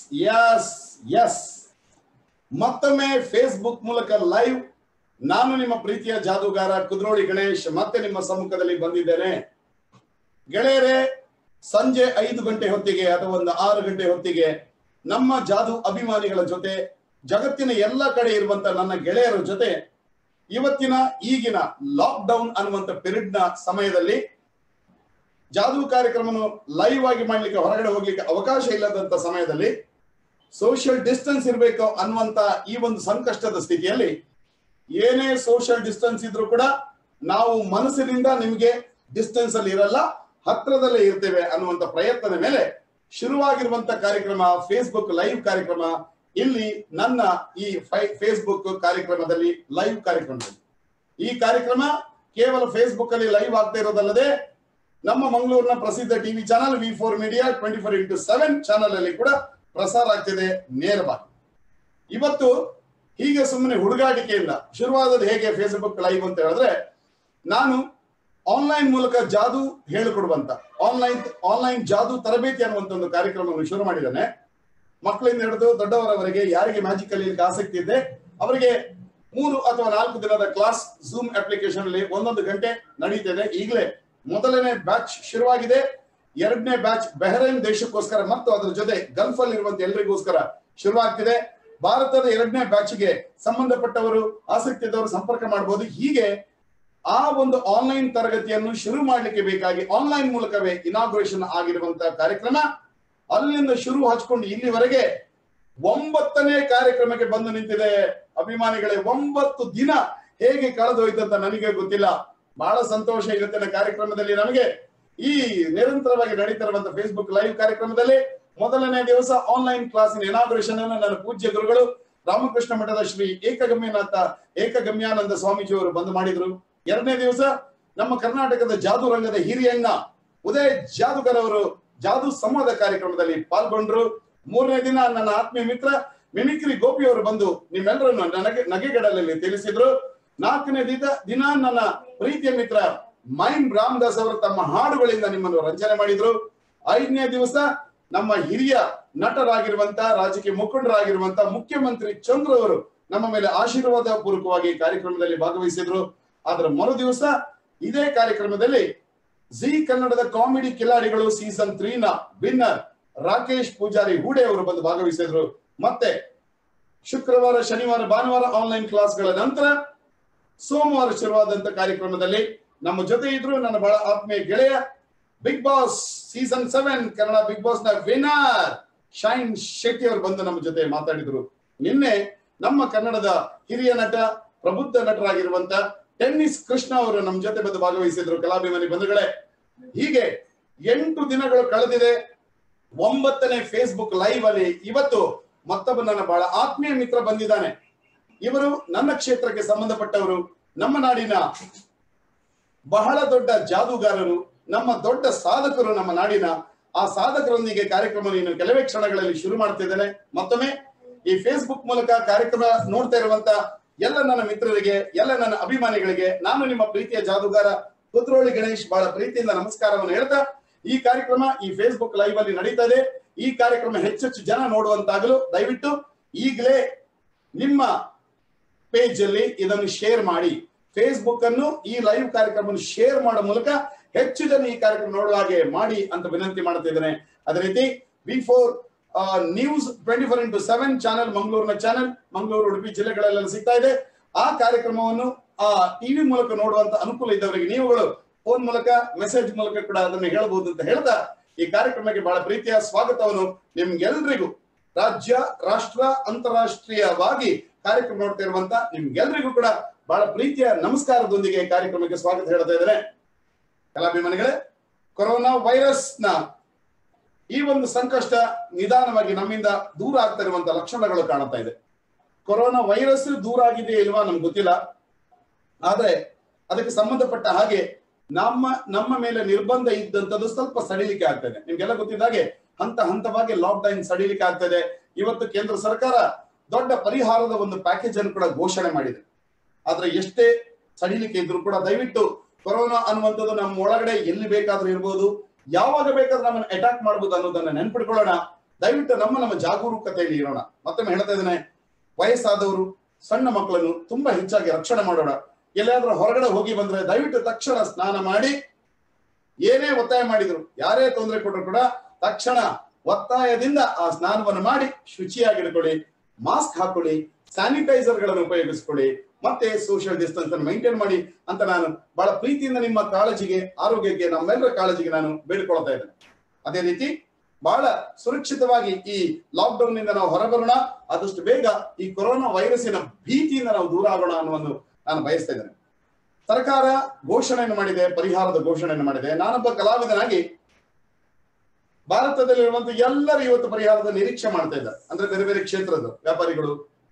S S ಮತ್ತೊಮ್ಮೆ Facebook ಮೂಲಕ live ನಾನು ನಿಮ್ಮ ಪ್ರೀತಿಯ ಜಾದೂಗಾರ ಕುದ್ರೋಳಿ ಗಣೇಶ್ ಮತ್ತೆ ನಿಮ್ಮ ಸಮ್ಮುಖದಲ್ಲಿ ಬಂದಿದ್ದೇನೆ ಗೆಳೆಯರೇ ಸಂಜೆ ಐದು ಗಂಟೆ ಹೊತ್ತಿಗೆ ಅಥವಾ ಒಂದು ಆರು ಗಂಟೆ ಹೊತ್ತಿಗೆ ನಮ್ಮ ಜಾದು ಅಭಿಮಾನಿಗಳ ಜೊತೆ ಜಗತ್ತಿನ ಎಲ್ಲ ಕಡೆ ಇರುವಂತ ನನ್ನ ಗೆಳೆಯರ ಜೊತೆ ಇವತ್ತಿನ ಈಗಿನ ಲಾಕ್ ಡೌನ್ ಅನ್ನುವಂತ ಪಿರಿಯಡ್ ನ ಸಮಯದಲ್ಲಿ ಜಾದೂ ಕಾರ್ಯಕ್ರಮವನ್ನು ಲೈವ್ ಆಗಿ ಮಾಡ್ಲಿಕ್ಕೆ ಹೊರಗಡೆ ಹೋಗ್ಲಿಕ್ಕೆ ಅವಕಾಶ ಇಲ್ಲದಂತ ಸಮಯದಲ್ಲಿ ಸೋಷಿಯಲ್ ಡಿಸ್ಟೆನ್ಸ್ ಇರಬೇಕು ಅನ್ನುವಂತ ಈ ಒಂದು ಸಂಕಷ್ಟದ ಸ್ಥಿತಿಯಲ್ಲಿ ಏನೇ ಸೋಷಿಯಲ್ ಡಿಸ್ಟೆನ್ಸ್ ಇದ್ರೂ ಕೂಡ ನಾವು ಮನಸ್ಸಿನಿಂದ ನಿಮಗೆ ಡಿಸ್ಟೆನ್ಸ್ ಅಲ್ಲಿ ಇರಲ್ಲ ಹತ್ರದಲ್ಲೇ ಇರ್ತೇವೆ ಅನ್ನುವಂತ ಪ್ರಯತ್ನದ ಮೇಲೆ ಶುರುವಾಗಿರುವಂತ ಕಾರ್ಯಕ್ರಮ ಫೇಸ್ಬುಕ್ ಲೈವ್ ಕಾರ್ಯಕ್ರಮ ಇಲ್ಲಿ ನನ್ನ ಈ ಫೇಸ್ಬುಕ್ ಕಾರ್ಯಕ್ರಮದಲ್ಲಿ ಲೈವ್ ಕಾರ್ಯಕ್ರಮದಲ್ಲಿ ಈ ಕಾರ್ಯಕ್ರಮ ಕೇವಲ ಫೇಸ್ಬುಕ್ ಅಲ್ಲಿ ಲೈವ್ ಆಗ್ತಾ ಇರೋದಲ್ಲದೆ ನಮ್ಮ ಮಂಗಳೂರಿನ ಪ್ರಸಿದ್ಧ TV channel V four media twenty four into seven channel ಅಲ್ಲಿ ಕೂಡ ಪ್ರಸಾರ ಆಗ್ತಿದೆ ನೇರವಾಗಿ ಇವತ್ತು ಹೀಗೆ ಸುಮ್ಮನೆ ಹುಡುಗಾಟಿಕೆಯಿಂದ ಶುರುವಾದದ್ದು ಹೇಗೆ ಫೇಸ್ಬುಕ್ ಲೈವ್ ಅಂತ ಹೇಳಿದ್ರೆ ನಾನು ಆನ್ಲೈನ್ ಮೂಲಕ ಜಾದು ಹೇಳಿಕೊಡುವಂತ ಆನ್ಲೈನ್ ಆನ್ಲೈನ್ ಜಾದು ತರಬೇತಿ ಅನ್ನುವಂತ ಒಂದು ಕಾರ್ಯಕ್ರಮವನ್ನು ಶುರು ಮಾಡಿದ್ದಾನೆ ಮಕ್ಕಳಿಂದ ಹಿಡಿದು ದೊಡ್ಡವರವರೆಗೆ ಯಾರಿಗೆ ಮ್ಯಾಜಿಕ್ ಕಲಿಯಲಿಕ್ಕೆ ಆಸಕ್ತಿ ಇದೆ ಅವರಿಗೆ ಮೂರು ಅಥವಾ ನಾಲ್ಕು ದಿನದ ಕ್ಲಾಸ್ ಜೂಮ್ ಅಪ್ಲಿಕೇಶನ್ ಅಲ್ಲಿ ಒಂದೊಂದು ಗಂಟೆ ನಡೀತಿದೆ ಈಗಲೇ ಮೊದಲನೇ ಬ್ಯಾಚ್ ಶುರುವಾಗಿದೆ ಎರಡನೇ ಬ್ಯಾಚ್ ಬೆಹರೇನ್ ದೇಶಕ್ಕೋಸ್ಕರ ಮತ್ತು ಅದರ ಜೊತೆ ಗಲ್ಫ್ ಅಲ್ಲಿ ಇರುವಂತ ಎಲ್ಲರಿಗೋಸ್ಕರ ಶುರುವಾಗ್ತಿದೆ ಭಾರತದ ಎರಡನೇ ಬ್ಯಾಚ್ಗೆ ಸಂಬಂಧಪಟ್ಟವರು ಆಸಕ್ತಿ ಇದ್ದವರು ಸಂಪರ್ಕ ಮಾಡಬಹುದು ಹೀಗೆ ಆ ಒಂದು ಆನ್ಲೈನ್ ತರಗತಿಯನ್ನು ಶುರು ಮಾಡಲಿಕ್ಕೆ ಬೇಕಾಗಿ ಆನ್ಲೈನ್ ಮೂಲಕವೇ ಇನಾಗ್ರೇಷನ್ ಆಗಿರುವಂತಹ ಕಾರ್ಯಕ್ರಮ ಅಲ್ಲಿಂದ ಶುರು ಹಚ್ಕೊಂಡು ಇಲ್ಲಿವರೆಗೆ ಒಂಬತ್ತನೇ ಕಾರ್ಯಕ್ರಮಕ್ಕೆ ಬಂದು ನಿಂತಿದೆ ಅಭಿಮಾನಿಗಳೇ ಒಂಬತ್ತು ದಿನ ಹೇಗೆ ಕಳೆದೋಯ್ತಂತ ನನಗೆ ಗೊತ್ತಿಲ್ಲ ಬಹಳ ಸಂತೋಷ ಇವತ್ತಿನ ಕಾರ್ಯಕ್ರಮದಲ್ಲಿ ನಮಗೆ ಈ ನಿರಂತರವಾಗಿ ನಡೀತಿರುವಂತ ಫೇಸ್ಬುಕ್ ಲೈವ್ ಕಾರ್ಯಕ್ರಮದಲ್ಲಿ ಮೊದಲನೇ ದಿವಸ ಆನ್ಲೈನ್ ಕ್ಲಾಸಿನ ಇನಾಗ್ರೇಷನ್ ಅನ್ನು ನನ್ನ ಪೂಜ್ಯ ಗುರುಗಳು ರಾಮಕೃಷ್ಣ ಮಠದ ಶ್ರೀ ಏಕಗಮ್ಯನಾಥ ಏಕಗಮ್ಯಾನಂದ ಸ್ವಾಮೀಜಿಯವರು ಬಂದು ಮಾಡಿದ್ರು ಎರಡನೇ ದಿವಸ ನಮ್ಮ ಕರ್ನಾಟಕದ ಜಾದು ರಂಗದ ಹಿರಿಯಣ್ಣ ಉದಯ್ ಜಾದುಗರ್ ಅವರು ಜಾದು ಸಂವಾದ ಕಾರ್ಯಕ್ರಮದಲ್ಲಿ ಪಾಲ್ಗೊಂಡ್ರು ಮೂರನೇ ದಿನ ನನ್ನ ಆತ್ಮೀಯ ಮಿತ್ರ ಮಿಮಿಕ್ರಿ ಗೋಪಿ ಅವರು ಬಂದು ನಿಮ್ಮೆಲ್ಲರನ್ನು ನನಗೆ ನಗೆಗಡಲಲ್ಲಿ ತಿಳಿಸಿದ್ರು ನಾಲ್ಕನೇ ದಿನ ದಿನ ನನ್ನ ಪ್ರೀತಿಯ ಮಿತ್ರ ಮೈಮ್ ರಾಮದಾಸ್ ಅವರು ತಮ್ಮ ಹಾಡುಗಳಿಂದ ನಿಮ್ಮನ್ನು ರಂಜನೆ ಮಾಡಿದ್ರು ಐದನೇ ದಿವಸ ನಮ್ಮ ಹಿರಿಯ ನಟರಾಗಿರುವಂತ ರಾಜಕೀಯ ಮುಖಂಡರಾಗಿರುವಂತ ಮುಖ್ಯಮಂತ್ರಿ ಚಂದ್ರ ಅವರು ನಮ್ಮ ಮೇಲೆ ಆಶೀರ್ವಾದ ಪೂರ್ವಕವಾಗಿ ಕಾರ್ಯಕ್ರಮದಲ್ಲಿ ಭಾಗವಹಿಸಿದ್ರು ಅದರ ಮರು ದಿವಸ ಇದೇ ಕಾರ್ಯಕ್ರಮದಲ್ಲಿ ಜಿ ಕನ್ನಡದ ಕಾಮಿಡಿ ಕಿಲಾಡಿಗಳು ಸೀಸನ್ ತ್ರೀ ನ ವಿನ್ನರ್ ರಾಕೇಶ್ ಪೂಜಾರಿ ಹೂಡೆ ಅವರು ಬಂದು ಭಾಗವಹಿಸಿದ್ರು ಮತ್ತೆ ಶುಕ್ರವಾರ ಶನಿವಾರ ಭಾನುವಾರ ಆನ್ಲೈನ್ ಕ್ಲಾಸ್ಗಳ ನಂತರ ಸೋಮವಾರ ಶುರುವಾದಂತ ಕಾರ್ಯಕ್ರಮದಲ್ಲಿ ನಮ್ಮ ಜೊತೆ ಇದ್ರು ನನ್ನ ಬಹಳ ಆತ್ಮೀಯ ಗೆಳೆಯ Bigg Boss season seven Kannada Bigg Boss ನ ವಿನರ್ ಶೈನ್ ಶೆಟ್ಟಿ ಅವರು ಬಂದು ನಮ್ಮ ಜೊತೆ ಮಾತಾಡಿದ್ರು ನಿನ್ನೆ ನಮ್ಮ ಕನ್ನಡದ ಹಿರಿಯ ನಟ ಪ್ರಬುದ್ಧ ನಟರಾಗಿರುವಂತ ಟೆನ್ನಿಸ್ ಕೃಷ್ಣ ಅವರು ನಮ್ಮ ಜೊತೆ ಬಂದು ಭಾಗವಹಿಸಿದ್ರು ಕಲಾಭಿಮಾನಿ ಬಂಧುಗಳೇ ಹೀಗೆ ಎಂಟು ದಿನಗಳು ಕಳೆದಿದೆ ಒಂಬತ್ತನೇ ಫೇಸ್ಬುಕ್ ಲೈವ್ ಅಲ್ಲಿ ಇವತ್ತು ಮತ್ತೊಬ್ಬ ನನ್ನ ಬಹಳ ಆತ್ಮೀಯ ಮಿತ್ರ ಬಂದಿದ್ದಾನೆ ಇವರು ನನ್ನ ಕ್ಷೇತ್ರಕ್ಕೆ ಸಂಬಂಧಪಟ್ಟವರು ನಮ್ಮ ನಾಡಿನ ಬಹಳ ದೊಡ್ಡ ಜಾದೂಗಾರರು ನಮ್ಮ ದೊಡ್ಡ ಸಾಧಕರು ನಮ್ಮ ನಾಡಿನ ಆ ಸಾಧಕರೊಂದಿಗೆ ಕಾರ್ಯಕ್ರಮ ಇನ್ನು ಕೆಲವೇ ಕ್ಷಣಗಳಲ್ಲಿ ಶುರು ಮಾಡ್ತಿದ್ದೇನೆ ಮತ್ತೊಮ್ಮೆ ಈ ಫೇಸ್ಬುಕ್ ಮೂಲಕ ಕಾರ್ಯಕ್ರಮ ನೋಡ್ತಾ ಇರುವಂತ ಎಲ್ಲ ನನ್ನ ಮಿತ್ರರಿಗೆ ಎಲ್ಲ ನನ್ನ ಅಭಿಮಾನಿಗಳಿಗೆ ನಾನು ನಿಮ್ಮ ಪ್ರೀತಿಯ ಜಾದೂಗಾರ ಕುದ್ರೋಳಿ ಗಣೇಶ್ ಬಹಳ ಪ್ರೀತಿಯಿಂದ ನಮಸ್ಕಾರವನ್ನು ಹೇಳ್ತಾ ಈ ಕಾರ್ಯಕ್ರಮ ಈ ಫೇಸ್ಬುಕ್ ಲೈವ್ ಅಲ್ಲಿ ನಡೀತಾ ಇದೆ ಈ ಕಾರ್ಯಕ್ರಮ ಹೆಚ್ಚೆಚ್ಚು ಜನ ನೋಡುವಂತಾಗಲು ದಯವಿಟ್ಟು ಈಗಲೇ ನಿಮ್ಮ ಪೇಜ್ ಅಲ್ಲಿ ಇದನ್ನು ಶೇರ್ ಮಾಡಿ ಫೇಸ್ಬುಕ್ ಅನ್ನು ಈ ಲೈವ್ ಕಾರ್ಯಕ್ರಮವನ್ನು ಶೇರ್ ಮಾಡೋ ಮೂಲಕ ಹೆಚ್ಚು ಜನ ಈ ಕಾರ್ಯಕ್ರಮ ನೋಡುವ ಹಾಗೆ ಮಾಡಿ ಅಂತ ವಿನಂತಿ ಮಾಡ್ತಿದ್ದೇನೆ ಅದೇ ರೀತಿ V four news twenty four into seven channel ಮಂಗಳೂರಿನ ಚಾನೆಲ್ ಮಂಗಳೂರು ಉಡುಪಿ ಜಿಲ್ಲೆಗಳೆಲ್ಲ ಸಿಗ್ತಾ ಇದೆ ಆ ಕಾರ್ಯಕ್ರಮವನ್ನು ಆ ಟಿವಿ ಮೂಲಕ ನೋಡುವಂತ ಅನುಕೂಲ ಇದ್ದವರಿಗೆ ನೀವುಗಳು ಫೋನ್ ಮೂಲಕ ಮೆಸೇಜ್ ಮೂಲಕ ಕೂಡ ಅದನ್ನು ಹೇಳಬಹುದು ಅಂತ ಹೇಳ್ತಾ ಈ ಕಾರ್ಯಕ್ರಮಕ್ಕೆ ಬಹಳ ಪ್ರೀತಿಯ ಸ್ವಾಗತವನ್ನು ನಿಮ್ಗೆಲ್ರಿಗೂ ರಾಜ್ಯ ರಾಷ್ಟ್ರ ಅಂತಾರಾಷ್ಟ್ರೀಯವಾಗಿ ಕಾರ್ಯಕ್ರಮ ನೋಡ್ತಾ ಇರುವಂತ ನಿಮ್ಗೆಲ್ರಿಗೂ ಕೂಡ ಬಹಳ ಪ್ರೀತಿಯ ನಮಸ್ಕಾರದೊಂದಿಗೆ ಕಾರ್ಯಕ್ರಮಕ್ಕೆ ಸ್ವಾಗತ ಹೇಳ್ತಾ ಇದ್ದೇನೆ ಕಲಾಭಿಮಾನಿಗಳೇ ಕೊರೋನಾ ವೈರಸ್ ನ ಈ ಒಂದು ಸಂಕಷ್ಟ ನಿಧಾನವಾಗಿ ನಮ್ಮಿಂದ ದೂರ ಆಗ್ತಾ ಇರುವಂತ ಲಕ್ಷಣಗಳು ಕಾಣುತ್ತಾ ಇದೆ ಕೊರೋನಾ ವೈರಸ್ ದೂರ ಆಗಿದೆ ಇಲ್ವಾ ನಮ್ಗೆ ಗೊತ್ತಿಲ್ಲ ಆದ್ರೆ ಅದಕ್ಕೆ ಸಂಬಂಧಪಟ್ಟ ಹಾಗೆ ನಮ್ಮ ನಮ್ಮ ಮೇಲೆ ನಿರ್ಬಂಧ ಇದ್ದಂಥದ್ದು ಸ್ವಲ್ಪ ಸಡಿಲಿಕೆ ಆಗ್ತದೆ ನಿಮ್ಗೆಲ್ಲ ಗೊತ್ತಿದ್ದ ಹಾಗೆ ಹಂತ ಹಂತವಾಗಿ ಲಾಕ್ ಡೌನ್ ಸಡಿಲಿಕೆ ಆಗ್ತದೆ ಇವತ್ತು ಕೇಂದ್ರ ಸರ್ಕಾರ ದೊಡ್ಡ ಪರಿಹಾರದ ಒಂದು ಪ್ಯಾಕೇಜ್ ಅನ್ನು ಕೂಡ ಘೋಷಣೆ ಮಾಡಿದೆ ಆದ್ರೆ ಎಷ್ಟೇ ಸಡಿಲಿಕೆ ಇದ್ರು ಕೂಡ ದಯವಿಟ್ಟು ಕೊರೋನಾ ಅನ್ನುವಂಥದ್ದು ನಮ್ಮ ಒಳಗಡೆ ಎಲ್ಲಿ ಬೇಕಾದ್ರೂ ಇರ್ಬೋದು ಯಾವಾಗ ಬೇಕಾದ್ರೂ ನಮ್ಮನ್ನು ಅಟ್ಯಾಕ್ ಮಾಡಬಹುದು ಅನ್ನೋದನ್ನ ನೆನ್ಪಿಟ್ಕೊಳ್ಳೋಣ ದಯವಿಟ್ಟು ನಮ್ಮ ನಮ್ಮ ಜಾಗರೂಕತೆಯಲ್ಲಿ ಇರೋಣ ಮತ್ತೊಮ್ಮೆ ಹೇಳ್ತಾ ಇದ್ದೇನೆ ವಯಸ್ಸಾದವರು ಸಣ್ಣ ಮಕ್ಕಳನ್ನು ತುಂಬಾ ಹೆಚ್ಚಾಗಿ ರಕ್ಷಣೆ ಮಾಡೋಣ ಎಲ್ಲಾದ್ರೂ ಹೊರಗಡೆ ಹೋಗಿ ಬಂದ್ರೆ ದಯವಿಟ್ಟು ತಕ್ಷಣ ಸ್ನಾನ ಮಾಡಿ ಏನೇ ಒತ್ತಾಯ ಮಾಡಿದ್ರು ಯಾರೇ ತೊಂದರೆ ಕೊಟ್ಟರು ಕೂಡ ತಕ್ಷಣ ಒತ್ತಾಯದಿಂದ ಆ ಸ್ನಾನವನ್ನು ಮಾಡಿ ಶುಚಿಯಾಗಿಡ್ಕೊಳ್ಳಿ ಮಾಸ್ಕ್ ಹಾಕೊಳ್ಳಿ ಸ್ಯಾನಿಟೈಸರ್ ಗಳನ್ನು ಉಪಯೋಗಿಸ್ಕೊಳ್ಳಿ ಮತ್ತೆ ಸೋಷಿಯಲ್ ಡಿಸ್ಟೆನ್ಸ್ ಅನ್ನು ಮೈಂಟೈನ್ ಮಾಡಿ ಅಂತ ನಾನು ಬಹಳ ಪ್ರೀತಿಯಿಂದ ನಿಮ್ಮ ಕಾಳಜಿಗೆ ಆರೋಗ್ಯಕ್ಕೆ ನಮ್ಮೆಲ್ಲರ ಕಾಳಜಿಗೆ ನಾನು ಬೇಡಿಕೊಳ್ತಾ ಇದ್ದೇನೆ ಅದೇ ರೀತಿ ಬಹಳ ಸುರಕ್ಷಿತವಾಗಿ ಈ ಲಾಕ್ಡೌನ್ ನಿಂದ ನಾವು ಹೊರಬರೋಣ ಆದಷ್ಟು ಬೇಗ ಈ ಕೊರೋನಾ ವೈರಸ್ಸಿನ ಭೀತಿಯಿಂದ ನಾವು ದೂರ ಆಗೋಣ ಅನ್ನುವನ್ನು ನಾನು ಬಯಸ್ತಾ ಇದ್ದೇನೆ ಸರ್ಕಾರ ಘೋಷಣೆಯನ್ನು ಮಾಡಿದೆ ಪರಿಹಾರದ ಘೋಷಣೆಯನ್ನು ಮಾಡಿದೆ ನಾನೊಬ್ಬ ಕಲಾವಿದನಾಗಿ ಭಾರತದಲ್ಲಿರುವಂತಹ ಎಲ್ಲರೂ ಇವತ್ತು ಪರಿಹಾರದ ನಿರೀಕ್ಷೆ ಮಾಡ್ತಾ ಇದ್ದಾರೆ ಅಂದ್ರೆ ಬೇರೆ ಬೇರೆ ಕ್ಷೇತ್ರದ ವ್ಯಾಪಾರಿಗಳು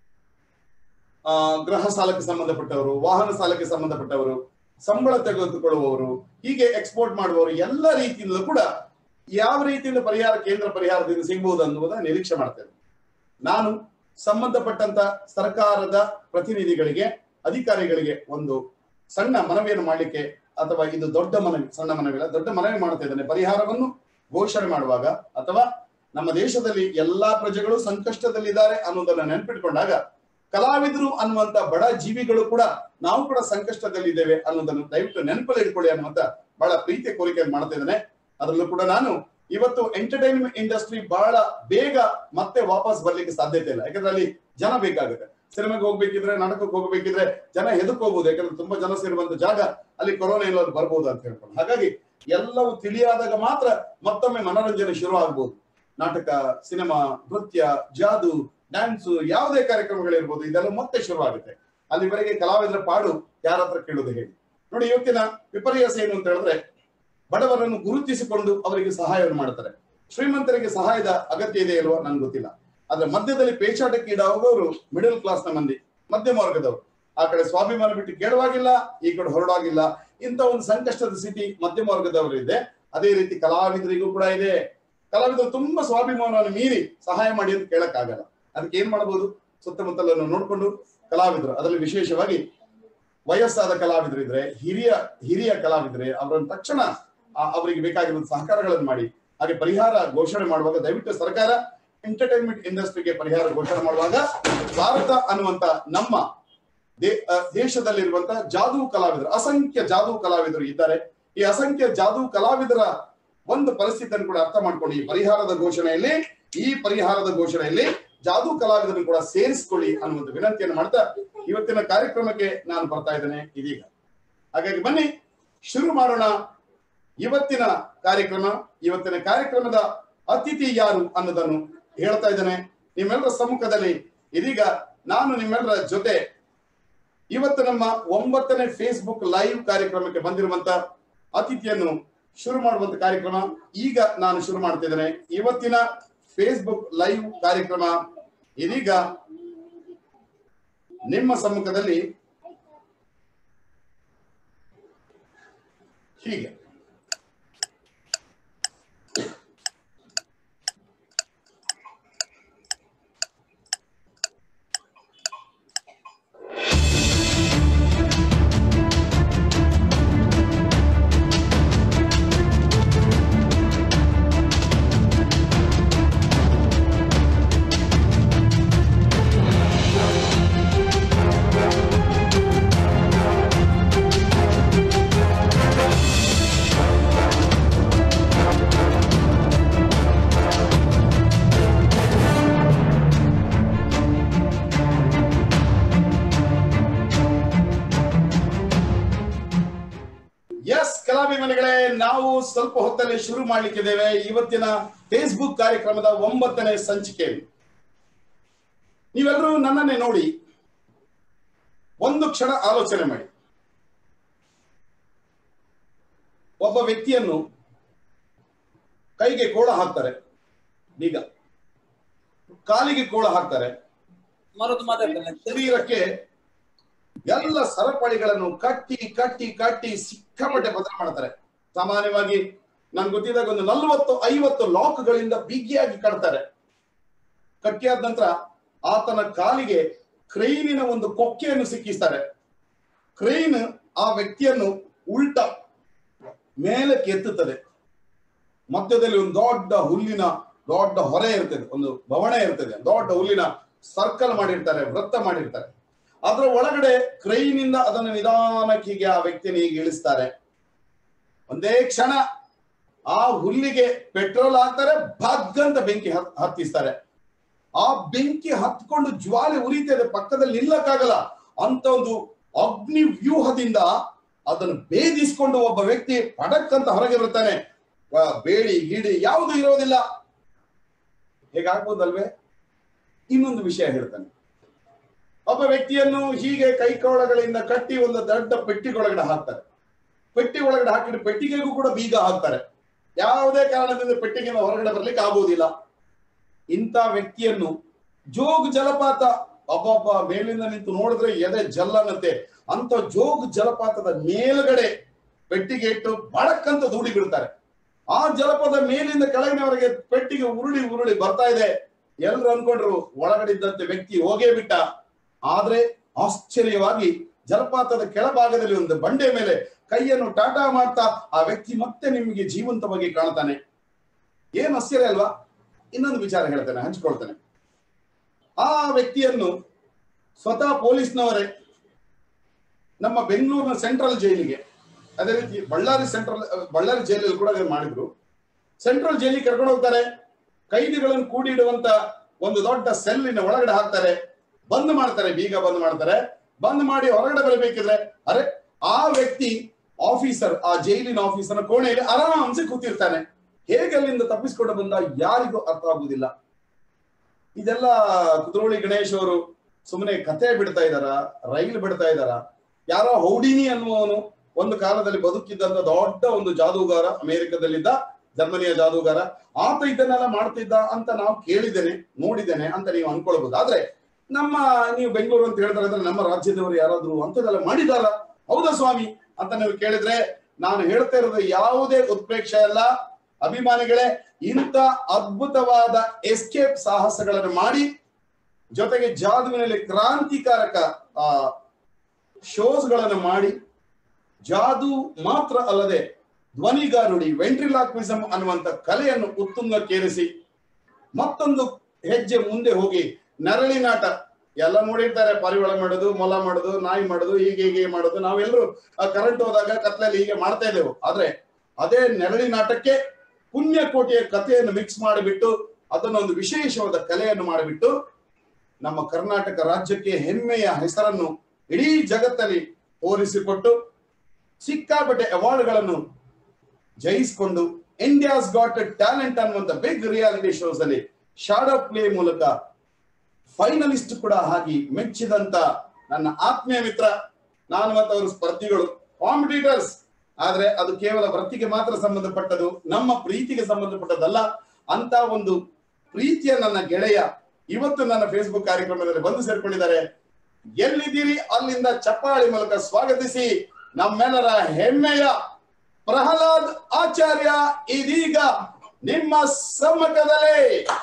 ಆ ಗೃಹ ಸಾಲಕ್ಕೆ ಸಂಬಂಧಪಟ್ಟವರು ವಾಹನ ಸಾಲಕ್ಕೆ ಸಂಬಂಧಪಟ್ಟವರು ಸಂಬಳ ತೆಗೆದುಕೊಳ್ಳುವವರು ಹೀಗೆ ಎಕ್ಸ್ಪೋರ್ಟ್ ಮಾಡುವವರು ಎಲ್ಲ ರೀತಿಯಿಂದಲೂ ಕೂಡ ಯಾವ ರೀತಿಯಿಂದ ಪರಿಹಾರ ಕೇಂದ್ರ ಪರಿಹಾರದಿಂದ ಸಿಗಬಹುದು ಅನ್ನುವುದನ್ನ ನಿರೀಕ್ಷೆ ಮಾಡ್ತೇನೆ ನಾನು ಸಂಬಂಧಪಟ್ಟಂತ ಸರ್ಕಾರದ ಪ್ರತಿನಿಧಿಗಳಿಗೆ ಅಧಿಕಾರಿಗಳಿಗೆ ಒಂದು ಸಣ್ಣ ಮನವಿಯನ್ನು ಮಾಡಲಿಕ್ಕೆ ಅಥವಾ ಇದು ದೊಡ್ಡ ಮನವಿ ಸಣ್ಣ ಮನವಿ ಅಲ್ಲ ದೊಡ್ಡ ಮನವಿ ಮಾಡ್ತಾ ಇದ್ದೇನೆ ಪರಿಹಾರವನ್ನು ಘೋಷಣೆ ಮಾಡುವಾಗ ಅಥವಾ ನಮ್ಮ ದೇಶದಲ್ಲಿ ಎಲ್ಲಾ ಪ್ರಜೆಗಳು ಸಂಕಷ್ಟದಲ್ಲಿದ್ದಾರೆ ಅನ್ನೋದನ್ನ ನೆನಪಿಟ್ಕೊಂಡಾಗ ಕಲಾವಿದರು ಅನ್ನುವಂತ ಬಡ ಜೀವಿಗಳು ಕೂಡ ನಾವು ಕೂಡ ಸಂಕಷ್ಟದಲ್ಲಿದ್ದೇವೆ ಅನ್ನೋದನ್ನು ದಯವಿಟ್ಟು ನೆನಪಲ್ಲಿ ಇಟ್ಕೊಳ್ಳಿ ಅನ್ನುವಂತ ಬಹಳ ಪ್ರೀತಿಯ ಕೋರಿಕೆ ಮಾಡ್ತಾ ಇದ್ದೇನೆ ಅದರಲ್ಲೂ ಕೂಡ ನಾನು ಇವತ್ತು ಎಂಟರ್ಟೈನ್ಮೆಂಟ್ ಇಂಡಸ್ಟ್ರಿ ಬಹಳ ಬೇಗ ಮತ್ತೆ ವಾಪಸ್ ಬರ್ಲಿಕ್ಕೆ ಸಾಧ್ಯತೆ ಇಲ್ಲ ಯಾಕಂದ್ರೆ ಅಲ್ಲಿ ಜನ ಬೇಕಾಗುತ್ತೆ ಸಿನಿಮಾಗೆ ಹೋಗ್ಬೇಕಿದ್ರೆ ನಾಟಕಕ್ಕೆ ಹೋಗ್ಬೇಕಿದ್ರೆ ಜನ ಎದಕ್ ಹೋಗ್ಬೋದು ಯಾಕಂದ್ರೆ ತುಂಬಾ ಜನ ಸೇರುವಂತ ಜಾಗ ಅಲ್ಲಿ ಕೊರೋನಾ ಎಲ್ಲರೂ ಬರ್ಬೋದು ಅಂತ ಹೇಳ್ಕೊಂಡು ಹಾಗಾಗಿ ಎಲ್ಲವೂ ತಿಳಿಯಾದಾಗ ಮಾತ್ರ ಮತ್ತೊಮ್ಮೆ ಮನೋರಂಜನೆ ಶುರು ಆಗ್ಬೋದು ನಾಟಕ ಸಿನಿಮಾ ನೃತ್ಯ ಜಾದು ಡ್ಯಾನ್ಸ್ ಯಾವುದೇ ಕಾರ್ಯಕ್ರಮಗಳಿರ್ಬೋದು ಇದೆಲ್ಲ ಮತ್ತೆ ಶುರು ಆಗುತ್ತೆ ಅಲ್ಲಿವರೆಗೆ ಕಲಾವಿದರ ಪಾಡು ಯಾರ ಹತ್ರ ಕೇಳೋದು ಹೇಳಿ ನೋಡಿ ಇವತ್ತಿನ ವಿಪರ್ಯಾಸ ಏನು ಅಂತ ಹೇಳಿದ್ರೆ ಬಡವರನ್ನು ಗುರುತಿಸಿಕೊಂಡು ಅವರಿಗೆ ಸಹಾಯವನ್ನು ಮಾಡ್ತಾರೆ ಶ್ರೀಮಂತರಿಗೆ ಸಹಾಯದ ಅಗತ್ಯ ಇದೆ ಇಲ್ವೋ ನನ್ಗೆ ಗೊತ್ತಿಲ್ಲ ಆದ್ರೆ ಮಧ್ಯದಲ್ಲಿ ಪೇಚಾಟಕ್ಕೆ ಈಡಾಗುವವರು ಮಿಡಲ್ ಕ್ಲಾಸ್ ನ ಮಂದಿ ಮಧ್ಯಮ ವರ್ಗದವರು ಆ ಕಡೆ ಸ್ವಾಭಿಮಾನ ಬಿಟ್ಟು ಕೇಳುವಾಗಿಲ್ಲ ಈ ಕಡೆ ಹೊರಡಾಗಿಲ್ಲ ಇಂಥ ಒಂದು ಸಂಕಷ್ಟದ ಸ್ಥಿತಿ ಮಧ್ಯಮ ವರ್ಗದವರು ಇದೆ ಅದೇ ರೀತಿ ಕಲಾವಿದರಿಗೂ ಕೂಡ ಇದೆ ಕಲಾವಿದರು ತುಂಬಾ ಸ್ವಾಭಿಮಾನವನ್ನು ಮೀರಿ ಸಹಾಯ ಮಾಡಿ ಅಂತ ಕೇಳಕ್ಕಾಗಲ್ಲ ಅದಕ್ಕೆ ಏನ್ ಮಾಡಬಹುದು ಸುತ್ತಮುತ್ತಲನ್ನು ನೋಡ್ಕೊಂಡು ಕಲಾವಿದರು ಅದರಲ್ಲಿ ವಿಶೇಷವಾಗಿ ವಯಸ್ಸಾದ ಕಲಾವಿದರಿದ್ರೆ ಹಿರಿಯ ಹಿರಿಯ ಕಲಾವಿದರೆ ಅವರನ್ನು ತಕ್ಷಣ ಆ- ಅವರಿಗೆ ಬೇಕಾಗಿರುವ ಸಹಕಾರಗಳನ್ನು ಮಾಡಿ ಹಾಗೆ ಪರಿಹಾರ ಘೋಷಣೆ ಮಾಡುವಾಗ ದಯವಿಟ್ಟು ಸರ್ಕಾರ ಎಂಟರ್ಟೈನ್ಮೆಂಟ್ ಇಂಡಸ್ಟ್ರಿಗೆ ಪರಿಹಾರ ಘೋಷಣೆ ಮಾಡುವಾಗ ಭಾರತ ಅನ್ನುವಂತ ನಮ್ಮ ದೇ- ಆ, ದೇಶದಲ್ಲಿರುವಂತ ಜಾದೂ ಕಲಾವಿದರು ಅಸಂಖ್ಯ ಜಾದೂ ಕಲಾವಿದರು ಇದ್ದಾರೆ ಈ ಅಸಂಖ್ಯ ಜಾದೂ ಕಲಾವಿದರ ಒಂದು ಪರಿಸ್ಥಿತಿಯನ್ನು ಕೂಡ ಅರ್ಥ ಮಾಡ್ಕೊಂಡು ಈ ಪರಿಹಾರದ ಘೋಷಣೆಯಲ್ಲಿ ಈ ಪರಿಹಾರದ ಘೋಷಣೆಯಲ್ಲಿ ಜಾದೂ ಕಲಾವಿದರನ್ನು ಕೂಡ ಸೇರಿಸಿಕೊಳ್ಳಿ ಅನ್ನುವಂಥ ವಿನಂತಿಯನ್ನು ಮಾಡ್ತಾ ಇವತ್ತಿನ ಕಾರ್ಯಕ್ರಮಕ್ಕೆ ನಾನು ಬರ್ತಾ ಇದ್ದೇನೆ ಇದೀಗ ಹಾಗಾಗಿ ಬನ್ನಿ ಶುರು ಮಾಡೋಣ ಇವತ್ತಿನ ಕಾರ್ಯಕ್ರಮ ಇವತ್ತಿನ ಕಾರ್ಯಕ್ರಮದ ಅತಿಥಿ ಯಾರು ಅನ್ನೋದನ್ನು ಹೇಳ್ತಾ ಇದ್ದೇನೆ ನಿಮ್ಮೆಲ್ಲರ ಸಮ್ಮುಖದಲ್ಲಿ ಇದೀಗ ನಾನು ನಿಮ್ಮೆಲ್ಲರ ಜೊತೆ ಇವತ್ತು ನಮ್ಮ ಒಂಬತ್ತನೇ ಫೇಸ್ಬುಕ್ ಲೈವ್ ಕಾರ್ಯಕ್ರಮಕ್ಕೆ ಬಂದಿರುವಂತ ಅತಿಥಿಯನ್ನು ಶುರು ಮಾಡುವಂತ ಕಾರ್ಯಕ್ರಮ ಈಗ ನಾನು ಶುರು ಮಾಡ್ತಿದ್ದೇನೆ ಇವತ್ತಿನ ಫೇಸ್ಬುಕ್ ಲೈವ್ ಕಾರ್ಯಕ್ರಮ ಇದೀಗ ನಿಮ್ಮ ಸಮ್ಮುಖದಲ್ಲಿ ಹೀಗೆ ಎಸ್ ಕಲಾಭಿಮಾನಿಗಳೇ ನಾವು ಸ್ವಲ್ಪ ಹೊತ್ತಲ್ಲಿ ಶುರು ಮಾಡ್ಲಿಕ್ಕಿದ್ದೇವೆ ಇವತ್ತಿನ ಫೇಸ್ಬುಕ್ ಕಾರ್ಯಕ್ರಮದ ಒಂಬತ್ತನೇ ಸಂಚಿಕೆ ನೀವೆಲ್ಲರೂ ನನ್ನನ್ನೇ ನೋಡಿ ಒಂದು ಕ್ಷಣ ಆಲೋಚನೆ ಮಾಡಿ ಒಬ್ಬ ವ್ಯಕ್ತಿಯನ್ನು ಕೈಗೆ ಕೋಳ ಹಾಕ್ತಾರೆ ಬೀಗ ಕಾಲಿಗೆ ಕೋಳ ಹಾಕ್ತಾರೆ ಮರದು ಮಾತಾಡ್ತಾನೆ ಶರೀರಕ್ಕೆ ಎಲ್ಲ ಸರಪಳಿಗಳನ್ನು ಕಟ್ಟಿ ಕಟ್ಟಿ ಕಟ್ಟಿ ಸಿಕ್ಕಾಪಟ್ಟೆ ಭದ್ರ ಮಾಡ್ತಾರೆ ಸಾಮಾನ್ಯವಾಗಿ ನನ್ಗೆ ಗೊತ್ತಿದ್ದಾಗ ಒಂದು ನಲ್ವತ್ತು ಐವತ್ತು ಲಾಕ್ಗಳಿಂದ ಬಿಗಿಯಾಗಿ ಕಟ್ತಾರೆ ಕಟ್ಟಿಯಾದ ನಂತರ ಆತನ ಕಾಲಿಗೆ ಕ್ರೈನಿನ ಒಂದು ಕೊಕ್ಕೆಯನ್ನು ಸಿಕ್ಕಿಸ್ತಾರೆ ಕ್ರೈನ್ ಆ ವ್ಯಕ್ತಿಯನ್ನು ಉಲ್ಟ ಮೇಲಕ್ಕೆ ಎತ್ತುತ್ತದೆ ಮಧ್ಯದಲ್ಲಿ ಒಂದು ದೊಡ್ಡ ಹುಲ್ಲಿನ ದೊಡ್ಡ ಹೊರೆ ಇರ್ತದೆ ಒಂದು ಬವಣೆ ಇರ್ತದೆ ದೊಡ್ಡ ಹುಲ್ಲಿನ ಸರ್ಕಲ್ ಮಾಡಿರ್ತಾರೆ ವೃತ್ತ ಮಾಡಿರ್ತಾರೆ ಅದರ ಒಳಗಡೆ ಕ್ರೈನಿಂದ ಅದನ್ನು ನಿಧಾನಕ್ಕೆ ಹೀಗೆ ಆ ವ್ಯಕ್ತಿನ ಹೀಗೆ ಇಳಿಸ್ತಾರೆ ಒಂದೇ ಕ್ಷಣ ಆ ಹುಲ್ಲಿಗೆ ಪೆಟ್ರೋಲ್ ಹಾಕ್ತಾರೆ ಭಗ್ಗಂತ ಬೆಂಕಿ ಹತ್- ಹತ್ತಿಸ್ತಾರೆ ಆ ಬೆಂಕಿ ಹತ್ಕೊಂಡು ಜ್ವಾಲೆ ಉರಿತದೆ ಪಕ್ಕದಲ್ಲಿ ನಿಲ್ಲಕ್ಕಾಗಲ್ಲ ಅಂತ ಒಂದು ಅಗ್ನಿ ವ್ಯೂಹದಿಂದ ಅದನ್ನು ಭೇದಿಸ್ಕೊಂಡು ಒಬ್ಬ ವ್ಯಕ್ತಿ ಪಡಕ್ ಅಂತ ಹೊರಗೆ ಬರ್ತಾನೆ ಆ, ಬೇಡಿ ಗಿಡಿ ಯಾವುದು ಇರೋದಿಲ್ಲ ಹೇಗಾಗ್ಬೋದಲ್ವೇ ಇನ್ನೊಂದು ವಿಷಯ ಹೇಳ್ತಾನೆ ಒಬ್ಬ ವ್ಯಕ್ತಿಯನ್ನು ಹೀಗೆ ಕೈಕೊಳಗಳಿಂದ ಕಟ್ಟಿ ಒಂದು ದೊಡ್ಡ ಪೆಟ್ಟಿಗೊಳಗಡೆ ಹಾಕ್ತಾರೆ ಪೆಟ್ಟಿ ಒಳಗಡೆ ಹಾಕಿದ್ರೆ ಪೆಟ್ಟಿಗೆಗೂ ಕೂಡ ಬೀಗ ಹಾಕ್ತಾರೆ ಯಾವುದೇ ಕಾರಣದಿಂದ ಪೆಟ್ಟಿಗೆಯಿಂದ ಹೊರಗಡೆ ಬರ್ಲಿಕ್ಕೆ ಆಗುವುದಿಲ್ಲ ಇಂಥ ವ್ಯಕ್ತಿಯನ್ನು ಜೋಗ್ ಜಲಪಾತ ಒಬ್ಬೊಬ್ಬ ಮೇಲಿಂದ ನಿಂತು ನೋಡಿದ್ರೆ ಎದೆ ಜಲ್ಲನತೆ ಅಂತ ಜೋಗ್ ಜಲಪಾತದ ಮೇಲ್ಗಡೆ ಪೆಟ್ಟಿಗೆ ಇಟ್ಟು ಬಡಕ್ಕಂತ ದೂಡಿ ಬಿಡ್ತಾರೆ ಆ ಜಲಪಾತ ಮೇಲಿಂದ ಕೆಳಗಿನವರೆಗೆ ಪೆಟ್ಟಿಗೆ ಉರುಳಿ ಉರುಳಿ ಬರ್ತಾ ಇದೆ ಎಲ್ರು ಅನ್ಕೊಂಡ್ರು ಒಳಗಡೆ ಇದ್ದಂತೆ ವ್ಯಕ್ತಿ ಹೋಗೇ ಬಿಟ್ಟ ಆದ್ರೆ ಆಶ್ಚರ್ಯವಾಗಿ ಜಲಪಾತದ ಕೆಳಭಾಗದಲ್ಲಿ ಒಂದು ಬಂಡೆ ಮೇಲೆ ಕೈಯನ್ನು ಟಾಟಾ ಮಾಡ್ತಾ ಆ ವ್ಯಕ್ತಿ ಮತ್ತೆ ನಿಮಗೆ ಜೀವಂತವಾಗಿ ಕಾಣ್ತಾನೆ ಏನ್ ಆಶ್ಚರ್ಯ ಅಲ್ವಾ ಇನ್ನೊಂದು ವಿಚಾರ ಹೇಳ್ತೇನೆ ಹಂಚ್ಕೊಳ್ತೇನೆ ಆ ವ್ಯಕ್ತಿಯನ್ನು ಸ್ವತಃ ಪೊಲೀಸ್ನವರೇ ನಮ್ಮ ಬೆಂಗಳೂರಿನ ಸೆಂಟ್ರಲ್ ಜೈಲಿಗೆ ಅದೇ ರೀತಿ ಬಳ್ಳಾರಿ ಸೆಂಟ್ರಲ್ ಬಳ್ಳಾರಿ ಜೈಲಲ್ಲಿ ಕೂಡ ಅದನ್ನ ಮಾಡಿದ್ರು ಸೆಂಟ್ರಲ್ ಜೈಲಿಗೆ ಕರ್ಕೊಂಡು ಹೋಗ್ತಾರೆ ಕೈದಿಗಳನ್ನು ಕೂಡಿಡುವಂತ ಒಂದು ದೊಡ್ಡ ಸೆಲ್ಲಿನ ಒಳಗಡೆ ಹಾಕ್ತಾರೆ ಬಂದ್ ಮಾಡ್ತಾರೆ ಬೀಗ ಬಂದ್ ಮಾಡ್ತಾರೆ ಬಂದ್ ಮಾಡಿ ಹೊರಗಡೆ ಬರಬೇಕಿದ್ರೆ ಅರೆ ಆ ವ್ಯಕ್ತಿ ಆಫೀಸರ್ ಆ ಜೈಲಿನ ಆಫೀಸರ್ನ ಕೋಣೆಯಲ್ಲಿ ಆರಾಮ್ಸೆ ಕೂತಿರ್ತಾನೆ ಹೇಗೆ ಅಲ್ಲಿಂದ ತಪ್ಪಿಸ್ಕೊಂಡು ಬಂದ ಯಾರಿಗೂ ಅರ್ಥ ಆಗುದಿಲ್ಲ ಇದೆಲ್ಲ ಕುದ್ರೋಳಿ ಗಣೇಶ್ ಅವರು ಸುಮ್ಮನೆ ಕತೆ ಬಿಡ್ತಾ ಇದಾರ ರೈಲ್ ಬಿಡ್ತಾ ಇದಾರ ಯಾರೋ ಹೌಡಿನಿ ಅನ್ನುವವನು ಒಂದು ಕಾಲದಲ್ಲಿ ಬದುಕಿದ್ದಂತ ದೊಡ್ಡ ಒಂದು ಜಾದೂಗಾರ ಅಮೆರಿಕದಲ್ಲಿದ್ದ ಜರ್ಮನಿಯ ಜಾದೂಗಾರ ಆತ ಇದನ್ನೆಲ್ಲ ಮಾಡ್ತಿದ್ದ ಅಂತ ನಾವು ಕೇಳಿದ್ದೇನೆ ನೋಡಿದ್ದೇನೆ ಅಂತ ನೀವು ಅನ್ಕೊಳ್ಬಹುದು ಆದ್ರೆ ನಮ್ಮ ನೀವು ಬೆಂಗಳೂರು ಅಂತ ಹೇಳಿದ್ರೆ ಅಂದ್ರೆ ನಮ್ಮ ರಾಜ್ಯದವರು ಯಾರಾದ್ರೂ ಅಂತದೆಲ್ಲ ಮಾಡಿದಾರ ಹೌದಾ ಸ್ವಾಮಿ ಅಂತ ನೀವು ಕೇಳಿದ್ರೆ ನಾನು ಹೇಳ್ತಾ ಇರೋದು ಯಾವುದೇ ಉತ್ಪ್ರೇಕ್ಷೆ ಅಲ್ಲ ಅಭಿಮಾನಿಗಳೇ ಇಂಥ ಅದ್ಭುತವಾದ ಎಸ್ಕೇಪ್ ಸಾಹಸಗಳನ್ನು ಮಾಡಿ ಜೊತೆಗೆ ಜಾದುವಿನಲ್ಲಿ ಕ್ರಾಂತಿಕಾರಕ ಆ ಶೋಸ್ ಗಳನ್ನು ಮಾಡಿ ಜಾದು ಮಾತ್ರ ಅಲ್ಲದೆ ಧ್ವನಿಗಾರುಡಿ ವೆಂಟ್ರಿಲಾಕ್ವಿಸಮ್ ಅನ್ನುವಂತ ಕಲೆಯನ್ನು ಉತ್ತುಂಗಕ್ಕೇರಿಸಿ ಮತ್ತೊಂದು ಹೆಜ್ಜೆ ಮುಂದೆ ಹೋಗಿ ನರಳಿನಾಟ ಎಲ್ಲ ನೋಡಿರ್ತಾರೆ ಪಾರಿವಾಳ ಮಾಡೋದು ಮೊಲ ಮಾಡೋದು ನಾಯಿ ಮಾಡೋದು ಹೀಗೆ ಹೀಗೆ ಮಾಡೋದು ನಾವೆಲ್ಲರೂ ಕರೆಂಟ್ ಹೋದಾಗ ಕತ್ಲಲ್ಲಿ ಹೀಗೆ ಮಾಡ್ತಾ ಇದ್ದೆವು ಆದ್ರೆ ಅದೇ ನೆರಳಿ ನಾಟಕ್ಕೆ ಪುಣ್ಯಕೋಟೆಯ ಕಥೆಯನ್ನು ಮಿಕ್ಸ್ ಮಾಡಿಬಿಟ್ಟು ಅದನ್ನೊಂದು ವಿಶೇಷವಾದ ಕಲೆಯನ್ನು ಮಾಡಿಬಿಟ್ಟು ನಮ್ಮ ಕರ್ನಾಟಕ ರಾಜ್ಯಕ್ಕೆ ಹೆಮ್ಮೆಯ ಹೆಸರನ್ನು ಇಡೀ ಜಗತ್ತಲ್ಲಿ ತೋರಿಸಿಕೊಟ್ಟು ಸಿಕ್ಕಾಪಟ್ಟೆ ಅವಾರ್ಡ್ಗಳನ್ನು ಜಯಿಸಿಕೊಂಡು ಇಂಡಿಯಾಸ್ ಗಾಟ್ ಟ್ಯಾಲೆಂಟ್ ಅನ್ನುವಂತ ಬಿಗ್ ರಿಯಾಲಿಟಿ ಶೋಸ್ ಅಲ್ಲಿ ಶಾಡೋ ಪ್ಲೇ ಮೂಲಕ ಫೈನಲಿಸ್ಟ್ ಕೂಡ ಆಗಿ ಮೆಚ್ಚಿದಂತ ನನ್ನ ಆತ್ಮೀಯ ಮಿತ್ರ ನಾನು ಮತ್ತು ಅವರು ಸ್ಪರ್ಧಿಗಳು ಕಾಂಪಿಟೇಟರ್ಸ್ ಆದ್ರೆ ಅದು ಕೇವಲ ವೃತ್ತಿಗೆ ಮಾತ್ರ ಸಂಬಂಧಪಟ್ಟದು ನಮ್ಮ ಪ್ರೀತಿಗೆ ಸಂಬಂಧಪಟ್ಟದಲ್ಲ ಅಂತ ಒಂದು ಪ್ರೀತಿಯ ನನ್ನ ಗೆಳೆಯ ಇವತ್ತು ನನ್ನ ಫೇಸ್ಬುಕ್ ಕಾರ್ಯಕ್ರಮದಲ್ಲಿ ಬಂದು ಸೇರ್ಕೊಂಡಿದ್ದಾರೆ ಎಲ್ಲಿದ್ದೀರಿ ಅಲ್ಲಿಂದ ಚಪ್ಪಾಳಿ ಮೂಲಕ ಸ್ವಾಗತಿಸಿ ನಮ್ಮೆಲ್ಲರ ಹೆಮ್ಮೆಯ ಪ್ರಹ್ಲಾದ್ ಆಚಾರ್ಯ ಇದೀಗ ನಿಮ್ಮ ಸಮ್ಮುಖದಲ್ಲಿ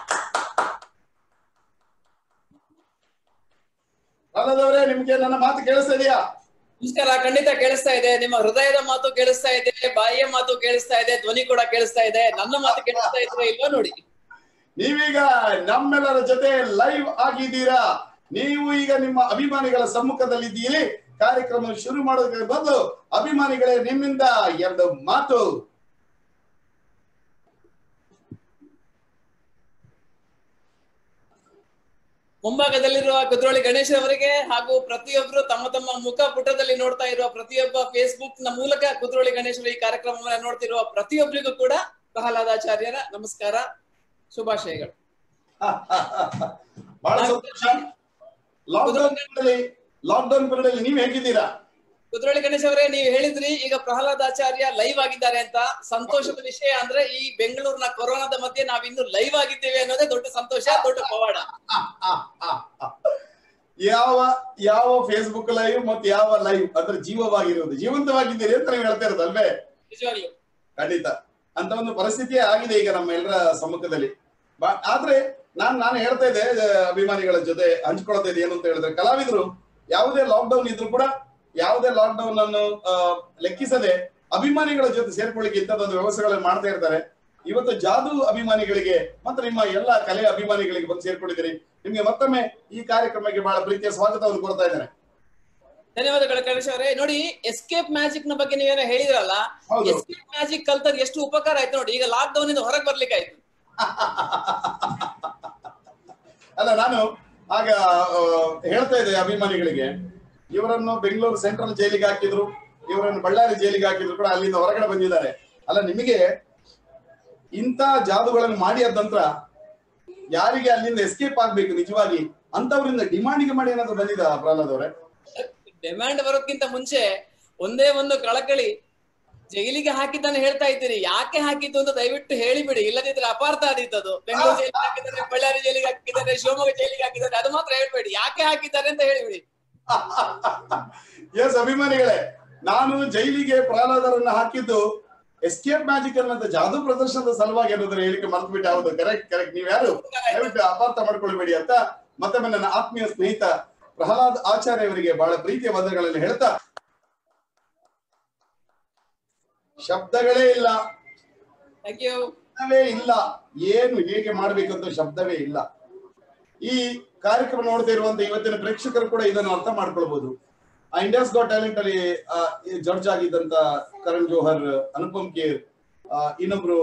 ಪ್ರಹ್ಲಾದ್ ಅವರೇ ನಿಮ್ಗೆ ನನ್ನ ಮಾತು ಕೇಳಿಸ್ತಾ ಇದೆಯಾ ನಮಸ್ಕಾರ ಖಂಡಿತ ಕೇಳಿಸ್ತಾ ಇದೆ ನಿಮ್ಮ ಹೃದಯದ ಮಾತು ಕೇಳಿಸ್ತಾ ಇದೆ ಬಾಯಿಯ ಮಾತು ಕೇಳಿಸ್ತಾ ಇದೆ ಧ್ವನಿ ಕೂಡ ಕೇಳಿಸ್ತಾ ಇದೆ ನನ್ನ ಮಾತು ಕೇಳಿಸ್ತಾ ಇದ್ರೆ ಇಲ್ವಾ ನೋಡಿ ನೀವೀಗ ನಮ್ಮೆಲ್ಲರ ಜೊತೆ ಲೈವ್ ಆಗಿದ್ದೀರಾ ನೀವು ಈಗ ನಿಮ್ಮ ಅಭಿಮಾನಿಗಳ ಸಮ್ಮುಖದಲ್ಲಿದ್ದೀರಿ ಕಾರ್ಯಕ್ರಮ ಶುರು ಮಾಡೋದಕ್ಕೆ ಬಂದು ಅಭಿಮಾನಿಗಳೇ ನಿಮ್ಮಿಂದ ಎರಡು ಮಾತು ಮುಂಭಾಗದಲ್ಲಿರುವ ಕುದ್ರೋಳಿ ಗಣೇಶ್ ಅವರಿಗೆ ಹಾಗೂ ಪ್ರತಿಯೊಬ್ಬರು ತಮ್ಮ ತಮ್ಮ ಮುಖ ಪುಟದಲ್ಲಿ ನೋಡ್ತಾ ಇರುವ ಪ್ರತಿಯೊಬ್ಬ ಫೇಸ್ಬುಕ್ ನ ಮೂಲಕ ಕುದ್ರೋಳಿ ಗಣೇಶರು ಈ ಕಾರ್ಯಕ್ರಮವನ್ನ ನೋಡ್ತಿರುವ ಪ್ರತಿಯೊಬ್ಬರಿಗೂ ಕೂಡ ಪ್ರಹ್ಲಾದಾಚಾರ್ಯರ ನಮಸ್ಕಾರ ಶುಭಾಶಯಗಳು ಬಹಳ ಸಂತೋಷ ಲಾಕ್ಡೌನ್ ಲಾಕ್ಡೌನ್ ಪೀರಿಯಡ್ ನೀವು ಹೇಗಿದ್ದೀರಾ ಕುದ್ರೋಳಿ ಗಣೇಶ್ ಅವರೇ ನೀವು ಹೇಳಿದ್ರಿ ಈಗ ಪ್ರಹ್ಲಾದಾಚಾರ್ಯ ಲೈವ್ ಆಗಿದ್ದಾರೆ ಅಂತ ಸಂತೋಷದ ವಿಷಯ ಅಂದ್ರೆ ಈ ಬೆಂಗಳೂರಿನ ಕೊರೋನಾದ ಮಧ್ಯೆ ನಾವಿನ್ನು ಲೈವ್ ಆಗಿದ್ದೇವೆ ಅನ್ನೋದೇ ದೊಡ್ಡ ಸಂತೋಷ ದೊಡ್ಡ ಪವಾಡ ಯಾವ ಯಾವ ಫೇಸ್ಬುಕ್ ಲೈವ್ ಮತ್ತೆ ಯಾವ ಲೈವ್ ಅಂದ್ರೆ ಜೀವವಾಗಿರುವುದು ಜೀವಂತವಾಗಿದ್ದೀರಿ ಅಂತ ನೀವು ಹೇಳ್ತಾ ಇರೋದು ಅಲ್ವೇ ನಿಜವಾಗ್ಲು ಖಂಡಿತ ಅಂತ ಒಂದು ಪರಿಸ್ಥಿತಿಯೇ ಆಗಿದೆ ಈಗ ನಮ್ಮ ಎಲ್ಲರ ಸಮ್ಮುಖದಲ್ಲಿ ಬ- ಆದ್ರೆ ನಾನ್ ನಾನು ಹೇಳ್ತಾ ಇದ್ದೆ ಆ, ಅಭಿಮಾನಿಗಳ ಜೊತೆ ಹಂಚ್ಕೊಳ್ತಾ ಇದ್ದೆ ಏನು ಅಂತ ಹೇಳಿದ್ರೆ ಕಲಾವಿದರು ಯಾವುದೇ ಲಾಕ್ಡೌನ್ ಇದ್ರು ಕೂಡ ಯಾವುದೇ ಲಾಕ್ಡೌನ್ ಅನ್ನು ಆ, ಲೆಕ್ಕಿಸದೆ ಅಭಿಮಾನಿಗಳ ಜೊತೆ ಸೇರ್ಕೊಳ್ಳಿಕ್ಕೆ ಇಂಥದ್ದೊಂದು ವ್ಯವಸ್ಥೆಗಳನ್ನು ಮಾಡ್ತಾ ಇರ್ತಾರೆ ಇವತ್ತು ಜಾದು ಅಭಿಮಾನಿಗಳಿಗೆ ಮತ್ತು ನಿಮ್ಮ ಎಲ್ಲ ಕಲೆ ಅಭಿಮಾನಿಗಳಿಗೆ ಬಂದು ಸೇರ್ಕೊಂಡಿದ್ದೀರಿ ನಿಮ್ಗೆ ಮತ್ತೊಮ್ಮೆ ಈ ಕಾರ್ಯಕ್ರಮಕ್ಕೆ ಬಹಳ ಪ್ರೀತಿಯ ಸ್ವಾಗತವನ್ನು ಕೊಡ್ತಾ ಇದ್ದೇನೆ ಧನ್ಯವಾದಗಳು ಗಣೇಶ್ ಅವರೇ ನೋಡಿ ಎಸ್ಕೇಪ್ ಮ್ಯಾಜಿಕ್ ನ ಬಗ್ಗೆ ನೀವೇನೋ ಹೇಳಿದ್ರಲ್ಲ ಹೌದು. ಎಸ್ಕೇಪ್ ಮ್ಯಾಜಿಕ್ ಕಲ್ತದ್ ಎಷ್ಟು ಉಪಕಾರ ಆಯ್ತು ನೋಡಿ ಈಗ ಲಾಕ್ ಡೌನ್ ಇಂದ ಹೊರಗೆ ಬರ್ಲಿಕ್ಕೆ ಆಯ್ತು ಅಲ್ಲ ನಾನು ಆಗ ಆ, ಹೇಳ್ತಾ ಇದ್ದೆ ಅಭಿಮಾನಿಗಳಿಗೆ ಇವರನ್ನು ಬೆಂಗಳೂರು ಸೆಂಟ್ರಲ್ ಜೈಲಿಗೆ ಹಾಕಿದ್ರು ಇವರನ್ನು ಬಳ್ಳಾರಿ ಜೈಲಿಗೆ ಹಾಕಿದ್ರು ಕೂಡ ಅಲ್ಲಿಂದ ಹೊರಗಡೆ ಬಂದಿದ್ದಾರೆ ಅಲ್ಲ ನಿಮಗೆ ಇಂಥ ಜಾದುಗಳನ್ನು ಮಾಡಿ ಆದ ನಂತರ ಯಾರಿಗೆ ಅಲ್ಲಿಂದ ಎಸ್ಕೇಪ್ ಆಗ್ಬೇಕು ನಿಜವಾಗಿ ಅಂತವರಿಂದ ಡಿಮಾಂಡಿಗೆ ಮಾಡಿ ಏನಾದ್ರು ಬಂದಿದ ಪ್ರಹ್ಲಾದ್ ಅವರೇ ಡಿಮ್ಯಾಂಡ್ ಬರೋಕ್ಕಿಂತ ಮುಂಚೆ ಒಂದೇ ಒಂದು ಕಳಕಳಿ ಜೈಲಿಗೆ ಹಾಕಿದ್ದನ್ನು ಹೇಳ್ತಾ ಇದ್ದೀರಿ ಯಾಕೆ ಹಾಕಿದ್ದು ಅಂತ ದಯವಿಟ್ಟು ಹೇಳಿಬಿಡಿ ಇಲ್ಲದಿದ್ರೆ ಅಪಾರ್ಥ ಆದೀತು ಅದು ಬೆಂಗಳೂರು ಜೈಲಿಗೆ ಹಾಕಿದ್ದಾರೆ ಬಳ್ಳಾರಿ ಜೈಲಿಗೆ ಹಾಕಿದ್ದಾರೆ ಶಿವಮೊಗ್ಗ ಜೈಲಿಗೆ ಹಾಕಿದ್ದಾರೆ ಅದು ಮಾತ್ರ ಹೇಳ್ಬೇಡಿ ಯಾಕೆ ಹಾಕಿದ್ದಾರೆ ಅಂತ ಹೇಳಿಬಿಡಿ ಎಸ್ ಅಭಿಮಾನಿಗಳೇ ನಾನು ಜೈಲಿಗೆ ಪ್ರಹ್ಲಾದರನ್ನ ಹಾಕಿದ್ದು ಎಸ್ಕೇಪ್ ಮ್ಯಾಜಿಕ್ ಅನ್ನಂತ ಜಾದು ಪ್ರದರ್ಶನದ ಸಲುವಾಗಿ ಅನ್ನೋದನ್ನ ಹೇಳಿಕೆ ಮರ್ತು ಬಿಟ್ಟು ಹೌದು ಕರೆಕ್ಟ್ ಕರೆಕ್ಟ್ ನೀವ್ಯಾರು ದಯವಿಟ್ಟು ಅಪಾರ್ಥ ಮಾಡ್ಕೊಳ್ಬೇಡಿ ಅಂತ ಮತ್ತೊಮ್ಮೆ ನನ್ನ ಆತ್ಮೀಯ ಸ್ನೇಹಿತ ಪ್ರಹ್ಲಾದ್ ಆಚಾರ್ಯ ಅವರಿಗೆ ಬಹಳ ಪ್ರೀತಿಯ ವಂದನೆಗಳನ್ನು ಹೇಳ್ತಾ ಶಬ್ದಗಳೇ ಇಲ್ಲ ಥ್ಯಾಂಕ್ ಯು ಶಬ್ದವೇ ಇಲ್ಲ ಏನು ಹೇಗೆ ಮಾಡ್ಬೇಕಂತ ಶಬ್ದವೇ ಇಲ್ಲ ಈ ಕಾರ್ಯಕ್ರಮ ನೋಡ್ತಾ ಇರುವಂತ ಇವತ್ತಿನ ಪ್ರೇಕ್ಷಕರು ಕೂಡ ಇದನ್ನು ಅರ್ಥ ಮಾಡ್ಕೊಳ್ಬಹುದು ಆ ಇಂಡಿಯಾಸ್ ಗಾಟ್ ಟ್ಯಾಲೆಂಟ್ ಅಲ್ಲಿ ಜಡ್ಜ್ ಆಗಿದ್ದಂತ ಕರಣ್ ಜೋಹರ್ ಅನುಪಮ್ ಖೇರ್ ಆ, ಇನ್ನೊಬ್ರು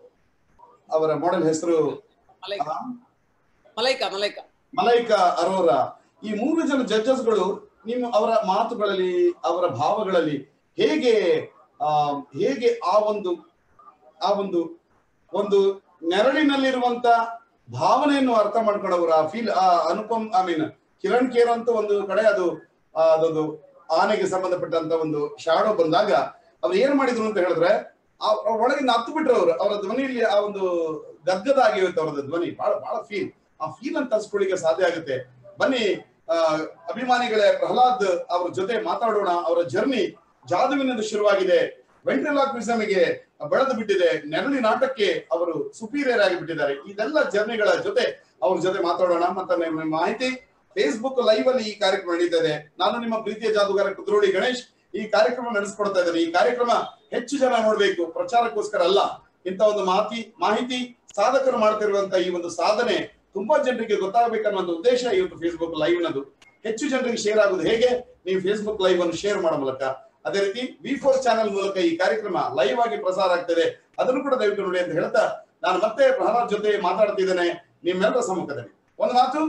ಅವರ ಮಾಡೆಲ್ ಹೆಸರು ಮಲೈಕಾ ಮಲೈಕಾ ಮಲೈಕಾ ಮಲೈಕಾ ಅರೋರಾ ಈ ಮೂರು ಜನ ಜಡ್ಜಸ್ಗಳು ನಿಮ್ಮ ಅವರ ಮಾತುಗಳಲ್ಲಿ ಅವರ ಭಾವಗಳಲ್ಲಿ ಹೇಗೆ ಆ ಹೇಗೆ ಆ ಒಂದು ಆ ಒಂದು ಒಂದು ನೆರಳಿನಲ್ಲಿರುವಂತ ಭಾವನೆಯನ್ನು ಅರ್ಥ ಮಾಡ್ಕೊಂಡವರು ಆ ಫೀಲ್ ಆ ಅನುಪಮ್ ಐ ಮೀನ್ ಕಿರಣ್ ಕೇರ್ ಅಂತ ಒಂದು ಕಡೆ ಅದು ಆ, ಅದೊಂದು ಆನೆಗೆ ಸಂಬಂಧಪಟ್ಟಂತ ಒಂದು ಶಾಡೋ ಬಂದಾಗ ಅವ್ರು ಏನ್ ಮಾಡಿದ್ರು ಅಂತ ಹೇಳಿದ್ರೆ ಆ ಆ ಒಳಗಿಂದ ಹತ್ತು ಬಿಟ್ರು ಅವರು ಅವರ ಧ್ವನಿಯಲ್ಲಿ ಆ ಒಂದು ಗದ್ಗದ ಆಗಿರುತ್ತೆ ಅವರದ್ದು ಧ್ವನಿ ಬಹಳ ಬಹಳ ಫೀಲ್ ಆ ಫೀಲ್ ಅಂತ ತರಿಸ್ಕೊಳ್ಳಿಕ್ಕೆ ಸಾಧ್ಯ ಆಗುತ್ತೆ ಬನ್ನಿ ಆ, ಅಭಿಮಾನಿಗಳೇ ಪ್ರಹ್ಲಾದ್ ಅವ್ರ ಜೊತೆ ಮಾತಾಡೋಣ ಅವರ ಜರ್ನಿ ಜಾದುವಿನಿಂದ ಶುರುವಾಗಿದೆ ವೆಂಟ್ರಿಲಾಕ್ವಿಸಮಿಗೆ ಬೆಳೆದು ಬಿಟ್ಟಿದೆ ನೆರಳಿ ನಾಟಕ್ಕೆ ಅವರು ಸುಪೀರಿಯರ್ ಆಗಿ ಬಿಟ್ಟಿದ್ದಾರೆ ಇದೆಲ್ಲ ಜರ್ನಿಗಳ ಜೊತೆ ಅವ್ರ ಜೊತೆ ಮಾತಾಡೋಣ ಮತ್ತೆ ನಿಮ್ಮ ಮಾಹಿತಿ ಫೇಸ್ಬುಕ್ ಲೈವ್ ಅಲ್ಲಿ ಈ ಕಾರ್ಯಕ್ರಮ ನಡೀತದೆ ನಾನು ನಿಮ್ಮ ಪ್ರೀತಿಯ ಜಾದುಗಾರ ಕುದ್ರೋಳಿ ಗಣೇಶ್ ಈ ಕಾರ್ಯಕ್ರಮ ನಡೆಸ್ಕೊಡ್ತಾ ಇದ್ದೇನೆ ಈ ಕಾರ್ಯಕ್ರಮ ಹೆಚ್ಚು ಜನ ನೋಡ್ಬೇಕು ಪ್ರಚಾರಕ್ಕೋಸ್ಕರ ಅಲ್ಲ ಇಂತ ಒಂದು ಮಾತಿ ಮಾಹಿತಿ ಸಾಧಕರು ಮಾಡ್ತಿರುವಂತ ಈ ಒಂದು ಸಾಧನೆ ತುಂಬಾ ಜನರಿಗೆ ಗೊತ್ತಾಗಬೇಕನ್ನೋ ಉದ್ದೇಶ ಇವತ್ತು ಫೇಸ್ಬುಕ್ ಲೈವ್ ನದು ಹೆಚ್ಚು ಜನರಿಗೆ ಶೇರ್ ಆಗುದು ಹೇಗೆ ನೀವು ಫೇಸ್ಬುಕ್ ಲೈವ್ ಅನ್ನು ಶೇರ್ ಮಾಡೋ ಮೂಲಕ ಅದೇ ರೀತಿ ವಿ ಫೋರ್ ಚಾನೆಲ್ ಮೂಲಕ ಈ ಕಾರ್ಯಕ್ರಮ ಲೈವ್ ಆಗಿ ಪ್ರಸಾರ ಆಗ್ತದೆ ಅದನ್ನು ಕೂಡ ದಯವಿಟ್ಟು ನೋಡಿ ಅಂತ ಹೇಳ್ತಾ ನಾನು ಮತ್ತೆ ಪ್ರಹ್ಲಾದ್ ಜೊತೆ ಮಾತಾಡ್ತಿದ್ದೇನೆ ನಿಮ್ಮೆಲ್ಲರ ಸಮ್ಮುಖದಲ್ಲಿ ಒಂದು ಮಾತು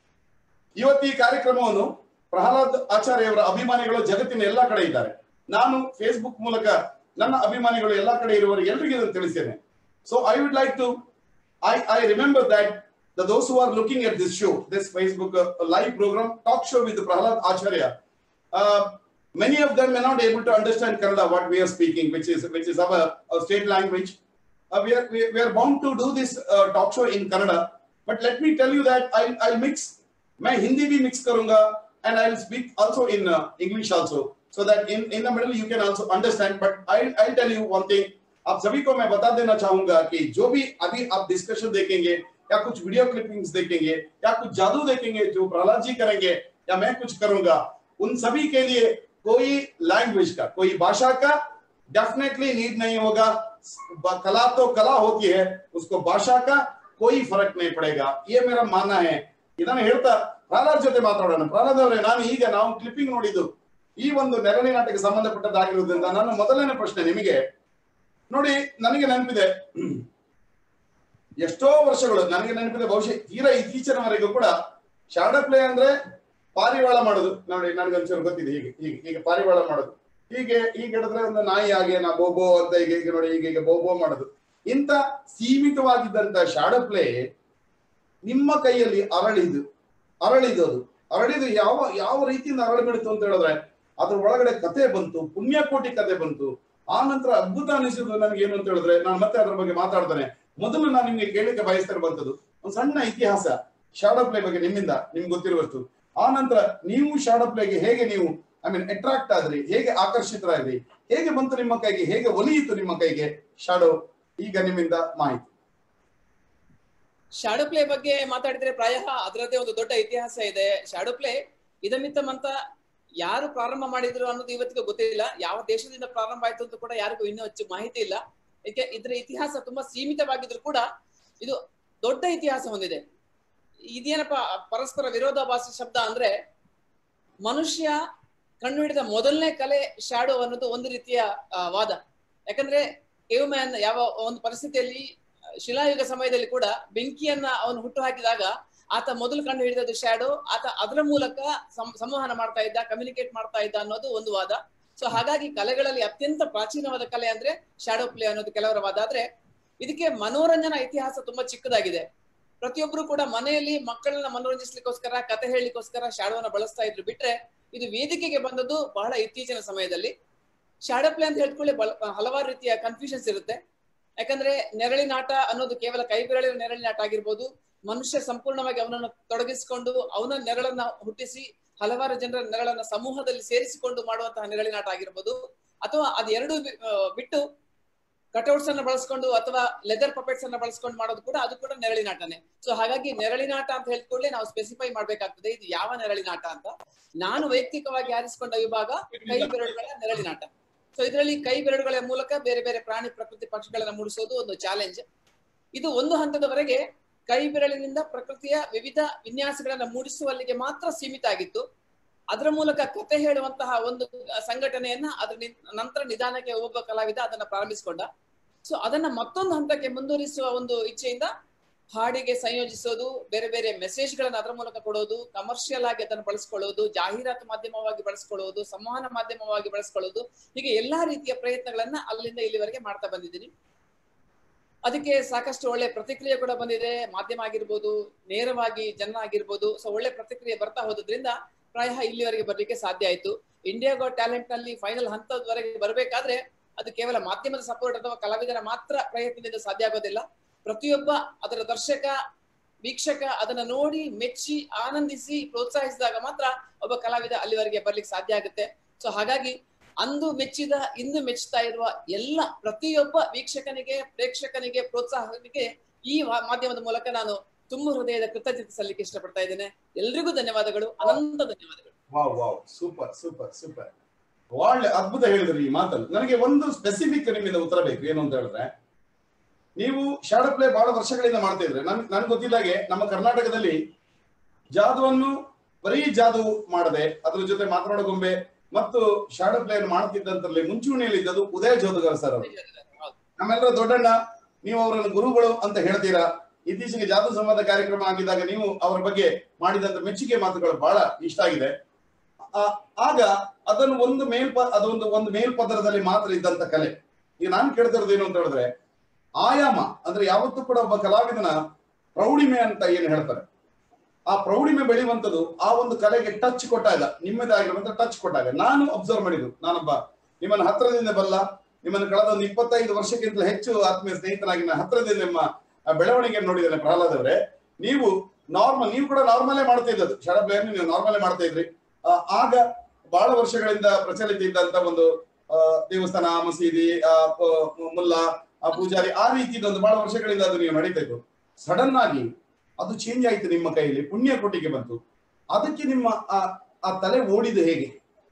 ಇವತ್ತು ಈ ಕಾರ್ಯಕ್ರಮವನ್ನು ಪ್ರಹ್ಲಾದ್ ಆಚಾರ್ಯವರ ಅಭಿಮಾನಿಗಳು ಜಗತ್ತಿನ ಎಲ್ಲಾ ಕಡೆ ಇದ್ದಾರೆ ನಾನು ಫೇಸ್ಬುಕ್ ಮೂಲಕ ನನ್ನ ಅಭಿಮಾನಿಗಳು ಎಲ್ಲಾ ಕಡೆ ಇರುವವರು ಎಲ್ರಿಗೂ ಇದನ್ನು ತಿಳಿಸ್ತೇನೆ so I would like to I I remember that the those who are looking at this show, this Facebook uh, live program, talk show with Prahlad Acharya, uh, many of them may not be able to understand Kannada, what we are speaking, which is which is our, our state language. Uh, we, are, we, we are bound to do this uh, talk show in Kannada. But let me tell you that I'll, I'll mix, my Hindi bhi mix karunga, and I'll speak also in uh, English also, so that in, in the middle you can also understand. But I'll, I'll tell you one thing. आप सभी को मैं बता देना चाहूंगा कि जो भी अभी आप डिस्कशन देखेंगे या कुछ वीडियो क्लिपिंग्स देखेंगे या कुछ जादू देखेंगे जो प्रहलाद जी करेंगे या मैं कुछ करूंगा उन सभी के लिए कोई लैंग्वेज का कोई भाषा का डेफिनेटली नीड नहीं होगा ब- कला तो कला होती है उसको भाषा का कोई फर्क नहीं पड़ेगा ये मेरा मानना है ಇದನ್ನ ಹೇಳ್ತಾ ಪ್ರಹ್ಲಾದ್ ಜೊತೆ ಮಾತಾಡೋಣ ಪ್ರಹ್ಲಾದ್ ಅವರೇ ನಾನು ಈಗ ನಾವು ಕ್ಲಿಪ್ಪಿಂಗ್ ನೋಡಿದ್ದು ಈ ಒಂದು ನೆರಳಿ ನಾಟಕ ಸಂಬಂಧಪಟ್ಟದ್ದಾಗಿರೋದ್ರಿಂದ ನನ್ನ ಮೊದಲನೇ ಪ್ರಶ್ನೆ ನಿಮಗೆ ನೋಡಿ ನನಗೆ ನೆನಪಿದೆ ಎಷ್ಟೋ ವರ್ಷಗಳು ನನಗೆ ನೆನಪಿದೆ ಬಹುಶಃ ತೀರಾ ಇತ್ತೀಚಿನವರೆಗೂ ಕೂಡ ಶಾಡೋ ಪ್ಲೇ ಅಂದ್ರೆ ಪಾರಿವಾಳ ಮಾಡೋದು ನೋಡಿ ನನಗೊಂಚೂರು ಗೊತ್ತಿದೆ ಹೀಗೆ ಹೀಗೆ ಹೀಗೆ ಪಾರಿವಾಳ ಮಾಡೋದು ಹೀಗೆ ಹೀಗೆ ಹಿಡಿದ್ರೆ ಒಂದು ನಾಯಿ ಹಾಗೆ ನಾ ಬೋಬೋ ಅಂತ ಹೀಗೆ ಹೀಗೆ ನೋಡಿ ಹೀಗೆ ಹೀಗೆ ಬೋಬೋ ಮಾಡೋದು ಇಂಥ ಸೀಮಿತವಾಗಿದ್ದಂತ ಶಾಡೋ ಪ್ಲೇ ನಿಮ್ಮ ಕೈಯಲ್ಲಿ ಅರಳಿದು ಅರಳಿದು ಅದು ಅರಳಿದು ಯಾವ ಯಾವ ರೀತಿಯಿಂದ ಅರಳಿ ಬಿಡ್ತು ಅಂತ ಹೇಳಿದ್ರೆ ಅದ್ರ ಒಳಗಡೆ ಕತೆ ಬಂತು ಪುಣ್ಯಕೋಟಿ ಕತೆ ಬಂತು ಆ ನಂತರ ಅದ್ಭುತ ಅನಿಸಿದ್ದು ನನಗೆ ಏನು ಅಂತ ಹೇಳಿದ್ರೆ ನಾನು ಮತ್ತೆ ಅದ್ರ ಬಗ್ಗೆ ಮಾತಾಡ್ತೇನೆ ಮೊದಲು ನಾನು ನಿಮ್ಗೆ ಕೇಳಲಿಕ್ಕೆ ಬಯಸ್ತಾ ಇರುವಂತದ್ದು ಒಂದು ಸಣ್ಣ ಇತಿಹಾಸ ಶಾಡೋ ಪ್ಲೇ ಬಗ್ಗೆ ನಿಮ್ಮಿಂದ ನಿಮ್ಗೆ ಗೊತ್ತಿರುವಷ್ಟು ಆ ನಂತರ ನೀವು ಶಾಡೋ ಪ್ಲೇಗೆ ಹೇಗೆ ನೀವು ಐ ಮೀನ್ ಅಟ್ರಾಕ್ಟ್ ಆದ್ರಿ ಹೇಗೆ ಆಕರ್ಷಿತರಾದ್ರಿ ಹೇಗೆ ಬಂತು ನಿಮ್ಮ ಕೈಗೆ ಹೇಗೆ ಒಲಿಯಿತು ನಿಮ್ಮ ಕೈಗೆ ಶಾಡೋ ಈಗ ನಿಮ್ಮಿಂದ ಮಾಹಿತಿ ಶಾಡೋ ಪ್ಲೇ ಬಗ್ಗೆ ಮಾತಾಡಿದ್ರೆ ಪ್ರಾಯ ಅದರದ್ದೇ ಒಂದು ದೊಡ್ಡ ಇತಿಹಾಸ ಇದೆ ಶಾಡೋ ಪ್ಲೇ ಇದಮಿತ್ತಂ ಅಂತ ಯಾರು ಪ್ರಾರಂಭ ಮಾಡಿದ್ರು ಅನ್ನೋದು ಇವತ್ತಿಗೆ ಗೊತ್ತಿಲ್ಲ ಯಾವ ದೇಶದಿಂದ ಪ್ರಾರಂಭ ಆಯ್ತು ಅಂತ ಕೂಡ ಯಾರಿಗೂ ಇನ್ನೂ ಹೆಚ್ಚು ಮಾಹಿತಿ ಇಲ್ಲ ಏಕೆ ಇದರ ಇತಿಹಾಸ ತುಂಬಾ ಸೀಮಿತವಾಗಿದ್ರು ಕೂಡ ಇದು ದೊಡ್ಡ ಇತಿಹಾಸ ಹೊಂದಿದೆ ಇದೇನಪ್ಪ ಪರಸ್ಪರ ವಿರೋಧಾಭಾಸ ಶಬ್ದ ಅಂದ್ರೆ ಮನುಷ್ಯ ಕಂಡುಹಿಡಿದ ಮೊದಲನೇ ಕಲೆ ಶಾಡೋ ಅನ್ನೋದು ಒಂದು ರೀತಿಯ ಆ, ವಾದ ಯಾಕಂದ್ರೆ ಕೇವ್ ಮ್ಯಾನ್ ಯಾವ ಒಂದು ಪರಿಸ್ಥಿತಿಯಲ್ಲಿ ಆ, ಶಿಲಾಯುಗ ಸಮಯದಲ್ಲಿ ಕೂಡ ಬೆಂಕಿಯನ್ನ ಅವನು ಹುಟ್ಟು ಹಾಕಿದಾಗ ಆತ ಮೊದಲು ಕಂಡು ಹಿಡಿದದ್ದು ಶ್ಯಾಡೋ ಆತ ಅದರ ಮೂಲಕ ಸಂ- ಸಂವಹನ ಮಾಡ್ತಾ ಇದ್ದ ಕಮ್ಯುನಿಕೇಟ್ ಮಾಡ್ತಾ ಇದ್ದ ಅನ್ನೋದು ಒಂದು ವಾದ ಸೊ ಹಾಗಾಗಿ ಕಲೆಗಳಲ್ಲಿ ಅತ್ಯಂತ ಪ್ರಾಚೀನವಾದ ಕಲೆ ಅಂದ್ರೆ ಶಾಡೋ ಪ್ಲೇ ಅನ್ನೋದು ಕೆಲವರ ವಾದ ಆದ್ರೆ ಇದಕ್ಕೆ ಮನೋರಂಜನಾ ಇತಿಹಾಸ ತುಂಬಾ ಚಿಕ್ಕದಾಗಿದೆ ಪ್ರತಿಯೊಬ್ರು ಕೂಡ ಮನೆಯಲ್ಲಿ ಮಕ್ಕಳನ್ನ ಮನೋರಂಜಿಸ್ಲಿಕ್ಕೋಸ್ಕರ ಕತೆ ಹೇಳಲಿಕ್ಕೋಸ್ಕರ ಶಾಡೋವನ್ನ ಬಳಸ್ತಾ ಇದ್ರು ಬಿಟ್ರೆ ಇದು ವೇದಿಕೆಗೆ ಬಂದದ್ದು ಬಹಳ ಇತ್ತೀಚಿನ ಸಮಯದಲ್ಲಿ ಶಾಡೋ ಪ್ಲೇ ಅಂತ ಹೇಳ್ಕೊಳ್ಳಿ ಬಲ ಹಲವಾರು ರೀತಿಯ ಕನ್ಫ್ಯೂಷನ್ಸ್ ಇರುತ್ತೆ ಯಾಕಂದ್ರೆ ನೆರಳಿನಾಟ ಅನ್ನೋದು ಕೇವಲ ಕೈ ಬೆರಳಿನ ನೆರಳಿನಾಟ ಆಗಿರ್ಬೋದು ಮನುಷ್ಯ ಸಂಪೂರ್ಣವಾಗಿ ಅವನನ್ನು ತೊಡಗಿಸಿಕೊಂಡು ಅವನ ನೆರಳನ್ನ ಹುಟ್ಟಿಸಿ ಹಲವಾರು ಜನರ ನೆರಳನ್ನ ಸಮೂಹದಲ್ಲಿ ಸೇರಿಸಿಕೊಂಡು ಮಾಡುವಂತಹ ನೆರಳಿನಾಟ ಆಗಿರ್ಬೋದು ಅಥವಾ ಅದೆರಡು ಬಿ- ಆ, ಬಿಟ್ಟು ಕಟೌಟ್ಸ್ ಅನ್ನ ಬಳಸ್ಕೊಂಡು ಅಥವಾ ಲೆದರ್ ಪಪೆಟ್ಸ್ ಅನ್ನ ಬಳಸ್ಕೊಂಡು ಮಾಡೋದು ಕೂಡ ಅದು ಕೂಡ ನೆರಳಿನಾಟನೇ ಸೊ ಹಾಗಾಗಿ ನೆರಳಿನಾಟ ಅಂತ ಹೇಳ್ಕೊಳ್ಳಿ ನಾವು ಸ್ಪೆಸಿಫೈ ಮಾಡ್ಬೇಕಾಗ್ತದೆ ಇದು ಯಾವ ನೆರಳಿನಾಟ ಅಂತ ನಾನು ವೈಯಕ್ತಿಕವಾಗಿ ಆರಿಸಿಕೊಂಡ ವಿಭಾಗ ಕೈ ಬೆರಳುಗಳ ನೆರಳಿನಾಟ ಸೊ ಇದರಲ್ಲಿ ಕೈ ಬೆರಳುಗಳ ಮೂಲಕ ಬೇರೆ ಬೇರೆ ಪ್ರಾಣಿ ಪ್ರಕೃತಿ ಪಕ್ಷಿಗಳನ್ನ ಮೂಡಿಸೋದು ಒಂದು ಚಾಲೆಂಜ್ ಇದು ಒಂದು ಹಂತದವರೆಗೆ ಕೈ ಬೆರಳಿನಿಂದ ಪ್ರಕೃತಿಯ ವಿವಿಧ ವಿನ್ಯಾಸಗಳನ್ನ ಮೂಡಿಸುವಲ್ಲಿಗೆ ಮಾತ್ರ ಸೀಮಿತ ಆಗಿತ್ತು ಅದರ ಮೂಲಕ ಕತೆ ಹೇಳುವಂತಹ ಒಂದು ಸಂಘಟನೆಯನ್ನ ಅದರ ನಿ- ನಂತರ ನಿಧಾನಕ್ಕೆ ಒಬ್ಬ ಕಲಾವಿದ ಅದನ್ನ ಪ್ರಾರಂಭಿಸಿಕೊಂಡ ಸೊ ಅದನ್ನ ಮತ್ತೊಂದು ಹಂತಕ್ಕೆ ಮುಂದುವರಿಸುವ ಒಂದು ಇಚ್ಛೆಯಿಂದ ಹಾಡಿಗೆ ಸಂಯೋಜಿಸೋದು ಬೇರೆ ಬೇರೆ ಮೆಸೇಜ್ ಗಳನ್ನ ಅದರ ಮೂಲಕ ಕೊಡೋದು ಕಮರ್ಷಿಯಲ್ ಆಗಿ ಅದನ್ನು ಬಳಸ್ಕೊಳ್ಳೋದು ಜಾಹೀರಾತು ಮಾಧ್ಯಮವಾಗಿ ಬಳಸ್ಕೊಳ್ಳೋದು ಸಂವಹನ ಮಾಧ್ಯಮವಾಗಿ ಬಳಸ್ಕೊಳ್ಳೋದು ಹೀಗೆ ಎಲ್ಲಾ ರೀತಿಯ ಪ್ರಯತ್ನಗಳನ್ನ ಅಲ್ಲಿಂದ ಇಲ್ಲಿವರೆಗೆ ಮಾಡ್ತಾ ಬಂದಿದ್ದೀನಿ ಅದಕ್ಕೆ ಸಾಕಷ್ಟು ಒಳ್ಳೆ ಪ್ರತಿಕ್ರಿಯೆ ಕೂಡ ಬಂದಿದೆ ಮಾಧ್ಯಮ ಆಗಿರ್ಬೋದು ನೇರವಾಗಿ ಜನ ಆಗಿರ್ಬೋದು ಸೊ ಒಳ್ಳೆ ಪ್ರತಿಕ್ರಿಯೆ ಬರ್ತಾ ಹೋದ್ರಿಂದ ಪ್ರಾಯ ಇಲ್ಲಿವರೆಗೆ ಬರ್ಲಿಕ್ಕೆ ಸಾಧ್ಯ ಆಯ್ತು ಇಂಡಿಯಾ ಗೋ ಟ್ಯಾಲೆಂಟ್ ನಲ್ಲಿ ಫೈನಲ್ ಹಂತದವರೆಗೆ ಬರಬೇಕಾದ್ರೆ ಅದು ಕೇವಲ ಮಾಧ್ಯಮದ ಸಪೋರ್ಟ್ ಅಥವಾ ಕಲಾವಿದರ ಮಾತ್ರ ಪ್ರಯತ್ನದಿಂದ ಸಾಧ್ಯ ಆಗೋದಿಲ್ಲ ಪ್ರತಿಯೊಬ್ಬ ಅದರ ದರ್ಶಕ ವೀಕ್ಷಕ ಅದನ್ನ ನೋಡಿ ಮೆಚ್ಚಿ ಆನಂದಿಸಿ ಪ್ರೋತ್ಸಾಹಿಸಿದಾಗ ಮಾತ್ರ ಒಬ್ಬ ಕಲಾವಿದ ಅಲ್ಲಿವರೆಗೆ ಬರ್ಲಿಕ್ಕೆ ಸಾಧ್ಯ ಆಗುತ್ತೆ ಸೊ ಹಾಗಾಗಿ ಅಂದು ಮೆಚ್ಚಿದ ಇಂದು ಮೆಚ್ಚುತ್ತಾ ಇರುವ ಎಲ್ಲ ಪ್ರತಿಯೊಬ್ಬ ವೀಕ್ಷಕನಿಗೆ ಪ್ರೇಕ್ಷಕನಿಗೆ ಪ್ರೋತ್ಸಾಹನಿಗೆ ಈ ವಾ- ಮಾಧ್ಯಮದ ಮೂಲಕ ನಾನು ತುಂಬ ಹೃದಯದ ಕೃತಜ್ಞತೆ ಸಲ್ಲಿಕ್ಕೆ ಇಷ್ಟಪಡ್ತಾ ಇದ್ದೇನೆ ಎಲ್ರಿಗೂ ಧನ್ಯವಾದಗಳು ಅನಂತ ಧನ್ಯವಾದಗಳು wow wow super super super ಒಳ್ಳೆ ಅದ್ಭುತ ಹೇಳಿದ್ರಿ ಈ ಮಾತಲ್ಲಿ ನನಗೆ ಒಂದು ಸ್ಪೆಸಿಫಿಕ್ ನಿಮ್ಮಿಂದ ಉತ್ತರ ಬೇಕು ಏನು ಅಂತ ಹೇಳಿದ್ರೆ ನೀವು ಶಾಡೋ ಪ್ಲೇ ಬಹಳ ವರ್ಷಗಳಿಂದ ಮಾಡ್ತಾ ಇದ್ರೆ ನನ್ ನನ್ಗೆ ಗೊತ್ತಿದ್ದಾಗೆ ನಮ್ಮ ಕರ್ನಾಟಕದಲ್ಲಿ ಜಾದುವನ್ನು ಬರೀ ಜಾದು ಮಾಡದೆ ಅದ್ರ ಜೊತೆ ಮಾತನಾಡೋ ಗೊಂಬೆ ಮತ್ತು ಶಾಡೋ ಪ್ಲೇ ಮಾಡ್ತಿದ್ದಂತರಲ್ಲಿ ಮುಂಚೂಣಿಯಲ್ಲಿ ಇದ್ದದ್ದು ಉದಯ ಜೋದುಗಾರ್ ಸರ್ ಅವರು ಹೌದು. ನಮ್ಮೆಲ್ಲರ ದೊಡ್ಡಣ್ಣ ನೀವು ಅವರನ್ನು ಗುರುಗಳು ಅಂತ ಹೇಳ್ತೀರಾ ಇತ್ತೀಚೆಗೆ ಜಾದು ಸಂವಾದ ಕಾರ್ಯಕ್ರಮ ಆಗಿದ್ದಾಗ ನೀವು ಅವರ ಬಗ್ಗೆ ಮಾಡಿದಂತ ಮೆಚ್ಚುಗೆ ಮಾತುಗಳು ಬಹಳ ಇಷ್ಟ ಆಗಿದೆ ಆ- ಆಗ ಅದನ್ನು ಒಂದು ಮೇಲ್ಪ ಅದೊಂದು ಒಂದು ಮೇಲ್ಪದರದಲ್ಲಿ ಮಾತ್ರ ಇದ್ದಂತ ಕಲೆ ಈಗ ನಾನು ಕೇಳ್ತಿರೋದು ಏನು ಅಂತ ಹೇಳಿದ್ರೆ ಆಯಾಮ ಅಂದ್ರೆ ಯಾವತ್ತೂ ಕೂಡ ಒಬ್ಬ ಕಲಾವಿದನ ಪ್ರೌಢಿಮೆ ಅಂತ ಏನು ಹೇಳ್ತಾರೆ ಆ ಪ್ರೌಢಿಮೆ ಬೆಳೆಯುವಂಥದ್ದು ಆ ಒಂದು ಕಲೆಗೆ ಟಚ್ ಕೊಟ್ಟಾಗ ನಿಮ್ಮದಾಗಿರುವಂತ ಟಚ್ ಕೊಟ್ಟಾಗ ನಾನು ಅಬ್ಸರ್ವ್ ಮಾಡಿದ್ದು ನಾನೊಬ್ಬ ನಿಮ್ಮನ್ನ ಹತ್ರದಿಂದ ಬಲ್ಲ ನಿಮ್ಮನ್ನು ಕಳೆದ ಒಂದು ಇಪ್ಪತ್ತೈದು ವರ್ಷಕ್ಕಿಂತ ಹೆಚ್ಚು ಆತ್ಮೀಯ ಸ್ನೇಹಿತನಾಗಿ ನಾನು ಹತ್ರದಿಂದ ನಿಮ್ಮ ಆ ಬೆಳವಣಿಗೆ ನೋಡಿದ್ದೇನೆ ಪ್ರಹ್ಲಾದ್ ಅವರೇ ನೀವು ನಾರ್ಮಲ್ ನೀವು ಕೂಡ ನಾರ್ಮಲೇ ಮಾಡ್ತಾ ಇದ್ದದ್ದು ಶರಬ್ಲೆಯನ್ನು ನೀವು ನಾರ್ಮಲೇ ಮಾಡ್ತಾ ಇದ್ರಿ ಆ, ಆಗ ಬಹಳ ವರ್ಷಗಳಿಂದ ಪ್ರಚಲಿತ ಇದ್ದಂತ ಒಂದು ಆ, ದೇವಸ್ಥಾನ ಮಸೀದಿ ಆ, ಪ- ಮುಲ್ಲಾ ಆ ಪೂಜಾರಿ ಆ ರೀತಿಯಿಂದ ಒಂದು ಬಹಳ ವರ್ಷಗಳಿಂದ ಅದು ನೀವು ನಡೀತಾ ಇತ್ತು ಸಡನ್ ಆಗಿ ಅದು ಚೇಂಜ್ ಆಯ್ತು ನಿಮ್ಮ ಕೈಯಲ್ಲಿ ಪುಣ್ಯ ಕೊಟ್ಟಿಗೆ ಬಂತು ಅದಕ್ಕೆ ನಿಮ್ಮ ಆ ಆ ತಲೆ ಓಡಿದು ಹೇಗೆ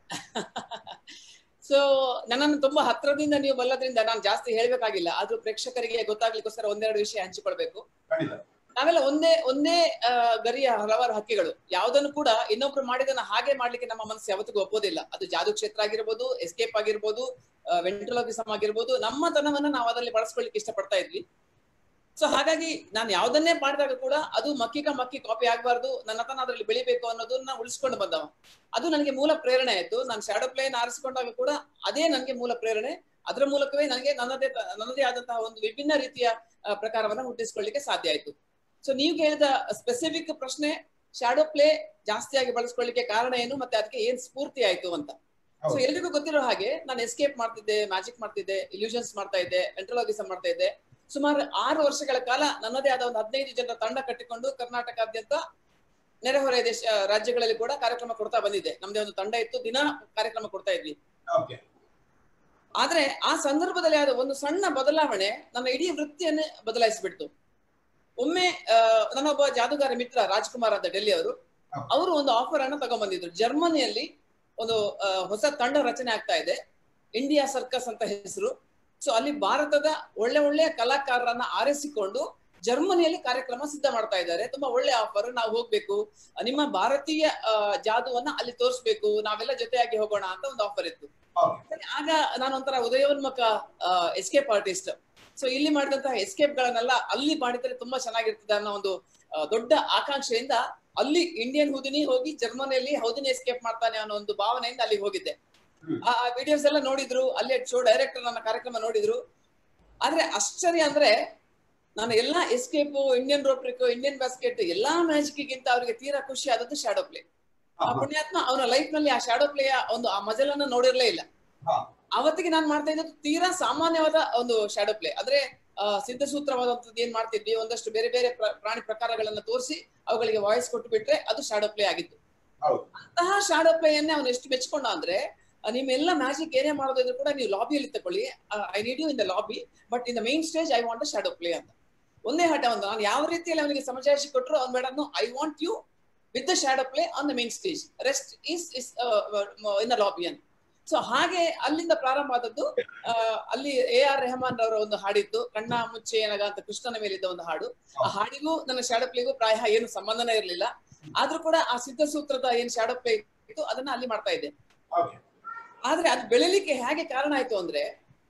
ಸೊ ನನ್ನನ್ನು ತುಂಬಾ ಹತ್ರದಿಂದ ನೀವು ಬಲ್ಲದ್ರಿಂದ ನಾನು ಜಾಸ್ತಿ ಹೇಳ್ಬೇಕಾಗಿಲ್ಲ ಆದ್ರೂ ಪ್ರೇಕ್ಷಕರಿಗೆ ಗೊತ್ತಾಗ್ಲಿಕ್ಕೋಸ್ಕರ ಒಂದೆರಡು ವಿಷಯ ಹಂಚಿಕೊಳ್ಬೇಕು ಖಂಡಿತ ನಾವೆಲ್ಲ ಒಂದೇ ಒಂದೇ ಆ, ಗರಿಯ ಹಲವಾರು ಹಕ್ಕಿಗಳು ಯಾವುದನ್ನು ಕೂಡ ಇನ್ನೊಬ್ರು ಮಾಡಿದನ್ನ ಹಾಗೆ ಮಾಡ್ಲಿಕ್ಕೆ ನಮ್ಮ ಮನಸ್ಸು ಯಾವತ್ತಿಗೂ ಒಪ್ಪೋದಿಲ್ಲ ಅದು ಜಾದು ಕ್ಷೇತ್ರ ಆಗಿರ್ಬೋದು ಎಸ್ಕೇಪ್ ಆಗಿರ್ಬೋದು ವೆಂಟ್ರಲೋಗಿಸಮ್ ಆಗಿರ್ಬೋದು ನಮ್ಮ ತನವನ್ನ ನಾವು ಅದರಲ್ಲಿ ಬಳಸ್ಕೊಳ್ಳಿಕ್ಕೆ ಇಷ್ಟಪಡ್ತಾ ಇದ್ವಿ ಸೊ ಹಾಗಾಗಿ ನಾನು ಯಾವ್ದನ್ನೇ ಮಾಡಿದಾಗ ಕೂಡ ಅದು ಮಕ್ಕಿಕ ಮಕ್ಕಿ ಕಾಪಿ ಆಗ್ಬಾರ್ದು ನನ್ನ ತನ ಅದರಲ್ಲಿ ಬೆಳಿಬೇಕು ಅನ್ನೋದನ್ನ ಉಳಿಸ್ಕೊಂಡು ಬಂದವ ಅದು ನನಗೆ ಮೂಲ ಪ್ರೇರಣೆ ಆಯ್ತು ನಾನು ಶಾಡೋ ಪ್ಲೇನ್ ಆರಿಸಿಕೊಂಡಾಗ ಕೂಡ ಅದೇ ನನಗೆ ಮೂಲ ಪ್ರೇರಣೆ ಅದರ ಮೂಲಕವೇ ನನಗೆ ನನ್ನದೇ ತ- ನನ್ನದೇ ಆದಂತಹ ಒಂದು ವಿಭಿನ್ನ ರೀತಿಯ ಆ, ಪ್ರಕಾರವನ್ನ ಹುಟ್ಟಿಸ್ಕೊಳ್ಳಿಕ್ಕೆ ಸಾಧ್ಯ ಆಯ್ತು ಸೊ ನೀವು ಕೇಳಿದ ಸ್ಪೆಸಿಫಿಕ್ ಪ್ರಶ್ನೆ ಶಾಡೋ ಪ್ಲೇ ಜಾಸ್ತಿಯಾಗಿ ಬಳಸ್ಕೊಳ್ಳಿಕ್ಕೆ ಕಾರಣ ಏನು ಮತ್ತೆ ಅದಕ್ಕೆ ಏನ್ ಸ್ಫೂರ್ತಿ ಆಯ್ತು ಅಂತ ಸೊ ಹೌದು. ಎಲ್ರಿಗೂ ಗೊತ್ತಿರೋ ಹಾಗೆ ನಾನು ಎಸ್ಕೇಪ್ ಮಾಡ್ತಿದ್ದೆ ಮ್ಯಾಜಿಕ್ ಮಾಡ್ತಿದ್ದೆ ಇಲ್ಯೂಷನ್ಸ್ ಮಾಡ್ತಾ ಇದ್ದೆ ಎಂಟ್ರಲಾಗಿಸಮ್ ಮಾಡ್ತಾ ಇದ್ದೆ ಸುಮಾರು ಆರು ವರ್ಷಗಳ ಕಾಲ ನನ್ನದೇ ಆದ ಒಂದು ಹದಿನೈದು ಜನರ ತಂಡ ಕಟ್ಟಿಕೊಂಡು ಕರ್ನಾಟಕಾದ್ಯಂತ ನೆರೆಹೊರೆ ದೇಶ ರಾಜ್ಯಗಳಲ್ಲಿ ಕೂಡ ಕಾರ್ಯಕ್ರಮ ಕೊಡ್ತಾ ಬಂದಿದ್ದೆ ನಮ್ದೇ ಒಂದು ತಂಡ ಇತ್ತು ದಿನ ಕಾರ್ಯಕ್ರಮ ಕೊಡ್ತಾ ಇದ್ವಿ ಓಕೆ ಆದ್ರೆ ಆ ಸಂದರ್ಭದಲ್ಲಿ ಆದ ಒಂದು ಸಣ್ಣ ಬದಲಾವಣೆ ನನ್ನ ಇಡೀ ವೃತ್ತಿಯನ್ನೇ ಬದಲಾಯಿಸಿಬಿಡ್ತು ಒಮ್ಮೆ ಆ, ನನ್ನೊಬ್ಬ ಜಾದೂಗಾರ ಮಿತ್ರ ರಾಜ್ಕುಮಾರ್ ಅಂತ ಡೆಲ್ಲಿ ಅವರು ಹ. ಅವರು ಒಂದು ಆಫರ್ ಅನ್ನ ತಗೊಂಡ್ಬಂದಿದ್ರು ಜರ್ಮನಿಯಲ್ಲಿ ಒಂದು ಆ, ಹೊಸ ತಂಡ ರಚನೆ ಆಗ್ತಾ ಇದೆ ಇಂಡಿಯಾ ಸರ್ಕಸ್ ಅಂತ ಹೆಸರು ಸೊ ಅಲ್ಲಿ ಭಾರತದ ಒಳ್ಳೆ ಒಳ್ಳೆಯ ಕಲಾಕಾರರನ್ನ ಆರಿಸಿಕೊಂಡು ಜರ್ಮನಿಯಲ್ಲಿ ಕಾರ್ಯಕ್ರಮ ಸಿದ್ಧ ಮಾಡ್ತಾ ಇದ್ದಾರೆ ತುಂಬಾ ಒಳ್ಳೆ ಆಫರ್ ನಾವು ಹೋಗ್ಬೇಕು ನಿಮ್ಮ ಭಾರತೀಯ ಆ, ಜಾದುವನ್ನ ಅಲ್ಲಿ ತೋರಿಸ್ಬೇಕು ನಾವೆಲ್ಲ ಜೊತೆಯಾಗಿ ಹೋಗೋಣ ಅಂತ ಒಂದು ಆಫರ್ ಇತ್ತು ಸರಿ, ಆಗ ನಾನು ಒಂಥರ ಉದಯೋನ್ಮುಖ ಎಸ್ಕೇಪ್ ಆರ್ಟಿಸ್ಟ್ ಸೊ ಇಲ್ಲಿ ಮಾಡಿದಂತಹ ಎಸ್ಕೇಪ್ ಗಳನ್ನೆಲ್ಲ ಅಲ್ಲಿ ಮಾಡಿದ್ರೆ ತುಂಬಾ ಚೆನ್ನಾಗಿರ್ತದೆ ಅನ್ನೋ ಒಂದು ಆ, ದೊಡ್ಡ ಆಕಾಂಕ್ಷೆಯಿಂದ ಅಲ್ಲಿ ಇಂಡಿಯನ್ ಹುದಿನಿ ಹೋಗಿ ಜರ್ಮನಿಯಲ್ಲಿ ಹೌದಿನಿ ಎಸ್ಕೇಪ್ ಮಾಡ್ತಾನೆ ಅನ್ನೋ ಒಂದು ಭಾವನೆಯಿಂದ ಅಲ್ಲಿಗೆ ಹೋಗಿದ್ದೆ ಹ್ಮ್. ಆ ವಿಡಿಯೋಸ್ ಎಲ್ಲ ನೋಡಿದ್ರು ಅಲ್ಲಿ ಶೋ ಡೈರೆಕ್ಟರ್ ನನ್ನ ಕಾರ್ಯಕ್ರಮ ನೋಡಿದ್ರು ಆದ್ರೆ ಆಶ್ಚರ್ಯ ಅಂದ್ರೆ ನಾನು ಎಲ್ಲಾ escape Indian rope trick Indian basket ಎಲ್ಲಾ ಮ್ಯಾಜಿಕ್ ಗಿಂತ ಅವ್ರಿಗೆ ತೀರಾ ಖುಷಿ ಆದದ್ದು ಶಾಡೋ ಪ್ಲೇ ಆ ಪುಣ್ಯಾತ್ಮ ಅವನ ಲೈಫ್ ನಲ್ಲಿ ಆ ಶಾಡೋ ಪ್ಲೇಯ ಒಂದು ಆ ಮಜಲನ್ನ ನೋಡಿರ್ಲೇ ಇಲ್ಲ ಹಾ. ಅವತ್ತಿಗೆ ನಾನು ಮಾಡ್ತಾ ಇದ್ದದ್ದು ತೀರಾ ಸಾಮಾನ್ಯವಾದ ಒಂದು ಶಾಡೋ ಪ್ಲೇ ಅಂದ್ರೆ ಆ, ಸಿದ್ಧಸೂತ್ರವಾದಂತದ್ದು ಏನ್ ಮಾಡ್ತಿದ್ವಿ ಒಂದಷ್ಟು ಬೇರೆ ಬೇರೆ ಪ್ರ- ಪ್ರಾಣಿ ಪ್ರಕಾರಗಳನ್ನ ತೋರಿಸಿ ಅವುಗಳಿಗೆ ವಾಯ್ಸ್ ಕೊಟ್ಟು ಬಿಟ್ರೆ ಅದು ಶಾಡೋ ಪ್ಲೇ ಆಗಿತ್ತು ಹೌದು. ಅಂತಹ ಶಾಡೋ ಪ್ಲೇಯನ್ನೇ ಅವನು ಎಷ್ಟು ಮೆಚ್ಕೊಂಡ ಅಂದ್ರೆ ಆ, ನಿಮ್ಮೆಲ್ಲ ಮ್ಯಾಜಿಕ್ ಏನೇ ಮಾಡೋದಿದ್ರು ಕೂಡ ನೀವು ಲಾಬಿಯಲ್ಲಿ ತಗೊಳ್ಳಿ I need you in the lobby but in the main stage I want shadow play ಅಂತ ಒಂದೇ ಹಠ ಒಂದು ನಾನು ಯಾವ ರೀತಿಯಲ್ಲಿ ಅವನಿಗೆ ಸಮಜಾಯಿಸಿ ಕೊಟ್ಟರು ಅವ್ನು ಬೇಡ I want you with the shadow play on the main stage rest is is in the lobby ಅಂತ ಸೊ ಹಾಗೆ ಅಲ್ಲಿಂದ ಪ್ರಾರಂಭ ಆದದ್ದು ಆ, ಅಲ್ಲಿ ಎ ಆರ್ ರೆಹಮಾನ್ ಅವರ ಒಂದು ಹಾಡಿತ್ತು ಕಣ್ಣ ಮುಚ್ಚೆ ಏನಗ ಅಂತ ಕೃಷ್ಣನ ಮೇಲಿದ್ದ ಒಂದು ಹಾಡು ಆ ಹಾಡಿಗೂ ನನ್ನ ಶಾಡೋ ಪ್ಲೇಗೂ ಪ್ರಾಯ ಏನು ಸಂಬಂಧನೇ ಇರಲಿಲ್ಲ ಆದ್ರೂ ಕೂಡ ಆ ಸಿದ್ಧಸೂತ್ರದ ಏನ್ ಶಾಡೋ ಪ್ಲೇ ಇತ್ತು ಅದನ್ನ ಅಲ್ಲಿ ಮಾಡ್ತಾ ಇದ್ದೆ Okay. ಆದ್ರೆ ಅದು ಬೆಳಿಲಿಕ್ಕೆ ಹೇಗೆ ಕಾರಣ ಆಯ್ತು ಅಂದ್ರೆ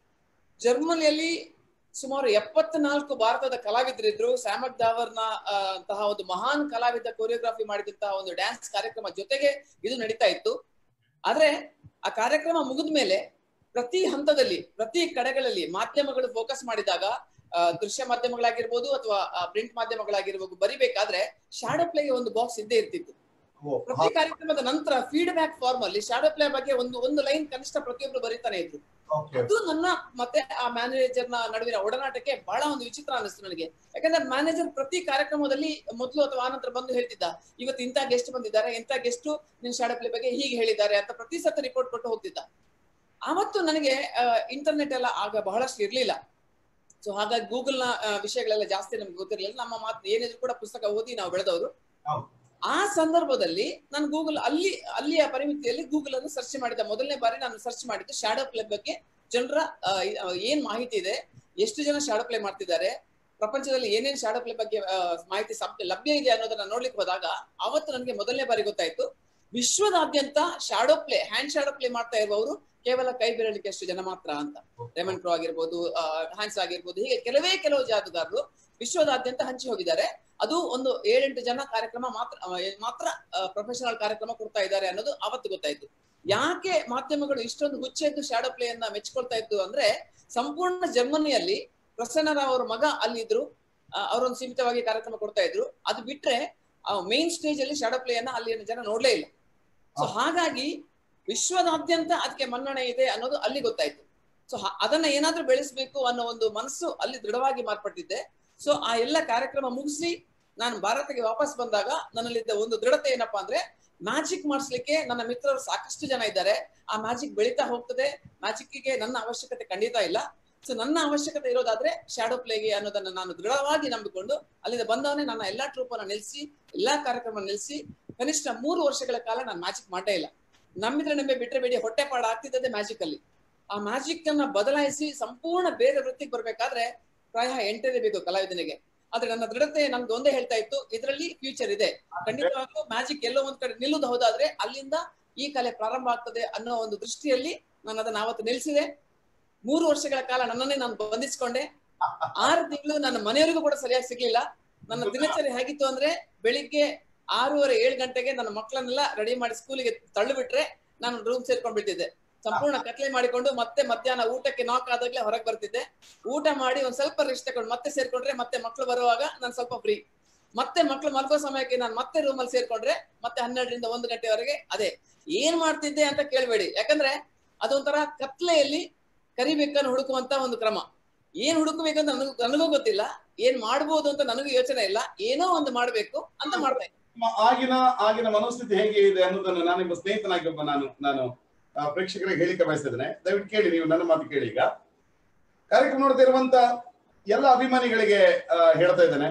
ಜರ್ಮನಿಯಲ್ಲಿ ಸುಮಾರು ಎಪ್ಪತ್ನಾಲ್ಕು ಭಾರತದ ಕಲಾವಿದರಿದ್ರು ಸ್ಯಾಮಕ್ ದಾವರ್ನ ಆ, ಅಂತಹ ಒಂದು ಮಹಾನ್ ಕಲಾವಿದ ಕೊರಿಯೋಗ್ರಫಿ ಮಾಡಿದಂತಹ ಒಂದು ಡ್ಯಾನ್ಸ್ ಕಾರ್ಯಕ್ರಮ ಜೊತೆಗೆ ಇದು ನಡೀತಾ ಇತ್ತು ಆದ್ರೆ ಆ ಕಾರ್ಯಕ್ರಮ ಮುಗಿದ ಮೇಲೆ ಪ್ರತಿ ಹಂತದಲ್ಲಿ ಪ್ರತಿ ಕಡೆಗಳಲ್ಲಿ ಮಾಧ್ಯಮಗಳು ಫೋಕಸ್ ಮಾಡಿದಾಗ ಆ, ದೃಶ್ಯ ಮಾಧ್ಯಮಗಳಾಗಿರ್ಬೋದು ಅಥವಾ ಪ್ರಿಂಟ್ ಮಾಧ್ಯಮಗಳಾಗಿರ್ಬೋದು ಬರಿಬೇಕಾದ್ರೆ ಶಾಡೋ ಪ್ಲೇಗೆ ಒಂದು ಬಾಕ್ಸ್ ಇದ್ದೇ ಇರ್ತಿತ್ತು ಓ, ಪ್ರತಿ ಕಾರ್ಯಕ್ರಮದ ನಂತರ ಫೀಡ್ಬ್ಯಾಕ್ ಫಾರ್ಮ್ ಅಲ್ಲಿ ಶಾಡೋ ಪ್ಲೇ ಬಗ್ಗೆ ಒಂದು ಒಂದು ಲೈನ್ ಕನಿಷ್ಠ ಪ್ರತಿಯೊಬ್ರು ಬರೀತಾನೆ ಇದ್ರು okay. ಅದು ನನ್ನ ಮತ್ತೆ ಆ ಮ್ಯಾನೇಜರ್ ನ ನಡುವಿನ ಒಡನಾಟಕ್ಕೆ ಬಹಳ ಒಂದು ವಿಚಿತ್ರ ಅನಿಸ್ತು ನನಗೆ ಯಾಕಂದ್ರೆ ಮ್ಯಾನೇಜರ್ ಪ್ರತಿ ಕಾರ್ಯಕ್ರಮದಲ್ಲಿ ಮೊದಲು ಅಥವಾ ಆನಂತರ ಬಂದು ಹೇಳ್ತಿದ್ದ ಇವತ್ತು ಇಂಥ ಗೆಸ್ಟ್ ಬಂದಿದ್ದಾರೆ ಇಂಥ ಗೆಸ್ಟ್ ನಿನ್ ಶಾಡೋ ಪ್ಲೇ ಬಗ್ಗೆ ಹೀಗೆ ಹೇಳಿದ್ದಾರೆ ಅಂತ ಪ್ರತಿ ಸತ ರಿಪೋರ್ಟ್ ಕೊಟ್ಟು ಹೋಗ್ತಿದ್ದ ಆವತ್ತು ನನಗೆ ಇಂಟರ್ನೆಟ್ ಎಲ್ಲ ಆಗ ಬಹಳಷ್ಟು ಇರ್ಲಿಲ್ಲ ಸೊ ಹಾಗಾಗಿ ಗೂಗಲ್ ನ ಆ, ವಿಷಯಗಳೆಲ್ಲ ಜಾಸ್ತಿ ನಮ್ಗೆ ಗೊತ್ತಿರಲಿಲ್ಲ ನಮ್ಮ ಮಾತು ಏನಿದ್ರು ಕೂಡ ಪುಸ್ತಕ ಓದಿ ನಾವು ಬೆಳೆದವರು ಹೌದು. ಆ ಸಂದರ್ಭದಲ್ಲಿ ನಾನು ಗೂಗಲ್ ಅಲ್ಲಿ ಅಲ್ಲಿಯ ಪರಿಮಿತಿಯಲ್ಲಿ ಗೂಗಲ್ ಅನ್ನು ಸರ್ಚ್ ಮಾಡಿದ ಮೊದಲನೇ ಬಾರಿ ನಾನು ಸರ್ಚ್ ಮಾಡಿದ್ದು ಶಾಡೋ ಪ್ಲೇ ಬಗ್ಗೆ ಜನರ ಆ, ಆ, ಏನ್ ಮಾಹಿತಿ ಇದೆ ಎಷ್ಟು ಜನ ಶಾಡೋ ಪ್ಲೇ ಮಾಡ್ತಿದ್ದಾರೆ ಪ್ರಪಂಚದಲ್ಲಿ ಏನೇನ್ ಶಾಡೋ ಪ್ಲೇ ಬಗ್ಗೆ ಆ, ಮಾಹಿತಿ ಸಬ್- ಲಭ್ಯ ಇದೆ ಅನ್ನೋದನ್ನ ನೋಡ್ಲಿಕ್ಕೆ ಹೋದಾಗ ಅವತ್ತು ನನಗೆ ಮೊದಲನೇ ಬಾರಿ ಗೊತ್ತಾಯ್ತು ವಿಶ್ವದಾದ್ಯಂತ shadow play hand shadow play ಮಾಡ್ತಾ ಇರುವವರು ಕೇವಲ ಕೈ ಬೆರಳಿಕೆ ಅಷ್ಟು ಜನ ಮಾತ್ರ ಅಂತ ರೆಮನ್ ಪ್ರೋ ಆಗಿರ್ಬೋದು ಹ್ಯಾಂಡ್ಸ್ ಆಗಿರ್ಬೋದು ಹೀಗೆ ಕೆಲವೇ ಕೆಲವು ಜಾದುಗಾರರು ವಿಶ್ವದಾದ್ಯಂತ ಹಂಚಿ ಹೋಗಿದ್ದಾರೆ ಅದು ಒಂದು ಏಳೆಂಟು ಜನ ಕಾರ್ಯಕ್ರಮ ಮಾತ್ರ ಆ, ಮಾತ್ರ ಪ್ರೊಫೆಷನಲ್ ಕಾರ್ಯಕ್ರಮ ಕೊಡ್ತಾ ಇದ್ದಾರೆ ಅನ್ನೋದು ಅವತ್ತು ಗೊತ್ತಾಯ್ತು ಯಾಕೆ ಮಾಧ್ಯಮಗಳು ಇಷ್ಟೊಂದು ಹುಚ್ಚೆದ್ದು ಶಾಡೋ ಪ್ಲೇ ಅನ್ನ ಮೆಚ್ಕೊಳ್ತಾ ಇತ್ತು ಅಂದ್ರೆ ಸಂಪೂರ್ಣ ಜರ್ಮನಿಯಲ್ಲಿ ಪ್ರಸನ್ನರಾವ್ ಅವರ ಮಗ ಅಲ್ಲಿದ್ರು ಆ, ಅವರೊಂದು ಸೀಮಿತವಾಗಿ ಕಾರ್ಯಕ್ರಮ ಕೊಡ್ತಾ ಇದ್ರು ಅದು ಬಿಟ್ರೆ ಮೇನ್ ಸ್ಟೇಜ್ ಅಲ್ಲಿ ಶಾಡೋ ಪ್ಲೇ ಅನ್ನ ಅಲ್ಲಿನ ಜನ ನೋಡ್ಲೇ ಇಲ್ಲ ಸೊ ಹಾಗಾಗಿ ವಿಶ್ವದಾದ್ಯಂತ ಅದಕ್ಕೆ ಮನ್ನಣೆ ಇದೆ ಅನ್ನೋದು ಅಲ್ಲಿ ಗೊತ್ತಾಯ್ತು ಸೊ ಅದನ್ನ ಏನಾದ್ರೂ ಬೆಳೆಸಬೇಕು ಅನ್ನೋ ಒಂದು ಮನಸ್ಸು ಅಲ್ಲಿ ದೃಢವಾಗಿ ಮಾರ್ಪಟ್ಟಿದ್ದೆ ಸೊ ಆ ಎಲ್ಲ ಕಾರ್ಯಕ್ರಮ ಮುಗಿಸಿ ನಾನು ಭಾರತಕ್ಕೆ ವಾಪಸ್ ಬಂದಾಗ ನನ್ನಲ್ಲಿದ್ದ ಒಂದು ದೃಢತೆ ಏನಪ್ಪಾ ಅಂದ್ರೆ ಮ್ಯಾಜಿಕ್ ಮಾಡಿಸ್ಲಿಕ್ಕೆ ನನ್ನ ಮಿತ್ರರು ಸಾಕಷ್ಟು ಜನ ಇದ್ದಾರೆ ಆ ಮ್ಯಾಜಿಕ್ ಬೆಳೀತಾ ಹೋಗ್ತದೆ ಮ್ಯಾಜಿಕ್ಗೆ ನನ್ನ ಅವಶ್ಯಕತೆ ಖಂಡಿತ ಇಲ್ಲ ಸೊ ನನ್ನ ಅವಶ್ಯಕತೆ ಇರೋದಾದ್ರೆ ಶಾಡೋ ಪ್ಲೇಗೆ ಅನ್ನೋದನ್ನ ನಾನು ದೃಢವಾಗಿ ನಂಬಿಕೊಂಡು ಅಲ್ಲಿಂದ ಬಂದವನೇ ನನ್ನ ಎಲ್ಲಾ ಟ್ರೂಪ್ ಅನ್ನ ನಿಲ್ಲಿಸಿ ಎಲ್ಲಾ ಕಾರ್ಯಕ್ರಮ ನಿಲ್ಲಿಸಿ ಕನಿಷ್ಠ ಮೂರು ವರ್ಷಗಳ ಕಾಲ ನಾನು ಮ್ಯಾಜಿಕ್ ಮಾಡೇ ಇಲ್ಲ ನಂಬಿದ್ರೆ ನಂಬೆ ಬಿಟ್ರೆ ಬೇಡಿ ಹೊಟ್ಟೆ ಪಾಡ ಆಗ್ತಿದ್ದದೆ ಮ್ಯಾಜಿಕ್ ಅಲ್ಲಿ ಆ ಮ್ಯಾಜಿಕ್ ಅನ್ನ ಬದಲಾಯಿಸಿ ಸಂಪೂರ್ಣ ಬೇರೆ ವೃತ್ತಿಗೆ ಬರ್ಬೇಕಾದ್ರೆ ಪ್ರಾಯ ಎಂಟನೇ ಬೇಕು ಕಲಾವಿದನಿಗೆ ಆದ್ರೆ ನನ್ನ ದೃಢತೆ ನನ್ಗೆ ಒಂದೇ ಹೇಳ್ತಾ ಇತ್ತು ಇದರಲ್ಲಿ ಫ್ಯೂಚರ್ ಇದೆ ಖಂಡಿತವಾಗ್ಲೂ ಮ್ಯಾಜಿಕ್ ಎಲ್ಲೋ ಒಂದ್ ಕಡೆ ನಿಲ್ಲುದು ಹೌದಾದ್ರೆ ಅಲ್ಲಿಂದ ಈ ಕಲೆ ಪ್ರಾರಂಭ ಆಗ್ತದೆ ಅನ್ನೋ ಒಂದು ದೃಷ್ಟಿಯಲ್ಲಿ ನಾನು ಅದನ್ನ ಅವತ್ತು ನಿಲ್ಸಿದೆ ಮೂರು ವರ್ಷಗಳ ಕಾಲ ನನ್ನನ್ನೇ ನಾನು ಬಂಧಿಸ್ಕೊಂಡೆ ಆರು ತಿಂಗಳು ನನ್ನ ಮನೆಯವರಿಗೂ ಕೂಡ ಸರಿಯಾಗಿ ಸಿಗ್ಲಿಲ್ಲ ನನ್ನ ದಿನಚರಿ ಹೇಗಿತ್ತು ಅಂದ್ರೆ ಬೆಳಿಗ್ಗೆ ಆರೂವರೆ ಏಳು ಗಂಟೆಗೆ ನನ್ನ ಮಕ್ಕಳನ್ನೆಲ್ಲ ರೆಡಿ ಮಾಡಿ ಸ್ಕೂಲಿಗೆ ತಳ್ಳು ಬಿಟ್ರೆ ನಾನು ರೂಮ್ ಸೇರ್ಕೊಂಡ್ ಬಿಟ್ಟಿದ್ದೆ ಸಂಪೂರ್ಣ ಕತ್ಲೆ ಮಾಡಿಕೊಂಡು ಮತ್ತೆ ಮಧ್ಯಾಹ್ನ ಊಟಕ್ಕೆ ನಾಕ್ ಆದಾಗ್ಲೇ ಹೊರಗೆ ಬರ್ತಿದ್ದೆ ಊಟ ಮಾಡಿ ಒಂದ್ ಸ್ವಲ್ಪ ರೆಸ್ಟ್ ತಗೊಂಡು ಮತ್ತೆ ಸೇರ್ಕೊಂಡ್ರೆ ಮತ್ತೆ ಮಕ್ಳು ಬರುವಾಗ ನಾನು ಸ್ವಲ್ಪ ಫ್ರೀ ಮತ್ತೆ ಮಕ್ಳು ಮಲ್ಕೋ ಸಮಯಕ್ಕೆ ನಾನು ಮತ್ತೆ ರೂಮಲ್ಲಿ ಸೇರ್ಕೊಂಡ್ರೆ ಮತ್ತೆ ಹನ್ನೆರಡರಿಂದ ಒಂದು ಗಂಟೆವರೆಗೆ ಅದೇ ಏನ್ ಮಾಡ್ತಿದ್ದೆ ಅಂತ ಕೇಳ್ಬೇಡಿ ಯಾಕಂದ್ರೆ ಅದೊಂಥರ ಕತ್ಲೆಯಲ್ಲಿ ಕರಿಬೇಕನ್ನು ಹುಡುಕುವಂತ ಒಂದು ಕ್ರಮ ಏನ್ ಹುಡುಕಬೇಕಂತ ನನಗೂ ನನಗೂ ಗೊತ್ತಿಲ್ಲ ಏನ್ ಮಾಡ್ಬೋದು ಅಂತ ನನಗೂ ಯೋಚನೆ ಇಲ್ಲ ಏನೋ ಒಂದು ಮಾಡ್ಬೇಕು ಅಂತ ಮಾಡ್ತಾ ಇದ್ದೆ ನಿಮ್ಮ ಆಗಿನ ಆಗಿನ ಮನೋಸ್ಥಿತಿ ಹೇಗೆ ಇದೆ ಅನ್ನೋದನ್ನು ನಾನು ನಿಮ್ಮ ಸ್ನೇಹಿತನಾಗಿ ಒಬ್ಬ ನಾನು ನಾನು ಆ, ಪ್ರೇಕ್ಷಕರಿಗೆ ಹೇಳಿಕೆ ಬಯಸಿದ್ದೇನೆ ದಯವಿಟ್ಟು ಕೇಳಿ ನೀವು ನನ್ನ ಮಾತು ಕೇಳಿ ಈಗ ಕಾರ್ಯಕ್ರಮ ನೋಡ್ತಾ ಇರುವಂತ ಎಲ್ಲ ಅಭಿಮಾನಿಗಳಿಗೆ ಆ, ಹೇಳ್ತಾ ಇದ್ದೇನೆ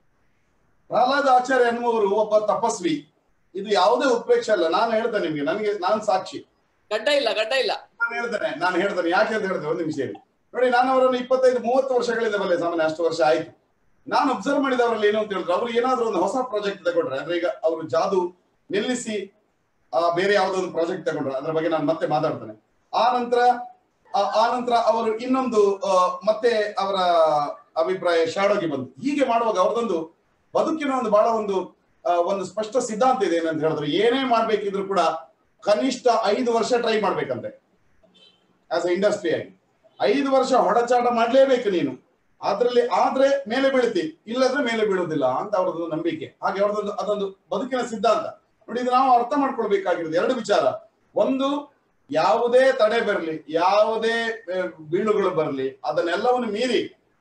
ಪ್ರಹ್ಲಾದ ಆಚಾರ್ಯ ಎನ್ನುವರು ಒಬ್ಬ ತಪಸ್ವಿ ಇದು ಯಾವುದೇ ಉತ್ಪ್ರೇಕ್ಷೆ ಅಲ್ಲ ನಾನು ಹೇಳ್ತೇನೆ ನಿಮ್ಗೆ ನನಗೆ ನಾನು ಸಾಕ್ಷಿ ಗಡ್ಡ ಇಲ್ಲ ಗಡ್ಡ ಇಲ್ಲ ನಾನು ಹೇಳ್ತೇನೆ ನಾನು ಹೇಳ್ತೇನೆ ಯಾಕೆ ಅಂತ ಹೇಳ್ತೇನೆ ಒಂದು ನಿಮಿಷ ಹೇಳಿ ನೋಡಿ ನಾನು ಅವರನ್ನು ಇಪ್ಪತ್ತೈದು ಮೂವತ್ತು ವರ್ಷಗಳಿಂದ ಬಲ್ಲೆ ಸಾಮಾನ್ಯ ಅಷ್ಟು ವರ್ಷ ಆಯ್ತು ನಾನು ಅಬ್ಸರ್ವ್ ಮಾಡಿದವರಲ್ಲಿ ಏನು ಅಂತ ಹೇಳಿದ್ರೆ ಅವ್ರು ಏನಾದ್ರೂ ಒಂದು ಹೊಸ ಪ್ರಾಜೆಕ್ಟ್ ತಗೊಂಡ್ರೆ ಅಂದ್ರೆ ಈಗ ಅವರು ಜಾದು ನಿಲ್ಲಿಸಿ ಆ, ಬೇರೆ ಯಾವುದೋ ಒಂದು ಪ್ರಾಜೆಕ್ಟ್ ತಗೊಂಡ್ರೆ ಅದ್ರ ಬಗ್ಗೆ ನಾನು ಮತ್ತೆ ಮಾತಾಡ್ತೇನೆ ಆ ನಂತರ ಆ- ಆ ನಂತರ ಅವರು ಇನ್ನೊಂದು ಆ, ಮತ್ತೆ ಅವರ ಅಭಿಪ್ರಾಯ ಶಾಡೋಗೆ ಬಂತು ಹೀಗೆ ಮಾಡುವಾಗ ಅವ್ರದೊಂದು ಬದುಕಿನ ಒಂದು ಬಹಳ ಒಂದು ಆ, ಒಂದು ಸ್ಪಷ್ಟ ಸಿದ್ಧಾಂತ ಇದೆ ಏನಂತ ಹೇಳಿದ್ರೆ ಏನೇ ಮಾಡ್ಬೇಕಿದ್ರು ಕೂಡ ಕನಿಷ್ಠ ಐದು ವರ್ಷ ಟ್ರೈ ಮಾಡ್ಬೇಕಂತೆ ಆಸ್ ಅ ಇಂಡಸ್ಟ್ರಿ ಆಗಿ ಐದು ವರ್ಷ ಹೊಡಚಾಟ ಮಾಡ್ಲೇಬೇಕು ನೀನು ಅದ್ರಲ್ಲಿ ಆದ್ರೆ ಮೇಲೆ ಬೀಳ್ತಿ ಇಲ್ಲದ್ರೆ ಮೇಲೆ ಬೀಳುವುದಿಲ್ಲ ಅಂತ ಅವ್ರದ್ದು ನಂಬಿಕೆ ಹಾಗೆ ಅವ್ರದ್ದು ಅದೊಂದು ಬದುಕಿನ ಸಿದ್ಧಾಂತ ನೋಡಿ ಇದು ನಾವು ಅರ್ಥ ಮಾಡ್ಕೊಳ್ಬೇಕಾಗಿರೋದು ಎರಡು ವಿಚಾರ ಒಂದು ಯಾವುದೇ ತಡೆ ಬರಲಿ ಯಾವುದೇ ಆ, ಬೀಳುಗಳು ಬರಲಿ ಅದನ್ನೆಲ್ಲವನ್ನು ಮೀರಿ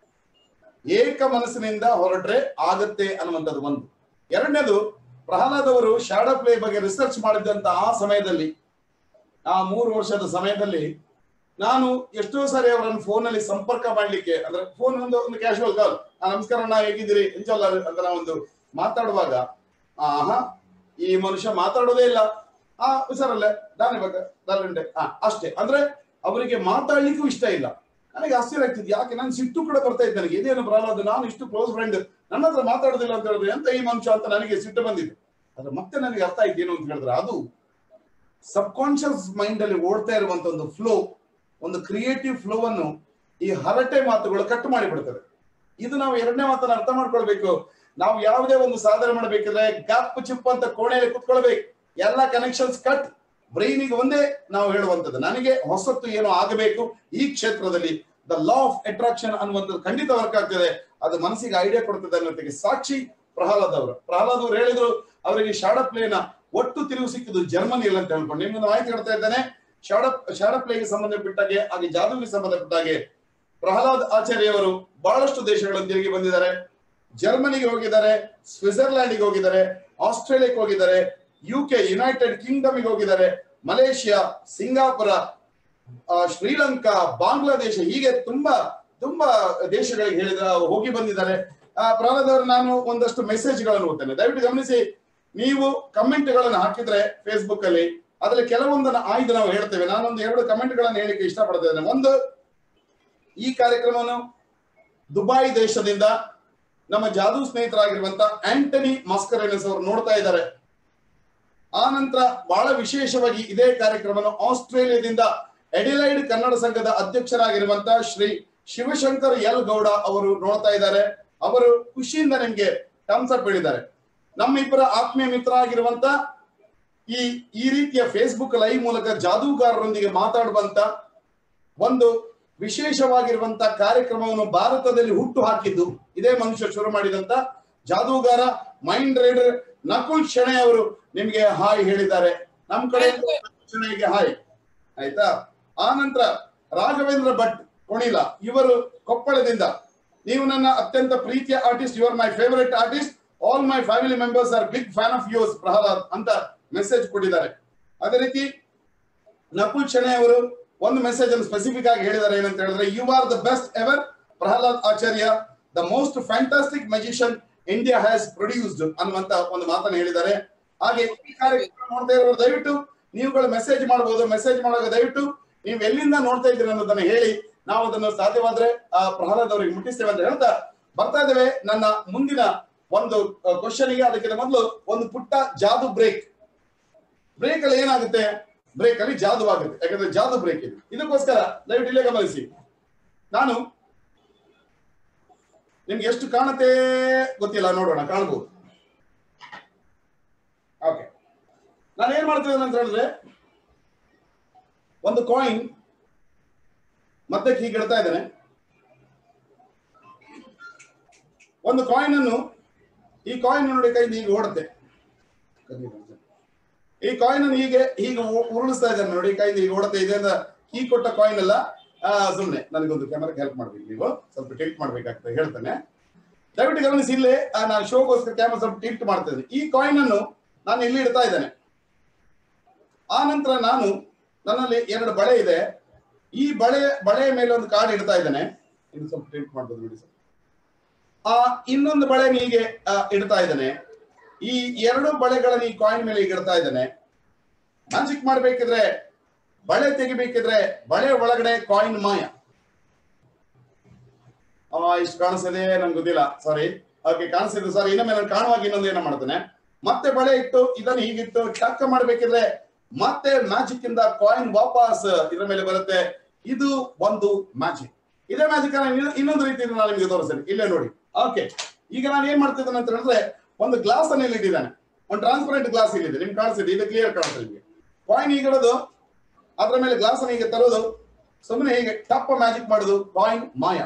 ಏಕ ಮನಸ್ಸಿನಿಂದ ಹೊರಟ್ರೆ ಆಗತ್ತೆ ಅನ್ನುವಂಥದ್ದು ಒಂದು ಎರಡನೇದು ಪ್ರಹ್ಲಾದ್ ಅವರು ಶಾಡೋ ಪ್ಲೇ ಬಗ್ಗೆ ರಿಸರ್ಚ್ ಮಾಡಿದಂತ ಆ ಸಮಯದಲ್ಲಿ ಆ ಮೂರು ವರ್ಷದ ಸಮಯದಲ್ಲಿ ನಾನು ಎಷ್ಟೋ ಸಾರಿ ಅವರನ್ನು ಫೋನ್ ಅಲ್ಲಿ ಸಂಪರ್ಕ ಮಾಡ್ಲಿಕ್ಕೆ ಅಂದ್ರೆ ಫೋನ್ ಒಂದು ಒಂದು ಕ್ಯಾಶುವಲ್ ಕಾಲ್ ನಮಸ್ಕಾರ ನಾ ಹೇಗಿದ್ದೀರಿ ಇಂಚಲ್ಲ ಅಂತ ನಾವು ಒಂದು ಮಾತಾಡುವಾಗ ಆಹಾ ಈ ಮನುಷ್ಯ ಮಾತಾಡೋದೇ ಇಲ್ಲ ಆ ಹುಷಾರಲ್ಲೇ ದಾನಿ ಬಗ್ಗೆ ದಾರುಂಡೆ ಹಾ ಅಷ್ಟೇ ಅಂದ್ರೆ ಅವರಿಗೆ ಮಾತಾಡ್ಲಿಕ್ಕೂ ಇಷ್ಟ ಇಲ್ಲ ನನಗೆ ಆಶ್ಚರ್ಯ ಆಗ್ತಿದ್ದು ಯಾಕೆ ನಾನು ಸಿಟ್ಟು ಕೂಡ ಬರ್ತಾ ಇದ್ದೆ ನನಗೆ ಇದೇನು ಪ್ರಹ್ಲಾದ್ ನಾನು ಇಷ್ಟು ಕ್ಲೋಸ್ ಫ್ರೆಂಡ್ ನನ್ನ ಹತ್ರ ಮಾತಾಡೋದಿಲ್ಲ ಅಂತ ಹೇಳಿದ್ರೆ ಎಂತ ಈ ಮನುಷ್ಯ ಅಂತ ನನಗೆ ಸಿಟ್ಟು ಬಂದಿತ್ತು ಆದ್ರೆ ಮತ್ತೆ ನನಗೆ ಅರ್ಥ ಆಯ್ತು ಏನು ಅಂತ ಹೇಳಿದ್ರೆ ಅದು ಸಬ್ ಕಾನ್ಶಿಯಸ್ ಮೈಂಡ್ ಅಲ್ಲಿ ಓಡ್ತಾ ಇರುವಂತ ಒಂದು ಫ್ಲೋ ಒಂದು ಕ್ರಿಯೇಟಿವ್ ಫ್ಲೋ ಅನ್ನು ಈ ಹರಟೆ ಮಾತುಗಳು ಕಟ್ ಮಾಡಿಬಿಡ್ತದೆ ಇದು ನಾವು ಎರಡನೇ ಮಾತನ್ನ ಅರ್ಥ ಮಾಡ್ಕೊಳ್ಬೇಕು ನಾವು ಯಾವುದೇ ಒಂದು ಸಾಧನೆ ಮಾಡಬೇಕಿದ್ರೆ ಗಪ್ ಚಿಪ್ ಅಂತ ಕೋಣೆಯಲ್ಲಿ ಕುತ್ಕೊಳ್ಬೇಕು ಎಲ್ಲ ಕನೆಕ್ಷನ್ಸ್ ಕಟ್ ಬ್ರೈನಿಗೆ ಒಂದೇ ನಾವು ಹೇಳುವಂತದ್ದು ನನಗೆ ಹೊಸತ್ತು ಏನೋ ಆಗಬೇಕು ಈ ಕ್ಷೇತ್ರದಲ್ಲಿ ದ ಲಾ ಆಫ್ ಅಟ್ರಾಕ್ಷನ್ ಅನ್ನುವಂಥದ್ದು ಖಂಡಿತ ವರ್ಕ್ ಆಗ್ತದೆ ಅದು ಮನಸ್ಸಿಗೆ ಐಡಿಯಾ ಕೊಡ್ತದೆ ಅನ್ನೋದಕ್ಕೆ ಸಾಕ್ಷಿ ಪ್ರಹ್ಲಾದ್ ಅವರು ಪ್ರಹ್ಲಾದ್ ಅವರು ಹೇಳಿದ್ರು ಅವರಿಗೆ ಶಾಡ ಪ್ಲೇನ ಒಟ್ಟು ತಿರುವು ಸಿಕ್ಕಿದ್ದು ಜರ್ಮನಿಯಲ್ಲಿ ಅಂತ ಹೇಳ್ಕೊಂಡು ನಿಮ್ಗೆ ಮಾಹಿತಿ ಹೇಳ್ತಾ ಇದ್ದೇನೆ ಶಾಡ ಶಾಡ ಪ್ಲೇಗೆ ಸಂಬಂಧಪಟ್ಟಾಗೆ ಹಾಗೆ ಜಾದೂಗೆ ಸಂಬಂಧಪಟ್ಟಾಗೆ ಪ್ರಹ್ಲಾದ್ ಆಚಾರ್ಯ ಅವರು ಬಹಳಷ್ಟು ದೇಶಗಳನ್ನು ತಿರುಗಿ ಬಂದಿದ್ದಾರೆ ಜರ್ಮನಿಗೆ ಹೋಗಿದ್ದಾರೆ ಸ್ವಿಟ್ಜರ್ಲ್ಯಾಂಡ್ಗೆ ಹೋಗಿದ್ದಾರೆ ಆಸ್ಟ್ರೇಲಿಯಾಕ್ಕೆ ಹೋಗಿದ್ದಾರೆ ಯು ಕೆ ಯುನೈಟೆಡ್ ಕಿಂಗ್ಡಮ್ಗೆ ಹೋಗಿದ್ದಾರೆ ಮಲೇಷಿಯಾ ಸಿಂಗಾಪುರ ಆ, ಶ್ರೀಲಂಕಾ ಬಾಂಗ್ಲಾದೇಶ ಹೀಗೆ ತುಂಬಾ ತುಂಬಾ ದೇಶಗಳಿಗೆ ಹೇಳಿದ ಹೋಗಿ ಬಂದಿದ್ದಾರೆ ಆ, ಪ್ರಹ್ಲಾದ್ ಅವರು ನಾನು ಒಂದಷ್ಟು ಮೆಸೇಜ್ಗಳನ್ನು ಓದ್ತೇನೆ ದಯವಿಟ್ಟು ಗಮನಿಸಿ ನೀವು ಕಮೆಂಟ್ ಗಳನ್ನು ಹಾಕಿದ್ರೆ ಫೇಸ್ಬುಕ್ ಅಲ್ಲಿ ಅದ್ರಲ್ಲಿ ಕೆಲವೊಂದನ್ನು ಆಯ್ದು ನಾವು ಹೇಳ್ತೇವೆ ನಾನೊಂದು ಎರಡು ಕಮೆಂಟ್ ಗಳನ್ನು ಹೇಳಿಕ್ಕೆ ಇಷ್ಟಪಡ್ತೇನೆ ಒಂದು ಈ ಕಾರ್ಯಕ್ರಮವನ್ನು ದುಬೈ ದೇಶದಿಂದ ನಮ್ಮ ಜಾದೂ ಸ್ನೇಹಿತರಾಗಿರುವಂತ ಆಂಟನಿ ಮಾಸ್ಕರೇನಸ್ ಅವರು ನೋಡ್ತಾ ಇದ್ದಾರೆ ಆ ನಂತರ ಬಹಳ ವಿಶೇಷವಾಗಿ ಇದೇ ಕಾರ್ಯಕ್ರಮವನ್ನು ಆಸ್ಟ್ರೇಲಿಯಾದಿಂದ ಎಡಿಲೈಡ್ ಕನ್ನಡ ಸಂಘದ ಅಧ್ಯಕ್ಷರಾಗಿರುವಂತ ಶ್ರೀ ಶಿವಶಂಕರ್ ಎಲ್ ಗೌಡ ಅವರು ನೋಡ್ತಾ ಇದ್ದಾರೆ ಅವರು ಖುಷಿಯಿಂದ ನಿಮ್ಗೆ ಥಮ್ಸ್ ಅಪ್ ಹೇಳಿದ್ದಾರೆ ನಮ್ಮಿಬ್ಬರ ಆತ್ಮೀಯ ಮಿತ್ರ ಆಗಿರುವಂತ ಈ ಈ ರೀತಿಯ ಫೇಸ್ಬುಕ್ ಲೈವ್ ಮೂಲಕ ಜಾದೂಗಾರರೊಂದಿಗೆ ಮಾತಾಡುವಂತ ಒಂದು ವಿಶೇಷವಾಗಿರುವಂತ ಕಾರ್ಯಕ್ರಮವನ್ನು ಭಾರತದಲ್ಲಿ ಹುಟ್ಟು ಹಾಕಿದ್ದು ಇದೇ ಮನುಷ್ಯ ಶುರು ಮಾಡಿದಂತ ಜಾದೂಗಾರ ಮೈಂಡ್ ರೈಡರ್ ನಕುಲ್ ಶೆಣೆ ಅವರು ನಿಮ್ಗೆ ಹಾಯ್ ಹೇಳಿದ್ದಾರೆ ನಮ್ ಕಡೆ ಶೆಣೆಗೆ ಹಾಯ್ ಆಯ್ತಾ ಆ ನಂತರ ರಾಘವೇಂದ್ರ ಭಟ್ ಕೊಣಿಲ ಇವರು ಕೊಪ್ಪಳದಿಂದ ನೀವು ನನ್ನ ಅತ್ಯಂತ ಪ್ರೀತಿಯ artist you are my favourite artist all my family members are big fan of yours Prahlad ಅಂತ ಮೆಸೇಜ್ ಕೊಟ್ಟಿದ್ದಾರೆ ಅದೇ ರೀತಿ ನಕುಲ್ ಶೆಣೆ ಅವರು ಒಂದು ಮೆಸೇಜ್ ಅನ್ನು ಸ್ಪೆಸಿಫಿಕ್ ಆಗಿ ಹೇಳಿದ್ದಾರೆ ಏನಂತ ಹೇಳಿದ್ರೆ you are the best ever Prahlad Acharya the most fantastic magician India has produced ಅನ್ನುವಂತ ಒಂದು ಮಾತನ್ನು ಹೇಳಿದ್ದಾರೆ ಹಾಗೆ ಈ ಕಾರ್ಯಕ್ರಮ ನೋಡ್ತಾ ಇರೋರು ದಯವಿಟ್ಟು ನೀವುಗಳು ಮೆಸೇಜ್ ಮಾಡಬಹುದು ಮೆಸೇಜ್ ಮಾಡುವಾಗ ದಯವಿಟ್ಟು ನೀವು ಎಲ್ಲಿಂದ ನೋಡ್ತಾ ಇದ್ದೀರಿ ಅನ್ನೋದನ್ನ ಹೇಳಿ ನಾವು ಅದನ್ನು ಸಾಧ್ಯವಾದ್ರೆ ಆ ಪ್ರಹ್ಲಾದ್ ಅವರಿಗೆ ಮುಟ್ಟಿಸ್ತೇವೆ ಅಂತ ಹೇಳ್ತಾ ಬರ್ತಾ ಇದ್ದೇವೆ ನನ್ನ ಮುಂದಿನ ಒಂದು ಕ್ವಶನ್ಗೆ ಅದಕ್ಕಿಂತ ಮೊದಲು ಒಂದು ಪುಟ್ಟ ಜಾದು ಬ್ರೇಕ್ ಬ್ರೇಕ್ ಅಲ್ಲಿ ಏನಾಗುತ್ತೆ ಬ್ರೇಕ್ ಅಲ್ಲಿ ಜಾದು ಆಗುತ್ತೆ ಯಾಕಂದ್ರೆ ಜಾದು ಬ್ರೇಕ್ ಇದೆ ಇದಕ್ಕೋಸ್ಕರ ದಯವಿಟ್ಟು ಇಲ್ಲೇ ಗಮನಿಸಿ ನಾನು ನಿಮ್ಗೆ ಎಷ್ಟು ಕಾಣುತ್ತೆ ಗೊತ್ತಿಲ್ಲ ನೋಡೋಣ ಕಾಣಬಹುದು ಓಕೆ ನಾನು ಏನ್ ಮಾಡ್ತಿದ್ದೇನೆ ಅಂತ ಹೇಳಿದ್ರೆ ಒಂದು ಕಾಯಿನ್ ಮತ್ತೆ ಹೀಗೆ ಇಡ್ತಾ ಇದ್ದೇನೆ ಒಂದು ಕಾಯಿನ್ ಅನ್ನು ಈ ಕಾಯಿನ್ ನೋಡಿ ಕೈಯಿಂದ ಹೀಗೆ ಓಡುತ್ತೆ ಈ ಕಾಯಿನ್ ಅನ್ನು ಹೀಗೆ ಹೀಗೆ ಉ- ಉರುಳಿಸ್ತಾ ಇದ್ದಾರೆ ನೋಡಿ ಕೈಯಿಂದ ಹೀಗೆ ಓಡುತ್ತೆ ಇದರಿಂದ ಕೀ ಕೊಟ್ಟ ಕಾಯಿನ್ ಅಲ್ಲ ಆ, ಸುಮ್ನೆ ನನಗೊಂದು ಕ್ಯಾಮರಾಗೆ ಹೆಲ್ಪ್ ಮಾಡ್ಬೇಕು ನೀವು ಸ್ವಲ್ಪ ಟಿಲ್ಟ್ ಮಾಡ್ಬೇಕಾಗ್ತದೆ ಹೇಳ್ತೇನೆ ದಯವಿಟ್ಟು ಗಮನಿಸಿ ಇಲ್ಲೇ ಆ, ನಾನು ಶೋಗೋಸ್ಕರ ಕ್ಯಾಮರಾ ಸ್ವಲ್ಪ ಟಿಲ್ಟ್ ಮಾಡ್ತೇನೆ ಈ ಕಾಯಿನ್ ಅನ್ನು ನಾನು ಇಲ್ಲಿ ಇಡ್ತಾ ಇದ್ದೇನೆ ಆ ನಂತರ ನಾನು ನನ್ನಲ್ಲಿ ಎರಡು ಬಳೆ ಇದೆ ಈ ಬಳೆ ಬಳೆಯ ಮೇಲೆ ಒಂದು ಕಾರ್ಡ್ ಇಡ್ತಾ ಇದ್ದೇನೆ ಇದು ಸ್ವಲ್ಪ ಟಿಲ್ಟ್ ಮಾಡ್ಬೋದು ನೋಡಿ ಸರ್ ಆ ಇನ್ನೊಂದು ಬಳೆ ಹೀಗೆ ಆ, ಇಡ್ತಾ ಇದ್ದೇನೆ ಈ ಎರಡು ಬಳೆಗಳನ್ನು ಈ ಕಾಯಿನ್ ಮೇಲೆ ಈಗ ಇಡ್ತಾ ಇದ್ದೇನೆ ಮ್ಯಾಜಿಕ್ ಮಾಡ್ಬೇಕಿದ್ರೆ ಬಳೆ ತೆಗಿಬೇಕಿದ್ರೆ ಬಳೆ ಒಳಗಡೆ ಕಾಯಿನ್ ಮಾಯ ಇಷ್ಟು ಕಾಣಿಸಿದೆ ನಂಗೆ ಗೊತ್ತಿಲ್ಲ ಸಾರಿ ಓಕೆ ಕಾಣಿಸಿದೆ ಸರ್ ಇನ್ನೊಮ್ಮೆ ನಾನು ಕಾಣುವಾಗ ಇನ್ನೊಂದು ಏನೋ ಮಾಡ್ತೇನೆ ಮತ್ತೆ ಬಳೆ ಇಟ್ಟು ಇದನ್ನು ಹೀಗಿಟ್ಟು ಟಕ್ ಮಾಡ್ಬೇಕಿದ್ರೆ ಮತ್ತೆ ಮ್ಯಾಜಿಕ್ ಇಂದ ಕಾಯಿನ್ ವಾಪಸ್ ಇದ್ರ ಮೇಲೆ ಬರುತ್ತೆ ಇದು ಒಂದು ಮ್ಯಾಜಿಕ್ ಇದೇ ಮ್ಯಾಜಿಕ್ ಇನ್ನೊಂದು ರೀತಿಯಿಂದ ನಾನು ನಿಮಗೆ ತೋರಿಸ್ತೇನೆ ಇಲ್ಲೇ ನೋಡಿ ಓಕೆ ಈಗ ನಾನು ಏನ್ ಮಾಡ್ತಿದ್ದೇನೆ ಅಂತ ಹೇಳಿದ್ರೆ ಒಂದು ಗ್ಲಾಸ್ ಅನ್ನು ಇಲ್ಲಿ ಇಟ್ಟಿದ್ದಾನೆ ಒಂದು ಟ್ರಾನ್ಸ್ಪರೆಂಟ್ ಗ್ಲಾಸ್ ಇಲ್ಲಿದೆ ನಿಮ್ಗೆ ಕಾಣಿಸ್ತಿದೆ ಇದು ಕ್ಲಿಯರ್ ಕಾಣಿಸ್ತದೆ ನಿಮಗೆ ಕಾಯಿನ್ ಈಗ ಇಡೋದು ಅದ್ರ ಮೇಲೆ ಗ್ಲಾಸ್ ಅನ್ನು ಹೀಗೆ ತರೋದು ಸುಮ್ಮನೆ ಹೀಗೆ ಟಪ್ಪ ಮ್ಯಾಜಿಕ್ ಮಾಡೋದು ಕಾಯಿನ್ ಮಾಯ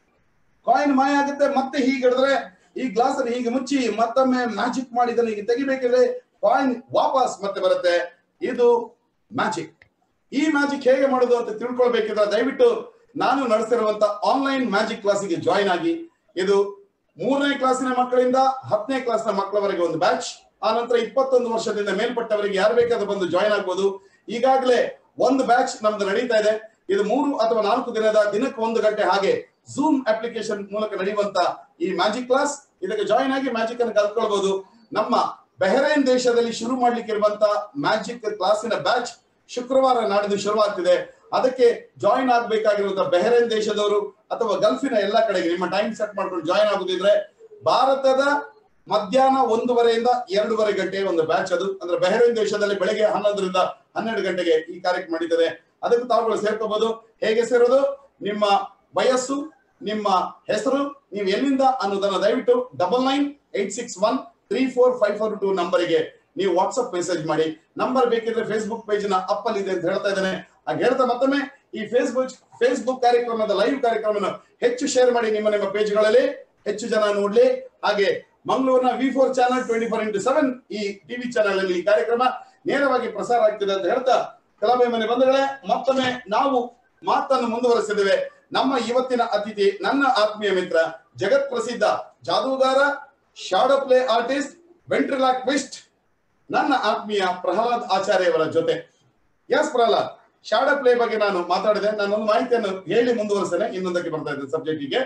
ಕಾಯಿನ್ ಮಾಯ ಆಗುತ್ತೆ ಮತ್ತೆ ಹೀಗೆ ಹಿಡಿದ್ರೆ ಈ ಗ್ಲಾಸ್ ಅನ್ನು ಹೀಗೆ ಮುಚ್ಚಿ ಮತ್ತೊಮ್ಮೆ ಮ್ಯಾಜಿಕ್ ಮಾಡಿ ಇದನ್ನು ಹೀಗೆ ತೆಗಿಬೇಕಿದ್ರೆ ಕಾಯಿನ್ ವಾಪಸ್ ಮತ್ತೆ ಬರುತ್ತೆ ಇದು ಮ್ಯಾಜಿಕ್ ಈ ಮ್ಯಾಜಿಕ್ ಹೇಗೆ ಮಾಡೋದು ಅಂತ ತಿಳ್ಕೊಳ್ಬೇಕಿದ್ರೆ ದಯವಿಟ್ಟು ನಾನು ನಡೆಸಿರುವಂತ ಆನ್ಲೈನ್ ಮ್ಯಾಜಿಕ್ ಕ್ಲಾಸಿಗೆ ಜಾಯಿನ್ ಆಗಿ ಇದು ಮೂರನೇ ಕ್ಲಾಸಿನ ಮಕ್ಕಳಿಂದ ಹತ್ತನೇ ಕ್ಲಾಸ್ನ ಮಕ್ಕಳವರೆಗೆ ಒಂದು ಬ್ಯಾಚ್ ಆ ನಂತರ ಇಪ್ಪತ್ತೊಂದು ವರ್ಷದಿಂದ ಮೇಲ್ಪಟ್ಟವರಿಗೆ ಯಾರು ಬೇಕಾದ್ರೂ ಬಂದು ಜಾಯಿನ್ ಆಗ್ಬೋದು ಈಗಾಗಲೇ ಒಂದು ಬ್ಯಾಚ್ ನಮ್ದು ನಡೀತಾ ಇದೆ ಇದು ಮೂರು ಅಥವಾ ನಾಲ್ಕು ದಿನದ ದಿನಕ್ಕೆ ಒಂದು ಗಂಟೆ ಹಾಗೆ ಝೂಮ್ ಅಪ್ಲಿಕೇಶನ್ ಮೂಲಕ ನಡೆಯುವಂತ ಈ ಮ್ಯಾಜಿಕ್ ಕ್ಲಾಸ್ ಇದಕ್ಕೆ ಜಾಯಿನ್ ಆಗಿ ಮ್ಯಾಜಿಕ್ ಅನ್ನು ಕಲ್ತ್ಕೊಳ್ಬಹುದು ನಮ್ಮ ಬೆಹರೇನ್ ದೇಶದಲ್ಲಿ ಶುರು ಮಾಡ್ಲಿಕ್ಕೆ ಇರುವಂತ ಮ್ಯಾಜಿಕ್ ಕ್ಲಾಸಿನ ಬ್ಯಾಚ್ ಶುಕ್ರವಾರ ನಾಡಿದ್ದು ಶುರುವಾಗ್ತಿದೆ ಅದಕ್ಕೆ ಜಾಯಿನ್ ಆಗ್ಬೇಕಾಗಿರುವಂತ ಬೆಹರೇನ್ ದೇಶದವರು ಅಥವಾ ಗಲ್ಫಿನ ಎಲ್ಲಾ ಕಡೆಗೆ ನಿಮ್ಮ ಟೈಮ್ ಸೆಟ್ ಮಾಡ್ಕೊಂಡು ಜಾಯಿನ್ ಆಗುದಿದ್ರೆ ಭಾರತದ ಮಧ್ಯಾಹ್ನ ಒಂದೂವರೆಯಿಂದ ಎರಡೂವರೆ ಗಂಟೆ ಒಂದು ಬ್ಯಾಚ್ ಅದು ಅಂದ್ರೆ ಬೆಹರೇನ್ ದೇಶದಲ್ಲಿ ಬೆಳಗ್ಗೆ ಹನ್ನೊಂದರಿಂದ ಹನ್ನೆರಡು ಗಂಟೆಗೆ ಈ ಕಾರ್ಯಕ್ರಮ ನಡೀತದೆ ಅದಕ್ಕೆ ತಾವುಗಳು ಸೇರ್ಕೋಬಹುದು ಹೇಗೆ ಸೇರೋದು ನಿಮ್ಮ ವಯಸ್ಸು ನಿಮ್ಮ ಹೆಸರು ನೀವು ಎಲ್ಲಿಂದ ಅನ್ನೋದನ್ನ ದಯವಿಟ್ಟು double nine eight six one three four five four two ನಂಬರ್ಗೆ ನೀವು ವಾಟ್ಸ್ಆಪ್ ಮೆಸೇಜ್ ಮಾಡಿ ನಂಬರ್ ಬೇಕಿದ್ರೆ ಫೇಸ್ಬುಕ್ ಪೇಜ್ ನ ಅಪ್ಪಲ್ ಇದೆ ಅಂತ ಹೇಳ್ತಾ ಇದ್ದೇನೆ ಹಾಗೆ ಹೇಳ್ತಾ ಮತ್ತೊಮ್ಮೆ ಈ ಫೇಸ್ಬುಕ್ ಫೇಸ್ಬುಕ್ ಕಾರ್ಯಕ್ರಮದ ಲೈವ್ ಕಾರ್ಯಕ್ರಮವನ್ನು ಹೆಚ್ಚು ಶೇರ್ ಮಾಡಿ ನಿಮ್ಮ ನಿಮ್ಮ ಪೇಜ್ಗಳಲ್ಲಿ ಹೆಚ್ಚು ಜನ ನೋಡ್ಲಿ ಹಾಗೆ ಮಂಗಳೂರಿನ V four channel twenty four into seven ಈ ಟಿವಿ ಚಾನಲ್ ಅಲ್ಲಿ ಈ ಕಾರ್ಯಕ್ರಮ ನೇರವಾಗಿ ಪ್ರಸಾರ ಆಗ್ತಿದೆ ಅಂತ ಹೇಳ್ತಾ ಕಲಾಭಯ ಮನೆ ಬಂಧುಗಳೇ ಮತ್ತೊಮ್ಮೆ ನಾವು ಮಾತನ್ನು ಮುಂದುವರೆಸಿದ್ದೇವೆ ನಮ್ಮ ಇವತ್ತಿನ ಅತಿಥಿ ನನ್ನ ಆತ್ಮೀಯ ಮಿತ್ರ ಜಗತ್ ಪ್ರಸಿದ್ಧ ಜಾದೂಗಾರ ಶಾಡೋ ಪ್ಲೇ ಆರ್ಟಿಸ್ಟ್ ವೆಂಟ್ರಿಲಾಕ್ವಿಸ್ಟ್ ನನ್ನ ಆತ್ಮೀಯ ಪ್ರಹ್ಲಾದ್ ಆಚಾರ್ಯವರ ಜೊತೆ ಎಸ್ ಪ್ರಹ್ಲಾದ್ ಶಾಡೋ ಪ್ಲೇ ಬಗ್ಗೆ ನಾನು ಮಾತಾಡಿದೆ ನಾನೊಂದು ಮಾಹಿತಿಯನ್ನು ಹೇಳಿ ಮುಂದುವರಿಸ್ತೇನೆ ಇನ್ನೊಂದಕ್ಕೆ ಬರ್ತಾ ಇದ್ದೆ ಸಬ್ಜೆಕ್ಟಿಗೆ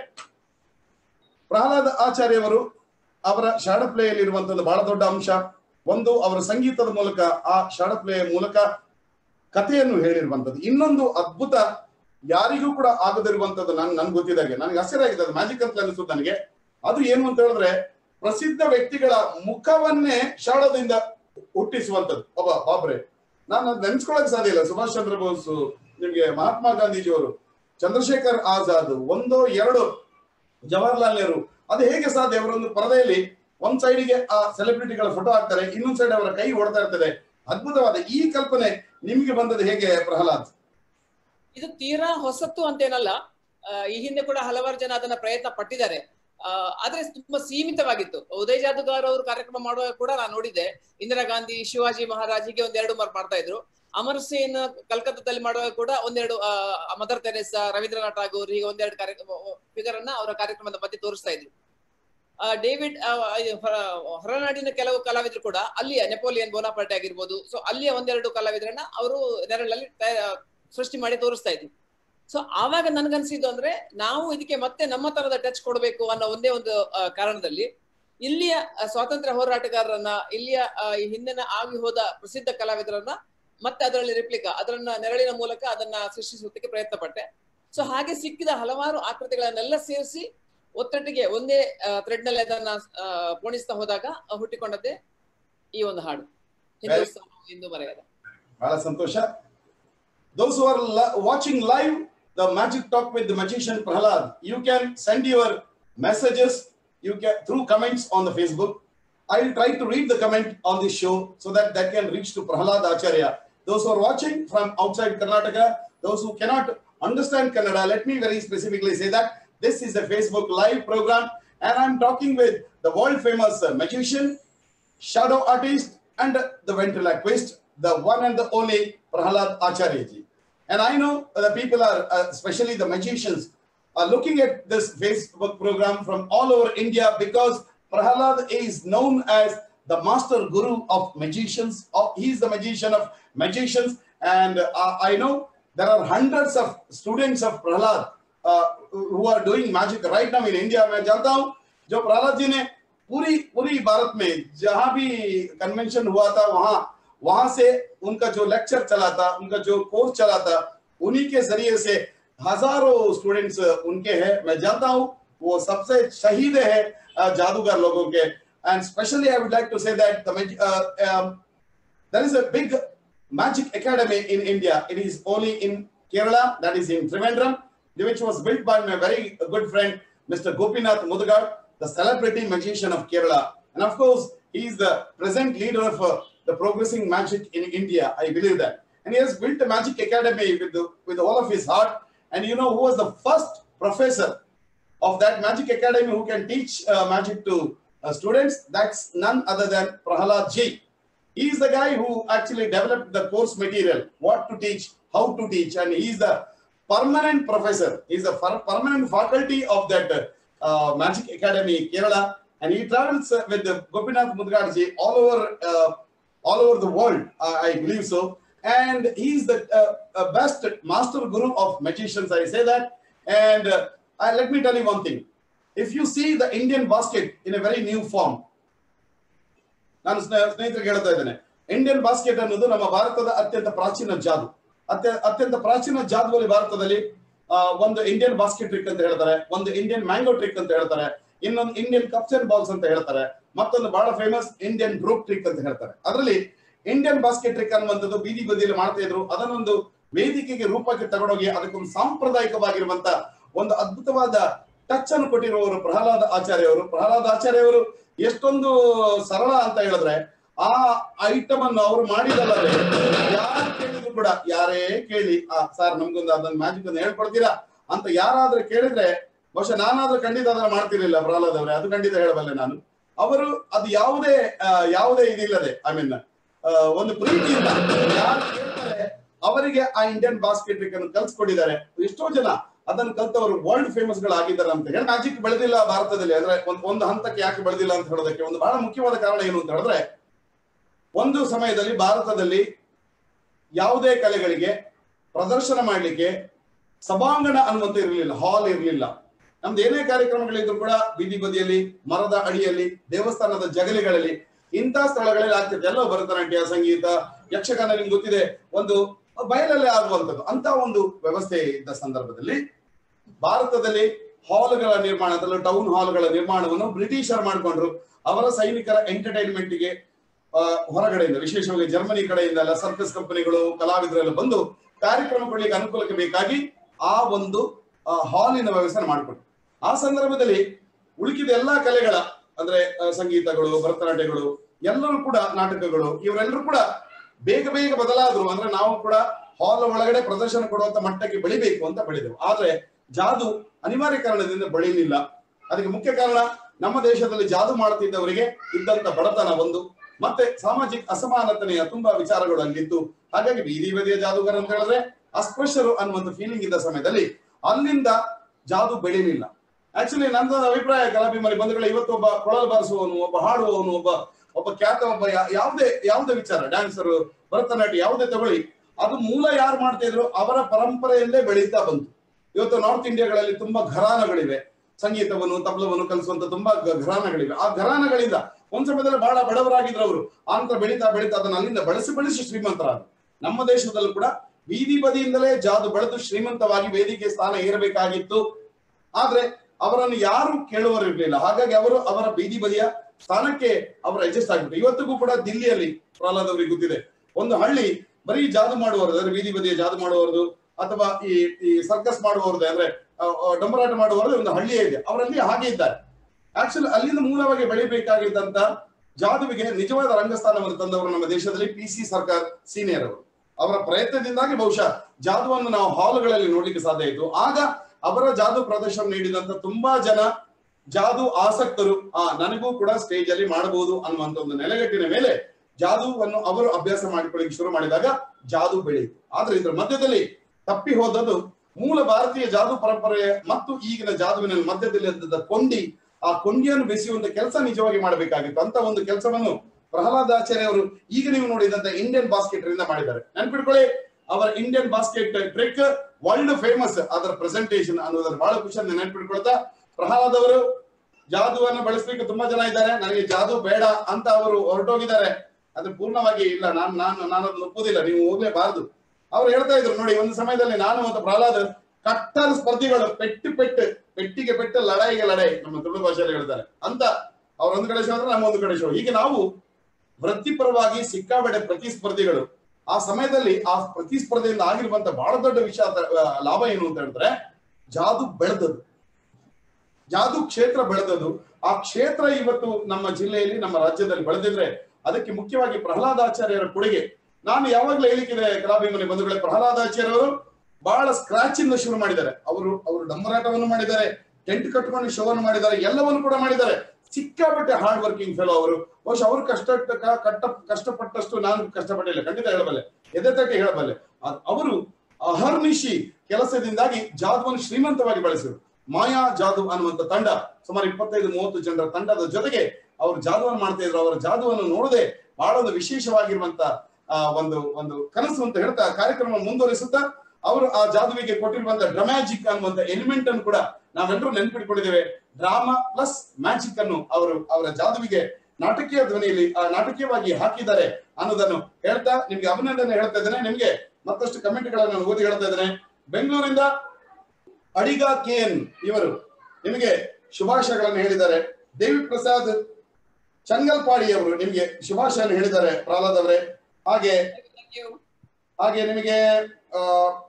ಪ್ರಹ್ಲಾದ್ ಆಚಾರ್ಯವರು ಅವರ ಶಾಡೋ ಪ್ಲೇಯಲ್ಲಿ ಇರುವಂತದ್ದು ಬಹಳ ದೊಡ್ಡ ಅಂಶ ಒಂದು ಅವರ ಸಂಗೀತದ ಮೂಲಕ ಆ ಶಾಡೋ ಪ್ಲೇ ಮೂಲಕ ಕಥೆಯನ್ನು ಹೇಳಿರುವಂತದ್ದು ಇನ್ನೊಂದು ಅದ್ಭುತ ಯಾರಿಗೂ ಕೂಡ ಆಗದಿರುವಂತದ್ದು ನನ್ ನನ್ಗೆ ಗೊತ್ತಿದ್ದಾಗೆ ನನಗೆ ಹಸಿರಾಗಿದೆ ಅದು ಮ್ಯಾಜಿಕ್ ಅಂತ ಅನಿಸುತ್ತೆ ನನಗೆ ಅದು ಏನು ಅಂತ ಹೇಳಿದ್ರೆ ಪ್ರಸಿದ್ಧ ವ್ಯಕ್ತಿಗಳ ಮುಖವನ್ನೇ ಶಾಡೋದಿಂದ ಹುಟ್ಟಿಸುವಂತದ್ದು ಒಬ್ಬ ಬಾಬ್ರೆ ನಾನು ಅದ್ ನೆನ್ಸ್ಕೊಳಕ್ ಸಾಧ್ಯ ಇಲ್ಲ ಸುಭಾಷ್ ಚಂದ್ರ ಬೋಸ್ ನಿಮ್ಗೆ ಮಹಾತ್ಮ ಗಾಂಧೀಜಿಯವರು ಚಂದ್ರಶೇಖರ್ ಆಜಾದ್ ಒಂದೋ ಎರಡು ಜವಾಹರ್ಲಾಲ್ ನೆಹರು ಅದು ಹೇಗೆ ಸಾಧ್ಯ ಅವರೊಂದು ಪರದೆಯಲ್ಲಿ ಒಂದ್ ಸೈಡಿಗೆ ಆ ಸೆಲೆಬ್ರಿಟಿಗಳ ಫೋಟೋ ಹಾಕ್ತಾರೆ ಇನ್ನೊಂದ್ ಸೈಡ್ ಅವರ ಕೈ ಓಡ್ತಾ ಇರ್ತದೆ ಅದ್ಭುತವಾದ ಈ ಕಲ್ಪನೆ ನಿಮ್ಗೆ ಬಂದದ್ದು ಹೇಗೆ ಪ್ರಹ್ಲಾದ್ ಇದು ತೀರಾ ಹೊಸತ್ತು ಅಂತೇನಲ್ಲ ಆ, ಈ ಹಿಂದೆ ಕೂಡ ಹಲವಾರು ಜನ ಅದನ್ನ ಪ್ರಯತ್ನ ಪಟ್ಟಿದ್ದಾರೆ ಆ, ಆದ್ರೆ ತುಂಬಾ ಸೀಮಿತವಾಗಿತ್ತು ಉದಯ್ ಜಾದೂಗಾರ್ ಅವರು ಕಾರ್ಯಕ್ರಮ ಮಾಡುವಾಗ ಕೂಡ ನಾನು ನೋಡಿದ್ದೆ ಇಂದಿರಾ ಗಾಂಧಿ ಶಿವಾಜಿ ಮಹಾರಾಜ್ ಹೀಗೆ ಒಂದೆರಡು ಮಾರ್ ಮಾಡ್ತಾ ಇದ್ರು ಅಮರ್ ಸೇನ್ ಕಲ್ಕತ್ತಾದಲ್ಲಿ ಮಾಡುವಾಗ ಕೂಡ ಒಂದೆರಡು ಆ, ಮದರ್ ತೆರೇಸಾ ರವೀಂದ್ರನಾಥ್ ಠಾಗೂರ್ ಹೀಗೆ ಒಂದೆರಡು ಕಾರ್ಯಕ್ರಮ ಫಿಗರ್ ಅನ್ನ ಅವರ ಕಾರ್ಯಕ್ರಮದ ಮಧ್ಯೆ ತೋರಿಸ್ತಾ ಇದ್ರು ಆ, ಡೇವಿಡ್ ಆ, ಇದು ಹೊರ- ಹೊರನಾಡಿನ ಕೆಲವು ಕಲಾವಿದರು ಕೂಡ ಅಲ್ಲಿಯ ನೆಪೋಲಿಯನ್ ಬೋನಾಪಾರ್ಟೆ ಆಗಿರ್ಬೋದು ಸೊ ಅಲ್ಲಿಯ ಒಂದೆರಡು ಕಲಾವಿದರನ್ನ ಅವರು ನೆರಳಲ್ಲಿ ತಯ- ಸೃಷ್ಟಿ ಮಾಡಿ ತೋರಿಸ್ತಾ ಇದ್ರು ಸೊ ಆವಾಗ ನನ್ಗನ್ಸಿದ್ದು ಅಂದ್ರೆ ನಾವು ಇದಕ್ಕೆ ಮತ್ತೆ ನಮ್ಮ ತರದ ಟಚ್ ಕೊಡಬೇಕು ಅನ್ನೋ ಒಂದೇ ಒಂದು ಆ, ಕಾರಣದಲ್ಲಿ ಇಲ್ಲಿಯ ಆ, ಸ್ವಾತಂತ್ರ್ಯ ಹೋರಾಟಗಾರರನ್ನ ಇಲ್ಲಿಯ ಆ, ಈ ಹಿಂದಿನ ಆಗಿ ಹೋದ ಪ್ರಸಿದ್ಧ ಕಲಾವಿದರನ್ನ ಮತ್ತೆ ಅದರಲ್ಲಿ ರಿಪ್ಲಿಕಾ ಅದನ್ನ ನೆರಳಿನ ಮೂಲಕ ಅದನ್ನ ಸೃಷ್ಟಿಸುವುದಕ್ಕೆ ಪ್ರಯತ್ನ ಪಟ್ಟೆ ಸೊ ಹಾಗೆ ಸಿಕ್ಕಿದ ಹಲವಾರು ಆಕೃತಿಗಳನ್ನೆಲ್ಲ ಸೇರಿಸಿ ಒತ್ತಟ್ಟಿಗೆ ಒಂದೇ ಥ್ರೆಡ್ ನಲ್ಲಿ ಅದನ್ನ ಆ, ಪೋಣಿಸ್ತಾ ಹೋದಾಗ ಆ, ಹುಟ್ಟಿಕೊಂಡದ್ದೇ ಈ ಒಂದು ಹಾಡು ಹಿಂದೂಸ್ತಾನ ಹಿಂದೂ ಮರೆಯದ ಬಹಳ ಸಂತೋಷ those who are li- watching live the magic talk with the magician prahlad you can send your messages you can through comments on the facebook i'll try to read the comment on this show so that that can reach to prahlad acharya those who are watching from outside karnataka those who cannot understand kannada let me very specifically say that this is a facebook live program and i'm talking with the world famous uh, magician shadow artist and the ventriloquist, the one and the only Prahalad Acharya ji. And I know the people are, uh, especially the magicians, are looking at this Facebook program from all over India because Prahalad is known as the master guru of magicians. Of, he is the magician of magicians. And uh, I know there are hundreds of students of Prahalad uh, who are doing magic right now in India. मैं जानता हूँ जो प्रहलाद जी ने पूरी पूरी भारत में जहां भी कन्वेंशन हुआ था वहां वहां से उनका जो लेक्चर चला था उनका जो कोर्स चला था उन्हीं के जरिए से हजारों स्टूडेंट्स उनके हैं मैं जानता हूं वो सबसे शहीद है uh, जादूगर लोगों के and specially I would like to say that the mag- uh, um, there is a big magic academy in India. It is only in Kerala, that is in Trivandrum, which was built by my very good friend, Mr. Gopinath Mudugar, the celebrity magician of Kerala. And of course, he is the present leader of uh, the progressing magic in India. I believe that. And he has built a magic academy with, the, with all of his heart. And you know who was the first professor of that magic academy who can teach uh, magic to uh, students? That's none other than Prahalad Ji. He is the guy who actually developed the course material, what to teach, how to teach, and he is the permanent professor. He is the per- permanent faculty of that uh, Magic Academy, Kerala, and he travels uh, with the Gopinath Mudgarji all over, uh, all over the world. Uh, I believe so, and he is the uh, uh, best master guru of magicians. I say that, and uh, I, let me tell you one thing. If you see the Indian basket in a very new form, ನಾನು ಸ್ನೇ- ಸ್ನೇಹಿತರಿಗೆ ಹೇಳ್ತಾ ಇದ್ದೇನೆ Indian basket ಅನ್ನೋದು ನಮ್ಮ ಭಾರತದ ಅತ್ಯಂತ ಪ್ರಾಚೀನ ಜಾದು ಅತ್ಯ ಅತ್ಯಂತ ಪ್ರಾಚೀನ ಜಾದುವಲ್ಲಿ ಭಾರತದಲ್ಲಿ ಆ, ಒಂದು ಇಂಡಿಯನ್ ಬಾಸ್ಕೆಟ್ ಟ್ರಿಕ್ ಅಂತ ಹೇಳ್ತಾರೆ ಒಂದು ಇಂಡಿಯನ್ ಮ್ಯಾಂಗೋ ಟ್ರಿಕ್ ಅಂತ ಹೇಳ್ತಾರೆ ಇನ್ನೊಂದು ಇಂಡಿಯನ್ ಕಪ್ಸ್ ಅಂಡ್ ಬಾಲ್ಸ್ ಅಂತ ಹೇಳ್ತಾರೆ ಮತ್ತೊಂದು ಬಹಳ ಫೇಮಸ್ ಇಂಡಿಯನ್ ಗ್ರೂಪ್ ಟ್ರಿಕ್ ಅಂತ ಹೇಳ್ತಾರೆ ಅದರಲ್ಲಿ ಇಂಡಿಯನ್ ಬಾಸ್ಕೆಟ್ ಟ್ರಿಕ್ ಅನ್ನುವಂಥದ್ದು ಬೀದಿ ಬದಿಯಲ್ಲಿ ಮಾಡ್ತಾ ಇದ್ರು ಅದನ್ನೊಂದು ವೇದಿಕೆಗೆ ರೂಪಕ್ಕೆ ತಗೊಂಡೋಗಿ ಅದಕ್ಕೊಂದು ಸಾಂಪ್ರದಾಯಿಕವಾಗಿರುವಂತ ಒಂದು ಅದ್ಭುತವಾದ ಟಚ್ ಅನ್ನು ಕೊಟ್ಟಿರುವವರು ಪ್ರಹ್ಲಾದ ಆಚಾರ್ಯ ಅವರು ಪ್ರಹ್ಲಾದ ಆಚಾರ್ಯ ಅವರು ಎಷ್ಟೊಂದು ಸರಳ ಅಂತ ಹೇಳಿದ್ರೆ ಆ ಐಟಮ್ ಅನ್ನು ಅವರು ಮಾಡಿದಲ್ಲದೆ ಯಾರು ಕೇಳಿದ್ರು ಕೂಡ ಯಾರೇ ಕೇಳಿ ಆ ಸರ್ ನಮ್ಗೊಂದು ಅದನ್ನ ಮ್ಯಾಜಿಕ್ ಅನ್ನು ಹೇಳ್ಕೊಡ್ತೀರಾ ಅಂತ ಯಾರಾದ್ರೂ ಕೇಳಿದ್ರೆ ಬಹುಶಃ ನಾನಾದ್ರೂ ಖಂಡಿತ ಅದನ್ನ ಮಾಡ್ತಿರ್ಲಿಲ್ಲ ಪ್ರಹ್ಲಾದ್ ಅವರೇ ಅದು ಖಂಡಿತ ಹೇಳಬಲ್ಲೆ ನಾನು ಅವರು ಅದು ಯಾವುದೇ ಆ, ಯಾವುದೇ ಇದಿಲ್ಲದೆ ಐ ಮೀನ್ ಒಂದು ಪ್ರೀತಿಯಿಂದ ಯಾರು ಕೇಳ್ತಾರೆ ಅವರಿಗೆ ಆ ಇಂಡಿಯನ್ ಬಾಸ್ಕೆಟ್ ಟ್ರಿಕ್ ಅನ್ನು ಕಲ್ಸ್ಕೊಟ್ಟಿದ್ದಾರೆ ಎಷ್ಟೋ ಜನ ಅದನ್ನು ಕಲ್ತವರು ವರ್ಲ್ಡ್ ಫೇಮಸ್ ಗಳಾಗಿದ್ದಾರೆ ಅಂತ ಹೇಳಿ ಮ್ಯಾಜಿಕ್ ಬೆಳೆದಿಲ್ಲ ಭಾರತದಲ್ಲಿ ಅಂದ್ರೆ ಒಂದ್ ಒಂದು ಹಂತಕ್ಕೆ ಯಾಕೆ ಬೆಳೆದಿಲ್ಲ ಅಂತ ಹೇಳೋದಕ್ಕೆ ಒಂದು ಬಹಳ ಮುಖ್ಯವಾದ ಕಾರಣ ಏನು ಅಂತ ಹೇಳಿದ್ರೆ ಒಂದು ಸಮಯದಲ್ಲಿ ಭಾರತದಲ್ಲಿ ಯಾವುದೇ ಕಲೆಗಳಿಗೆ ಪ್ರದರ್ಶನ ಮಾಡಲಿಕ್ಕೆ ಸಭಾಂಗಣ ಅನ್ನುವಂತ ಇರಲಿಲ್ಲ ಹಾಲ್ ಇರಲಿಲ್ಲ ನಮ್ದು ಏನೇ ಕಾರ್ಯಕ್ರಮಗಳಿದ್ರು ಕೂಡ ಬೀದಿ ಬದಿಯಲ್ಲಿ ಮರದ ಅಡಿಯಲ್ಲಿ ದೇವಸ್ಥಾನದ ಜಗಲಿಗಳಲ್ಲಿ ಇಂಥ ಸ್ಥಳಗಳಲ್ಲಿ ಆಗ್ತಿದೆ ಎಲ್ಲೋ ಭರತನಾಟ್ಯ ಸಂಗೀತ ಯಕ್ಷಗಾನ ನಿಮ್ಗೆ ಗೊತ್ತಿದೆ ಒಂದು ಬಯಲಲ್ಲೇ ಆಗುವಂಥದ್ದು ಅಂತ ಒಂದು ವ್ಯವಸ್ಥೆ ಇದ್ದ ಸಂದರ್ಭದಲ್ಲಿ ಭಾರತದಲ್ಲಿ ಹಾಲ್ಗಳ ನಿರ್ಮಾಣ ಅದರಲ್ಲೂ ಟೌನ್ ಹಾಲ್ಗಳ ನಿರ್ಮಾಣವನ್ನು ಬ್ರಿಟಿಷರು ಮಾಡಿಕೊಂಡ್ರು ಅವರ ಸೈನಿಕರ ಎಂಟರ್ಟೈನ್ಮೆಂಟ್ಗೆ ಹೊರಗಡೆಯಿಂದ ವಿಶೇಷವಾಗಿ ಜರ್ಮನಿ ಕಡೆಯಿಂದ ಎಲ್ಲ ಸರ್ಕಸ್ ಕಂಪನಿಗಳು ಕಲಾವಿದರೆಲ್ಲ ಬಂದು ಕಾರ್ಯಕ್ರಮ ಕೊಡ್ಲಿಕ್ಕೆ ಅನುಕೂಲಕ್ಕೆ ಬೇಕಾಗಿ ಆ ಒಂದು ಆ, ಹಾಲಿನ ವ್ಯವಸ್ಥೆ ಮಾಡಿಕೊಟ್ರು ಆ ಸಂದರ್ಭದಲ್ಲಿ ಉಳಿಕಿದ ಎಲ್ಲಾ ಕಲೆಗಳ ಅಂದ್ರೆ ಆ, ಸಂಗೀತಗಳು ಭರತನಾಟ್ಯಗಳು ಎಲ್ಲರೂ ಕೂಡ ನಾಟಕಗಳು ಇವರೆಲ್ಲರೂ ಕೂಡ ಬೇಗ ಬೇಗ ಬದಲಾದ್ರು ಅಂದ್ರೆ ನಾವು ಕೂಡ ಹಾಲ್ ಒಳಗಡೆ ಪ್ರದರ್ಶನ ಕೊಡುವಂತ ಮಟ್ಟಕ್ಕೆ ಬೆಳಿಬೇಕು ಅಂತ ಬೆಳೆದೆವು ಆದ್ರೆ ಜಾದು ಅನಿವಾರ್ಯ ಕಾರಣದಿಂದ ಬೆಳೀಲಿಲ್ಲ ಅದಕ್ಕೆ ಮುಖ್ಯ ಕಾರಣ ನಮ್ಮ ದೇಶದಲ್ಲಿ ಜಾದು ಮಾಡ್ತಿದ್ದವರಿಗೆ ಇದ್ದಂತ ಬಡತನ ಒಂದು ಮತ್ತೆ ಸಾಮಾಜಿಕ ಅಸಮಾನತೆಯ ತುಂಬಾ ವಿಚಾರಗಳು ಅಲ್ಲಿತ್ತು ಹಾಗಾಗಿ ಬೀದಿ ಬದಿಯ ಜಾದೂಗರ ಅಂತ ಹೇಳಿದ್ರೆ ಅಸ್ಪೃಶ್ಯರು ಅನ್ನುವಂತ ಫೀಲಿಂಗ್ ಇದ್ದ ಸಮಯದಲ್ಲಿ ಅಲ್ಲಿಂದ ಜಾದು ಬೆಳೀಲಿಲ್ಲ ಆಕ್ಚುಲಿ ನನ್ನ ಅಭಿಪ್ರಾಯ ಕಲಾಭಿಮಾನಿ ಬಂಧುಗಳ ಇವತ್ತು ಒಬ್ಬ ಕೊಳಲು ಬಾರಿಸುವವನು ಒಬ್ಬ ಹಾಡುವವನು ಒಬ್ಬ ಒಬ್ಬ ಖ್ಯಾತ ಒಬ್ಬ ಯಾ- ಯಾವುದೇ ಯಾವುದೇ ವಿಚಾರ ಡ್ಯಾನ್ಸರು ಭರತನಾಟ್ಯ ಯಾವುದೇ ತಗೊಳ್ಳಿ ಅದು ಮೂಲ ಯಾರು ಮಾಡ್ತಾ ಇದ್ರು ಅವರ ಪರಂಪರೆಯಲ್ಲೇ ಬೆಳೀತಾ ಬಂತು ಇವತ್ತು ನಾರ್ತ್ ಇಂಡಿಯಾಗಳಲ್ಲಿ ತುಂಬಾ ಘರಾನಗಳಿವೆ ಸಂಗೀತವನ್ನು ತಬಲವನ್ನು ಕಲಿಸುವಂತ ತುಂಬಾ ಗ- ಘರಾನಗಳಿವೆ ಆ ಘರಾನಗಳಿಂದ ಒಂದ್ ಸಮಯದಲ್ಲಿ ಬಹಳ ಬಡವರಾಗಿದ್ರು ಅವರು ಆನಂತರ ಬೆಳೀತಾ ಬೆಳೀತಾ ಅದನ್ನ ಅಲ್ಲಿಂದ ಬಳಸಿ ಬಳಸಿ ಶ್ರೀಮಂತರಾದ್ರು ನಮ್ಮ ದೇಶದಲ್ಲೂ ಕೂಡ ಬೀದಿ ಬದಿಯಿಂದಲೇ ಜಾದು ಬೆಳೆದು ಶ್ರೀಮಂತವಾಗಿ ವೇದಿಕೆ ಸ್ಥಾನ ಏರಬೇಕಾಗಿತ್ತು ಆದ್ರೆ ಅವರನ್ನು ಯಾರು ಕೇಳುವರಿರ್ಲಿಲ್ಲ ಹಾಗಾಗಿ ಅವರು ಅವರ ಬೀದಿ ಬದಿಯ ಸ್ಥಾನಕ್ಕೆ ಅವರು ಅಡ್ಜಸ್ಟ್ ಆಗ್ಬಿಟ್ಟು ಇವತ್ತಿಗೂ ಕೂಡ ದಿಲ್ಲಿಯಲ್ಲಿ ಪ್ರಹ್ಲಾದ್ ಅವರಿಗೆ ಗೊತ್ತಿದೆ ಒಂದು ಹಳ್ಳಿ ಬರೀ ಜಾದು ಮಾಡುವವರು ಅಂದ್ರೆ ಬೀದಿ ಬದಿಯ ಜಾದು ಮಾಡುವವರದು ಅಥವಾ ಈ ಈ ಸರ್ಕಸ್ ಮಾಡುವವರದ್ದು ಅಂದ್ರೆ ಆ, ಆ, ಡಂಬರಾಟ ಮಾಡುವವರದ್ದು ಒಂದು ಹಳ್ಳಿಯೇ ಇದೆ ಅವರಲ್ಲಿ ಹಾಗೆ ಇದ್ದಾರೆ ಆಕ್ಚುಲಿ ಅಲ್ಲಿಂದ ಮೂಲವಾಗಿ ಬೆಳಿಬೇಕಾಗಿದ್ದಂತ ಜಾದುವಿಗೆ ನಿಜವಾದ ರಂಗಸ್ಥಾನವನ್ನು ತಂದವರು ನಮ್ಮ ದೇಶದಲ್ಲಿ ಪಿ ಸಿ ಸರ್ಕಾರ್ ಸೀನಿಯರ್ ಅವರು ಅವರ ಪ್ರಯತ್ನದಿಂದಾಗಿ ಬಹುಶಃ ಜಾದುವನ್ನು ನಾವು ಹಾಲ್ಗಳಲ್ಲಿ ನೋಡ್ಲಿಕ್ಕೆ ಸಾಧ್ಯ ಆಯಿತು ಆಗ ಅವರ ಜಾದು ಪ್ರದರ್ಶನ ನೀಡಿದಂತ ತುಂಬಾ ಜನ ಜಾದು ಆಸಕ್ತರು ಆ ನನಗೂ ಕೂಡ ಸ್ಟೇಜ್ ಅಲ್ಲಿ ಮಾಡಬಹುದು ಅನ್ನುವಂತ ಒಂದು ನೆಲೆಗಟ್ಟಿನ ಮೇಲೆ ಜಾದುವನ್ನು ಅವರು ಅಭ್ಯಾಸ ಮಾಡಿಕೊಳ್ಳಿಕ್ಕೆ ಶುರು ಮಾಡಿದಾಗ ಜಾದು ಬೆಳೆಯಿತು ಆದ್ರೆ ಇದ್ರ ಮಧ್ಯದಲ್ಲಿ ತಪ್ಪಿ ಹೋದದ್ದು ಮೂಲ ಭಾರತೀಯ ಜಾದು ಪರಂಪರೆ ಮತ್ತು ಈಗಿನ ಜಾದುವಿನ ಮಧ್ಯದಲ್ಲಿ ಇದ್ದ ಕೊಂಡಿ ಆ ಕೊಂಡಿಯನ್ನು ಬೆಸೆಯುವಂತ ಕೆಲಸ ನಿಜವಾಗಿ ಮಾಡಬೇಕಾಗಿತ್ತು ಅಂತ ಒಂದು ಕೆಲಸವನ್ನು ಪ್ರಹ್ಲಾದಾಚಾರ್ಯ ಅವರು ಈಗ ನೀವು ನೋಡಿದಂತ ಇಂಡಿಯನ್ ಬಾಸ್ಕೆಟ್ ರಿಂದ ಮಾಡಿದ್ದಾರೆ ನೆನ್ಪಿಟ್ಕೊಳ್ಳಿ ಅವರ Indian basket trick world famous ಅದರ ಪ್ರೆಸೆಂಟೇಷನ್ ಅನ್ನೋದ್ರ ಬಹಳ ಖುಷಿಯನ್ನು ನೆನ್ಪಿಟ್ಕೊಳ್ತಾ ಪ್ರಹ್ಲಾದ್ ಅವರು ಜಾದುವನ್ನು ಬಳಸಲಿಕ್ಕೆ ತುಂಬಾ ಜನ ಇದ್ದಾರೆ ನನಗೆ ಜಾದು ಬೇಡ ಅಂತ ಅವರು ಹೊರಟೋಗಿದ್ದಾರೆ ಅದು ಪೂರ್ಣವಾಗಿ ಇಲ್ಲ ನಾನು ನಾನು ನಾನು ಅದನ್ನು ಒಪ್ಪುದಿಲ್ಲ ನೀವು ಹೋಗ್ಲೇಬಾರದು ಅವ್ರು ಹೇಳ್ತಾ ಇದ್ರು ನೋಡಿ ಒಂದು ಸಮಯದಲ್ಲಿ ನಾನು ಮತ್ತು ಪ್ರಹ್ಲಾದ್ ಕಟ್ಟರ್ ಸ್ಪರ್ಧಿಗಳು ಪೆಟ್ಟು ಪೆಟ್ಟು ಪೆಟ್ಟಿಗೆ ಪೆಟ್ಟು ಲಡಾಯಿಗೆ ಲಡಾಯಿ ನಮ್ಮ ತುಳು ಭಾಷೆಯಲ್ಲಿ ಹೇಳ್ತಾರೆ ಅಂತ ಅವ್ರ ಒಂದು ಕಡೆ ಶೋ ಅಂದ್ರೆ ನಮ್ಮ ಒಂದು ಕಡೆ ಶೋ ಹೀಗೆ ನಾವು ವೃತ್ತಿಪರವಾಗಿ ಸಿಕ್ಕಾಬಡೆ ಪ್ರತಿಸ್ಪರ್ಧಿಗಳು ಆ ಸಮಯದಲ್ಲಿ ಆ ಪ್ರತಿಸ್ಪರ್ಧೆಯಿಂದ ಆಗಿರುವಂತ ಬಹಳ ದೊಡ್ಡ ವಿಷಯ ಅದ- ಆ, ಲಾಭ ಏನು ಅಂತ ಹೇಳಿದ್ರೆ ಜಾದು ಬೆಳೆದದ್ದು ಜಾದು ಕ್ಷೇತ್ರ ಬೆಳೆದದ್ದು ಆ ಕ್ಷೇತ್ರ ಇವತ್ತು ನಮ್ಮ ಜಿಲ್ಲೆಯಲ್ಲಿ ನಮ್ಮ ರಾಜ್ಯದಲ್ಲಿ ಬೆಳೆದಿದ್ರೆ ಅದಕ್ಕೆ ಮುಖ್ಯವಾಗಿ ಪ್ರಹ್ಲಾದಾಚಾರ್ಯರ ಕೊಡುಗೆ ನಾನು ಯಾವಾಗ್ಲೂ ಹೇಳಿಕ್ಕಿದೆ ಕಲಾಭಿಮಾನಿ ಬಂಧುಗಳೇ ಪ್ರಹ್ಲಾದಾಚಾರ್ಯ ಅವರು ಬಹಳ ಸ್ಕ್ರಾಚ್ ಇಂದ ಶುರು ಮಾಡಿದ್ದಾರೆ ಅವರು ಅವರು ಡಂಬರಾಟವನ್ನು ಮಾಡಿದ್ದಾರೆ ಟೆಂಟ್ ಕಟ್ಕೊಂಡು ಶೋವನ್ನು ಮಾಡಿದ್ದಾರೆ ಎಲ್ಲವನ್ನು ಕೂಡ ಮಾಡಿದ್ದಾರೆ ಸಿಕ್ಕಾಪಟ್ಟೆ ಹಾರ್ಡ್ ವರ್ಕಿಂಗ್ ಫೆಲೋ ಅವರು ಬಹುಶಃ ಅವರು ಕಷ್ಟ ಕಟ್ಟ ಕಷ್ಟಪಟ್ಟಷ್ಟು ನಾನು ಕಷ್ಟಪಟ್ಟಿಲ್ಲ ಖಂಡಿತ ಹೇಳಬಲ್ಲೆ ಎದೆ ತಟ್ಟಿ ಹೇಳಬಲ್ಲೆ ಆದ್- ಅವರು ಅಹರ್ನಿಶಿ ಕೆಲಸದಿಂದಾಗಿ ಜಾದುವನ್ನು ಶ್ರೀಮಂತವಾಗಿ ಬೆಳೆಸಿದರು ಮಾಯಾ ಜಾದು ಅನ್ನುವಂತ ತಂಡ ಸುಮಾರು ಇಪ್ಪತ್ತೈದು ಮೂವತ್ತು ಜನರ ತಂಡದ ಜೊತೆಗೆ ಅವರು ಜಾದುವನ್ನು ಮಾಡ್ತಾ ಇದ್ರು ಅವರ ಜಾದುವನ್ನು ನೋಡದೆ ಬಹಳ ಒಂದು ವಿಶೇಷವಾಗಿರುವಂತ ಆ, ಒಂದು ಒಂದು ಕನಸು ಅಂತ ಹೇಳ್ತಾ ಕಾರ್ಯಕ್ರಮ ಮುಂದುವರಿಸುತ್ತಾ ಅವರು ಆ ಜಾದುವಿಗೆ ಕೊಟ್ಟಿರುವಂತ ಡ್ರಮ್ಯಾಜಿಕ್ ಅನ್ನುವಂತ ಎಲಿಮೆಂಟ್ ಅನ್ನು ಕೂಡ ನಾವೆಲ್ಲರೂ ನೆನ್ಪಿಟ್ಕೊಂಡಿದ್ದೇವೆ ಡ್ರಾಮಾ ಪ್ಲಸ್ ಮ್ಯಾಜಿಕ್ ಅನ್ನು ಅವರು ಅವರ ಜಾದುವಿಗೆ ನಾಟಕೀಯ ಧ್ವನಿಯಲ್ಲಿ ಆ ನಾಟಕೀಯವಾಗಿ ಹಾಕಿದ್ದಾರೆ ಅನ್ನೋದನ್ನು ಹೇಳ್ತಾ ನಿಮ್ಗೆ ಅಭಿನಂದನೆ ಹೇಳ್ತಾ ಇದ್ದೇನೆ ನಿಮ್ಗೆ ಮತ್ತಷ್ಟು ಕಮೆಂಟ್ ಗಳನ್ನು ಓದಿ ಹೇಳ್ತಾ ಇದ್ದೇನೆ ಬೆಂಗಳೂರಿಂದ ಅಡಿಗ ಕೆ ಎನ್ ಇವರು ನಿಮಗೆ ಶುಭಾಶಯಗಳನ್ನು ಹೇಳಿದ್ದಾರೆ ದೇವಿ ಪ್ರಸಾದ್ ಚಂಗಲ್ಪಾಡಿ ಅವರು ನಿಮಗೆ ಶುಭಾಶಯವನ್ನು ಹೇಳಿದ್ದಾರೆ ಪ್ರಹ್ಲಾದ್ ಅವರೇ ಹಾಗೆ ಥ್ಯಾಂಕ್ ಯು ಹಾಗೆ ನಿಮಗೆ ಆ,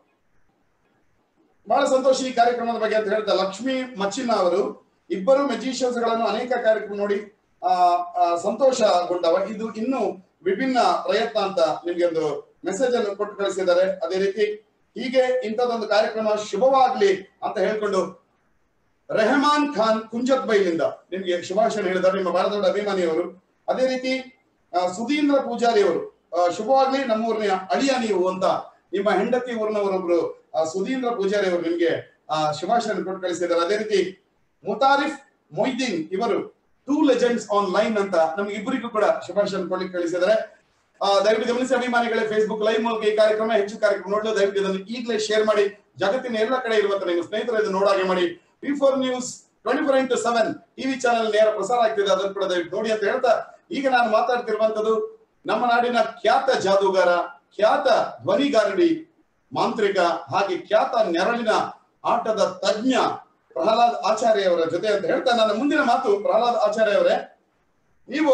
ಬಹಳ ಸಂತೋಷ ಈ ಕಾರ್ಯಕ್ರಮದ ಬಗ್ಗೆ ಅಂತ ಹೇಳ್ತಾ ಲಕ್ಷ್ಮಿ ಮಚ್ಚಿನ ಅವರು ಇಬ್ಬರು ಮೆಜಿಷಿಯನ್ಸ್ ಗಳನ್ನು ಅನೇಕ ಕಾರ್ಯಕ್ರಮ ನೋಡಿ ಆ ಆ, ಸಂತೋಷಗೊಂಡವ ಇದು ಇನ್ನು ವಿಭಿನ್ನ ಪ್ರಯತ್ನ ಅಂತ ನಿಮ್ಗೆ ಒಂದು ಮೆಸೇಜ್ ಅನ್ನು ಕೊಟ್ಟು ಕಳಿಸಿದ್ದಾರೆ ಅದೇ ರೀತಿ ಹೀಗೆ ಇಂಥದ್ದೊಂದು ಕಾರ್ಯಕ್ರಮ ಶುಭವಾಗ್ಲಿ ಅಂತ ಹೇಳ್ಕೊಂಡು ರೆಹಮಾನ್ ಖಾನ್ ಕುಂಜತ್ ಬೈಲಿಂದ ನಿಮ್ಗೆ ಶುಭಾಶಯ ಹೇಳಿದ್ದಾರೆ ನಿಮ್ಮ ಬಹಳ ದೊಡ್ಡ ಅಭಿಮಾನಿಯವರು ಅದೇ ರೀತಿ ಆ, ಸುಧೀಂದ್ರ ಪೂಜಾರಿ ಅವರು ಆ, ಶುಭವಾಗ್ಲಿ ನಮ್ಮೂರಿನ ಅಳಿಯ ನೀವು ಅಂತ ನಿಮ್ಮ ಹೆಂಡತಿ ಊರಿನವರೊಬ್ರು ಆ, ಸುಧೀಂದ್ರ ಪೂಜಾರಿ ಅವರು ನಿಮ್ಗೆ ಆ ಶುಭಾಶಯ ಕೊಟ್ಟು ಕಳಿಸಿದ್ದಾರೆ ಅದೇ ರೀತಿ ಮುತಾರಿಫ್ ಮೊಯ್ದೀನ್ ಇವರು ಟೂ ಲೆಜೆಂಡ್ಸ್ ಆನ್ ಲೈನ್ ಅಂತ ನಮ್ಗೆ ಇಬ್ಬರಿಗೂ ಕೂಡ ಶುಭಾಶಯ ಕೊಡ್ಲಿಕ್ಕೆ ಕಳಿಸಿದ್ದಾರೆ ಆ, ದಯವಿಟ್ಟು ಗಮನಿಸಿ ಅಭಿಮಾನಿಗಳೇ ಫೇಸ್ಬುಕ್ ಲೈವ್ ಮೂಲಕ ಈ ಕಾರ್ಯಕ್ರಮ ಹೆಚ್ಚು ಕಾರ್ಯಕ್ರಮ ನೋಡಲು ದಯವಿಟ್ಟು ಇದನ್ನು ಈಗಲೇ ಶೇರ್ ಮಾಡಿ ಜಗತ್ತಿನ ಎಲ್ಲ ಕಡೆ ಇರುವಂತ ನಿಮ್ಮ ಸ್ನೇಹಿತರು ಇದನ್ನು ನೋಡಾಗೆ ಮಾಡಿ V four news twenty four into seven TV channel ನೇರ ಪ್ರಸಾರ ಆಗ್ತಿದೆ ಅದನ್ನು ಕೂಡ ದಯವಿಟ್ಟು ನೋಡಿ ಅಂತ ಹೇಳ್ತಾ ಈಗ ನಾನು ಮಾತಾಡ್ತಿರುವಂತದ್ದು ನಮ್ಮ ನಾಡಿನ ಖ್ಯಾತ ಜಾದೂಗಾರ ಖ್ಯಾತ ಧ್ವನಿಗಾರಡಿ ಮಾಂತ್ರಿಕ ಹಾಗೆ ಖ್ಯಾತ ನೆರಳಿನ ಆಟದ ತಜ್ಞ ಪ್ರಹ್ಲಾದ್ ಆಚಾರ್ಯ ಅವರ ಜೊತೆ ಅಂತ ಹೇಳ್ತಾ ನನ್ನ ಮುಂದಿನ ಮಾತು ಪ್ರಹ್ಲಾದ್ ಆಚಾರ್ಯ ಅವರೇ ನೀವು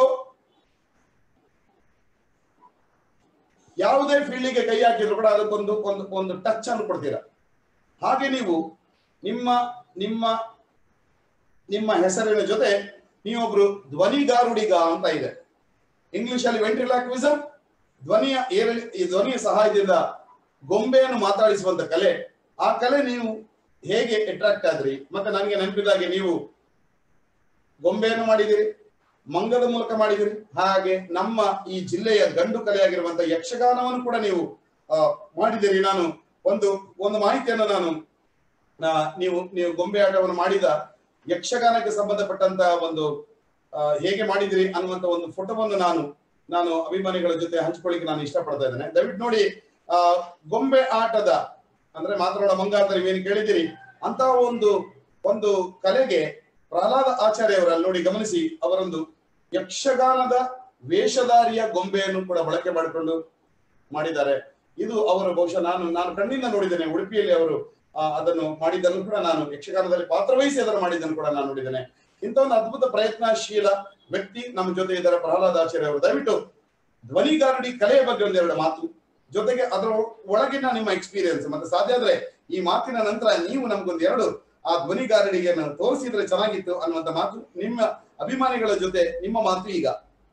ಯಾವುದೇ ಫೀಲ್ಡಿಗೆ ಕೈ ಹಾಕಿದ್ರು ಕೂಡ ಅದಕ್ಕೊಂದು ಒಂದು ಒಂದು ಟಚ್ ಅನ್ನು ಕೊಡ್ತೀರಾ ಹಾಗೆ ನೀವು ನಿಮ್ಮ ನಿಮ್ಮ ನಿಮ್ಮ ಹೆಸರಿನ ಜೊತೆ ನೀವೊಬ್ರು ಧ್ವನಿಗಾರುಡಿಗ ಅಂತ ಇದೆ ಇಂಗ್ಲಿಷ್ ಅಲ್ಲಿ ವೆಂಟ್ರಿಲಾಕ್ವಿಸಮ್ ಧ್ವನಿಯ ಏರಳಿ ಈ ಧ್ವನಿಯ ಸಹಾಯದಿಂದ ಗೊಂಬೆಯನ್ನು ಮಾತಾಡಿಸುವಂತ ಕಲೆ ಆ ಕಲೆ ನೀವು ಹೇಗೆ ಅಟ್ರಾಕ್ಟ್ ಆದ್ರಿ ಮತ್ತೆ ನನಗೆ ನೆನಪಿದಾಗೆ ನೀವು ಗೊಂಬೆಯನ್ನು ಮಾಡಿದಿರಿ ಮಂಗದ ಮೂಲಕ ಮಾಡಿದಿರಿ ಹಾಗೆ ನಮ್ಮ ಈ ಜಿಲ್ಲೆಯ ಗಂಡು ಕಲೆಯಾಗಿರುವಂತ ಯಕ್ಷಗಾನವನ್ನು ಕೂಡ ನೀವು ಆ, ಮಾಡಿದಿರಿ ನಾನು ಒಂದು ಒಂದು ಮಾಹಿತಿಯನ್ನು ನಾನು ಆ, ನೀವು ನೀವು ಗೊಂಬೆ ಆಟವನ್ನು ಮಾಡಿದ ಯಕ್ಷಗಾನಕ್ಕೆ ಸಂಬಂಧಪಟ್ಟಂತ ಒಂದು ಆ, ಹೇಗೆ ಮಾಡಿದಿರಿ ಅನ್ನುವಂತ ಒಂದು ಫೋಟೋವನ್ನು ನಾನು ನಾನು ಅಭಿಮಾನಿಗಳ ಜೊತೆ ಹಂಚಿಕೊಳ್ಳಿಕ್ಕೆ ನಾನು ಇಷ್ಟಪಡ್ತಾ ಇದ್ದೇನೆ ದಯವಿಟ್ಟು ನೋಡಿ ಆ ಗೊಂಬೆ ಆಟದ ಅಂದ್ರೆ ಮಾತನಾಡೋ ಮಂಗ ಅಂತ ನೀವೇನು ಕೇಳಿದಿರಿ ಅಂತ ಒಂದು ಒಂದು ಕಲೆಗೆ ಪ್ರಹ್ಲಾದ ಆಚಾರ್ಯ ಅವರಲ್ಲಿ ನೋಡಿ ಗಮನಿಸಿ ಅವರೊಂದು ಯಕ್ಷಗಾನದ ವೇಷಧಾರಿಯ ಗೊಂಬೆಯನ್ನು ಕೂಡ ಬಳಕೆ ಮಾಡಿಕೊಂಡು ಮಾಡಿದ್ದಾರೆ ಇದು ಅವರು ಬಹುಶಃ ನಾನು ನಾನು ಕಣ್ಣಿಂದ ನೋಡಿದ್ದೇನೆ ಉಡುಪಿಯಲ್ಲಿ ಅವರು ಆ, ಅದನ್ನು ಮಾಡಿದ್ದನ್ನು ಕೂಡ ನಾನು ಯಕ್ಷಗಾನದಲ್ಲಿ ಪಾತ್ರವಹಿಸಿ ಅದನ್ನು ಮಾಡಿದ್ದನ್ನು ಕೂಡ ನಾನು ನೋಡಿದ್ದೇನೆ ಇಂಥ ಒಂದು ಅದ್ಭುತ ಪ್ರಯತ್ನಶೀಲ ವ್ಯಕ್ತಿ ನಮ್ಮ ಜೊತೆ ಇದ್ದಾರೆ ಪ್ರಹ್ಲಾದ ಆಚಾರ್ಯ ಅವರು ದಯವಿಟ್ಟು ಧ್ವನಿಗಾರಡಿ ಕಲೆಯ ಬಗ್ಗೆ ಒಂದೆರಡು ಮಾತು ಜೊತೆಗೆ ಅದರ ಒಳಗಿನ ನಿಮ್ಮ ಎಕ್ಸ್ಪೀರಿಯನ್ಸ್ ಮತ್ತೆ ಸಾಧ್ಯ ಆದ್ರೆ ಈ ಮಾತಿನ ನಂತರ ನೀವು ನಮ್ಗೊಂದು ಎರಡು ಆ ಧ್ವನಿಗಾರಡಿಗೆ ತೋರಿಸಿದ್ರೆ ಚೆನ್ನಾಗಿತ್ತು ಅನ್ನುವಂತ ಮಾತು ನಿಮ್ಮ ಅಭಿಮಾನಿಗಳ ಜೊತೆ ನಿಮ್ಮ ಮಾತು ಈಗ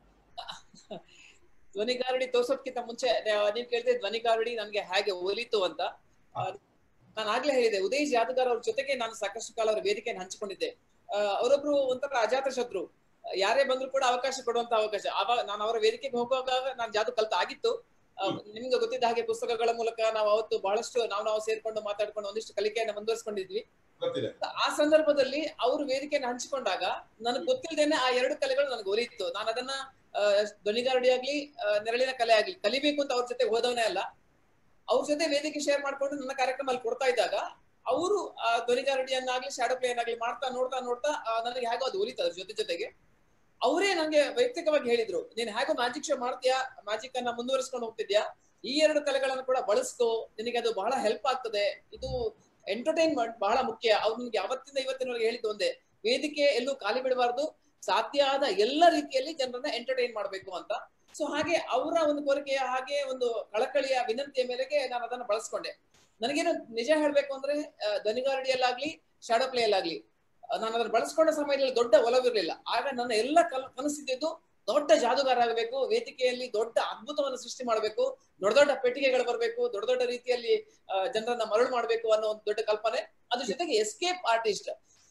ಧ್ವನಿಗಾರುಡಿ ತೋರ್ಸೋದ್ಕಿಂತ ಮುಂಚೆ ನ- ನೀವ್ ಕೇಳಿದ್ರೆ ಧ್ವನಿಗಾರುಡಿ ನನ್ಗೆ ಹೇಗೆ ಒಲಿತು ಅಂತ ಆ, ನಾನು ಆಗ್ಲೇ ಹೇಳಿದೆ ಉದಯ್ ಜಾದಗಾರ್ ಅವ್ರ ಜೊತೆಗೆ ನಾನು ಸಾಕಷ್ಟು ಕಾಲ ಅವ್ರ ವೇದಿಕೆಯನ್ನು ಹಂಚಿಕೊಂಡಿದ್ದೆ ಆ, ಅವರೊಬ್ರು ಒಂಥರ ಅಜಾತ ಶತ್ರು ಯಾರೇ ಬಂದ್ರು ಕೂಡ ಅವಕಾಶ ಕೊಡುವಂತ ಅವಕಾಶ ಅವಾಗ ನಾನು ಅವರ ವೇದಿಕೆಗೆ ಹೋಗುವಾಗ ನಾನು ಜಾದು ಕಲ್ತ ಆಗಿತ್ತು ಆ, ನಿಮ್ಗೆ ಗೊತ್ತಿದ್ದ ಹಾಗೆ ಪುಸ್ತಕಗಳ ಮೂಲಕ ನಾವು ಅವತ್ತು ಬಹಳಷ್ಟು ನಾವು ನಾವು ಸೇರ್ಕೊಂಡು ಮಾತಾಡ್ಕೊಂಡು ಒಂದಿಷ್ಟು ಕಲಿಕೆಯನ್ನ ಮುಂದುವರಿಸ್ಕೊಂಡಿದ್ವಿ ಗೊತ್ತಿದೆ ಆ ಸಂದರ್ಭದಲ್ಲಿ ಅವರು ವೇದಿಕೆಯನ್ನು ಹಂಚಿಕೊಂಡಾಗ ನನಗೆ ಗೊತ್ತಿಲ್ಲದೇನೆ ಆ ಎರಡು ಕಲೆಗಳು ನನಗೆ ಒಲಿಯಿತ್ತು ನಾನು ಅದನ್ನ ಆ, ಧ್ವನಿಗಾರಡಿ ಆಗ್ಲಿ ಆ, ನೆರಳಿನ ಕಲೆ ಆಗ್ಲಿ ಕಲಿಬೇಕು ಅಂತ ಅವ್ರ ಜೊತೆ ಹೋದವನೇ ಅಲ್ಲ ಅವ್ರ ಜೊತೆ ವೇದಿಕೆ ಶೇರ್ ಮಾಡ್ಕೊಂಡು ನನ್ನ ಕಾರ್ಯಕ್ರಮ ಅಲ್ಲಿ ಕೊಡ್ತಾ ಇದ್ದಾಗ ಅವರು ಆ ಧ್ವನಿಗಾರಡಿಯನ್ನಾಗ್ಲಿ ಶಾಡೋ ಪ್ಲೇ ಆಗ್ಲಿ ಮಾಡ್ತಾ ನೋಡ್ತಾ ನೋಡ್ತಾ ಆ, ನನಗೆ ಹೇಗೋ ಅದು ಒಲಿತು ಅದ್ರ ಜೊತೆ ಜೊತೆಗೆ ಅವರೇ ನನಗೆ ವೈಯಕ್ತಿಕವಾಗಿ ಹೇಳಿದ್ರು ನೀನ್ ಹೇಗೋ ಮ್ಯಾಜಿಕ್ ಶೋ ಮಾಡ್ತೀಯಾ ಮ್ಯಾಜಿಕ್ ಅನ್ನ ಮುಂದುವರಿಸ್ಕೊಂಡು ಹೋಗ್ತಿದ್ಯಾ ಈ ಎರಡು ಕಲೆಗಳನ್ನು ಕೂಡ ಬಳಸ್ಕೋ ನಿನಗೆ ಅದು ಬಹಳ ಹೆಲ್ಪ್ ಆಗ್ತದೆ ಇದು ಎಂಟರ್ಟೈನ್ಮೆಂಟ್ ಬಹಳ ಮುಖ್ಯ ಅವ್ರು ನಿಮ್ಗೆ ಯಾವತ್ತಿಂದ ಇವತ್ತಿನವರೆಗೆ ಹೇಳಿದ್ದು ಒಂದೇ ವೇದಿಕೆ ಎಲ್ಲೂ ಖಾಲಿ ಬಿಡಬಾರ್ದು ಸಾಧ್ಯ ಆದ ಎಲ್ಲ ರೀತಿಯಲ್ಲಿ ಜನರನ್ನ ಎಂಟರ್ಟೈನ್ ಮಾಡಬೇಕು ಅಂತ ಸೊ ಹಾಗೆ ಅವರ ಒಂದು ಕೋರಿಕೆಯ ಹಾಗೆ ಒಂದು ಕಳಕಳಿಯ ವಿನಂತಿಯ ಮೇರೆಗೆ ನಾನು ಅದನ್ನ ಬಳಸ್ಕೊಂಡೆ ನನಗೇನು ನಿಜ ಹೇಳ್ಬೇಕು ಅಂದ್ರೆ ಆ, ಧ್ವನಿಗಾರಡಿಯಲ್ಲಾಗ್ಲಿ ಶಾಡೋ ಪ್ಲೇಯಲ್ಲಾಗ್ಲಿ ನಾನು ಅದನ್ನ ಬಳಸ್ಕೊಂಡ ಸಮಯದಲ್ಲಿ ದೊಡ್ಡ ಒಲವಿರ್ಲಿಲ್ಲ ಆಗ ನನ್ನ ಎಲ್ಲ ಕಲ್ ಕನಸಿದ್ದು ದೊಡ್ಡ ಜಾದುಗಾರ ಆಗಬೇಕು ವೇದಿಕೆಯಲ್ಲಿ ದೊಡ್ಡ ಅದ್ಭುತವನ್ನು ಸೃಷ್ಟಿ ಮಾಡಬೇಕು ದೊಡ್ಡ ದೊಡ್ಡ ಪೆಟ್ಟಿಗೆಗಳು ಬರಬೇಕು ದೊಡ್ಡ ದೊಡ್ಡ ರೀತಿಯಲ್ಲಿ ಆ, ಜನರನ್ನ ಮರಳು ಮಾಡಬೇಕು ಅನ್ನೋ ಒಂದು ದೊಡ್ಡ ಕಲ್ಪನೆ ಅದ್ರ ಜೊತೆಗೆ ಎಸ್ಕೇಪ್ ಆರ್ಟಿಸ್ಟ್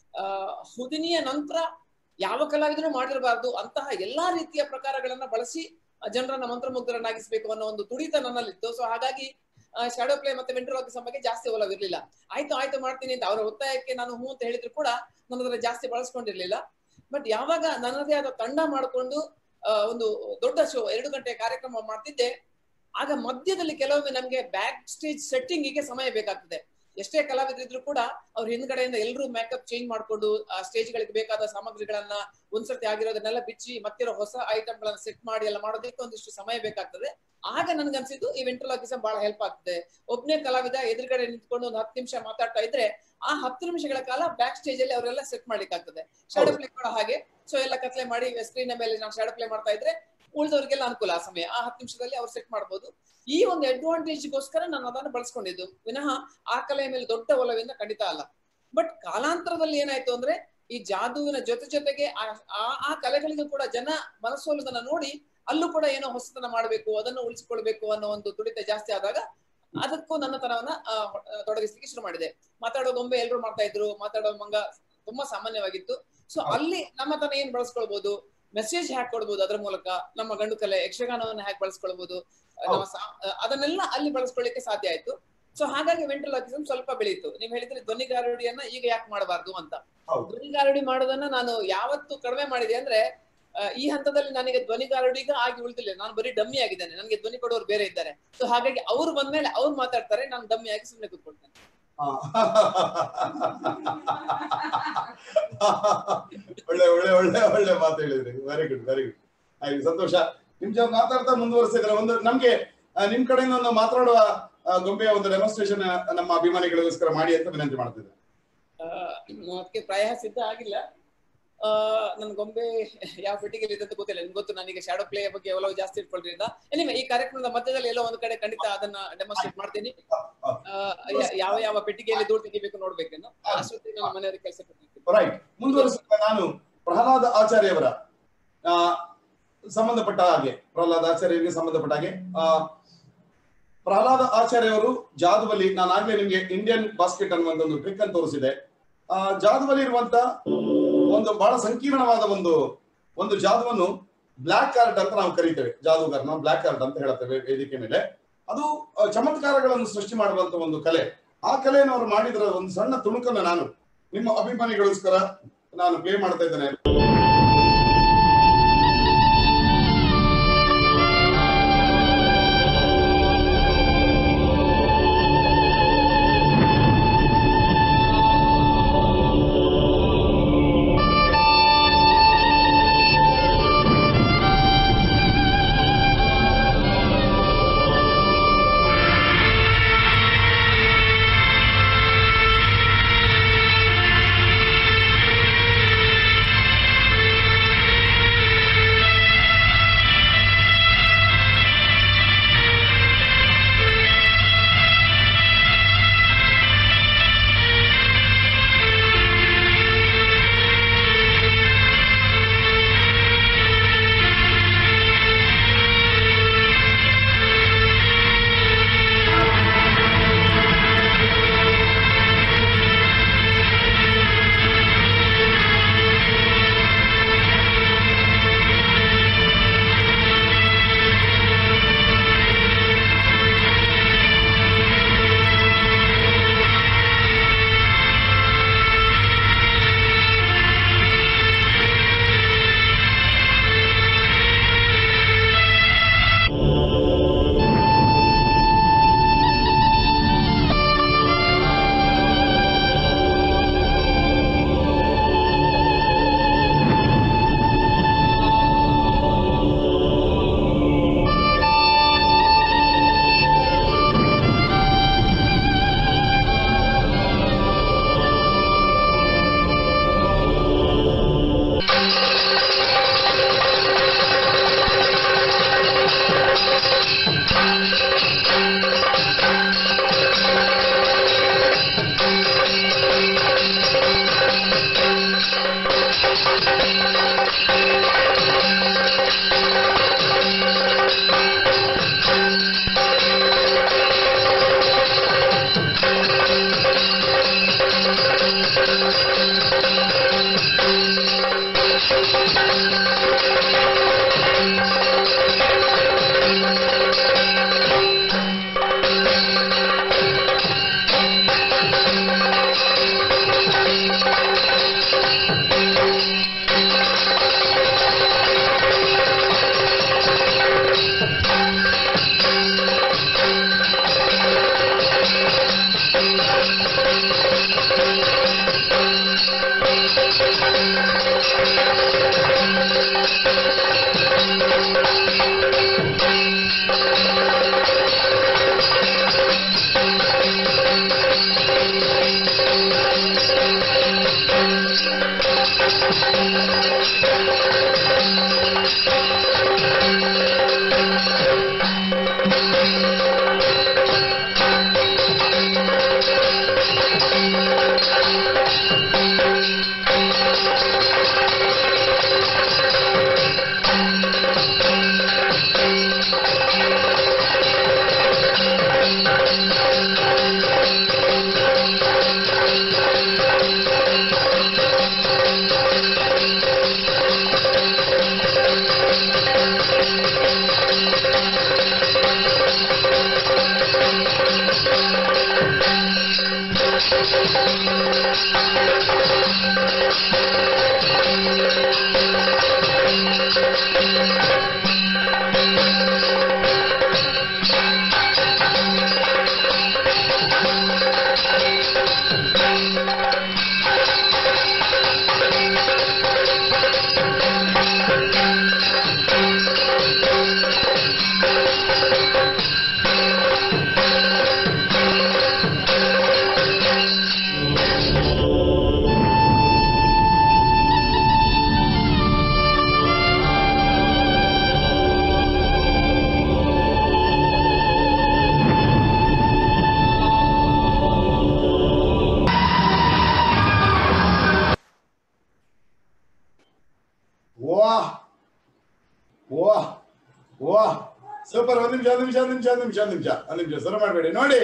ಹುದಿನಿಯ ನಂತರ ಯಾವ ಕಲಾವಿದರು ಮಾಡಿರಬಾರ್ದು ಅಂತಹ ಎಲ್ಲಾ ರೀತಿಯ ಪ್ರಕಾರಗಳನ್ನ ಬಳಸಿ ಆ, ಜನರನ್ನ ಮಂತ್ರಮುಗ್ಧರನ್ನಾಗಿಸ್ಬೇಕು ಅನ್ನೋ ಒಂದು ತುಡಿತ ನನ್ನಲ್ಲಿತ್ತು ಸೊ ಹಾಗಾಗಿ ಶಾಡೋ ಪ್ಲೇ ಮತ್ತೆ ವೆಂಟ್ರೋಲಾಗಿಸಂ ಬಗ್ಗೆ ಜಾಸ್ತಿ ಒಲವಿರ್ಲಿಲ್ಲ ಆಯ್ತು ಆಯ್ತು ಮಾಡ್ತೀನಿ ಅಂತ ಅವರ ಒತ್ತಾಯಕ್ಕೆ ನಾನು ಹ್ಞೂ ಅಂತ ಹೇಳಿದ್ರು ಕೂಡ ನಾನು ಅದನ್ನ ಜಾಸ್ತಿ ಬಳಸ್ಕೊಂಡಿರ್ಲಿಲ್ಲ ಬಟ್ ಯಾವಾಗ ನನ್ನದೇ ಆದ ತಂಡ ಮಾಡಿಕೊಂಡು ಒಂದು ದೊಡ್ಡ ಶೋ ಎರಡು ಗಂಟೆ ಕಾರ್ಯಕ್ರಮ ಮಾಡ್ತಿದ್ದೆ ಆಗ ಮಧ್ಯದಲ್ಲಿ ಕೆಲವೊಮ್ಮೆ ನಮ್ಗೆ ಬ್ಯಾಕ್ ಸ್ಟೇಜ್ ಸೆಟ್ಟಿಂಗಿಗೆ ಸಮಯ ಬೇಕಾಗ್ತದೆ ಎಷ್ಟೇ ಕಲಾವಿದರಿದ್ರು ಕೂಡ ಅವ್ರ ಹಿಂದ್ಗಡೆಯಿಂದ ಎಲ್ಲರೂ ಮೇಕಪ್ ಚೇಂಜ್ ಮಾಡ್ಕೊಂಡು ಆ ಸ್ಟೇಜ್ ಗಳಿಗೆ ಬೇಕಾದ ಸಾಮಗ್ರಿಗಳನ್ನ ಒಂದ್ಸರ್ತಿ ಆಗಿರೋದನ್ನೆಲ್ಲ ಬಿಚ್ಚಿ ಮತ್ತಿರೋ ಹೊಸ ಐಟಮ್ ಗಳನ್ನ ಸೆಟ್ ಮಾಡಿ ಎಲ್ಲ ಮಾಡೋದಕ್ಕೆ ಒಂದಿಷ್ಟು ಸಮಯ ಬೇಕಾಗ್ತದೆ ಆಗ ನನ್ಗನ್ಸಿದ್ದು ಈ ವೆಂಟ್ರಲಾಗಿಸಂ ಬಹಳ ಹೆಲ್ಪ್ ಆಗ್ತದೆ ಒಬ್ನೇ ಕಲಾವಿದ ಎದುರುಗಡೆ ನಿಂತ್ಕೊಂಡು ಒಂದು ಹತ್ತು ನಿಮಿಷ ಮಾತಾಡ್ತಾ ಇದ್ರೆ ಆ ಹತ್ತು ನಿಮಿಷಗಳ ಕಾಲ ಬ್ಯಾಕ್ ಸ್ಟೇಜ್ ಅಲ್ಲಿ ಅವರೆಲ್ಲ ಸೆಟ್ ಮಾಡ್ಲಿಕ್ಕೆ ಆಗ್ತದೆ ಶಾಡೋ ಪ್ಲೇ ಕೂಡ ಹಾಗೆ ಸೊ ಎಲ್ಲ ಕತ್ಲೆ ಮಾಡಿ ಸ್ಕ್ರೀನ್ ಮೇಲೆ ನಾನು ಶಾಡೋ ಪ್ಲೇ ಮಾಡ್ತಾ ಇದ್ರೆ ಉಳಿದವರಿಗೆಲ್ಲ ಅನುಕೂಲ ಆ ಸಮಯ ಆ ಹತ್ತು ನಿಮಿಷದಲ್ಲಿ ಅವ್ರು ಸೆಟ್ ಮಾಡ್ಬೋದು ಈ ಒಂದು ಅಡ್ವಾಂಟೇಜ್ಗೋಸ್ಕರ ನಾನು ಅದನ್ನು ಬಳಸ್ಕೊಂಡಿದ್ದು ವಿನಃ ಆ ಕಲೆಯ ಮೇಲೆ ದೊಡ್ಡ ಒಲವಿಂದ ಖಂಡಿತ ಅಲ್ಲ ಬಟ್ ಕಾಲಾಂತರದಲ್ಲಿ ಏನಾಯ್ತು ಅಂದ್ರೆ ಈ ಜಾದುವಿನ ಜೊತೆ ಜೊತೆಗೆ ಆ- ಆ- ಆ ಕಲೆಗಳಿಗೂ ಕೂಡ ಜನ ಮನಸ್ಸೋಲುದನ್ನ ನೋಡಿ ಅಲ್ಲೂ ಕೂಡ ಏನೋ ಹೊಸತನ ಮಾಡಬೇಕು ಅದನ್ನು ಉಳಿಸಿಕೊಳ್ಬೇಕು ಅನ್ನೋ ಒಂದು ತುಡಿತ ಜಾಸ್ತಿ ಆದಾಗ ಅದಕ್ಕೂ ನನ್ನ ತನವನ್ನ ಆ, ತೊಡಗಿಸ್ಲಿಕ್ಕೆ ಶುರು ಮಾಡಿದೆ ಮಾತಾಡೋ ಗೊಂಬೆ ಎಲ್ರು ಮಾಡ್ತಾ ಇದ್ರು ಮಾತಾಡೋ ಮಂಗ ತುಂಬಾ ಸಾಮಾನ್ಯವಾಗಿತ್ತು ಸೊ ಅಲ್ಲಿ ನಮ್ಮ ತನ ಏನ್ ಬಳಸ್ಕೊಳ್ಬಹುದು ಮೆಸೇಜ್ ಹ್ಯಾಕ್ ಕೊಡ್ಬೋದು ಅದರ ಮೂಲಕ ನಮ್ಮ ಗಂಡು ಕಲೆ ಯಕ್ಷಗಾನವನ್ನ ಹ್ಯಾಕ್ ಬಳಸ್ಕೊಳ್ಬಹುದು ನಮ್ಮ ಸಾ- ಅದನ್ನೆಲ್ಲ ಅಲ್ಲಿ ಬಳಸ್ಕೊಳ್ಳಿಕ್ಕೆ ಸಾಧ್ಯ ಆಯ್ತು ಸೊ ಹಾಗಾಗಿ ವೆಂಟ್ರಲಾಕಿಸಂ ಸ್ವಲ್ಪ ಬೆಳೀತು ನೀವ್ ಹೇಳಿದ್ರೆ ಧ್ವನಿಗಾರುಡಿಯನ್ನ ಈಗ ಯಾಕೆ ಮಾಡಬಾರ್ದು ಅಂತ ಹೌದು. ಧ್ವನಿಗಾರುಡಿ ಮಾಡೋದನ್ನ ನಾನು ಯಾವತ್ತು ಕಡಿಮೆ ಮಾಡಿದೆ ಅಂದ್ರೆ ಆ, ಈ ಹಂತದಲ್ಲಿ ನನಗೆ ಧ್ವನಿಗಾರುಡಿಗ ಆಗಿ ಉಳಿದಿಲ್ಲ ನಾನು ಬರೀ ಡಮ್ಮಿ ಆಗಿದ್ದೇನೆ ನನಗೆ ಧ್ವನಿ ಕೊಡೋರು ಬೇರೆ ಇದ್ದಾರೆ ಸೊ ಹಾಗಾಗಿ ಅವ್ರು ಬಂದ್ಮೇಲೆ ಅವ್ರು ಮಾತಾಡ್ತಾರೆ ನಾನು ಡಮ್ಮಿ ಆಗಿ ಸುಮ್ಮನೆ ಕೂತ್ಕೊಳ್ತೇನೆ ಆ. ಒಳ್ಳೆ ಒಳ್ಳೆ ಒಳ್ಳೆ ಒಳ್ಳೆ ಮಾತು ಹೇಳಿದ್ರಿ ವೆರಿ ಗುಡ್ ವೆರಿ ಗುಡ್ ಆಯ್ತು ಸಂತೋಷ ನಿಮ್ ಜೊತೆ ಮಾತಾಡ್ತಾ ಮುಂದುವರಿಸಿದ್ರೆ ಒಂದು ನಮ್ಗೆ ಆ, ನಿಮ್ ಕಡೆಯಿಂದ ಒಂದು ಮಾತನಾಡುವ ಆ, ಗೊಂಬೆಯ ಒಂದು ಡೆಮಾನ್ಸ್ಟ್ರೇಷನ್ ನಮ್ಮ ಅಭಿಮಾನಿಗಳಿಗೋಸ್ಕರ ಮಾಡಿ ಅಂತ ವಿನಂತಿ ಮಾಡ್ತಿದ್ದೆ ಆ, ಅದಕ್ಕೆ ಪ್ರಾಯ ಸಿದ್ಧ ಆಗಿಲ್ಲ ಆ ನನ್ ಗೊಂಬೆ ಯಾವ ಪೆಟ್ಟಿಗೆ ಇದೆ ಅಂತ ಗೊತ್ತಿಲ್ಲ ನಿಮ್ಗೆ ಗೊತ್ತು ನನಗೆ ಶಾಡೋ ಪ್ಲೇ ಬಗ್ಗೆ ಒಲವು ಜಾಸ್ತಿ ಇಟ್ಕೊಳ್ರಿಂದ ಎನಿವೆ ಈ ಕಾರ್ಯಕ್ರಮದ ಮಧ್ಯದಲ್ಲಿ ಎಲ್ಲೋ ಒಂದ್ ಕಡೆ ಖಂಡಿತ ಅದನ್ನ ಡೆಮಾನ್ಸ್ಟ್ರೇಟ್ ಮಾಡ್ತೀನಿ ಆ, ಯ- ಯಾವ ಯಾವ ಪೆಟ್ಟಿಗೆಯಲ್ಲಿ ದೂರ ತೆಗಿಬೇಕು ನೋಡ್ಬೇಕೇನು ಅಷ್ಟೊತ್ತಿಗೆ ನನ್ನ ಮನೆಯವರಿಗೆ ಕೆಲಸ ಕೊಟ್ಟಿರ್ತೀನಿ ರೈಟ್ ಮುಂದುವರಿಸುತ್ತಾ ನಾನು ಪ್ರಹ್ಲಾದ ಆಚಾರ್ಯವರ ಆ, ಸಂಬಂಧಪಟ್ಟ ಹಾಗೆ ಪ್ರಹ್ಲಾದ ಆಚಾರ್ಯರಿಗೆ ಸಂಬಂಧಪಟ್ಟ ಹಾಗೆ ಆ, ಪ್ರಹ್ಲಾದ ಆಚಾರ್ಯವರು ಜಾದುವಲ್ಲಿ ನಾನು ಆಗ್ಲೇ ನಿಮ್ಗೆ ಇಂಡಿಯನ್ ಬಾಸ್ಕೆಟ್ ಅನ್ನುವಂತ ಒಂದು ಟ್ರಿಕ್ ಅನ್ನು ತೋರಿಸಿದೆ ಆ ಜಾದುವಲ್ಲಿ ಇರುವಂತ ಒಂದು ಬಹಳ ಸಂಕೀರ್ಣವಾದ ಒಂದು ಒಂದು ಜಾದುವನ್ನು ಬ್ಲಾಕ್ ಕಾರ್ಡ್ ಅಂತ ನಾವು ಕರಿತೇವೆ ಜಾದೂಗಾರನ ಬ್ಲಾಕ್ ಕಾರ್ಡ್ ಅಂತ ಹೇಳ್ತೇವೆ ವೇದಿಕೆ ಮೇಲೆ ಅದು ಆ, ಚಮತ್ಕಾರಗಳನ್ನು ಸೃಷ್ಟಿ ಮಾಡುವಂತ ಒಂದು ಕಲೆ ಆ ಕಲೆಯನ್ನು ಅವರು ಮಾಡಿದ್ರ ಒಂದು ಸಣ್ಣ ತುಣುಕನ್ನು ನಾನು ನಿಮ್ಮ ಅಭಿಮಾನಿಗಳಿಗೋಸ್ಕರ ನಾನು ಪ್ಲೇ ಮಾಡ್ತಾ ಇದ್ದೇನೆ ವಾಹ್ ವಾಹ್ ವಾಹ್ ಸೂಪರ್ ಒಂದ್ ನಿಮಿಷ ಒಂದ್ ನಿಮಿಷ ಒಂದ್ ನಿಮಿಷ ಒಂದ್ ನಿಮಿಷ ಒಂದ್ ನಿಮಿಷ ಒಂದ್ ನಿಮಿಷ ಶುರು ಮಾಡಬೇಡಿ ನೋಡಿ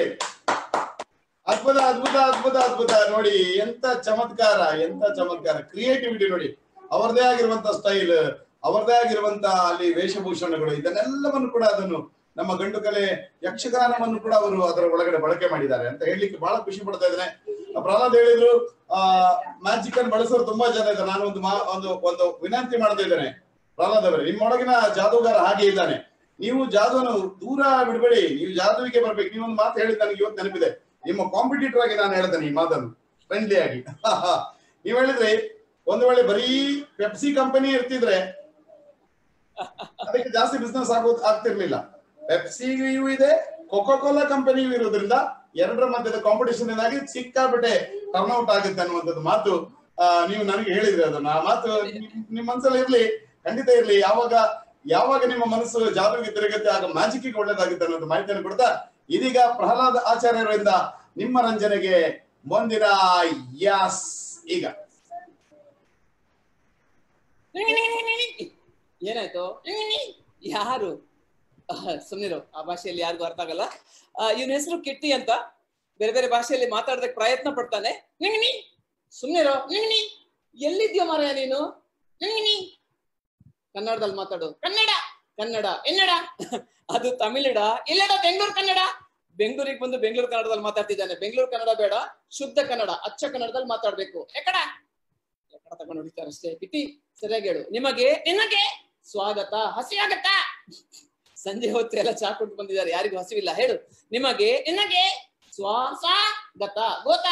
ಅದ್ಭುತ ಅದ್ಭುತ ಅದ್ಭುತ ಅದ್ಭುತ ನೋಡಿ ಎಂತ ಚಮತ್ಕಾರ ಎಂತ ಚಮತ್ಕಾರ ಕ್ರಿಯೇಟಿವಿಟಿ ನೋಡಿ ಅವರದೇ ಆಗಿರುವಂತ ಸ್ಟೈಲ್ ಅವರದೇ ಆಗಿರುವಂತ ಅಲ್ಲಿ ವೇಷಭೂಷಣಗಳು ಇದನ್ನೆಲ್ಲವನ್ನು ಕೂಡ ಅದನ್ನು ನಮ್ಮ ಗಂಡು ಕಲೆ ಯಕ್ಷಗಾನವನ್ನು ಕೂಡ ಅವರು ಅದರ ಒಳಗಡೆ ಬಳಕೆ ಮಾಡಿದ್ದಾರೆ ಅಂತ ಹೇಳಲಿಕ್ಕೆ ಬಹಳ ಖುಷಿ ಪಡ್ತಾ ಇದ್ದೇನೆ ಪ್ರಹ್ಲಾದ್ ಹೇಳಿದ್ರು ಆ ಮ್ಯಾಜಿಕ್ ಅನ್ನು ಬಳಸೋರು ತುಂಬಾ ಜನ ಇದ್ದಾರೆ ನಾನು ಒಂದು ಮಾ- ಒಂದು ಒಂದು ವಿನಂತಿ ಮಾಡ್ತಾ ಇದ್ದೇನೆ ಪ್ರಹ್ಲಾದ್ ಅವರೇ ನಿಮ್ಮೊಳಗಿನ ಜಾದೂಗಾರ ಹಾಗೆ ಇದ್ದಾನೆ ನೀವು ಜಾದೂವನ್ನು ದೂರ ಬಿಡಬೇಡಿ ನೀವು ಜಾದುವಿಗೆ ಬರ್ಬೇಕು ನೀವೊಂದು ಮಾತು ಹೇಳಿದ್ ನನಗೆ ಇವತ್ತು ನೆನಪಿದೆ ನಿಮ್ಮ ಕಾಂಪಿಟೇಟರ್ ಆಗಿ ನಾನು ಹೇಳ್ತೇನೆ ಈ ಮಾತನ್ನು ಫ್ರೆಂಡ್ಲಿ ಆಗಿ ನೀವ್ ಹೇಳಿದ್ರಿ ಒಂದು ವೇಳೆ ಬರೀ ಪೆಪ್ಸಿ ಕಂಪನಿ ಇರ್ತಿದ್ರೆ ಅದಕ್ಕೆ ಜಾಸ್ತಿ ಬಿಸ್ನೆಸ್ ಆಗೋದು ಆಗ್ತಿರ್ಲಿಲ್ಲ ಪೆಪ್ಸಿಯೂ ಇದೆ ಕೊಕೋ ಕೋಲಾ ಕಂಪನಿಯೂ ಇರೋದ್ರಿಂದ ಎರಡರ ಮಧ್ಯದ ಕಾಂಪಿಟೇಷನ್ ಇಂದಾಗಿ ಸಿಕ್ಕಾಬಿಟ್ಟೆ ಟರ್ನ್ಔಟ್ ಆಗುತ್ತೆ ಅನ್ನುವಂಥದ್ದು ಮಾತು ಆ, ನೀವು ನನಗೆ ಹೇಳಿದ್ರಿ ಅದನ್ನ ಆ ಮಾತು ನಿಮ್- ನಿಮ್ಮ ಮನಸ್ಸಲ್ಲಿ ಇರ್ಲಿ ಖಂಡಿತ ಇರ್ಲಿ ಯಾವಾಗ ಯಾವಾಗ ನಿಮ್ಮ ಮನಸ್ಸು ಜಾದುವಿಗೆ ತಿರುಗುತ್ತೆ ಆಗ ಮ್ಯಾಜಿಕ್ಗೆ ಒಳ್ಳೇದಾಗುತ್ತೆ ಅನ್ನೋದು ಮಾಹಿತಿಯನ್ನು ಕೊಡ್ತಾ ಇದೀಗ ಪ್ರಹ್ಲಾದ್ ಆಚಾರ್ಯರಿಂದ ನಿಮ್ಮ ರಂಜನೆಗೆ ಮುಂದಿನ ಯಾಸ್ ಈಗ ಏನಾಯ್ತು ಯಾರು ಸುಮ್ನಿರು ಆ ಭಾಷೆಯಲ್ಲಿ ಯಾರಿಗೂ ಅರ್ಥ ಆಗಲ್ಲ ಇವನ ಹೆಸರು ಕಿಟ್ಟಿ ಅಂತ ಬೇರೆ ಬೇರೆ ಭಾಷೆಯಲ್ಲಿ ಮಾತಾಡೋದಕ್ಕೆ ಪ್ರಯತ್ನ ಪಡ್ತಾನೆ ನಿಂಗಿನಿ ಸುಮ್ನಿರೋ ನಿಂಗಿನಿ ಎಲ್ಲಿದ್ಯೋ ಮಾರಾಯ ನೀನು ನಿಂಗಿನಿ ಕನ್ನಡದಲ್ಲಿ ಮಾತಾಡು ಕನ್ನಡ ಕನ್ನಡ ಎನ್ನಡ ಅದು ತಮಿಳಡ ಇಲ್ಲಡ ಬೆಂಗಳೂರು ಕನ್ನಡ ಬೆಂಗಳೂರಿಗೆ ಬಂದು ಬೆಂಗಳೂರು ಕನ್ನಡದಲ್ಲಿ ಮಾತಾಡ್ತಿದ್ದಾನೆ ಬೆಂಗಳೂರು ಕನ್ನಡ ಬೇಡ ಶುದ್ಧ ಕನ್ನಡ ಅಚ್ಚ ಕನ್ನಡದಲ್ಲಿ ಮಾತಾಡ್ಬೇಕು ಎಕಡ ಎಕಡ ತಗೊಂಡು ಹೊಡಿತಾರೆ ಅಷ್ಟೇ ಕಿಟ್ಟಿ ಸರಿಯಾಗಿ ಹೇಳು ನಿಮಗೆ ನಿಮಗೆ ಸ್ವಾಗತ ಹಸಿವಾಗತ್ತ ಸಂಜೆ ಹೊತ್ತು ಎಲ್ಲ ಚಾ ಕೊಟ್ಟು ಬಂದಿದ್ದಾರೆ ಯಾರಿಗೂ ಹಸಿವಿಲ್ಲ ಹೇಳು ನಿಮಗೆ ನಿನಗೆ ಸ್ವಾ ಸ್ವಾ ಗತ ಗೋತ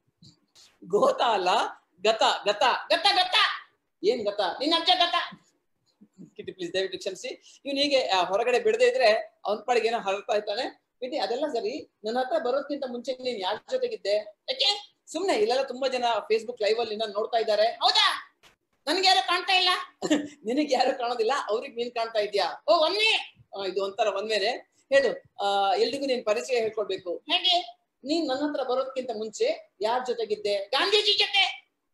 ಗೋತ ಅಲ್ಲ ಗತ ಗತ ಗತ ಗತ ಏನ್ ಗತ ನಿನ್ನ ಅಜ್ಜ ಗತ ಕಿಟಿ ಪ್ಲೀಸ್ ದಯವಿಟ್ಟು ಕ್ಷಮಿಸಿ ಇವ್ನು ಹೀಗೆ ಆ, ಹೊರಗಡೆ ಬಿಡದೆ ಇದ್ರೆ ಅವನ ಪಾಡಿಗೆ ಏನೋ ಹರಡ್ತಾ ಇರ್ತಾನೆ ಕಿಟಿ ಅದೆಲ್ಲ ಸರಿ ನನ್ನ ಹತ್ರ ಬರೋದ್ಕಿಂತ ಮುಂಚೆ ನೀನ್ ಯಾರ ಜೊತೆಗಿದ್ದೆ ಯಾಕೆ ಸುಮ್ನೆ ಇಲ್ಲೆಲ್ಲ ತುಂಬಾ ಜನ ಫೇಸ್ಬುಕ್ ಲೈವ್ ಅಲ್ಲಿ ನಿನ್ನ ನೋಡ್ತಾ ಇದ್ದಾರೆ ಹೌದಾ ನನ್ಗೆ ಯಾರು ಕಾಣ್ತಾ ಇಲ್ಲ ನಿನಗೆ ಯಾರು ಕಾಣೋದಿಲ್ಲ ಅವ್ರಿಗೆ ನೀನ್ ಕಾಣ್ತಾ ಇದ್ಯಾ ಓ ಒನ್ನೆ ಇದು ಒಂಥರ ಒಂದ್ಮೇಲೆ ಹೇಳು ಆ ಎಲ್ರಿಗೂ ನೀನ್ ಪರಿಚಯ ಹೇಳ್ಕೊಡ್ಬೇಕು ಹೇಗೆ ನೀನ್ ನನ್ನ ಹತ್ರ ಬರೋದಕ್ಕಿಂತ ಮುಂಚೆ ಯಾರ್ ಜೊತೆಗಿದ್ದೆ ಗಾಂಧೀಜಿ ಜೊತೆ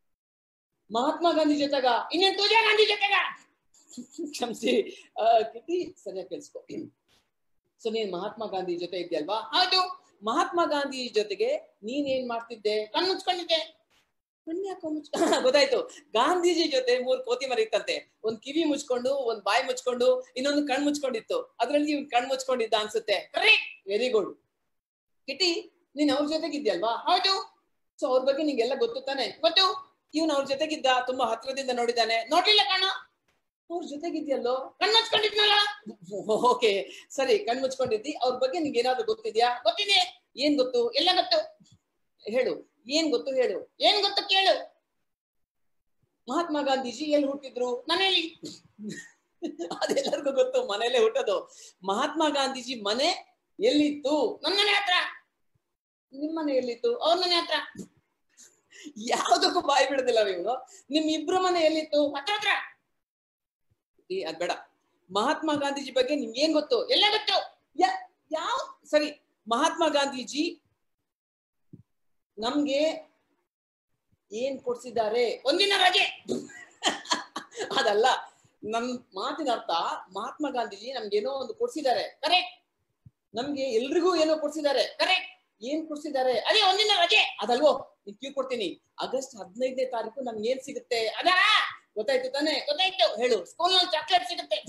ಮಹಾತ್ಮ ಗಾಂಧಿ ಜೊತೆಗ ಇನ್ನೇನ್ ತುಜಾ ಗಾಂಧಿ ಜೊತೆಗ ಕ್ಷಮಿಸಿ ಆ, ಕಿಟಿ ಸರಿಯಾಗಿ ಕೇಳಿಸ್ಕೊ ಸೊ ನೀನ್ ಮಹಾತ್ಮ ಗಾಂಧಿ ಜೊತೆ ಇದ್ಯಲ್ವಾ ಹೌದು ಮಹಾತ್ಮ ಗಾಂಧಿ ಜೊತೆಗೆ ನೀನ್ ಏನ್ ಮಾಡ್ತಿದ್ದೆ ಕಣ್ಣು ಮುಚ್ಕೊಂಡಿದ್ದೆ ಕಣ್ಯಾಕೋ ಮುಚ್ಚ ಗೊತ್ತಾಯ್ತು ಗಾಂಧೀಜಿ ಜೊತೆ ಮೂರ್ ಕೋತಿ ಮರಿ ಇತ್ತಂತೆ ಒಂದ್ ಕಿವಿ ಮುಚ್ಕೊಂಡು ಒಂದ್ ಬಾಯಿ ಮುಚ್ಕೊಂಡು ಇನ್ನೊಂದು ಕಣ್ ಮುಚ್ಕೊಂಡಿತ್ತು ಅದ್ರಲ್ಲಿ ಇವ್ನ್ ಕಣ್ ಮುಚ್ಕೊಂಡಿದ್ದ ಅನ್ಸುತ್ತೆ ಕರೆಕ್ಟ್ ವೆರಿ ಗುಡ್ ಕಿಟಿ ನೀನ್ ಅವ್ರ ಜೊತೆಗಿದ್ಯಲ್ವಾ ಹೌದು ಸೊ ಅವ್ರ ಬಗ್ಗೆ ನಿಂಗೆಲ್ಲ ಗೊತ್ತು ತಾನೆ ಗೊತ್ತು ಇವ್ನು ಅವ್ರ ಜೊತೆಗಿದ್ದ ತುಂಬಾ ಹತ್ರದಿಂದ ನೋಡಿದ್ದಾನೆ ನೋಡ್ಲಿಲ್ಲ ಕಣ ಅವ್ರ ಜೊತೆಗಿದ್ಯಲ್ಲೋ ಕಣ್ ಮುಚ್ಕೊಂಡಿದ್ನಲ್ಲ ಓಕೆ ಸರಿ ಕಣ್ ಮುಚ್ಕೊಂಡಿದ್ದಿ ಅವ್ರ ಬಗ್ಗೆ ನಿಂಗೆ ಏನಾದ್ರು ಗೊತ್ತಿದ್ಯಾ ಗೊತ್ತಿದೆ ಏನ್ ಗೊತ್ತು ಎಲ್ಲ ಗೊತ್ತು ಹೇಳು ಏನ್ ಗೊತ್ತು ಹೇಳು ಏನ್ ಗೊತ್ತು ಕೇಳು ಮಹಾತ್ಮ ಗಾಂಧೀಜಿ ಎಲ್ಲಿ ಹುಟ್ಟಿದ್ರು ಮನೇಲಿ ಅದೆಲ್ಲರಿಗೂ ಗೊತ್ತು ಮನೇಲೆ ಹುಟ್ಟೋದು ಮಹಾತ್ಮ ಗಾಂಧೀಜಿ ಮನೆ ಎಲ್ಲಿತ್ತು ನನ್ನ ಮನೆ ಹತ್ರ ನಿಮ್ ಮನೆ ಎಲ್ಲಿತ್ತು ಅವ್ರ ಮನೆ ಹತ್ರ ಯಾವ್ದಕ್ಕೂ ಬಾಯಿ ಬಿಡೋದಿಲ್ಲ ನೀವು ನಿಮ್ ಇಬ್ರು ಮನೆ ಎಲ್ಲಿತ್ತು ಹತ್ರ ಹತ್ರ ಈ ಅದ್ ಬೇಡ ಮಹಾತ್ಮ ಗಾಂಧೀಜಿ ಬಗ್ಗೆ ನಿಮ್ಗೆ ಏನ್ ಗೊತ್ತು ಎಲ್ಲ ಗೊತ್ತು ಯಾ- ಯಾವ ಸರಿ ಮಹಾತ್ಮ ಗಾಂಧೀಜಿ ನಮ್ಗೆ ಏನ್ ಕೊಡ್ಸಿದ್ದಾರೆ ಒಂದಿನ ರಜೆ ಅದಲ್ಲ ನಮ್ ಮಾತಿನ ಅರ್ಥ ಮಹಾತ್ಮ ಗಾಂಧೀಜಿ ನಮ್ಗೇನೋ ಒಂದು ಕೊಡ್ಸಿದ್ದಾರೆ ಕರೆಕ್ಟ್ ನಮ್ಗೆ ಎಲ್ರಿಗೂ ಏನೋ ಕೊಡ್ಸಿದ್ದಾರೆ ಕರೆಕ್ಟ್ ಏನ್ ಕೊಡ್ಸಿದ್ದಾರೆ ಅದೇ ಒಂದಿನ ರಜೆ ಅದಲ್ವೋ ನೀನ್ ಕ್ಯೂ ಕೊಡ್ತೀನಿ ಆಗಸ್ಟ್ ಹದಿನೈದನೇ ತಾರೀಕು ನಮ್ಗೆ ಏನ್ ಸಿಗುತ್ತೆ ಅದಾ ಗೊತ್ತಾಯ್ತು ತಾನೆ ಗೊತ್ತಾಯ್ತು ಹೇಳು ಸ್ಕೂಲ್ ನಲ್ಲಿ ಚಾಕ್ಲೇಟ್ ಸಿಗುತ್ತೆ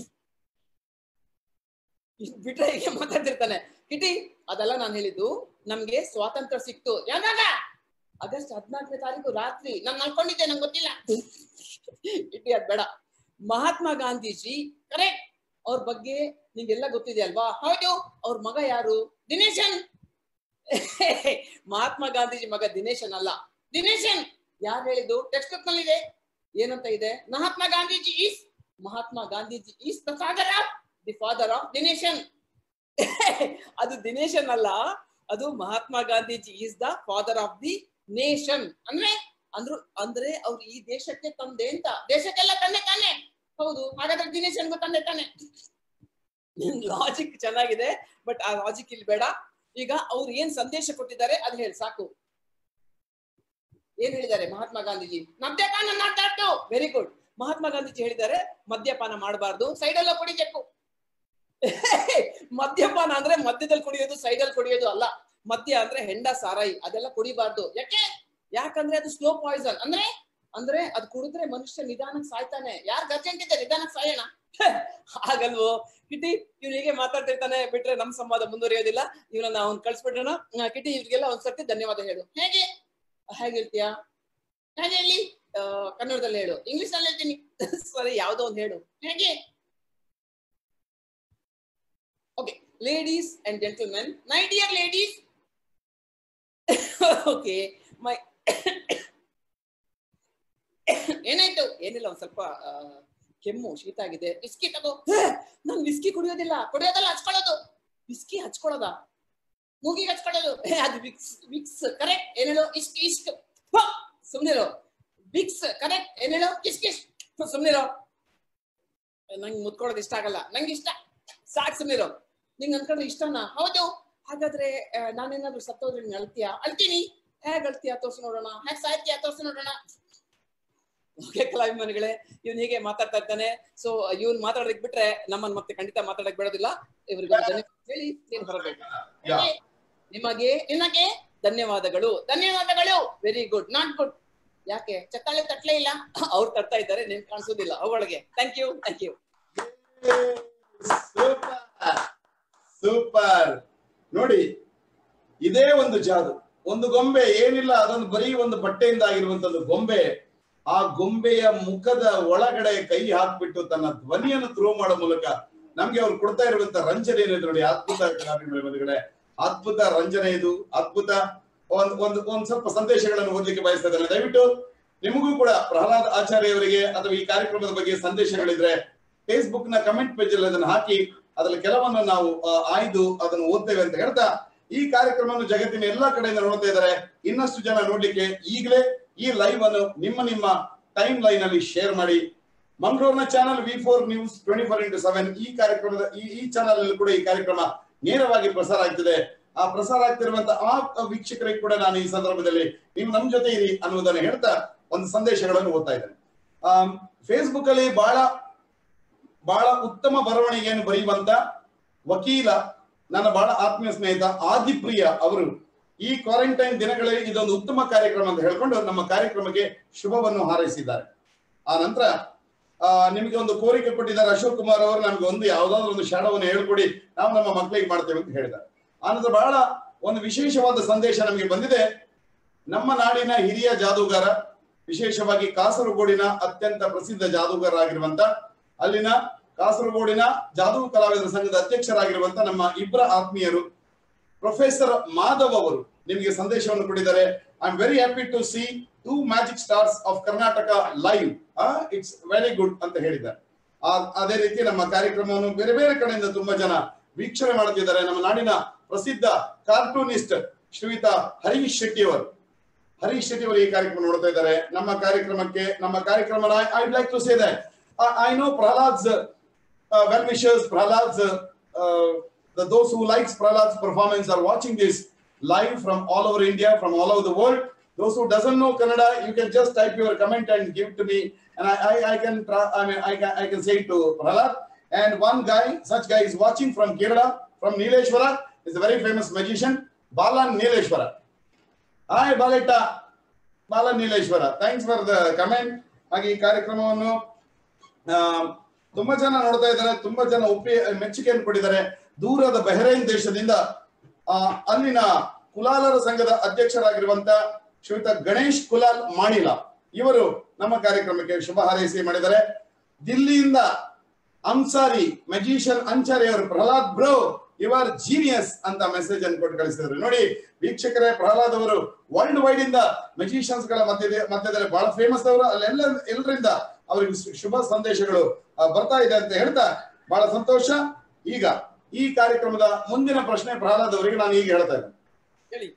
ಇಷ್ಟ್ ಬಿಟ್ರೆ ಹೀಗೆ ಮಾತಾಡ್ತಿರ್ತಾನೆ ಕಿಟಿ ಅದೆಲ್ಲ ನಾನು ಹೇಳಿದ್ದು ನಮ್ಗೆ ಸ್ವಾತಂತ್ರ್ಯ ಸಿಕ್ತು ಯಾವಾಗ ಆಗಸ್ಟ್ ಹದಿನಾಲ್ಕನೇ ತಾರೀಕು ರಾತ್ರಿ ನಾನು ಅನ್ಕೊಂಡಿದ್ದೆ ನಂಗೆ ಗೊತ್ತಿಲ್ಲ ಕಿಟಿ ಅದ್ ಬೇಡ ಮಹಾತ್ಮ ಗಾಂಧೀಜಿ ಕರೆಕ್ಟ್ ಅವ್ರ ಬಗ್ಗೆ ನಿಮ್ಗೆಲ್ಲ ಗೊತ್ತಿದೆ ಅಲ್ವಾ ಹೌದು ಅವ್ರ ಮಗ ಯಾರು ದಿನೇಶನ್ ಮಹಾತ್ಮ ಗಾಂಧೀಜಿ ಮಗ ದಿನೇಶನ್ ಅಲ್ಲ ದಿನೇಶನ್ ಯಾರು ಹೇಳಿದ್ದು ಟೆಕ್ಸ್ಟ್ ಬುಕ್ ನಲ್ಲಿ ಇದೆ ಏನಂತ ಇದೆ Mahatma Gandhiji is Mahatma Gandhiji is the father of the father of Dineshan ಅದು ದಿನೇಶನ್ ಅಲ್ಲ ಅದು Mahatma Gandhiji is the father of the nation ಅಂದ್ರೆ ಅಂದ್ರು ಅಂದ್ರೆ ಅವ್ರು ಈ ದೇಶಕ್ಕೆ ತಂದೆ ಅಂತ ದೇಶಕ್ಕೆಲ್ಲ ತಂದೆ ತಾನೆ ಹೌದು ಹಾಗಾದ್ರೆ ದಿನೇಶನ್ಗೂ ತಂದೆ ತಾನೆ ಲಾಜಿಕ್ ಚೆನ್ನಾಗಿದೆ ಬಟ್ ಆ ಲಾಜಿಕ್ ಇಲ್ಲಿ ಬೇಡ ಈಗ ಅವ್ರು ಏನ್ ಸಂದೇಶ ಕೊಟ್ಟಿದ್ದಾರೆ ಅದು ಹೇಳಿ ಸಾಕು ಏನ್ ಹೇಳಿದ್ದಾರೆ ಮಹಾತ್ಮ ಗಾಂಧೀಜಿ ಮದ್ಯಪಾನ ಮಾತಾಡ್ತು ವೆರಿ ಗುಡ್ ಮಹಾತ್ಮ ಗಾಂಧೀಜಿ ಹೇಳಿದ್ದಾರೆ ಮದ್ಯಪಾನ ಮಾಡಬಾರ್ದು ಸೈಡಲ್ಲ ಕುಡಿಬೇಕು ಮದ್ಯಪಾನ ಅಂದ್ರೆ ಮಧ್ಯದಲ್ಲಿ ಕುಡಿಯೋದು ಸೈಡಲ್ಲಿ ಕುಡಿಯೋದು ಅಲ್ಲ ಮದ್ಯ ಅಂದ್ರೆ ಹೆಂಡ ಸಾರಾಯಿ ಅದೆಲ್ಲ ಕುಡಿಬಾರ್ದು ಯಾಕೆ ಯಾಕಂದ್ರೆ ಅದು ಸ್ಲೋ ಪಾಯ್ಸನ್ ಅಂದ್ರೆ ಅಂದ್ರೆ ಅದು ಕುಡಿದ್ರೆ ಮನುಷ್ಯ ನಿಧಾನಕ್ಕೆ ಸಾಯ್ತಾನೆ ಯಾರ್ ಅರ್ಜೆಂಟ್ ಇದೆ ನಿಧಾನಕ್ಕೆ ಸಾಯೋಣ ಹಾಗಲ್ವೋ ಕಿಟಿ ಇವ್ನು ಹೀಗೆ ಮಾತಾಡ್ತಿರ್ತಾನೆ ಬಿಟ್ರೆ ನಮ್ ಸಂವಾದ ಮುಂದುವರಿಯೋದಿಲ್ಲ ಇವನನ್ನ ಅವ್ನ್ ಕಳ್ಸ್ಬಿಟ್ರಣ ಕಿಟಿ ಇವ್ರಿಗೆಲ್ಲ ಒಂದ್ಸರ್ತಿ ಧನ್ಯವಾದ ಹೇಳು ಹೇಗೆ ಹೇಗೆ ಹೇಳ್ತೀಯಾ ಹೇಗೆ ಹೇಳಿ ಆ, ಕನ್ನಡದಲ್ಲಿ ಹೇಳು ಇಂಗ್ಲಿಷ್ ನಲ್ಲಿ ಹೇಳ್ತೀನಿ ಸರಿ ಯಾವ್ದೋ ಒಂದ್ ಹೇಳು ಹೇಗೆ okay ladies and gentlemen my dear ladies okay my ಏನಾಯ್ತು ಏನಿಲ್ಲ ಒಂದ್ ಸ್ವಲ್ಪ ಆ, ಕೆಮ್ಮು ಶೀತ ಆಗಿದೆ ವಿಸ್ಕಿ ತಗೋ ನಾನ್ ವಿಸ್ಕಿ ಕುಡಿಯೋದಿಲ್ಲ ಕುಡಿಯೋದಲ್ಲ ಹಚ್ಕೊಳ್ಳೋದು ವಿಸ್ಕಿ ಹಚ್ಕೊಳ್ಳೋದ ಮೂಗಿಗೆ ಹಚ್ಕೊಳ್ಳೋದು ಏ, ಅದು ವಿಕ್ಸ್ ವಿಕ್ಸ್ ಕರೆಕ್ಟ್ ಏನ್ ಹೇಳು ಇಸ್ಕ್ ಇಸ್ಕ್ ಹ, ಸುಮ್ನಿರು ವಿಕ್ಸ್ ಕರೆಕ್ಟ್ ಏನ್ ಹೇಳು ಕಿಸ್ ಕಿಸ್ ಸುಮ್ನಿರು ನಂಗೆ ಮುತ್ಕೊಳ್ಳೋದು ಇಷ್ಟ ಆಗಲ್ಲ ನಂಗೆ ಇಷ್ಟ ಸಾಕ್ ಸುಮ್ನಿರು ನಿಂಗ್ ಅನ್ಕೊಂಡ್ರೆ ಇಷ್ಟನಾ ಹೌದು ಹಾಗಾದ್ರೆ ಆ, ನಾನೇನಾದ್ರೂ ಸತ್ತೋದ್ರೆ ನೀನ್ ಅಳ್ತೀಯಾ ಅಳ್ತೀನಿ ಹೇಗ್ ಅಳ್ತೀಯಾ ತೋರ್ಸು ನೋಡೋಣ ಹೇಗ್ ಸಾಯ್ತೀಯಾ ತೋರ್ಸು ನೋಡೋಣ ಓಕೆ ಕಲಾಭಿಮಾನಿಗಳೇ ಇವ್ನು ಹೀಗೆ ಮಾತಾಡ್ತಾ ಇರ್ತಾನೆ ಸೊ ಇವ್ನ್ ಮಾತಾಡೋದಕ್ ಬಿಟ್ರೆ ನಮ್ಮನ್ನ ಮತ್ತೆ ಖಂಡಿತ ಮಾತಾಡಕ್ ಬಿಡೋದಿಲ್ಲ ಇವರಿಗೆ ಧನ್ಯವಾದ ಹೇಳಿ ನೀನ್ ಹೊರಬೇಕು Yeah. ನಿಮಗೆ ನಿಮಗೆ ಧನ್ಯವಾದಗಳು ಧನ್ಯವಾದಗಳು ವೆರಿ ಗುಡ್ ನಾಟ್ ಗುಡ್ ಯಾಕೆ ಚತ್ತಾಳೆ ತಟ್ಲೇ ಇಲ್ಲ ಅವ್ರು ತಟ್ತಾ ಇದ್ದಾರೆ ನಿನ್ ಕಾಣಿಸೋದಿಲ್ಲ ಅವಳಿಗೆ thank you thank you super super ನೋಡಿ ಇದೇ ಒಂದು ಜಾದು ಒಂದು ಗೊಂಬೆ ಏನಿಲ್ಲ ಅದೊಂದು ಬರೀ ಒಂದು ಬಟ್ಟೆಯಿಂದ ಆಗಿರುವಂತದ್ದು ಗೊಂಬೆ ಆ ಗೊಂಬೆಯ ಮುಖದ ಒಳಗಡೆ ಕೈ ಹಾಕ್ಬಿಟ್ಟು ತನ್ನ ಧ್ವನಿಯನ್ನು ಥ್ರೋ ಮಾಡೋ ಮೂಲಕ ನಮ್ಗೆ ಅವ್ರು ಕೊಡ್ತಾ ಇರುವಂತ ರಂಜನೆ ಏನಿದೆ ನೋಡಿ ಅದ್ಭುತ ಕಲಾವಿದರ ಬಂಧುಗಳೇ ಅದ್ಭುತ ರಂಜನೆ ಇದು ಅದ್ಭುತ ಒಂದ್ ಒಂದು ಒಂದ್ ಸ್ವಲ್ಪ ಸಂದೇಶಗಳನ್ನು ಓದ್ಲಿಕ್ಕೆ ಬಯಸ್ತಾ ಇದ್ದೇನೆ ದಯವಿಟ್ಟು ನಿಮಗೂ ಕೂಡ ಪ್ರಹ್ಲಾದ್ ಆಚಾರ್ಯ ಅವರಿಗೆ ಅಥವಾ ಈ ಕಾರ್ಯಕ್ರಮದ ಬಗ್ಗೆ ಸಂದೇಶಗಳಿದ್ರೆ ಫೇಸ್ಬುಕ್ ನ ಕಮೆಂಟ್ ಪೇಜ್ ಅಲ್ಲಿ ಅದನ್ನು ಹಾಕಿ ಅದ್ರಲ್ಲಿ ಕೆಲವನ್ನು ನಾವು ಆ, ಆಯ್ದು ಅದನ್ನು ಓದ್ತೇವೆ ಅಂತ ಹೇಳ್ತಾ ಈ ಕಾರ್ಯಕ್ರಮವನ್ನು ಜಗತ್ತಿನ ಎಲ್ಲಾ ಕಡೆಯಿಂದ ನೋಡ್ತಾ ಇದ್ದಾರೆ ಇನ್ನಷ್ಟು ಜನ ನೋಡ್ಲಿಕ್ಕೆ ಈಗಲೇ ಈ ಲೈವ್ ಅನ್ನು ನಿಮ್ಮ ನಿಮ್ಮ ಟೈಮ್ ಲೈನ್ ಅಲ್ಲಿ ಶೇರ್ ಮಾಡಿ ಮಂಗಳೂರಿನ channel V four news twenty four into seven ಈ ಕಾರ್ಯಕ್ರಮದ ಈ ಈ ಚಾನಲ್ ಅಲ್ಲಿ ಕೂಡ ಈ ಕಾರ್ಯಕ್ರಮ ನೇರವಾಗಿ ಪ್ರಸಾರ ಆಗ್ತಿದೆ ಆ ಪ್ರಸಾರ ಆಗ್ತಿರುವಂತ ಆ ವೀಕ್ಷಕರಿಗೆ ಕೂಡ ನಾನು ಈ ಸಂದರ್ಭದಲ್ಲಿ ನೀವು ನಮ್ ಜೊತೆ ಇರಿ ಅನ್ನುವುದನ್ನು ಹೇಳ್ತಾ ಒಂದು ಸಂದೇಶಗಳನ್ನು ಓದ್ತಾ ಇದ್ದೇನೆ ಫೇಸ್ಬುಕ್ ಅಲ್ಲಿ ಬಹಳ ಬಹಳ ಉತ್ತಮ ಬರವಣಿಗೆಯನ್ನು ಬರೆಯುವಂತ ವಕೀಲ ನನ್ನ ಬಹಳ ಆತ್ಮೀಯ ಸ್ನೇಹಿತ ಆದಿಪ್ರಿಯ ಅವರು ಈ ಕ್ವಾರಂಟೈನ್ ದಿನಗಳಲ್ಲಿ ಇದೊಂದು ಉತ್ತಮ ಕಾರ್ಯಕ್ರಮ ಅಂತ ಹೇಳ್ಕೊಂಡು ನಮ್ಮ ಕಾರ್ಯಕ್ರಮಕ್ಕೆ ಶುಭವನ್ನು ಹಾರೈಸಿದ್ದಾರೆ ಆ ನಂತರ ಆ, ನಿಮಗೆ ಒಂದು ಕೋರಿಕೆ ಕೊಟ್ಟಿದ್ದಾರೆ ಅಶೋಕ್ ಕುಮಾರ್ ಅವರು ನಮ್ಗೆ ಒಂದು ಯಾವ್ದಾದ್ರು ಒಂದು ಶಾಡವನ್ನು ಹೇಳ್ಕೊಡಿ ನಾವು ನಮ್ಮ ಮಕ್ಕಳಿಗೆ ಮಾಡ್ತೇವೆ ಅಂತ ಹೇಳಿದ್ದಾರೆ ಆನಂತರ ಬಹಳ ಒಂದು ವಿಶೇಷವಾದ ಸಂದೇಶ ನಮಗೆ ಬಂದಿದೆ ನಮ್ಮ ನಾಡಿನ ಹಿರಿಯ ಜಾದೂಗಾರ ವಿಶೇಷವಾಗಿ ಕಾಸರಗೋಡಿನ ಅತ್ಯಂತ ಪ್ರಸಿದ್ಧ ಜಾದೂಗಾರ ಆಗಿರುವಂತ ಅಲ್ಲಿನ ಕಾಸರಗೋಡಿನ ಜಾದೂ ಕಲಾವಿದರ ಸಂಘದ ಅಧ್ಯಕ್ಷರಾಗಿರುವಂತ ನಮ್ಮ ಇಬ್ಬರ ಆತ್ಮೀಯರು ಪ್ರೊಫೆಸರ್ ಮಾಧವ್ ಅವರು ನಿಮಗೆ ಸಂದೇಶವನ್ನು ಕೊಟ್ಟಿದ್ದಾರೆ I am very happy to see two magic stars of Karnataka live it's very good ಅಂತ ಹೇಳಿದ್ದಾರೆ ಆ- ಅದೇ ರೀತಿ ನಮ್ಮ ಕಾರ್ಯಕ್ರಮವನ್ನು ಬೇರೆ ಬೇರೆ ಕಡೆಯಿಂದ ತುಂಬಾ ಜನ ವೀಕ್ಷಣೆ ಮಾಡುತ್ತಿದ್ದಾರೆ ನಮ್ಮ ನಾಡಿನ ಪ್ರಸಿದ್ಧ ಕಾರ್ಟೂನಿಸ್ಟ್ ಶ್ರೀಯುತ ಹರೀಶ್ ಶೆಟ್ಟಿ ಅವರು ಹರೀಶ್ ಶೆಟ್ಟಿ ಅವರು ಈ ಕಾರ್ಯಕ್ರಮ ನೋಡ್ತಾ ಇದ್ದಾರೆ ನಮ್ಮ ಕಾರ್ಯಕ್ರಮಕ್ಕೆ ನಮ್ಮ ಕಾರ್ಯಕ್ರಮ I like to say that I know Prahlad's well wishers Prahlad's the those who likes Prahlad's performance are watching this live from all over India, from all over the world. Those who doesn't know Kannada, you can just type your comment and give to me, and I, I, I can tra- I mean I can I can say it to Prahlad. And one guy, such guy is watching from Kerala, from Nileshwara. Is very famous magician Balan Nileshwara hi ಬಾಲೆಟ್ಟ Balan Nileshwara thanks for the comment ಹಾಗೆ ಈ ಕಾರ್ಯಕ್ರಮವನ್ನು ಆ, ತುಂಬಾ ಜನ ನೋಡ್ತಾ ಇದ್ದಾರೆ ತುಂಬಾ ಜನ ಒಪ್ಪಿ ಮೆಚ್ಚುಗೆಯನ್ನು ಕೊಟ್ಟಿದ್ದಾರೆ ದೂರದ ಬಹ್ರೈನ್ ದೇಶದಿಂದ ಆ, ಅಲ್ಲಿನ ಕುಲಾಲರ ಸಂಘದ ಅಧ್ಯಕ್ಷರಾಗಿರುವಂತ ಶ್ರೀಯುತ ಗಣೇಶ್ ಕುಲಾಲ್ ಮಾಡಿಲ ಇವರು ನಮ್ಮ ಕಾರ್ಯಕ್ರಮಕ್ಕೆ ಶುಭ ಹಾರೈಸಿ ಮಾಡಿದ್ದಾರೆ ದಿಲ್ಲಿಯಿಂದ ಅನ್ಸಾರಿ ಮೆಜಿಷಿಯನ್ ಅನ್ಸಾರಿ ಅವರು Prahlad bro you are genius ಅಂತ ಮೆಸೇಜ್ ಅನ್ನು ಕೊಟ್ಟು ಕಳಿಸಿದ್ರು ನೋಡಿ ವೀಕ್ಷಕರೇ ಪ್ರಹ್ಲಾದ್ ಅವರು ವರ್ಲ್ಡ್ ವೈಡ್ ಇಂದ ಮೆಜಿಷಿಯನ್ಸ್ ಗಳ ಮಧ್ಯೆ ಮಧ್ಯದಲ್ಲಿ ಬಹಳ ಫೇಮಸ್ ಅವರು ಅಲ್ಲೆಲ್ಲ ಎಲ್ಲರಿಂದ ಅವರಿಗೆ ಶು- ಶುಭ ಸಂದೇಶಗಳು ಆ, ಬರ್ತಾ ಇದೆ ಅಂತ ಹೇಳ್ತಾ ಬಹಳ ಸಂತೋಷ ಈಗ ಈ ಕಾರ್ಯಕ್ರಮದ ಮುಂದಿನ ಪ್ರಶ್ನೆ ಪ್ರಹ್ಲಾದ್ ಅವರಿಗೆ ನಾನು ಈಗ ಹೇಳ್ತಾ ಇದ್ದೇನೆ ಹೇಳಿ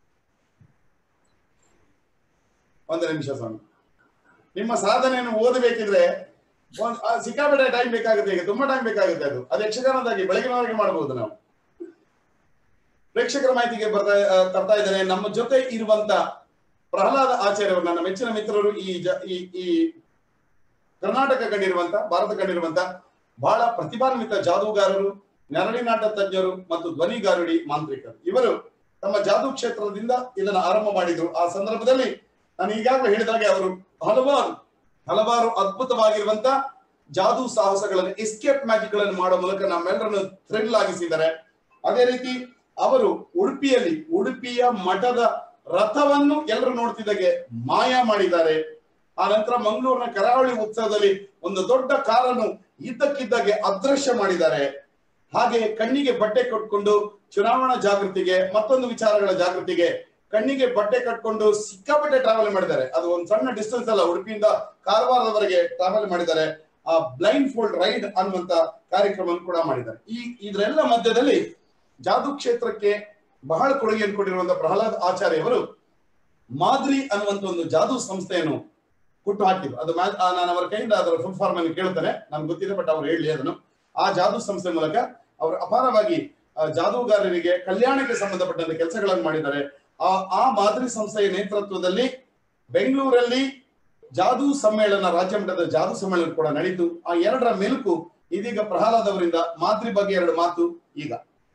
ಒಂದು ನಿಮಿಷ ಸ್ವಾಮಿ ನಿಮ್ಮ ಸಾಧನೆಯನ್ನು ಓದಬೇಕಿದ್ರೆ ಒಂದ್- ಆ, ಸಿಕ್ಕಾಪಟ್ಟೆ ಟೈಮ್ ಬೇಕಾಗುತ್ತೆ ಈಗ ತುಂಬಾ ಟೈಮ್ ಬೇಕಾಗುತ್ತೆ ಅದು ಅದು ಯಕ್ಷಗಾನದಾಗಿ ಬೆಳಗಿನವರೆಗೆ ಮಾಡಬಹುದು ನಾವು ಪ್ರೇಕ್ಷಕರ ಮಾಹಿತಿಗೆ ಬರ್ತಾ ಆ, ತರ್ತಾ ಇದ್ದೇನೆ ನಮ್ಮ ಜೊತೆ ಇರುವಂತ ಪ್ರಹ್ಲಾದ ಆಚಾರ್ಯ ಅವರು ನನ್ನ ಮೆಚ್ಚಿನ ಮಿತ್ರರು ಈ ಜ- ಈ ಈ ಕರ್ನಾಟಕ ಕಂಡಿರುವಂತ ಭಾರತ ಕಂಡಿರುವಂತ ಬಹಳ ಪ್ರತಿಭಾನ್ವಿತ ಜಾದೂಗಾರರು ನೆರಳಿನಾಟ ತಜ್ಞರು ಮತ್ತು ಧ್ವನಿಗಾರುಡಿ ಮಾಂತ್ರಿಕರು ಇವರು ತಮ್ಮ ಜಾದೂ ಕ್ಷೇತ್ರದಿಂದ ಇದನ್ನ ಆರಂಭ ಮಾಡಿದ್ರು ಆ ಸಂದರ್ಭದಲ್ಲಿ ನಾನು ಈಗಾಗಲೇ ಹೇಳಿದಾಗೆ ಅವರು ಹಲವಾರು ಹಲವಾರು ಅದ್ಭುತವಾಗಿರುವಂತ ಜಾದೂ ಸಾಹಸಗಳನ್ನು ಎಸ್ಕೇಪ್ ಮ್ಯಾಜಿಕ್ ಗಳನ್ನು ಮಾಡೋ ಮೂಲಕ ನಮ್ಮೆಲ್ಲರನ್ನು ಥ್ರಿಲ್ ಆಗಿಸಿದ್ದಾರೆ ಅದೇ ರೀತಿ ಅವರು ಉಡುಪಿಯಲ್ಲಿ ಉಡುಪಿಯ ಮಠದ ರಥವನ್ನು ಎಲ್ಲರೂ ನೋಡ್ತಿದ್ದಾಗೆ ಮಾಯ ಮಾಡಿದ್ದಾರೆ ಆ ನಂತರ ಮಂಗಳೂರಿನ ಕರಾವಳಿ ಉತ್ಸವದಲ್ಲಿ ಒಂದು ದೊಡ್ಡ ಕಾರನ್ನು ಇದ್ದಕ್ಕಿದ್ದಾಗೆ ಅದೃಶ್ಯ ಮಾಡಿದ್ದಾರೆ ಹಾಗೆ ಕಣ್ಣಿಗೆ ಬಟ್ಟೆ ಕಟ್ಕೊಂಡು ಚುನಾವಣಾ ಜಾಗೃತಿಗೆ ಮತ್ತೊಂದು ವಿಚಾರಗಳ ಜಾಗೃತಿಗೆ ಕಣ್ಣಿಗೆ ಬಟ್ಟೆ ಕಟ್ಕೊಂಡು ಸಿಕ್ಕಾಪಟ್ಟೆ ಟ್ರಾವೆಲ್ ಮಾಡಿದ್ದಾರೆ ಅದು ಒಂದು ಸಣ್ಣ ಡಿಸ್ಟೆನ್ಸ್ ಅಲ್ಲ ಉಡುಪಿಯಿಂದ ಕಾರವಾರದವರೆಗೆ ಟ್ರಾವೆಲ್ ಮಾಡಿದ್ದಾರೆ ಆ ಬ್ಲೈಂಡ್ ಫೋಲ್ಡ್ ರೈಡ್ ಅನ್ನುವಂತ ಕಾರ್ಯಕ್ರಮವನ್ನು ಕೂಡ ಮಾಡಿದ್ದಾರೆ ಈ ಇದರೆಲ್ಲ ಮಧ್ಯದಲ್ಲಿ ಜಾದೂ ಕ್ಷೇತ್ರಕ್ಕೆ ಬಹಳ ಕೊಡುಗೆಯನ್ನು ಕೊಟ್ಟಿರುವಂತಹ ಪ್ರಹ್ಲಾದ್ ಆಚಾರ್ಯ ಅವರು ಮಾದ್ರಿ ಅನ್ನುವಂತ ಒಂದು ಜಾದೂ ಸಂಸ್ಥೆಯನ್ನು ಹುಟ್ಟು ಹಾಕಿದ್ರು ಅದು ಮಾ- ಆ, ನಾನು ಅವರ ಕೈಯಿಂದ ಅದರ ಫುಲ್ ಫಾರ್ಮ್ ಅನ್ನು ಕೇಳ್ತೇನೆ ನನ್ಗೆ ಗೊತ್ತಿದೆ ಬಟ್ ಅವ್ರು ಹೇಳಿ ಅದನ್ನು ಆ ಜಾದೂ ಸಂಸ್ಥೆ ಮೂಲಕ ಅವರು ಅಪಾರವಾಗಿ ಆ, ಜಾದೂಗಾರರಿಗೆ ಕಲ್ಯಾಣಕ್ಕೆ ಸಂಬಂಧಪಟ್ಟಂತ ಕೆಲಸಗಳನ್ನು ಮಾಡಿದ್ದಾರೆ ಆ ಆ ಮಾದರಿ ಸಂಸ್ಥೆಯ ನೇತೃತ್ವದಲ್ಲಿ ಬೆಂಗಳೂರಲ್ಲಿ ಜಾದೂ ಸಮ್ಮೇಳನ ರಾಜ್ಯ ಮಟ್ಟದ ಜಾದೂ ಸಮ್ಮೇಳನ ಕೂಡ ನಡೀತು ಆ ಎರಡರ ಮೆಲುಕು ಇದೀಗ ಪ್ರಹ್ಲಾದ್ ಅವರಿಂದ ಮಾದ್ರಿ ಬಗ್ಗೆ ಎರಡು ಮಾತು ಈಗ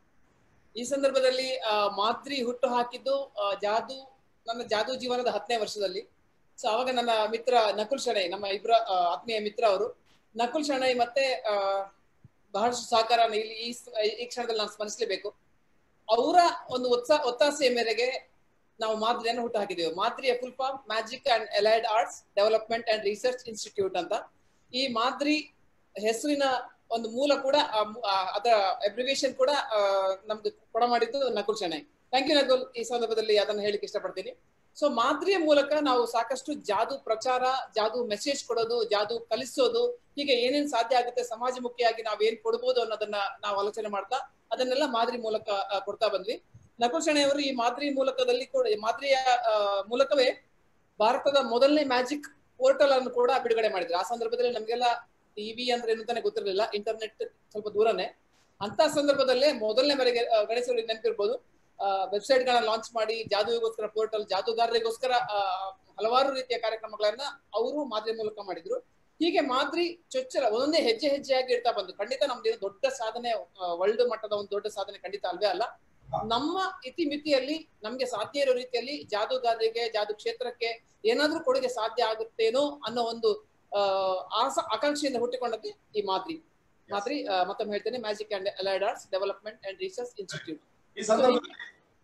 ಈ ಸಂದರ್ಭದಲ್ಲಿ ಆ, ಮಾದ್ರಿ ಹುಟ್ಟು ಹಾಕಿದ್ದು ಆ, ಜಾದು ನನ್ನ ಜಾದೂ ಜೀವನದ ಹತ್ತನೇ ವರ್ಷದಲ್ಲಿ ಸೊ ಅವಾಗ ನನ್ನ ಮಿತ್ರ ನಕುಲ್ ಶಣೈ ನಮ್ಮ ಇಬ್ಬರ ಆ, ಆತ್ಮೀಯ ಮಿತ್ರ ಅವರು ನಕುಲ್ ಶಣೈ ಮತ್ತೆ ಆ, ಬಹಳಷ್ಟು ಸಹಕಾರ ಇಲ್ಲಿ ಈ ಸ- ಈ ಕ್ಷಣದಲ್ಲಿ ನಾನು ಸ್ಮರಿಸಲೇಬೇಕು ಅವರ ಒಂದು ಒತ್ಸ ಒತ್ತಾಸೆಯ ಮೇರೆಗೆ ನಾವು ಮಾದ್ರಿಯನ್ನು ಹುಟ್ಟು ಹಾಕಿದ್ದೇವೆ ಮಾದ್ರಿಯ full form magic and allied arts development and research institute ಅಂತ ಈ ಮಾದ್ರಿ ಹೆಸರಿನ ಒಂದು ಮೂಲ ಕೂಡ ಆ ಮು- ಆ ಅದರ ಅಬ್ರಿವೇಶನ್ ಕೂಡ ಆ, ನಮ್ಗೆ ಕೊಡ ಮಾಡಿದ್ದು ನಕುಲ್ ಶೆಣೈ ಥ್ಯಾಂಕ್ ಯು ನಕುಲ್ ಈ ಸಂದರ್ಭದಲ್ಲಿ ಅದನ್ನು ಹೇಳಿಕ್ಕೆ ಇಷ್ಟಪಡ್ತೀನಿ ಸೊ ಮಾದ್ರಿಯ ಮೂಲಕ ನಾವು ಸಾಕಷ್ಟು ಜಾದು ಪ್ರಚಾರ ಜಾದು ಮೆಸೇಜ್ ಕೊಡೋದು ಜಾದು ಕಲಿಸೋದು ಹೀಗೆ ಏನೇನ್ ಸಾಧ್ಯ ಆಗುತ್ತೆ ಸಮಾಜಮುಖಿಯಾಗಿ ನಾವ್ ಏನ್ ಕೊಡ್ಬೋದು ಅನ್ನೋದನ್ನ ನಾವು ಆಲೋಚನೆ ಮಾಡ್ತಾ ಅದನ್ನೆಲ್ಲ ಮಾದರಿ ಮೂಲಕ ಆ, ಕೊಡ್ತಾ ಬಂದ್ವಿ ನಕುಲ್ ಶೆಣೈ ಅವರು ಈ ಮಾದರಿ ಮೂಲಕದಲ್ಲಿ ಕೂಡ ಈ ಮಾದರಿಯ ಆ, ಮೂಲಕವೇ ಭಾರತದ ಮೊದಲನೇ ಮ್ಯಾಜಿಕ್ ಪೋರ್ಟಲ್ ಅನ್ನು ಕೂಡ ಬಿಡುಗಡೆ ಮಾಡಿದ್ರು ಆ ಸಂದರ್ಭದಲ್ಲಿ ನಮ್ಗೆಲ್ಲ ಟಿವಿ ಅಂದ್ರೆ ಏನು ಅಂತಾನೆ ಗೊತ್ತಿರಲಿಲ್ಲ ಇಂಟರ್ನೆಟ್ ಸ್ವಲ್ಪ ದೂರನೇ ಅಂತ ಸಂದರ್ಭದಲ್ಲೇ ಮೊದಲನೇ ಬಾರಿಗೆ ಆ, ಗಣೇಶ್ ಅವರಿಗೆ ನೆನಪಿರ್ಬೋದು ವೆಬ್ಸೈಟ್ ಗಳನ್ನ ಲಾಂಚ್ ಮಾಡಿ ಜಾದುವಿಗೋಸ್ಕರ ಪೋರ್ಟಲ್ ಜಾದುಗಾರರಿಗೋಸ್ಕರ ಆ, ಹಲವಾರು ರೀತಿಯ ಕಾರ್ಯಕ್ರಮಗಳನ್ನ ಅವರು ಮಾದರಿ ಮೂಲಕ ಮಾಡಿದ್ರು ಹೀಗೆ ಮಾದರಿ ಚೊಚ್ಚಲ ಒಂದೊಂದೇ ಹೆಜ್ಜೆ ಹೆಜ್ಜೆಯಾಗಿ ಇಡ್ತಾ ಬಂದು ಖಂಡಿತ ನಮ್ದು ಇದು ದೊಡ್ಡ ಸಾಧನೆ ವರ್ಲ್ಡ್ ಮಟ್ಟದ ಒಂದು ದೊಡ್ಡ ಸಾಧನೆ ಖಂಡಿತ ಅಲ್ವೇ ಅಲ್ಲ ನಮ್ಮ ಇತಿಮಿತಿಯಲ್ಲಿ ನಮ್ಗೆ ಸಾಧ್ಯ ಇರೋ ರೀತಿಯಲ್ಲಿ ಜಾದುಗಾರರಿಗೆ ಜಾದು ಕ್ಷೇತ್ರಕ್ಕೆ ಏನಾದ್ರೂ ಕೊಡುಗೆ ಸಾಧ್ಯ ಆಗುತ್ತೇನೋ ಅನ್ನೋ ಒಂದು ಆ, ಆಸ ಆಕಾಂಕ್ಷೆಯಿಂದ ಹುಟ್ಟಿಕೊಂಡದ್ದು ಈ ಮಾದ್ರಿ ಮಾದ್ರಿ ಆ, ಮತ್ತೊಮ್ಮೆ ಹೇಳ್ತೇನೆ magic and allied arts development and research institute ಈ ಸಂದರ್ಭದಲ್ಲಿ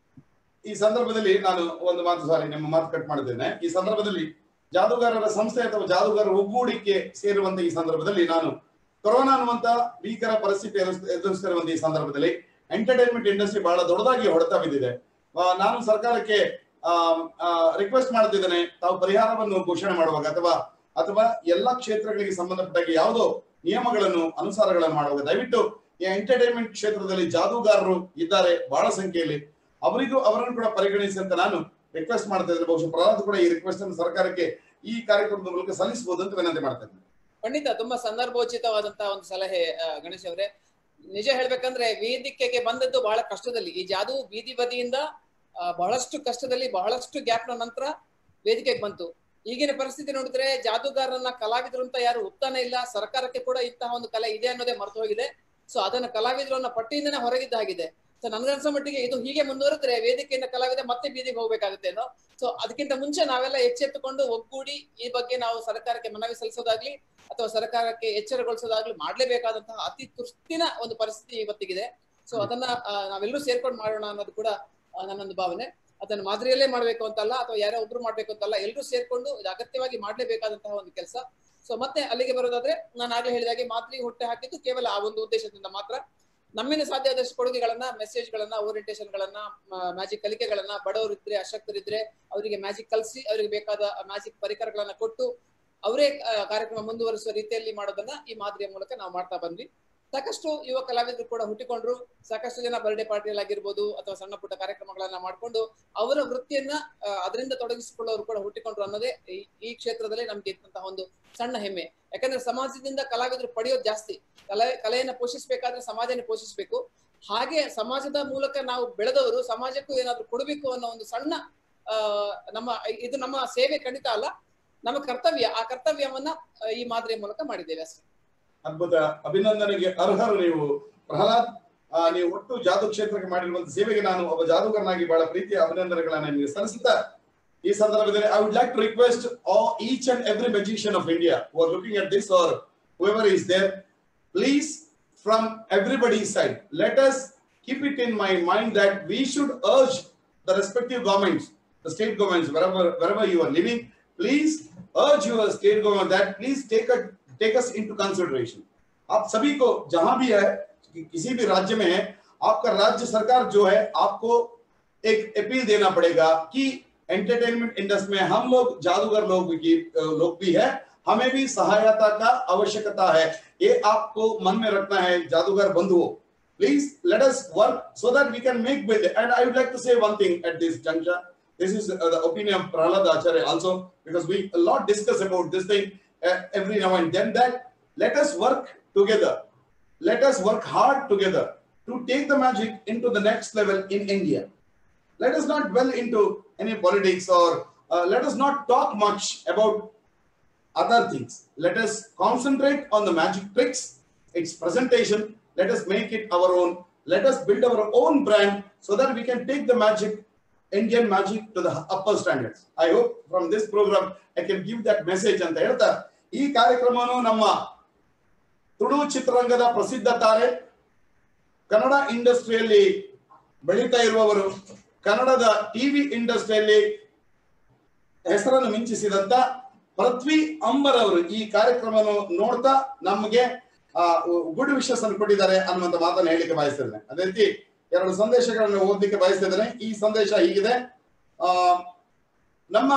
ಈ ಸಂದರ್ಭದಲ್ಲಿ ನಾನು ಒಂದು ಮಾತು ಸಾರಿ ನಿಮ್ಮ ಮಾತು ಕಟ್ ಮಾಡಿದ್ದೇನೆ ಈ ಸಂದರ್ಭದಲ್ಲಿ ಜಾದೂಗಾರರ ಸಂಸ್ಥೆ ಅಥವಾ ಜಾದೂಗಾರರ ಒಗ್ಗೂಡಿಕೆ ಸೇರುವಂತ ಈ ಸಂದರ್ಭದಲ್ಲಿ ನಾನು ಕೊರೋನಾ ಅನ್ನುವಂತ ಭೀಕರ ಪರಿಸ್ಥಿತಿ ಎದುರಿಸ್- ಎದುರಿಸ್ತಿರುವಂತ ಈ ಸಂದರ್ಭದಲ್ಲಿ ಎಂಟರ್ಟೈನ್ಮೆಂಟ್ ಇಂಡಸ್ಟ್ರಿ ಬಹಳ ದೊಡ್ಡದಾಗಿ ಹೊಡೆತ ಬಿದ್ದಿದೆ ಆ, ನಾನು ಸರ್ಕಾರಕ್ಕೆ ರಿಕ್ವೆಸ್ಟ್ ಮಾಡ್ತಿದ್ದೇನೆ ತಾವು ಪರಿಹಾರವನ್ನು ಘೋಷಣೆ ಮಾಡುವಾಗ ಅಥವಾ ಅಥವಾ ಎಲ್ಲಾ ಕ್ಷೇತ್ರಗಳಿಗೆ ಸಂಬಂಧಪಟ್ಟಾಗ ಯಾವುದೋ ನಿಯಮಗಳನ್ನು ಅನುಸಾರಗಳನ್ನು ಮಾಡುವಾಗ ದಯವಿಟ್ಟು ಈ ಎಂಟರ್ಟೈನ್ಮೆಂಟ್ ಕ್ಷೇತ್ರದಲ್ಲಿ ಜಾದೂಗಾರರು ಇದ್ದಾರೆ ಬಹಳ ಸಂಖ್ಯೆಯಲ್ಲಿ ಅವರಿಗೂ ಅವರನ್ನು ಕೂಡ ಪರಿಗಣಿಸಿ ಅಂತ ನಾನು ರಿಕ್ವೆಸ್ಟ್ ಮಾಡ್ತಾ ಇದ್ರೆ ಬಹುಶಃ ಪ್ರಹ್ಲಾದ್ ಕೂಡ ಈ ರಿಕ್ವೆಸ್ಟ್ ಅನ್ನು ಸರ್ಕಾರಕ್ಕೆ ಈ ಕಾರ್ಯಕ್ರಮದ ಮೂಲಕ ಸಲ್ಲಿಸಬಹುದು ಅಂತ ವಿನಂತಿ ಮಾಡ್ತಾ ಇದ್ದೇನೆ ಖಂಡಿತ ತುಂಬಾ ಸಂದರ್ಭೋಚಿತವಾದಂತಹ ಒಂದು ಸಲಹೆ ಆ, ಗಣೇಶ್ ಅವರೇ ನಿಜ ಹೇಳ್ಬೇಕಂದ್ರೆ ವೇದಿಕೆಗೆ ಬಂದದ್ದು ಬಹಳ ಕಷ್ಟದಲ್ಲಿ ಈ ಜಾದು ಬೀದಿ ಬದಿಯಿಂದ ಆ, ಬಹಳಷ್ಟು ಕಷ್ಟದಲ್ಲಿ ಬಹಳಷ್ಟು ಗ್ಯಾಪ್ ನಂತರ ವೇದಿಕೆಗೆ ಬಂತು ಈಗಿನ ಪರಿಸ್ಥಿತಿ ನೋಡಿದ್ರೆ ಜಾದೂಗಾರರನ್ನ ಕಲಾವಿದರು ಅಂತ ಯಾರು ಒಪ್ತಾನೆ ಇಲ್ಲ ಸರ್ಕಾರಕ್ಕೆ ಕೂಡ ಇಂತಹ ಒಂದು ಕಲೆ ಇದೆ ಅನ್ನೋದೇ ಮರೆತು ಹೋಗಿದೆ ಸೊ ಅದನ್ನ ಕಲಾವಿದರು ಅನ್ನೋ ಪಟ್ಟಿಯಿಂದನೇ ಹೊರಗಿದ್ದಾಗಿದೆ ಸೊ ನನ್ಗನ್ಸೋ ಮಟ್ಟಿಗೆ ಇದು ಹೀಗೆ ಮುಂದುವರೆದ್ರೆ ವೇದಿಕೆಯಿಂದ ಕಲಾವಿದ ಮತ್ತೆ ಬೀದಿಗೆ ಹೋಗ್ಬೇಕಾಗುತ್ತೇನೋ ಸೊ ಅದಕ್ಕಿಂತ ಮುಂಚೆ ನಾವೆಲ್ಲ ಎಚ್ಚೆತ್ತುಕೊಂಡು ಒಗ್ಗೂಡಿ ಈ ಬಗ್ಗೆ ನಾವು ಸರ್ಕಾರಕ್ಕೆ ಮನವಿ ಸಲ್ಲಿಸೋದಾಗ್ಲಿ ಅಥವಾ ಸರ್ಕಾರಕ್ಕೆ ಎಚ್ಚರಗೊಳಿಸೋದಾಗ್ಲಿ ಮಾಡ್ಲೇಬೇಕಾದಂತಹ ಅತಿ ತುರ್ತಿನ ಒಂದು ಪರಿಸ್ಥಿತಿ ಇವತ್ತಿಗಿದೆ ಸೊ ಅದನ್ನ ಆ, ನಾವೆಲ್ಲರೂ ಸೇರ್ಕೊಂಡು ಮಾಡೋಣ ಅನ್ನೋದು ಕೂಡ ಆ, ನನ್ನೊಂದು ಭಾವನೆ ಅದನ್ನ ಮಾದರಿಯಲ್ಲೇ ಮಾಡ್ಬೇಕು ಅಂತಲ್ಲ ಅಥವಾ ಯಾರೋ ಒಬ್ರು ಮಾಡ್ಬೇಕು ಅಂತಲ್ಲ ಎಲ್ಲರೂ ಸೇರ್ಕೊಂಡು ಇದು ಅಗತ್ಯವಾಗಿ ಮಾಡ್ಲೇಬೇಕಾದಂತಹ ಒಂದು ಕೆಲಸ ಸೊ ಮತ್ತೆ ಅಲ್ಲಿಗೆ ಬರೋದಾದ್ರೆ ನಾನು ಆಗ್ಲೇ ಹೇಳಿದಾಗೆ ಮಾದರಿ ಹುಟ್ಟೆ ಹಾಕಿದ್ದು ಕೇವಲ ಆ ಒಂದು ಉದ್ದೇಶದಿಂದ ಮಾತ್ರ ನಮ್ಮಿಂದ ಸಾಧ್ಯ ಆದಷ್ಟು ಕೊಡುಗೆಗಳನ್ನ ಮೆಸೇಜ್ ಗಳನ್ನ ಓರಿಯಂಟೇಷನ್ ಗಳನ್ನ ಮ್ಯಾಜಿಕ್ ಕಲಿಕೆಗಳನ್ನ ಬಡವರಿದ್ರೆ ಅಶಕ್ತರಿದ್ರೆ ಅವರಿಗೆ ಮ್ಯಾಜಿಕ್ ಕಲಿಸಿ ಅವರಿಗೆ ಬೇಕಾದ ಮ್ಯಾಜಿಕ್ ಪರಿಕರಗಳನ್ನ ಕೊಟ್ಟು ಅವರೇ ಆ, ಕಾರ್ಯಕ್ರಮ ಮುಂದುವರಿಸುವ ರೀತಿಯಲ್ಲಿ ಮಾಡೋದನ್ನ ಈ ಮಾದರಿಯ ಮೂಲಕ ನಾವು ಮಾಡ್ತಾ ಬಂದ್ವಿ ಸಾಕಷ್ಟು ಯುವ ಕಲಾವಿದರು ಕೂಡ ಹುಟ್ಟಿಕೊಂಡ್ರು ಸಾಕಷ್ಟು ಜನ ಬರ್ಡೇ ಪಾರ್ಟಿಯಲ್ಲಿ ಆಗಿರ್ಬೋದು ಅಥವಾ ಸಣ್ಣ ಪುಟ್ಟ ಕಾರ್ಯಕ್ರಮಗಳನ್ನ ಮಾಡ್ಕೊಂಡು ಅವರ ವೃತ್ತಿಯನ್ನ ಆ, ಅದರಿಂದ ತೊಡಗಿಸಿಕೊಳ್ಳೋರು ಕೂಡ ಹುಟ್ಟಿಕೊಂಡ್ರು ಅನ್ನೋದೇ ಈ- ಈ ಕ್ಷೇತ್ರದಲ್ಲಿ ನಮ್ಗೆ ಇದ್ದಂತಹ ಒಂದು ಸಣ್ಣ ಹೆಮ್ಮೆ ಯಾಕಂದ್ರೆ ಸಮಾಜದಿಂದ ಕಲಾವಿದರು ಪಡೆಯೋದು ಜಾಸ್ತಿ ಕಲೆ ಕಲೆಯನ್ನ ಪೋಷಿಸಬೇಕಾದ್ರೆ ಸಮಾಜನ ಪೋಷಿಸಬೇಕು ಹಾಗೆ ಸಮಾಜದ ಮೂಲಕ ನಾವು ಬೆಳೆದವರು ಸಮಾಜಕ್ಕೂ ಏನಾದ್ರೂ ಕೊಡಬೇಕು ಅನ್ನೋ ಒಂದು ಸಣ್ಣ ಆ ನಮ್ಮ ಇದು ನಮ್ಮ ಸೇವೆ ಖಂಡಿತ ಅಲ್ಲ ನಮ್ಮ ಕರ್ತವ್ಯ ಆ ಕರ್ತವ್ಯವನ್ನ ಆ, ಈ ಮಾದರಿಯ ಮೂಲಕ ಮಾಡಿದ್ದೇವೆ ಅಷ್ಟೇ ಅದ್ಭುತ ಅಭಿನಂದನೆಗೆ ಅರ್ಹರು ನೀವು ಪ್ರಹ್ಲಾದ್ ಆ, ನೀವು ಒಟ್ಟು ಜಾದು ಕ್ಷೇತ್ರಕ್ಕೆ ಮಾಡಿರುವಂತ ಸೇವೆಗೆ ನಾನು ಒಬ್ಬ ಜಾದೂಗರನಾಗಿ ಬಹಳ ಪ್ರೀತಿಯ ಅಭಿನಂದನೆಗಳನ್ನ ನಿಮಗೆ ಸಲ್ಲಿಸುತ್ತಾ ಈ ಸಂದರ್ಭದಲ್ಲಿ I would like to request each and every magician of India who are looking at this or whoever is there please from everybody's side let us keep it in my mind that we should urge the respective governments the state governments wherever wherever you are living please urge your state government that please take a take us into consideration आप सभी को जहां भी है कि किसी भी राज्य में है आपका राज्य सरकार जो है आपको एक अपील देना पड़ेगा कि एंटरटेनमेंट इंडस्ट्री में हम लोग जादूगर लोग भी लोग भी है हमें भी सहायता का आवश्यकता है ये आपको मन में रखना है जादूगर बंधुओं please let us work so that we can make with it. And I would like to say one thing at this juncture. This is uh, the opinion of Prahlad Acharya also, because we a lot discuss about this thing uh, every now and then. That let us work together. Let us work hard together to take the magic into the next level in India. Let us not dwell into any politics or uh, let us not talk much about other things. Let us concentrate on the magic tricks, its presentation. Let us make it our own. Let us build our own brand so that we can take the magic, Indian magic, to the upper standards. I hope from this program I can give that message ಅಂತ ಹೇಳ್ತಾ ಈ ಕಾರ್ಯಕ್ರಮವನ್ನು ನಮ್ಮ ತುಳು ಚಿತ್ರರಂಗದ ಪ್ರಸಿದ್ಧ ತಾರೆ ಕನ್ನಡ ಇಂಡಸ್ಟ್ರಿಯಲ್ಲಿ ಬೆಳೀತಾ ಇರುವವರು ಕನ್ನಡದ ಟಿವಿ ಇಂಡಸ್ಟ್ರಿಯಲ್ಲಿ ಹೆಸರನ್ನು ಮಿಂಚಿಸಿದಂತ ಪೃಥ್ವಿ ಅಂಬರ್ ಅವರು ಈ ಕಾರ್ಯಕ್ರಮವನ್ನು ನೋಡ್ತಾ ನಮಗೆ ಆ ಗುಡ್ ವಿಶಸ್ ಅನ್ನು ಕೊಟ್ಟಿದ್ದಾರೆ ಅನ್ನುವಂತ ಮಾತನ್ನು ಹೇಳಿಕೆ ಬಯಸ್ತಿದ್ದೇನೆ ಅದೇ ರೀತಿ ಎರಡು ಸಂದೇಶಗಳನ್ನು ಓದಲಿಕ್ಕೆ ಬಯಸ್ತಿದ್ದೇನೆ ಈ ಸಂದೇಶ ಹೀಗಿದೆ ಆ ನಮ್ಮ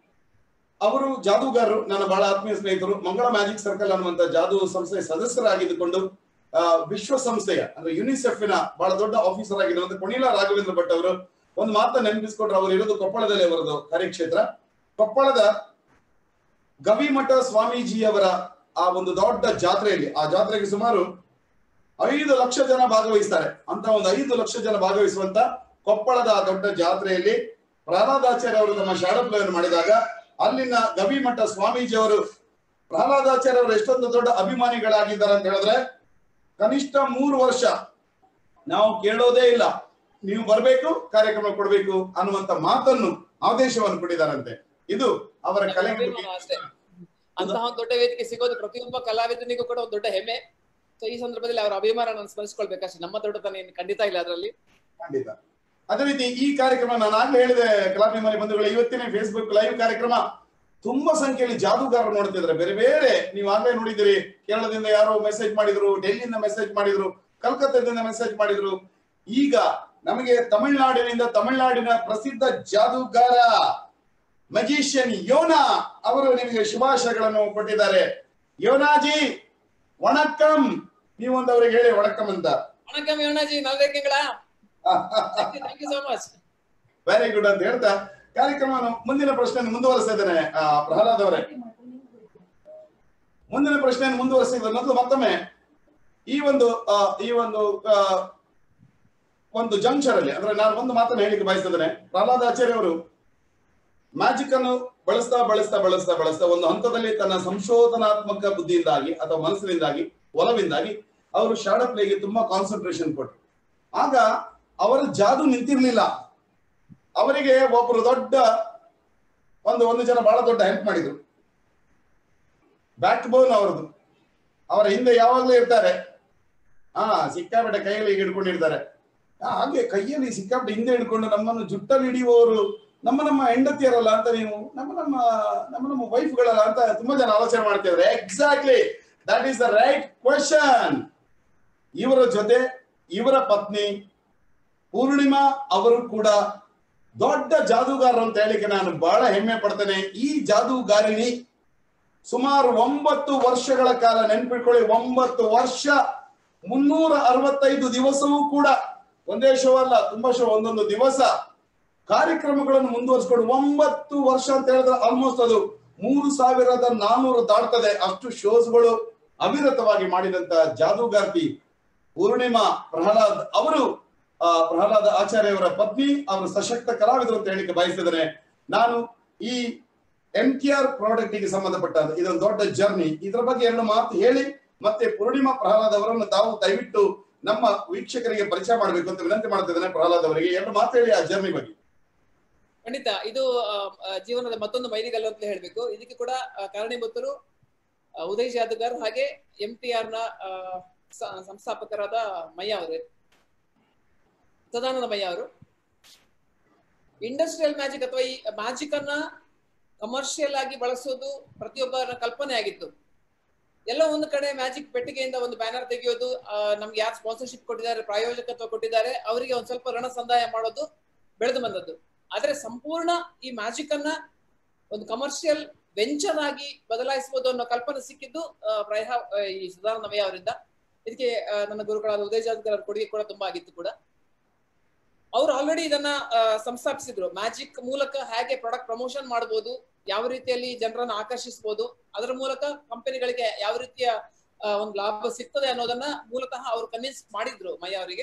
ಅವರು ಜಾದೂಗಾರರು ನನ್ನ ಬಹಳ ಆತ್ಮೀಯ ಸ್ನೇಹಿತರು ಮಂಗಳ ಮ್ಯಾಜಿಕ್ ಸರ್ಕಲ್ ಅನ್ನುವಂತ ಜಾದೂ ಸಂಸ್ಥೆಯ ಸದಸ್ಯರಾಗಿದ್ದುಕೊಂಡು ಆ, ವಿಶ್ವಸಂಸ್ಥೆಯ ಅಂದ್ರೆ ಯುನಿಸೆಫ್ನ ಬಹಳ ದೊಡ್ಡ ಆಫೀಸರ್ ಆಗಿರುವಂತ ಕೊಣಿಲ ರಾಘವೇಂದ್ರ ಭಟ್ ಅವರು ಒಂದು ಮಾತನ್ನ ನೆನಪಿಸ್ಕೊಂಡ್ರೆ ಅವರು ಇರೋದು ಕೊಪ್ಪಳದಲ್ಲಿ ಅವರದು ಕಾರ್ಯಕ್ಷೇತ್ರ ಕೊಪ್ಪಳದ ಗವಿಮಠ ಸ್ವಾಮೀಜಿಯವರ ಆ ಒಂದು ದೊಡ್ಡ ಜಾತ್ರೆಯಲ್ಲಿ ಆ ಜಾತ್ರೆಗೆ ಸುಮಾರು ಐದು ಲಕ್ಷ ಜನ ಭಾಗವಹಿಸ್ತಾರೆ ಅಂತ ಒಂದು ಐದು ಲಕ್ಷ ಜನ ಭಾಗವಹಿಸುವಂತ ಕೊಪ್ಪಳದ ಆ ದೊಡ್ಡ ಜಾತ್ರೆಯಲ್ಲಿ ಪ್ರಹ್ಲಾದಾಚಾರ್ಯ ಅವರು ತಮ್ಮ ಶಾಡಪ್ಲವನ್ನು ಮಾಡಿದಾಗ ಅಲ್ಲಿನ ಗವಿಮಠ ಸ್ವಾಮೀಜಿ ಅವರು ಪ್ರಹ್ಲಾದಾಚಾರ್ಯ ಅವರು ಎಷ್ಟೊಂದು ದೊಡ್ಡ ಅಭಿಮಾನಿಗಳಾಗಿದ್ದಾರೆ ಅಂತ ಹೇಳಿದ್ರೆ ಕನಿಷ್ಠ ಮೂರು ವರ್ಷ ನಾವು ಕೇಳೋದೇ ಇಲ್ಲ ನೀವು ಬರಬೇಕು ಕಾರ್ಯಕ್ರಮ ಕೊಡಬೇಕು ಅನ್ನುವಂತ ಮಾತನ್ನು ಆದೇಶವನ್ನು ಕೊಟ್ಟಿದ್ದಾರಂತೆ ಇದು ಅವರ ಕಲೆ ಅಭಿಮಾನ ಅಷ್ಟೇ ಅಂತಹ ಒಂದು ದೊಡ್ಡ ವೇದಿಕೆ ಸಿಗೋದು ಪ್ರತಿಯೊಬ್ಬ ಕಲಾವಿದನಿಗೂ ಕೂಡ ಒಂದು ದೊಡ್ಡ ಹೆಮ್ಮೆ ಸೊ ಈ ಸಂದರ್ಭದಲ್ಲಿ ಅವರ ಅಭಿಮಾನ ನಾನು ಸ್ಮರಿಸ್ಕೊಳ್ಬೇಕಷ್ಟೇ ನಮ್ಮ ದೊಡ್ಡತನ ಏನು ಖಂಡಿತ ಇಲ್ಲ ಅದರಲ್ಲಿ ಖಂಡಿತ ಅದೇ ರೀತಿ ಈ ಕಾರ್ಯಕ್ರಮ ನಾನು ಆಗ್ಲೇ ಹೇಳಿದೆ ಕಲಾಭಿಮಾನಿ ಬಂಧುಗಳು ಇವತ್ತಿನ ಫೇಸ್ಬುಕ್ ಲೈವ್ ಕಾರ್ಯಕ್ರಮ ತುಂಬಾ ಸಂಖ್ಯೆಯಲ್ಲಿ ಜಾದೂಗಾರರು ನೋಡ್ತಿದ್ರೆ ಬೇರೆ ಬೇರೆ ನೀವು ಆಗ್ಲೇ ನೋಡಿದಿರಿ ಕೇರಳದಿಂದ ಯಾರೋ ಮೆಸೇಜ್ ಮಾಡಿದ್ರು ಡೆಲ್ಲಿಯಿಂದ ಮೆಸೇಜ್ ಮಾಡಿದ್ರು ಕಲ್ಕತ್ತಾದಿಂದ ಮೆಸೇಜ್ ಮಾಡಿದ್ರು ಈಗ ನಮಗೆ ತಮಿಳುನಾಡಿನಿಂದ ತಮಿಳುನಾಡಿನ ಪ್ರಸಿದ್ಧ ಜಾದೂಗಾರ ಮಜಿಷಿಯನ್ ಯೋನಾ ಅವರು ನಿಮಗೆ ಶುಭಾಶಯಗಳನ್ನು ಕೊಟ್ಟಿದ್ದಾರೆ ಯೋನಾಜಿ ವಣಕ್ಕಂ ನೀವೊಂದು ಅವರಿಗೆ ಹೇಳಿ ವಣಕ್ಕಂ ಅಂತ ವಣಕಂ ಯೋಣಾಜಿ ನಲ್ರೇಕೆಂಗಳ thank you so much very good ಅಂತ ಹೇಳ್ತಾ ಕಾರ್ಯಕ್ರಮವನ್ನು ಮುಂದಿನ ಪ್ರಶ್ನೆ ಮುಂದುವರಿಸ್ತಾ ಇದ್ದೇನೆ ಆ, ಪ್ರಹ್ಲಾದ್ ಅವರೇ ಮುಂದಿನ ಪ್ರಶ್ನೆಯನ್ನು ಮುಂದುವರಿಸಿದ ಮೊದಲು ಮತ್ತೊಮ್ಮೆ ಈ ಒಂದು ಆ, ಈ ಒಂದು ಆ, ಒಂದು ಜಂಕ್ಷನ್ ಅಲ್ಲಿ ಅಂದ್ರೆ ನಾನು ಒಂದು ಮಾತನ್ನು ಹೇಳಿಕ್ಕೆ ಬಯಸಿದ್ದೇನೆ ಪ್ರಹ್ಲಾದ್ ಆಚಾರ್ಯ ಅವರು ಮ್ಯಾಜಿಕ್ ಅನ್ನು ಬಳಸ್ತಾ ಬಳಸ್ತಾ ಬಳಸ್ತಾ ಬಳಸ್ತಾ ಒಂದು ಹಂತದಲ್ಲಿ ತನ್ನ ಸಂಶೋಧನಾತ್ಮಕ ಬುದ್ಧಿಯಿಂದಾಗಿ ಅಥವಾ ಮನಸ್ಸಿನಿಂದಾಗಿ ಒಲವಿಂದಾಗಿ ಅವರು ಶಾರ್ಟ್ ಪ್ಲೇಗೆ ತುಂಬಾ ಕಾನ್ಸಂಟ್ರೇಷನ್ ಕೊಟ್ಟರು ಆಗ ಅವರ ಜಾದು ನಿಂತಿರ್ಲಿಲ್ಲ ಅವರಿಗೆ ಒಬ್ಬರು ದೊಡ್ಡ ಒಂದು ಒಂದು ಜನ ಬಹಳ ದೊಡ್ಡ ಹೆಲ್ಪ್ ಮಾಡಿದ್ರು ಬ್ಯಾಕ್ ಬೋನ್ ಅವರದು ಅವರ ಹಿಂದೆ ಯಾವಾಗ್ಲೂ ಇರ್ತಾರೆ ಹಾ ಸಿಕ್ಕಾಪಟ್ಟೆ ಕೈಯಲ್ಲಿ ಹೀಗೆ ಹಿಡ್ಕೊಂಡಿರ್ತಾರೆ ಆ, ಹಾಗೆ ಕೈಯಲ್ಲಿ ಸಿಕ್ಕಾಪಟ್ಟೆ ಹಿಂದೆ ಹಿಡ್ಕೊಂಡು ನಮ್ಮನ್ನು ಜುಟ್ಟಲ್ಲಿ ಹಿಡಿಯುವವರು ನಮ್ಮ ನಮ್ಮ ಹೆಂಡತಿಯರಲ್ಲ ಅಂತ ನೀವು ನಮ್ಮ ನಮ್ಮ ನಮ್ಮ ನಮ್ಮ ವೈಫ್ಗಳಲ್ಲ ಅಂತ ತುಂಬಾ ಜನ ಆಲೋಚನೆ ಮಾಡ್ತಿದ್ದಾರೆ exactly that is the right question ಇವರ ಜೊತೆ ಇವರ ಪತ್ನಿ ಪೂರ್ಣಿಮಾ ಅವರು ಕೂಡ ದೊಡ್ಡ ಜಾದೂಗಾರರು ಅಂತ ಹೇಳಿಕ್ಕೆ ನಾನು ಬಹಳ ಹೆಮ್ಮೆ ಪಡ್ತೇನೆ ಈ ಜಾದೂಗಾರಿಣಿ ಸುಮಾರು ಒಂಬತ್ತು ವರ್ಷಗಳ ಕಾಲ ನೆನ್ಪಿಟ್ಕೊಳ್ಳಿ ಒಂಬತ್ತು ವರ್ಷ ಮುನ್ನೂರ ಅರವತ್ತೈದು ದಿವಸವೂ ಕೂಡ ಒಂದೇ ಶೋ ಅಲ್ಲ ತುಂಬಾ ಶೋ ಒಂದೊಂದು ದಿವಸ ಕಾರ್ಯಕ್ರಮಗಳನ್ನು ಮುಂದುವರಿಸಿಕೊಂಡು ಒಂಬತ್ತು ವರ್ಷ ಅಂತ ಹೇಳಿದ್ರೆ ಆಲ್ಮೋಸ್ಟ್ ಅದು ಮೂರು ಸಾವಿರದ ನಾನೂರು ದಾಟ್ತದೆ ಅಷ್ಟು ಶೋಸ್ಗಳು ಅವಿರತವಾಗಿ ಮಾಡಿದಂತ ಜಾದೂಗಾರ್ತಿ ಪೂರ್ಣಿಮಾ ಪ್ರಹ್ಲಾದ್ ಅವರು ಆ, ಪ್ರಹ್ಲಾದ ಆಚಾರ್ಯ ಅವರ ಪತ್ನಿ ಅವರು ಸಶಕ್ತ ಕಲಾವಿದರು ಅಂತ ಹೇಳಿಕ್ಕೆ ಬಯಸಿದರೆ ನಾನು ಈ ಎಂ ಕೆ ಆರ್ ಪ್ರಾಡಕ್ಟ್ ಗೆ ಸಂಬಂಧಪಟ್ಟ ಇದೊಂದು ದೊಡ್ಡ ಜರ್ನಿ ಇದರ ಬಗ್ಗೆ ಎರಡು ಮಾತು ಹೇಳಿ ಮತ್ತೆ ಪೂರ್ಣಿಮಾ ಪ್ರಹ್ಲಾದ್ ಅವರನ್ನು ತಾವು ದಯವಿಟ್ಟು ನಮ್ಮ ವೀಕ್ಷಕರಿಗೆ ಪರಿಚಯ ಮಾಡಬೇಕು ಅಂತ ವಿನಂತಿ ಮಾಡ್ತಿದ್ದೇನೆ ಪ್ರಹ್ಲಾದ್ ಅವರಿಗೆ ಎರಡು ಮಾತು ಹೇಳಿ ಆ ಜರ್ನಿ ಬಗ್ಗೆ ಖಂಡಿತ ಇದು ಆ, ಆ, ಜೀವನದ ಮತ್ತೊಂದು ಮೈಲಿಗಲ್ಲು ಅಂತ ಹೇಳ್ಬೇಕು ಇದಕ್ಕೆ ಕೂಡ ಆ, ಕಾರಣೀಭೂತರು ಆ, ಉದಯ್ ಜಾದಗಾರ್ ಹಾಗೆ ಎಂ ಟಿ ಆರ್ ನ ಆ, ಸ- ಸಂಸ್ಥಾಪಕರಾದ ಮಯ್ಯ ಅವರೇ ಸದಾನಂದ ಮಯ್ಯ ಅವರು ಇಂಡಸ್ಟ್ರಿಯಲ್ ಮ್ಯಾಜಿಕ್ ಅಥವಾ ಈ ಮ್ಯಾಜಿಕ್ ಅನ್ನ ಕಮರ್ಷಿಯಲ್ ಆಗಿ ಬಳಸೋದು ಪ್ರತಿಯೊಬ್ಬರ ಕಲ್ಪನೆ ಆಗಿತ್ತು ಎಲ್ಲ ಒಂದು ಕಡೆ ಮ್ಯಾಜಿಕ್ ಪೆಟ್ಟಿಗೆಯಿಂದ ಒಂದು ಬ್ಯಾನರ್ ತೆಗೆಯೋದು ಆ, ನಮ್ಗೆ ಯಾರು ಸ್ಪಾನ್ಸರ್ಶಿಪ್ ಕೊಟ್ಟಿದ್ದಾರೆ ಪ್ರಾಯೋಜಕತ್ವ ಕೊಟ್ಟಿದ್ದಾರೆ ಅವರಿಗೆ ಒಂದ್ ಸ್ವಲ್ಪ ಋಣ ಸಂದಾಯ ಮಾಡೋದು ಬೆಳೆದು ಬಂದದ್ದು ಆದ್ರೆ ಸಂಪೂರ್ಣ ಈ ಮ್ಯಾಜಿಕ್ ಅನ್ನ ಒಂದು ಕಮರ್ಷಿಯಲ್ ವೆಂಚರ್ ಆಗಿ ಬದಲಾಯಿಸಬಹುದು ಅನ್ನೋ ಕಲ್ಪನೆ ಸಿಕ್ಕಿದ್ದು ಆ, ಪ್ರಾಯ ಆ, ಈ ಸದಾನಂದಮಯ್ಯ ಅವರಿಂದ ಇದಕ್ಕೆ ಆ, ನನ್ನ ಗುರುಗಳಾದ ಉದಯ ಜಾದಕರ್ ಅವ್ರ ಕೊಡುಗೆ ಕೂಡ ತುಂಬಾ ಆಗಿತ್ತು ಕೂಡ ಅವ್ರು ಆಲ್ರೆಡಿ ಇದನ್ನ ಆ, ಸಂಸ್ಥಾಪಿಸಿದ್ರು ಮ್ಯಾಜಿಕ್ ಮೂಲಕ ಹೇಗೆ ಪ್ರಾಡಕ್ಟ್ ಪ್ರಮೋಷನ್ ಮಾಡಬಹುದು ಯಾವ ರೀತಿಯಲ್ಲಿ ಜನರನ್ನ ಆಕರ್ಷಿಸಬಹುದು ಅದರ ಮೂಲಕ ಕಂಪನಿಗಳಿಗೆ ಯಾವ ರೀತಿಯ ಆ, ಒಂದು ಲಾಭ ಸಿಗ್ತದೆ ಅನ್ನೋದನ್ನ ಮೂಲತಃ ಅವ್ರು ಕನ್ವಿನ್ಸ್ ಮಾಡಿದ್ರು ಮಯ್ಯ ಅವರಿಗೆ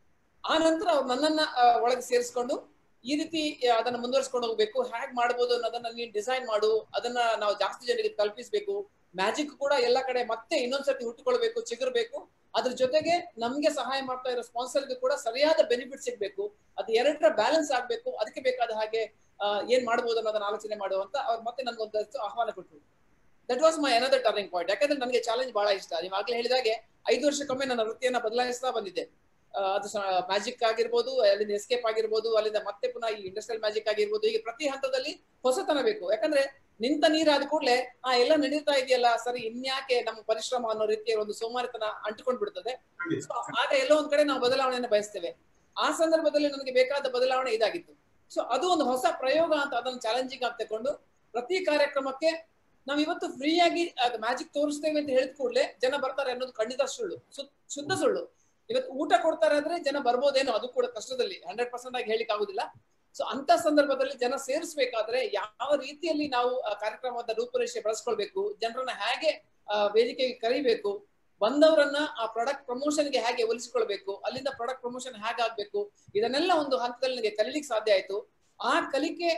ಆ ನಂತರ ಅವ್ರು ನನ್ನನ್ನ ಆ, ಒಳಗೆ ಸೇರಿಸ್ಕೊಂಡು ಈ ರೀತಿ ಆ, ಅದನ್ನ ಮುಂದುವರಿಸ್ಕೊಂಡು ಹೋಗ್ಬೇಕು ಹೇಗ್ ಮಾಡ್ಬೋದು ಅನ್ನೋದನ್ನ ನೀನ್ ಡಿಸೈನ್ ಮಾಡು ಅದನ್ನ ನಾವು ಜಾಸ್ತಿ ಜನರಿಗೆ ತಲುಪಿಸ್ಬೇಕು ಮ್ಯಾಜಿಕ್ ಕೂಡ ಎಲ್ಲ ಕಡೆ ಮತ್ತೆ ಇನ್ನೊಂದ್ಸತಿ ಹುಟ್ಟುಕೊಳ್ಬೇಕು ಚಿಗುರ್ಬೇಕು ಅದ್ರ ಜೊತೆಗೆ ನಮ್ಗೆ ಸಹಾಯ ಮಾಡ್ತಾ ಇರೋ ಸ್ಪಾನ್ಸರ್ಗೆ ಕೂಡ ಸರಿಯಾದ ಬೆನಿಫಿಟ್ ಸಿಗ್ಬೇಕು ಅದು ಎರಡರ ಬ್ಯಾಲೆನ್ಸ್ ಆಗ್ಬೇಕು ಅದಕ್ಕೆ ಬೇಕಾದ ಹಾಗೆ ಆ, ಏನ್ ಮಾಡ್ಬೋದು ಅನ್ನೋದನ್ನ ಆಲೋಚನೆ ಮಾಡುವಂತ ಅವ್ರು ಮತ್ತೆ ನನ್ಗೊಂದಷ್ಟು ಆಹ್ವಾನ ಕೊಟ್ಟರು that was my another turning point ಯಾಕಂದ್ರೆ ನನಗೆ ಚಾಲೆಂಜ್ ಬಹಳ ಇಷ್ಟ ನೀವು ಆಗ್ಲೇ ಹೇಳಿದಾಗೆ ಐದು ವರ್ಷಕ್ಕೊಮ್ಮೆ ನನ್ನ ವೃತ್ತಿಯನ್ನ ಬದಲಾಯಿಸ್ತಾ ಬಂದಿದ್ದೆ ಆ, ಅದು ಮ್ಯಾಜಿಕ್ ಆಗಿರ್ಬೋದು ಅಲ್ಲಿಂದ ಎಸ್ಕೇಪ್ ಆಗಿರ್ಬೋದು ಅಲ್ಲಿಂದ ಮತ್ತೆ ಪುನಃ ಈ ಇಂಡಸ್ಟ್ರಿಯಲ್ ಮ್ಯಾಜಿಕ್ ಆಗಿರ್ಬೋದು ಈಗ ಪ್ರತಿ ಹಂತದಲ್ಲಿ ಹೊಸತನ ಬೇಕು ಯಾಕಂದ್ರೆ ನಿಂತ ನೀರಾದ ಕೂಡಲೇ ಆ ಎಲ್ಲ ನಡೀತಾ ಇದೆಯಲ್ಲ ಸರಿ ಇನ್ಯಾಕೆ ನಮ್ಮ ಪರಿಶ್ರಮ ಅನ್ನೋ ರೀತಿಯ ಒಂದು ಸೋಮಾರಿತನ ಅಂಟಿಕೊಂಡ್ ಬಿಡ್ತದೆ So, ಆಗ ಎಲ್ಲೋ ಒಂದ್ ಕಡೆ ನಾವು ಬದಲಾವಣೆಯನ್ನು ಬಯಸ್ತೇವೆ ಆ ಸಂದರ್ಭದಲ್ಲಿ ನನಗೆ ಬೇಕಾದ ಬದಲಾವಣೆ ಇದಾಗಿತ್ತು ಸೊ ಅದು ಒಂದು ಹೊಸ ಪ್ರಯೋಗ ಅಂತ ಅದನ್ನು ಚಾಲೆಂಜಿಂಗ್ ಆಗಿ ತಕೊಂಡು ಪ್ರತಿ ಕಾರ್ಯಕ್ರಮಕ್ಕೆ ನಾವ್ ಇವತ್ತು ಫ್ರೀ ಆಗಿ ಮ್ಯಾಜಿಕ್ ತೋರಿಸ್ತೇವೆ ಅಂತ ಹೇಳಿದ ಕೂಡಲೇ ಜನ ಬರ್ತಾರೆ ಅನ್ನೋದು ಖಂಡಿತ ಸುಳ್ಳು ಶುದ್ಧ- ಶುದ್ಧ ಸುಳ್ಳು ಇವತ್ತು ಊಟ ಕೊಡ್ತಾರೆ ಅಂದ್ರೆ ಜನ ಬರ್ಬೋದೇನೋ ಅದು ಕೂಡ ಕಷ್ಟದಲ್ಲಿ ಹಂಡ್ರೆಡ್ ಪರ್ಸೆಂಟ್ ಆಗಿ ಹೇಳಿಕ್ ಆಗುದಿಲ್ಲ ಸೊ ಅಂತ ಸಂದರ್ಭದಲ್ಲಿ ಜನ ಸೇರಿಸಬೇಕಾದ್ರೆ ಯಾವ ರೀತಿಯಲ್ಲಿ ನಾವು ಆ ಕಾರ್ಯಕ್ರಮದ ರೂಪುರೇಷೆ ಬಳಸ್ಕೊಳ್ಬೇಕು ಜನರನ್ನ ಹೇಗೆ ಆ, ವೇದಿಕೆಗೆ ಕರಿಬೇಕು ಬಂದವರನ್ನ ಆ ಪ್ರಾಡಕ್ಟ್ ಪ್ರಮೋಷನ್ಗೆ ಹೇಗೆ ಒಲಿಸಿಕೊಳ್ಬೇಕು ಅಲ್ಲಿಂದ ಪ್ರಾಡಕ್ಟ್ ಪ್ರಮೋಷನ್ ಹೇಗೆ ಆಗ್ಬೇಕು ಇದನ್ನೆಲ್ಲ ಒಂದು ಹಂತದಲ್ಲಿ ನನಗೆ ಕಲೀಲಿಕ್ಕೆ ಸಾಧ್ಯ ಆಯ್ತು ಆ ಕಲಿಕೆ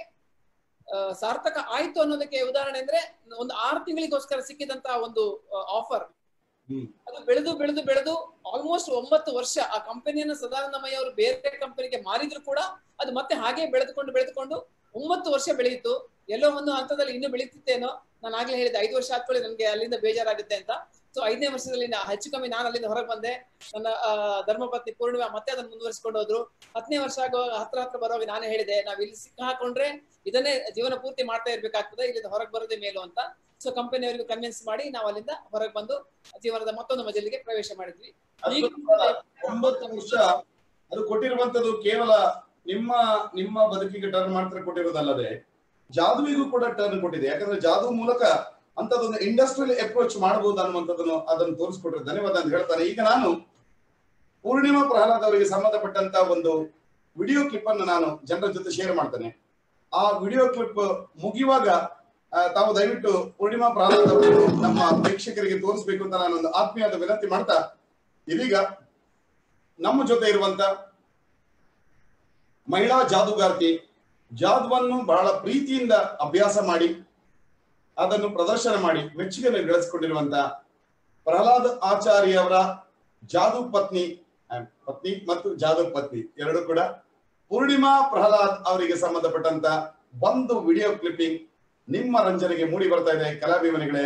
ಆ, ಸಾರ್ಥಕ ಆಯ್ತು ಅನ್ನೋದಕ್ಕೆ ಉದಾಹರಣೆ ಅಂದ್ರೆ ಒಂದು ಆರು ತಿಂಗಳಿಗೋಸ್ಕರ ಸಿಕ್ಕಿದಂತ ಒಂದು ಆಫರ್ ಹ್ಮ್. ಅದು ಬೆಳೆದು ಬೆಳೆದು ಬೆಳೆದು ಆಲ್ಮೋಸ್ಟ್ ಒಂಬತ್ತು ವರ್ಷ ಆ ಕಂಪನಿಯನ್ನ ಸದಾನಂದಮಯ್ಯ ಅವರು ಬೇರೆ ಕಂಪನಿಗೆ ಮಾರಿದ್ರು ಕೂಡ ಅದು ಮತ್ತೆ ಹಾಗೆ ಬೆಳೆದುಕೊಂಡು ಬೆಳೆದುಕೊಂಡು ಒಂಬತ್ತು ವರ್ಷ ಬೆಳೆಯಿತು ಎಲ್ಲೋ ಒಂದು ಹಂತದಲ್ಲಿ ಇನ್ನೂ ಬೆಳೀತಿತ್ತೇನೋ ನಾನು ಆಗ್ಲೇ ಹೇಳಿದೆ ಐದು ವರ್ಷ ಆದ್ಕೊಳ್ಳಿ ನನಗೆ ಅಲ್ಲಿಂದ ಬೇಜಾರಾಗುತ್ತೆ ಅಂತ ಸೊ ಐದನೇ ವರ್ಷದಲ್ಲಿ ನಾ- ಹೆಚ್ಚು ಕಮ್ಮಿ ನಾನು ಅಲ್ಲಿಂದ ಹೊರಗೆ ಬಂದೆ ನನ್ನ ಆ, ಧರ್ಮಪತ್ನಿ ಪೂರ್ಣಿಮಾ ಮತ್ತೆ ಅದನ್ನ ಮುಂದುವರಿಸಿಕೊಂಡು ಹೋದ್ರು ಹತ್ತನೇ ವರ್ಷ ಆಗೋ ಹತ್ರ ಹತ್ರ ಬರೋವಾಗ ನಾನೇ ಹೇಳಿದೆ ನಾವ್ ಇಲ್ಲಿ ಸಿಕ್ಕ ಹಾಕೊಂಡ್ರೆ ಇದನ್ನೇ ಜೀವನ ಪೂರ್ತಿ ಮಾಡ್ತಾ ಇರ್ಬೇಕಾಗ್ತದೆ ಇಲ್ಲಿಂದ ಹೊರಗೆ ಬರೋದೇ ಮೇಲು ಅಂತ ಸೊ ಕಂಪನಿಯವರಿಗೂ ಕನ್ವಿನ್ಸ್ ಮಾಡಿ ನಾವು ಅಲ್ಲಿಂದ ಹೊರಗೆ ಬಂದು ಜೀವನದ ಮತ್ತೊಂದು ಮಜಲಿಗೆ ಪ್ರವೇಶ ಮಾಡಿದ್ವಿ ಈಗ ಒಂಬತ್ತು ವರ್ಷ ಅದು ಕೊಟ್ಟಿರುವಂತದ್ದು ಕೇವಲ ನಿಮ್ಮ ನಿಮ್ಮ ಬದುಕಿಗೆ ಟರ್ನ್ ಮಾಡ್ತಾರೆ ಕೊಟ್ಟಿರೋದಲ್ಲದೆ ಜಾದುವಿಗೂ ಕೂಡ ಟರ್ನ್ ಕೊಟ್ಟಿದೆ ಯಾಕಂದ್ರೆ ಜಾದು ಮೂಲಕ ಅಂತದೊಂದು ಇಂಡಸ್ಟ್ರಿಯಲ್ ಅಪ್ರೋಚ್ ಮಾಡಬಹುದು ಅನ್ನುವಂಥದ್ದನ್ನು ಅದನ್ನು ತೋರಿಸ್ಕೊಟ್ರೆ ಧನ್ಯವಾದ ಅಂತ ಹೇಳ್ತಾರೆ ಈಗ ನಾನು ಪೂರ್ಣಿಮಾ ಪ್ರಹ್ಲಾದ್ ಅವರಿಗೆ ಸಂಬಂಧಪಟ್ಟಂತ ಒಂದು ವಿಡಿಯೋ ಕ್ಲಿಪ್ ಅನ್ನು ನಾನು ಜನರ ಜೊತೆ ಶೇರ್ ಮಾಡ್ತೇನೆ ಆ ವಿಡಿಯೋ ಕ್ಲಿಪ್ ಮುಗಿಯುವಾಗ ಆ, ತಾವು ದಯವಿಟ್ಟು ಪೂರ್ಣಿಮಾ ಪ್ರಹ್ಲಾದ್ ಅವರನ್ನು ನಮ್ಮ ಪ್ರೇಕ್ಷಕರಿಗೆ ತೋರಿಸ್ಬೇಕು ಅಂತ ನಾನು ಒಂದು ಆತ್ಮೀಯವಾದ ವಿನಂತಿ ಮಾಡ್ತಾ ಇದೀಗ ನಮ್ಮ ಜೊತೆ ಇರುವಂತ ಮಹಿಳಾ ಜಾದುಗಾರ್ತಿ ಜಾದುವನ್ನು ಬಹಳ ಪ್ರೀತಿಯಿಂದ ಅಭ್ಯಾಸ ಮಾಡಿ ಅದನ್ನು ಪ್ರದರ್ಶನ ಮಾಡಿ ಮೆಚ್ಚುಗೆಯನ್ನು ಗಳಿಸಿಕೊಂಡಿರುವಂತ ಪ್ರಹ್ಲಾದ್ ಆಚಾರ್ಯ ಅವರ ಜಾದು ಪತ್ನಿ ಆ, ಪತ್ನಿ ಮತ್ತು ಜಾಧವ್ ಪತ್ನಿ ಎರಡು ಕೂಡ ಪೂರ್ಣಿಮಾ ಪ್ರಹ್ಲಾದ್ ಅವರಿಗೆ ಸಂಬಂಧಪಟ್ಟಂತ ಒಂದು ವಿಡಿಯೋ ಕ್ಲಿಪ್ಪಿಂಗ್ ನಿಮ್ಮ ರಂಜನೆಗೆ ಮೂಡಿ ಬರ್ತಾ ಇದೆ ಕಲಾಭಿಮಾನಿಗಳೇ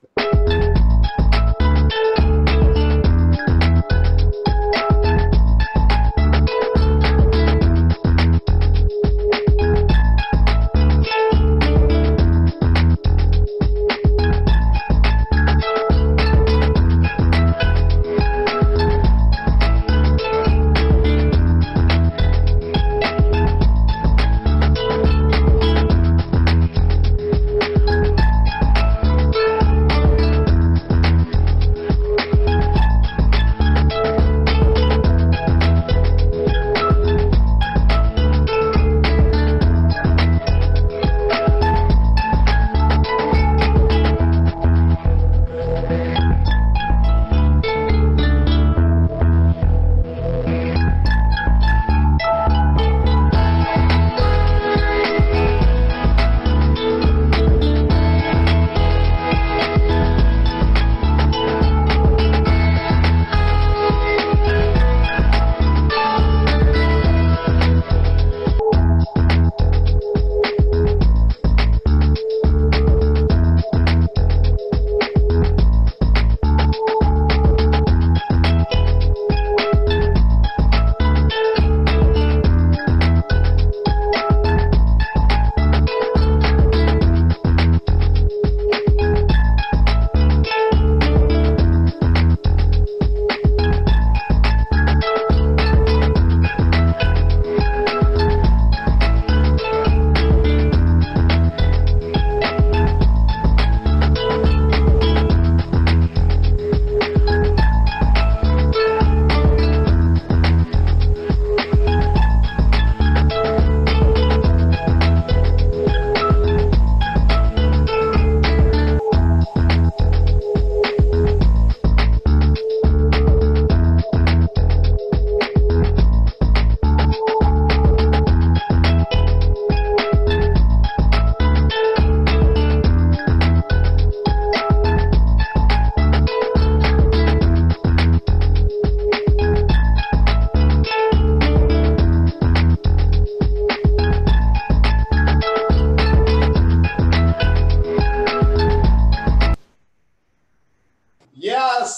ಯಸ್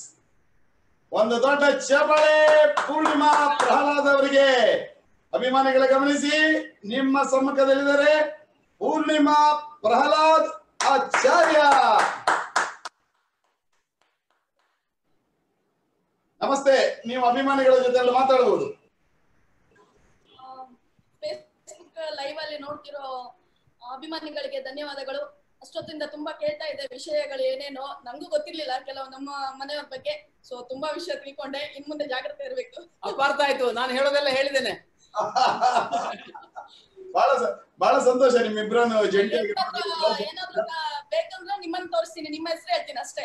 ಒಂದು ದೊಡ್ಡ ಚಬಳೆ ಪೂರ್ಣಿಮಾ ಪ್ರಹ್ಲಾದ್ ಅವರಿಗೆ ಅಭಿಮಾನಿಗಳ ಗಮನಿಸಿ ನಿಮ್ಮ ಸಮ್ಮುಖದಲ್ಲಿದ್ದಾರೆ ಪೂರ್ಣಿಮಾ ಪ್ರಹ್ಲಾದ್ ಆಚಾರ್ಯ ನಮಸ್ತೆ ನೀವು ಅಭಿಮಾನಿಗಳ ಜೊತೆ ಎಲ್ಲ ಮಾತಾಡಬಹುದು ಫೇಸ್ಬುಕ್ ಲೈವ್ ಅಲ್ಲಿ ನೋಡ್ತಿರೋ ಅಭಿಮಾನಿಗಳಿಗೆ ಧನ್ಯವಾದಗಳು ಅಷ್ಟೊತ್ತಿಂದ ತುಂಬಾ ಕೇಳ್ತಾ ಇದ್ದೆ ವಿಷಯಗಳು ಏನೇನೋ ನಂಗೂ ಗೊತ್ತಿರ್ಲಿಲ್ಲ ಕೆಲವು ನಮ್ಮ ಮನೆಯವ್ರ ಬಗ್ಗೆ ಸೊ ತುಂಬಾ ವಿಷಯ ತಿಳ್ಕೊಂಡೆ ಇನ್ ಮುಂದೆ ಜಾಗ್ರತೆ ಇರ್ಬೇಕು ಅಪಾರ್ಥ ಆಯ್ತು ನಾನು ಹೇಳೋದೆಲ್ಲ ಹೇಳಿದ್ದೇನೆ ಬಹಳ ಸ- ಬಹಳ ಸಂತೋಷ ನಿಮ್ಮಿಬ್ಬರನ್ನು ಜಂಟಿಯಾಗಿ ಏನಾದ್ರೂ ಏನಾದ್ರೂ ಕ- ಬೇಕಂದ್ರೆ ನಿಮ್ಮನ್ನ ತೋರಿಸ್ತೀನಿ ನಿಮ್ಮ ಹೆಸರು ಹೇಳ್ತೀನಿ ಅಷ್ಟೇ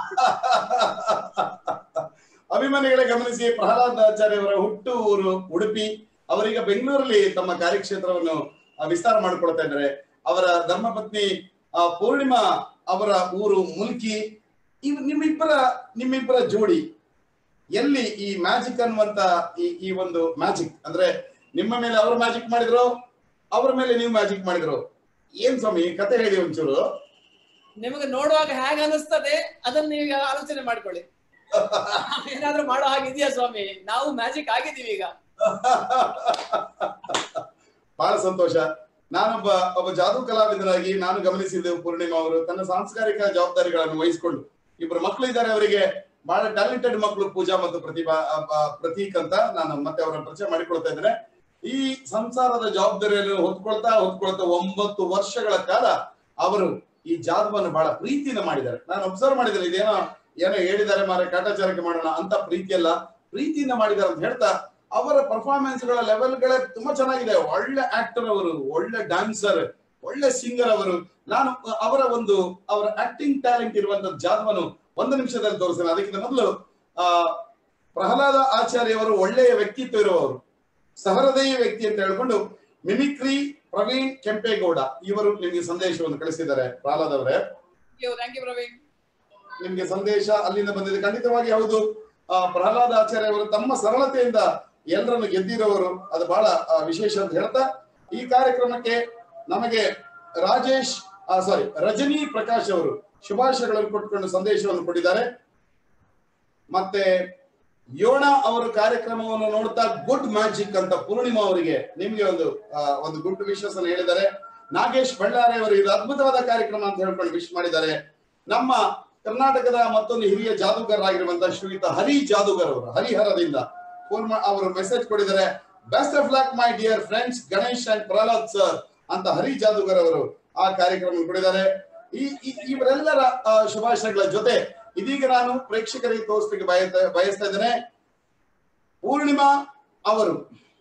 ಅಭಿಮಾನಿಗಳೇ ಗಮನಿಸಿ ಪ್ರಹ್ಲಾದ್ ಆಚಾರ್ಯ ಅವರ ಹುಟ್ಟು ಊರು ಉಡುಪಿ ಅವರೀಗ ಬೆಂಗಳೂರಲ್ಲಿ ತಮ್ಮ ಕಾರ್ಯಕ್ಷೇತ್ರವನ್ನು ಆ, ವಿಸ್ತಾರ ಮಾಡಿಕೊಳ್ತಾ ಇದ್ದಾರೆ ಅವರ ಧರ್ಮಪತ್ನಿ ಆ, ಪೂರ್ಣಿಮಾ ಅವರ ಊರು ಮುಲ್ಕಿ ಇವ್ ನಿಮ್ಮಿಬ್ಬರ ನಿಮ್ಮಿಬ್ಬರ ಜೋಡಿ ಎಲ್ಲಿ ಈ ಮ್ಯಾಜಿಕ್ ಅನ್ನುವಂತ ಈ ಈ ಒಂದು ಮ್ಯಾಜಿಕ್ ಅಂದ್ರೆ ನಿಮ್ಮ ಮೇಲೆ ಅವರು ಮ್ಯಾಜಿಕ್ ಮಾಡಿದ್ರು ಅವರ ಮೇಲೆ ನೀವು ಮ್ಯಾಜಿಕ್ ಮಾಡಿದ್ರು ಏನ್ ಸ್ವಾಮಿ ಕತೆ ಹೇಳಿ ಒಂಚೂರು ನಿಮಗೆ ನೋಡುವಾಗ ಹೇಗೆ ಅನಿಸ್ತದೆ ಅದನ್ನ ನೀವು ಈಗ ಆಲೋಚನೆ ಮಾಡ್ಕೊಳ್ಳಿ ಏನಾದ್ರೂ ಮಾಡೋ ಹಾಗಿದೆಯಾ ಸ್ವಾಮಿ ನಾವು ಮ್ಯಾಜಿಕ್ ಆಗಿದೀವಿ ಈಗ ಬಹಳ ಸಂತೋಷ ನಾನೊಬ್ಬ ಒಬ್ಬ ಜಾದೂ ಕಲಾವಿದರಾಗಿ ನಾನು ಗಮನಿಸಿದ್ದು ಪೂರ್ಣಿಮಾ ಅವರು ತನ್ನ ಸಾಂಸ್ಕಾರಿಕ ಜವಾಬ್ದಾರಿಗಳನ್ನು ವಹಿಸಿಕೊಂಡು ಇಬ್ಬರು ಮಕ್ಕಳು ಇದ್ದಾರೆ ಅವರಿಗೆ ಬಹಳ ಟ್ಯಾಲೆಂಟೆಡ್ ಮಕ್ಕಳು ಪೂಜಾ ಮತ್ತು ಪ್ರತಿಭಾ ಆ, ಆ, ಪ್ರತೀಕ್ ಅಂತ ನಾನು ಮತ್ತೆ ಅವರ ಪರಿಚಯ ಮಾಡಿಕೊಳ್ತಾ ಇದ್ದೇನೆ ಈ ಸಂಸಾರದ ಜವಾಬ್ದಾರಿಯನ್ನು ಹೊತ್ಕೊಳ್ತಾ ಹೊತ್ಕೊಳ್ತಾ ಒಂಬತ್ತು ವರ್ಷಗಳ ಕಾಲ ಅವರು ಈ ಜಾದವನ್ನು ಬಹಳ ಪ್ರೀತಿಯಿಂದ ಮಾಡಿದ್ದಾರೆ ನಾನು ಅಬ್ಸರ್ವ್ ಮಾಡಿದ್ದೇನೆ ಇದೇನೋ ಏನೋ ಹೇಳಿದ್ದಾರೆ ಮಾರೆ ಕಾಟಾಚಾರಕ್ಕೆ ಮಾಡೋಣ ಅಂತ ಪ್ರೀತಿ ಅಲ್ಲ ಪ್ರೀತಿಯಿಂದ ಮಾಡಿದ್ದಾರೆ ಅಂತ ಹೇಳ್ತಾ ಅವರ ಪರ್ಫಾರ್ಮೆನ್ಸ್ ಗಳ ಲೆವೆಲ್ ಗಳೇ ತುಂಬಾ ಚೆನ್ನಾಗಿದೆ ಒಳ್ಳೆ ಆಕ್ಟರ್ ಅವರು ಒಳ್ಳೆ ಡ್ಯಾನ್ಸರ್ ಒಳ್ಳೆ ಸಿಂಗರ್ ಅವರು ನಾನು ಅವರ ಒಂದು ಅವರ ಆಕ್ಟಿಂಗ್ ಟ್ಯಾಲೆಂಟ್ ಇರುವಂತ ಜಾದವನ್ನು ಒಂದು ನಿಮಿಷದಲ್ಲಿ ತೋರಿಸ್ತೇನೆ ಅದಕ್ಕಿಂತ ಮೊದಲು ಆ ಪ್ರಹ್ಲಾದ ಆಚಾರ್ಯ ಅವರು ಒಳ್ಳೆಯ ವ್ಯಕ್ತಿತ್ವ ಇರುವವರು ಸಹೃದಯ ವ್ಯಕ್ತಿ ಅಂತ ಹೇಳ್ಕೊಂಡು ಮಿಮಿಕ್ರಿ ಪ್ರವೀಣ್ ಕೆಂಪೇಗೌಡ ಇವರು ನಿಮಗೆ ಸಂದೇಶವನ್ನು ಕಳಿಸಿದ್ದಾರೆ ಪ್ರಹ್ಲಾದ್ ಅವರೇ ಥ್ಯಾಂಕ್ ಯು ಪ್ರವೀಣ್ ನಿಮ್ಗೆ ಸಂದೇಶ ಅಲ್ಲಿಂದ ಬಂದಿದೆ ಖಂಡಿತವಾಗಿ ಹೌದು ಆ, ಪ್ರಹ್ಲಾದ ಆಚಾರ್ಯ ಅವರು ತಮ್ಮ ಸರಳತೆಯಿಂದ ಎಲ್ಲರನ್ನು ಗೆದ್ದಿರೋರು ಅದು ಬಹಳ ಆ, ವಿಶೇಷ ಅಂತ ಹೇಳ್ತಾ ಈ ಕಾರ್ಯಕ್ರಮಕ್ಕೆ ನಮಗೆ ರಾಜೇಶ್ ಸಾರಿ ರಜನಿ ಪ್ರಕಾಶ್ ಅವರು ಶುಭಾಶಯಗಳನ್ನು ಕೊಟ್ಕೊಂಡು ಸಂದೇಶವನ್ನು ಕೊಟ್ಟಿದ್ದಾರೆ ಮತ್ತೆ ಯೋಣ ಅವರು ಕಾರ್ಯಕ್ರಮವನ್ನು ನೋಡ್ತಾ ಗುಡ್ ಮ್ಯಾಜಿಕ್ ಅಂತ ಪೂರ್ಣಿಮಾ ಅವರಿಗೆ ನಿಮ್ಗೆ ಒಂದು ಆ, ಒಂದು ಗುಡ್ ವಿಶಸ್ ಅನ್ನು ಹೇಳಿದ್ದಾರೆ ನಾಗೇಶ್ ಬಳ್ಳಾರಿ ಅವರು ಇದು ಅದ್ಭುತವಾದ ಕಾರ್ಯಕ್ರಮ ಅಂತ ಹೇಳ್ಕೊಂಡು ವಿಶ್ ಮಾಡಿದ್ದಾರೆ ನಮ್ಮ ಕರ್ನಾಟಕದ ಮತ್ತೊಂದು ಹಿರಿಯ ಜಾದೂಗಾರರಾಗಿರುವಂತಹ ಶ್ರೀಯುತ ಹರಿ ಜಾದೂಗರ್ ಅವರು ಹರಿಹರದಿಂದ ಫೋನ್ ಅವರು ಮೆಸೇಜ್ ಕೊಟ್ಟಿದ್ದಾರೆ best of luck my dear friends Ganesh and Prahlad sir ಅಂತ ಹರಿ ಜಾದೂಗರ್ ಅವರು ಆ ಕಾರ್ಯಕ್ರಮ ಕೊಟ್ಟಿದ್ದಾರೆ ಈ ಈ- ಇವರೆಲ್ಲರ ಆ, ಶುಭಾಶಯಗಳ ಜೊತೆ ಇದೀಗ ನಾನು ಪ್ರೇಕ್ಷಕರಿಗೆ ತೋರಿಸ್ಲಿಕ್ಕೆ ಬಯಸ್ತಾ ಬಯಸ್ತಾ ಇದ್ದೇನೆ ಪೂರ್ಣಿಮಾ ಅವರು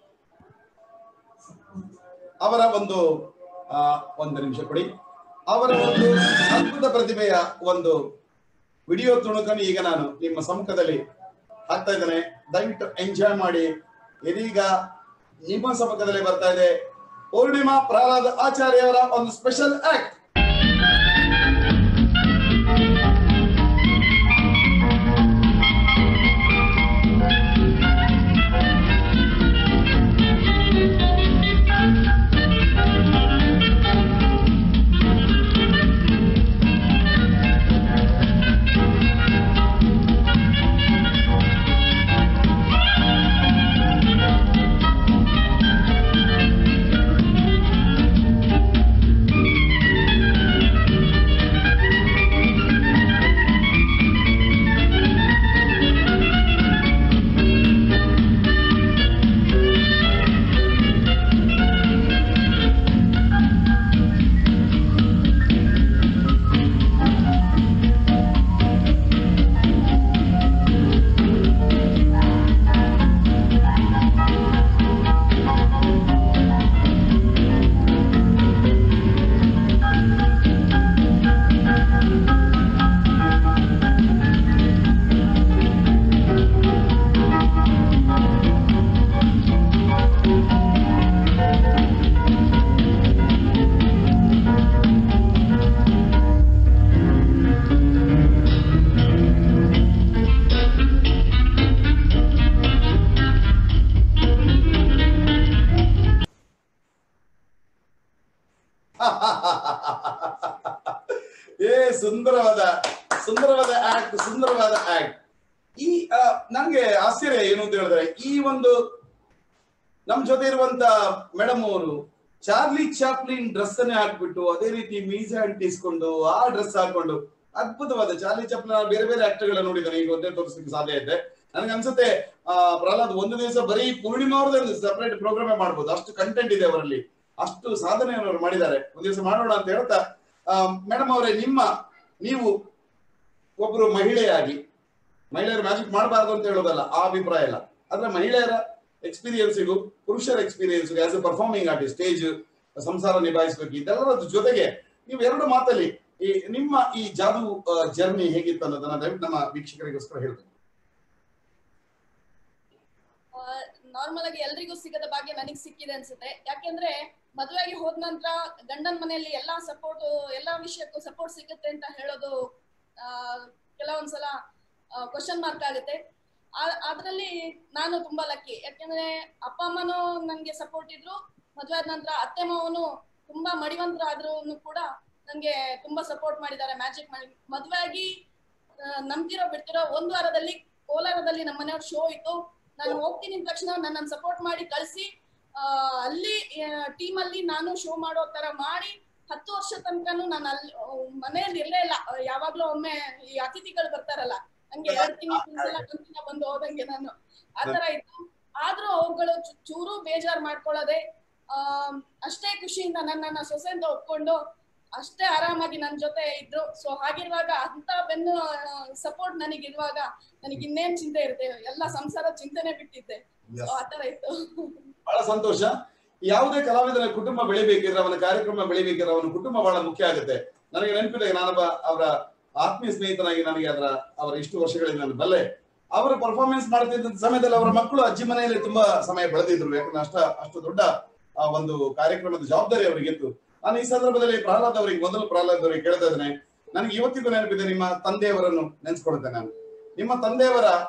ಅವರ ಒಂದು ಆ, ಒಂದು ನಿಮಿಷ ಕೊಡಿ ಅವರ ಒಂದು ಅದ್ಭುತ ಪ್ರತಿಭೆಯ ಒಂದು ವಿಡಿಯೋ ತುಣುಕನ್ನು ಈಗ ನಾನು ನಿಮ್ಮ ಸಮ್ಮುಖದಲ್ಲಿ ಹಾಕ್ತಾ ಇದ್ದೇನೆ ದಯವಿಟ್ಟು ಎಂಜಾಯ್ ಮಾಡಿ ಇದೀಗ ನಿಮ್ಮ ಸಮ್ಮುಖದಲ್ಲಿ ಬರ್ತಾ ಇದೆ ಪೂರ್ಣಿಮಾ ಪ್ರಹ್ಲಾದ್ ಆಚಾರ್ಯ ಅವರ ಒಂದು ಸ್ಪೆಷಲ್ ಆಕ್ಟ್ ಏ ಸುಂದರವಾದ ಸುಂದರವಾದ ಆಕ್ಟ್ ಸುಂದರವಾದ ಆಕ್ಟ್ ಈ ಆ, ನನ್ಗೆ ಆಶ್ಚರ್ಯ ಏನು ಅಂತ ಹೇಳಿದ್ರೆ ಈ ಒಂದು ನಮ್ ಜೊತೆ ಇರುವಂತ ಮೇಡಮ್ ಅವರು ಚಾರ್ಲಿ ಚಾಪ್ಲಿನ್ ಡ್ರೆಸ್ ಅನ್ನೇ ಹಾಕ್ಬಿಟ್ಟು ಅದೇ ರೀತಿ ಮೀಸೆ ಅಂಟಿಸ್ಕೊಂಡು ಆ ಡ್ರೆಸ್ ಹಾಕೊಂಡು ಅದ್ಭುತವಾದ ಚಾರ್ಲಿ ಚಾಪ್ಲಿನ್ ನಾನು ಬೇರೆ ಬೇರೆ ಆಕ್ಟರ್ ಗಳನ್ನ ನೋಡಿದ್ದೇನೆ ಈಗ ಒಂದೇ ತೋರಿಸ್ಲಿಕ್ಕೆ ಸಾಧ್ಯ ಇದೆ ನನಗೆ ಅನ್ಸುತ್ತೆ ಆ ಪ್ರಹ್ಲಾದ್ ಒಂದು ದಿವಸ ಬರೀ ಪೂರ್ಣಿಮಾ ಅವ್ರದ್ದೇ ಒಂದು ಸಪರೇಟ್ ಪ್ರೋಗ್ರಾಮ್ ಮಾಡ್ಬೋದು ಅಷ್ಟು ಕಂಟೆಂಟ್ ಇದೆ ಅವರಲ್ಲಿ ಅಷ್ಟು ಸಾಧನೆಯನ್ನು ಅವರು ಮಾಡಿದ್ದಾರೆ ಒಂದ್ ದಿವಸ ಮಾಡೋಣ ಅಂತ ಹೇಳ್ತಾ ಮೇಡಮ್ ಅವರೇ ನಿಮ್ಮ ನೀವು ಒಬ್ರು ಮಹಿಳೆಯಾಗಿ ಮಹಿಳೆಯರು ಮ್ಯಾಜಿಕ್ ಮಾಡಬಾರ್ದು ಅಂತ ಹೇಳೋದಲ್ಲ ಆ ಅಭಿಪ್ರಾಯ ಇಲ್ಲ ಆದ್ರೆ ಮಹಿಳೆಯರ ಎಕ್ಸ್ಪೀರಿಯನ್ಸಿಗೂ ಪುರುಷರ ಎಕ್ಸ್ಪೀರಿಯನ್ಸ್ಗೂ as a performing artist stage ಸಂಸಾರ ನಿಭಾಯಿಸಬೇಕು ಇದೆಲ್ಲರ ಜೊತೆಗೆ ನೀವು ಎರಡು ಮಾತಲ್ಲಿ ಈ ನಿಮ್ಮ ಈ ಜಾದು ಜರ್ನಿ ಹೇಗಿತ್ತು ಅನ್ನೋದನ್ನ ದಯವಿಟ್ಟು ನಮ್ಮ ವೀಕ್ಷಕರಿಗೋಸ್ಕರ ಹೇಳ್ಬೇಕು ನಾರ್ಮಲ್ ಆಗಿ ಎಲ್ರಿಗೂ ಸಿಗದ ಭಾಗ್ಯ ನನಗ್ ಸಿಕ್ಕಿದೆ ಅನ್ಸುತ್ತೆ ಯಾಕೆಂದ್ರೆ ಮದುವೆಗೆ ಹೋದ ನಂತರ ಗಂಡನ ಮನೆಯಲ್ಲಿ ಎಲ್ಲಾ ಸಪೋರ್ಟ್ ಎಲ್ಲಾ ವಿಷಯಕ್ಕೂ ಸಪೋರ್ಟ್ ಸಿಗುತ್ತೆ ಅಂತ ಹೇಳೋದು ಆ, ಕೆಲವೊಂದ್ಸಲ ಕ್ವಶನ್ ಮಾರ್ಕ್ ಆಗುತ್ತೆ ಆ- ಅದ್ರಲ್ಲಿ ನಾನು ತುಂಬಾ ಲಕ್ಕಿ ಯಾಕೆಂದ್ರೆ ಅಪ್ಪ ಅಮ್ಮನೂ ನನ್ಗೆ ಸಪೋರ್ಟ್ ಇದ್ರು ಮದುವೆ ಆದ ನಂತರ ಅತ್ತೆ ಮಾವನು ತುಂಬಾ ಮಡಿವಂತರಾದ್ರೂ ಕೂಡ ನಂಗೆ ತುಂಬಾ ಸಪೋರ್ಟ್ ಮಾಡಿದ್ದಾರೆ ಮ್ಯಾಜಿಕ್ ಮಾಡಿ ಮದುವೆ ಆಗಿ ಆ, ನಂಬ್ತಿರೋ ಬಿಡ್ತಿರೋ ಒಂದ್ ವಾರದಲ್ಲಿ ಕೋಲಾರದಲ್ಲಿ ನಮ್ಮ ಮನೆಯವ್ರ ಶೋ ಇತ್ತು ನಾನು ಹೋಗ್ತೀನಿ ಅಂದ ತಕ್ಷಣ ನನ್ನನ್ನು ಸಪೋರ್ಟ್ ಮಾಡಿ ಕಳ್ಸಿ ಆ, ಅಲ್ಲಿ ಟೀಮ್ ಅಲ್ಲಿ ನಾನು ಶೋ ಮಾಡೋ ತರ ಮಾಡಿ ಹತ್ತು ವರ್ಷ ತನಕನು ನಾನು ಅಲ್ಲಿ ಆ, ಮನೆಯಲ್ಲಿ ಇರ್ಲೇ ಇಲ್ಲ ಆ, ಯಾವಾಗ್ಲೂ ಒಮ್ಮೆ ಈ ಅತಿಥಿಗಳು ಬರ್ತಾರಲ್ಲ ಹಂಗೆ ಎರಡ್ ತಿಂಗಳ ಒಂದ್ಸಲ ಒಂದಿನ ಬಂದು ಹೋದಂಗೆ ನಾನು ಆತರ ಇತ್ತು ಆದ್ರೂ ಅವುಗಳು ಚು- ಚೂರು ಬೇಜಾರ್ ಮಾಡ್ಕೊಳ್ಳದೆ ಆ ಅಷ್ಟೇ ಖುಷಿಯಿಂದ ನನ್ನನ್ನ ಸೊಸೆ ಅಂತ ಒಪ್ಕೊಂಡು ಅಷ್ಟೇ ಆರಾಮಾಗಿ ನನ್ ಜೊತೆ ಇದ್ರು ಸೊ ಹಾಗಿರುವಾಗ ಅಂತ ಬೆನ್ನು ಸಪೋರ್ಟ್ ನನಗಿರುವಾಗ ನನಗೆ ಇನ್ನೇನ್ ಚಿಂತೆ ಇರುತ್ತೆ ಎಲ್ಲ ಸಂಸಾರ ಚಿಂತೆನೆ ಬಿಟ್ಟಿದ್ದೆ So, ಆತರ ಇತ್ತು ಬಹಳ ಸಂತೋಷ ಯಾವುದೇ ಕಲಾವಿದರ ಕುಟುಂಬ ಬೆಳಿಬೇಕಿದ್ರೆ ಅವನ ಕಾರ್ಯಕ್ರಮ ಬೆಳಿಬೇಕಿದ್ರೆ ಅವನ ಕುಟುಂಬ ಬಹಳ ಮುಖ್ಯ ಆಗುತ್ತೆ ನನಗೆ ನೆನಪಿದೆ ನಾನೊಬ್ಬ ಅವರ ಆತ್ಮೀಯ ಸ್ನೇಹಿತನಾಗಿ ನನಗೆ ಅದರ ಅವರ ಇಷ್ಟು ವರ್ಷಗಳಿಂದ ನಾನು ಬಲ್ಲೆ ಅವರು ಪರ್ಫಾರ್ಮೆನ್ಸ್ ಮಾಡ್ತಿದ್ದ ಸಮಯದಲ್ಲಿ ಅವರ ಮಕ್ಕಳು ಅಜ್ಜಿ ಮನೆಯಲ್ಲಿ ತುಂಬಾ ಸಮಯ ಬೆಳೆದಿದ್ರು ಯಾಕಂದ್ರೆ ಅಷ್ಟ ಅಷ್ಟು ದೊಡ್ಡ ಆ ಒಂದು ಕಾರ್ಯಕ್ರಮದ ಜವಾಬ್ದಾರಿ ಅವರಿಗಿತ್ತು ನಾನು ಈ ಸಂದರ್ಭದಲ್ಲಿ ಪ್ರಹ್ಲಾದ್ ಅವರಿಗೆ ಮೊದಲು ಪ್ರಹ್ಲಾದ್ ಅವರಿಗೆ ಕೇಳ್ತಾ ಇದ್ದೇನೆ ನನಗೆ ಇವತ್ತಿಗೂ ನೆನಪಿದೆ ನಿಮ್ಮ ತಂದೆಯವರನ್ನು ನೆನೆಸ್ಕೊಳ್ತೇನೆ ನಾನು ನಿಮ್ಮ ತಂದೆಯವರ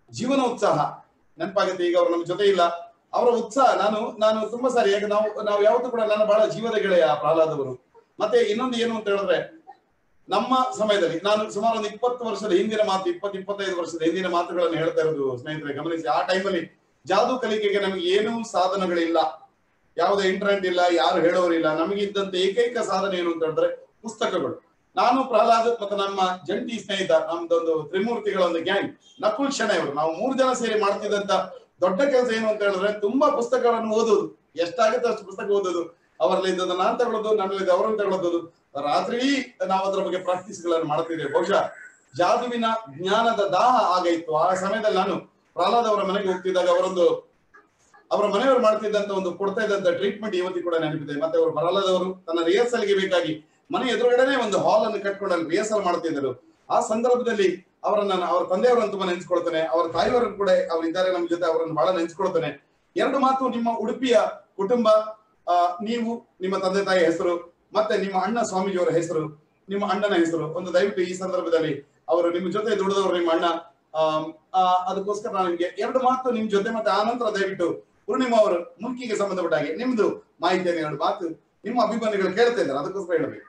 ಜೀವನೋತ್ಸಾಹ ನೆನಪಾಗುತ್ತೆ ಈಗ ಅವ್ರು ನಮ್ಮ ಜೊತೆ ಇಲ್ಲ ಅವರ ಉತ್ಸಾಹ ನಾನು ನಾನು ತುಂಬಾ ಸಾರಿ ಯಾಕೆ ನಾವು ನಾವು ಯಾವತ್ತೂ ಕೂಡ ನನ್ನ ಬಹಳ ಜೀವದ ಗೆಳೆಯ ಪ್ರಹ್ಲಾದ್ ಅವರು ಮತ್ತೆ ಇನ್ನೊಂದು ಏನು ಅಂತ ಹೇಳಿದ್ರೆ ನಮ್ಮ ಸಮಯದಲ್ಲಿ ನಾನು ಸುಮಾರು ಒಂದು ಇಪ್ಪತ್ತು ವರ್ಷದ ಹಿಂದಿನ ಮಾತು ಇಪ್ಪತ್ತು ಇಪ್ಪತ್ತೈದು ವರ್ಷದ ಹಿಂದಿನ ಮಾತುಗಳನ್ನು ಹೇಳ್ತಾ ಇರೋದು ಸ್ನೇಹಿತರೆ ಗಮನಿಸಿ ಆ ಟೈಮಲ್ಲಿ ಜಾದು ಕಲಿಕೆಗೆ ನಮಗೆ ಏನೂ ಸಾಧನಗಳಿಲ್ಲ ಯಾವುದೇ ಇಂಟರ್ನೆಟ್ ಇಲ್ಲ ಯಾರು ಹೇಳೋರಿಲ್ಲ ನಮಗೆ ಇದ್ದಂತ ಏಕೈಕ ಸಾಧನೆ ಏನು ಅಂತ ಹೇಳಿದ್ರೆ ಪುಸ್ತಕಗಳು ನಾನು ಪ್ರಹ್ಲಾದ್ ಮತ್ತು ನಮ್ಮ ಜಂಟಿ ಸ್ನೇಹಿತ ನಮ್ದೊಂದು ತ್ರಿಮೂರ್ತಿಗಳ ಒಂದು ಗ್ಯಾಂಗ್ ನಕುಲ್ ಶೆಣೆ ಅವರು ನಾವು ಮೂರು ಜನ ಸೇರಿ ಮಾಡ್ತಿದ್ದಂತ ದೊಡ್ಡ ಕೆಲಸ ಏನು ಅಂತ ಹೇಳಿದ್ರೆ ತುಂಬಾ ಪುಸ್ತಕಗಳನ್ನು ಓದೋದು ಎಷ್ಟಾಗುತ್ತೆ ಅಷ್ಟು ಪುಸ್ತಕ ಓದೋದು ಅವರಲ್ಲಿ ಇದ್ದದ್ದು ನಾನು ತಗೊಳ್ಳೋದು ನನ್ನಲ್ಲಿ ಅವರನ್ನು ತಗೊಳ್ಳೋದು ರಾತ್ರಿ ನಾವು ಅದರ ಬಗ್ಗೆ ಪ್ರಾಕ್ಟೀಸ್ಗಳನ್ನು ಮಾಡ್ತಿದ್ದೇವೆ ಬಹುಶಃ ಜಾದುವಿನ ಜ್ಞಾನದ ದಾಹ ಆಗೈತು ಆ ಸಮಯದಲ್ಲಿ ನಾನು ಪ್ರಹ್ಲಾದ್ ಅವರ ಮನೆಗೆ ಹೋಗ್ತಿದ್ದಾಗ ಅವರೊಂದು ಅವರ ಮನೆಯವರು ಮಾಡ್ತಿದ್ದಂತ ಒಂದು ಕೊಡ್ತಾ ಇದ್ದಂತ ಟ್ರೀಟ್ಮೆಂಟ್ ಇವತ್ತಿಗೆ ಕೂಡ ನೆನಪಿದೆ ಮತ್ತೆ ಅವರು ಪ್ರಹ್ಲಾದ್ ಅವರು ತನ್ನ ರಿಹರ್ಸಲ್ಗೆ ಬೇಕಾಗಿ ಮನೆ ಎದುರುಗಡೆನೆ ಒಂದು ಹಾಲ್ ಅನ್ನು ಕಟ್ಕೊಂಡು ಅಲ್ಲಿ ರಿಹರ್ಸಲ್ ಮಾಡ್ತಿದ್ದರು ಆ ಸಂದರ್ಭದಲ್ಲಿ ಅವರನ್ನ ಅವರ ತಂದೆಯವರನ್ನು ತುಂಬಾ ನೆನ್ಸ್ಕೊಳ್ತಾನೆ ಅವರ ತಾಯಿಯವರನ್ನು ಕೂಡ ಅವ್ರು ಇದ್ದಾರೆ ನಮ್ಮ ಜೊತೆ ಅವರನ್ನು ಬಹಳ ನೆನ್ಸ್ಕೊಳ್ತಾನೆ ಎರಡು ಮಾತು ನಿಮ್ಮ ಉಡುಪಿಯ ಕುಟುಂಬ ಆ, ನೀವು ನಿಮ್ಮ ತಂದೆ ತಾಯಿ ಹೆಸರು ಮತ್ತೆ ನಿಮ್ಮ ಅಣ್ಣ ಸ್ವಾಮೀಜಿಯವರ ಹೆಸರು ನಿಮ್ಮ ಅಣ್ಣನ ಹೆಸರು ಒಂದು ದಯವಿಟ್ಟು ಈ ಸಂದರ್ಭದಲ್ಲಿ ಅವರು ನಿಮ್ಮ ಜೊತೆ ದುಡಿದವರು ನಿಮ್ಮ ಅಣ್ಣ ಆಮ್, ಆ, ಅದಕ್ಕೋಸ್ಕರ ನಾನು ನಿಮ್ಗೆ ಎರಡು ಮಾತು ನಿಮ್ ಜೊತೆ ಮತ್ತೆ ಆನಂತರ ದಯವಿಟ್ಟು ಪೂರ್ಣಿಮಾ ಅವರು ಮುಲ್ಕಿಗೆ ಸಂಬಂಧಪಟ್ಟ ಹಾಗೆ ನಿಮ್ದು ಮಾಹಿತಿಯನ್ನು ಎರಡು ಮಾತು ನಿಮ್ಮ ಅಭಿಮಾನಿಗಳು ಕೇಳ್ತಾ ಇದ್ದಾರೆ ಅದಕ್ಕೋಸ್ಕರ ಹೇಳಬೇಕು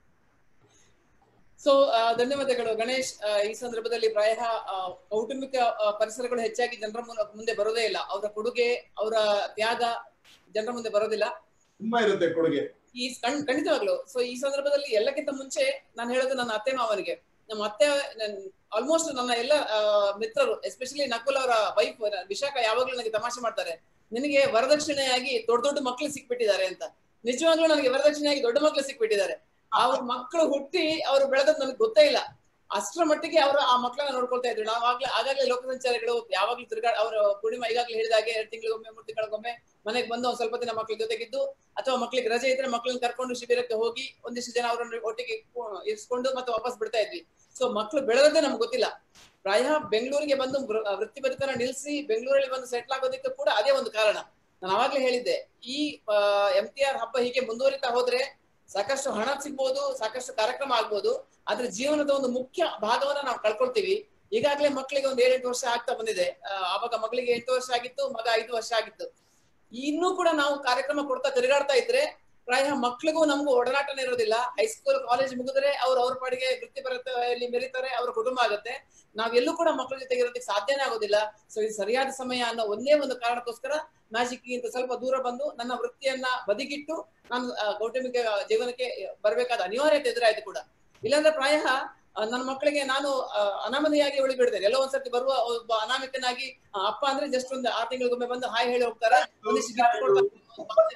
ಸೊ ಧನ್ಯವಾದಗಳು ಗಣೇಶ್ ಆ, ಈ ಸಂದರ್ಭದಲ್ಲಿ ಪ್ರಾಯ ಆ, ಕೌಟುಂಬಿಕ ಆ, ಪರಿಸರಗಳು ಹೆಚ್ಚಾಗಿ ಜನರ ಮುನ್ನ- ಮುಂದೆ ಬರೋದೇ ಇಲ್ಲ ಅವರ ಕೊಡುಗೆ ಅವರ ತ್ಯಾಗ ಜನರ ಮುಂದೆ ಬರೋದಿಲ್ಲ ತುಂಬಾ ಇರುತ್ತೆ ಕೊಡುಗೆ ಈ ಖಂಡ್- ಖಂಡಿತವಾಗ್ಲು ಸೊ ಈ ಸಂದರ್ಭದಲ್ಲಿ ಎಲ್ಲಕ್ಕಿಂತ ಮುಂಚೆ ನಾನು ಹೇಳೋದು ನನ್ನ ಅತ್ತೆ ಮಾವನಿಗೆ ನಮ್ಮ ಅತ್ತೆ ಆಲ್ಮೋಸ್ಟ್ ನನ್ನ ಎಲ್ಲ ಆ, ಮಿತ್ರರು ಎಸ್ಪೆಷಲಿ ನಕುಲ್ ಅವರ ವೈಫ್ ವಿಶಾಖ ಯಾವಾಗ್ಲೂ ನನಗೆ ತಮಾಷೆ ಮಾಡ್ತಾರೆ ನಿನಗೆ ವರದಕ್ಷಿಣೆಯಾಗಿ ದೊಡ್ಡ ದೊಡ್ಡ ಮಕ್ಕಳು ಸಿಕ್ಬಿಟ್ಟಿದ್ದಾರೆ ಅಂತ ನಿಜವಾಗ್ಲೂ ನನಗೆ ವರದಕ್ಷಿಣೆಯಾಗಿ ದೊಡ್ಡ ಮಕ್ಕಳು ಸಿಕ್ಬಿಟ್ಟಿದ್ದಾರೆ ಅವ್ರ ಮಕ್ಕಳು ಹುಟ್ಟಿ ಅವ್ರು ಬೆಳೆದದ್ ನನಗೆ ಗೊತ್ತೇ ಇಲ್ಲ ಅಷ್ಟರ ಮಟ್ಟಿಗೆ ಅವರು ಆ ಮಕ್ಕಳನ್ನ ನೋಡ್ಕೊಳ್ತಾ ಇದ್ರು ನಾವಾಗ್ಲೇ ಆಗಾಗ್ಲೇ ಲೋಕ ಸಂಚಾರಿಗಳು ಯಾವಾಗ್ಲೂ ತಿರ್ಗಾ ಅವರು ಪೂರ್ಣಿಮಾ ಈಗಾಗಲೇ ಹೇಳಿದಾಗೆ ಎರಡು ತಿಂಗಳಿಗೊಮ್ಮೆ ಮೂರು ತಿಂಗಳಿಗೊಮ್ಮೆ ಮನೆಗೆ ಬಂದು ಒಂದ್ ಸ್ವಲ್ಪ ದಿನ ಮಕ್ಳ ಜೊತೆಗಿದ್ದು ಅಥವಾ ಮಕ್ಳಿಗೆ ರಜೆ ಇದ್ರೆ ಮಕ್ಕಳನ್ನ ಕರ್ಕೊಂಡು ಶಿಬಿರಕ್ಕೆ ಹೋಗಿ ಒಂದಿಷ್ಟು ಜನ ಅವರನ್ನು ಒಟ್ಟಿಗೆ ಕೂ- ಇರಿಸ್ಕೊಂಡು ಮತ್ತೆ ವಾಪಸ್ ಬಿಡ್ತಾ ಇದ್ವಿ ಸೊ ಮಕ್ಕಳು ಬೆಳೆದದ್ದೇ ನಮ್ಗೆ ಗೊತ್ತಿಲ್ಲ ಪ್ರಾಯ ಬೆಂಗಳೂರಿಗೆ ಬಂದು ವೃ- ವೃತ್ತಿ ಬದುಕನ್ನ ನಿಲ್ಸಿ ಬೆಂಗಳೂರಲ್ಲಿ ಬಂದು ಸೆಟ್ಲ್ ಆಗೋದಕ್ಕೆ ಕೂಡ ಅದೇ ಒಂದು ಕಾರಣ ನಾನು ಅವಾಗ್ಲೇ ಹೇಳಿದ್ದೆ ಈ ಎಂ ಟಿ ಆರ್ ಹಬ್ಬ ಹೀಗೆ ಮುಂದುವರಿತಾ ಹೋದ್ರೆ ಸಾಕಷ್ಟು ಹಣ ಸಿಗ್ಬೋದು ಸಾಕಷ್ಟು ಕಾರ್ಯಕ್ರಮ ಆಗ್ಬೋದು ಆದ್ರೆ ಜೀವನದ ಒಂದು ಮುಖ್ಯ ಭಾಗವನ್ನ ನಾವು ಕಳ್ಕೊಳ್ತೀವಿ ಈಗಾಗಲೇ ಮಕ್ಕಳಿಗೆ ಒಂದು ಏಳೆಂಟು ವರ್ಷ ಆಗ್ತಾ ಬಂದಿದೆ ಆ, ಆವಾಗ ಮಗಳಿಗೆ ಎಂಟು ವರ್ಷ ಆಗಿತ್ತು ಮಗ ಐದು ವರ್ಷ ಆಗಿತ್ತು ಇನ್ನೂ ಕೂಡ ನಾವು ಕಾರ್ಯಕ್ರಮ ಕೊಡ್ತಾ ತಿರುಗಾಡ್ತಾ ಇದ್ರೆ ಪ್ರಾಯ ಮಕ್ಳಿಗೂ ನಮಗೂ ಒಡನಾಟನೇ ಇರೋದಿಲ್ಲ ಹೈಸ್ಕೂಲ್ ಕಾಲೇಜ್ ಮುಗಿದ್ರೆ ಅವ್ರು ಅವ್ರ ಪಾಡಿಗೆ ವೃತ್ತಿಪರತೆಯಲ್ಲಿ ಮೆರೀತಾರೆ ಅವ್ರ ಕುಟುಂಬ ಆಗುತ್ತೆ ನಾವೆಲ್ಲೂ ಕೂಡ ಮಕ್ಕಳ ಜೊತೆಗೆ ಇರೋದಕ್ಕೆ ಸಾಧ್ಯನೇ ಆಗೋದಿಲ್ಲ ಸೊ ಇದು ಸರಿಯಾದ ಸಮಯ ಅನ್ನೋ ಒಂದೇ ಒಂದು ಕಾರಣಕ್ಕೋಸ್ಕರ ಮ್ಯಾಜಿಕ್ಗಿಂತ ಸ್ವಲ್ಪ ದೂರ ಬಂದು ನನ್ನ ವೃತ್ತಿಯನ್ನ ಬದಿಗಿಟ್ಟು ನಾನು ಆ, ಕೌಟುಂಬಿಕ ಜೀವನಕ್ಕೆ ಬರಬೇಕಾದ ಅನಿವಾರ್ಯತೆ ಎದುರಾಯ್ತು ಕೂಡ ಇಲ್ಲಾಂದ್ರೆ ಪ್ರಾಯ ಆ, ನನ್ನ ಮಕ್ಕಳಿಗೆ ನಾನು ಆ, ಅನಾಮಧೇಯಾಗಿ ಉಳಿಬಿಡ್ತೇನೆ ಎಲ್ಲೋ ಒಂದ್ಸತಿ ಬರುವ ಒಬ್ಬ ಅನಾಮಿಕನಾಗಿ ಆ, ಅಪ್ಪ ಅಂದ್ರೆ ಜಸ್ಟ್ ಒಂದು ಆರು ತಿಂಗಳಿಗೊಮ್ಮೆ ಬಂದು ಹಾಯ್ ಹೇಳಿ ಹೋಗ್ತಾರೆ ಒಂದಿಷ್ಟು gift ಕೊಡ್ತಾರೆ.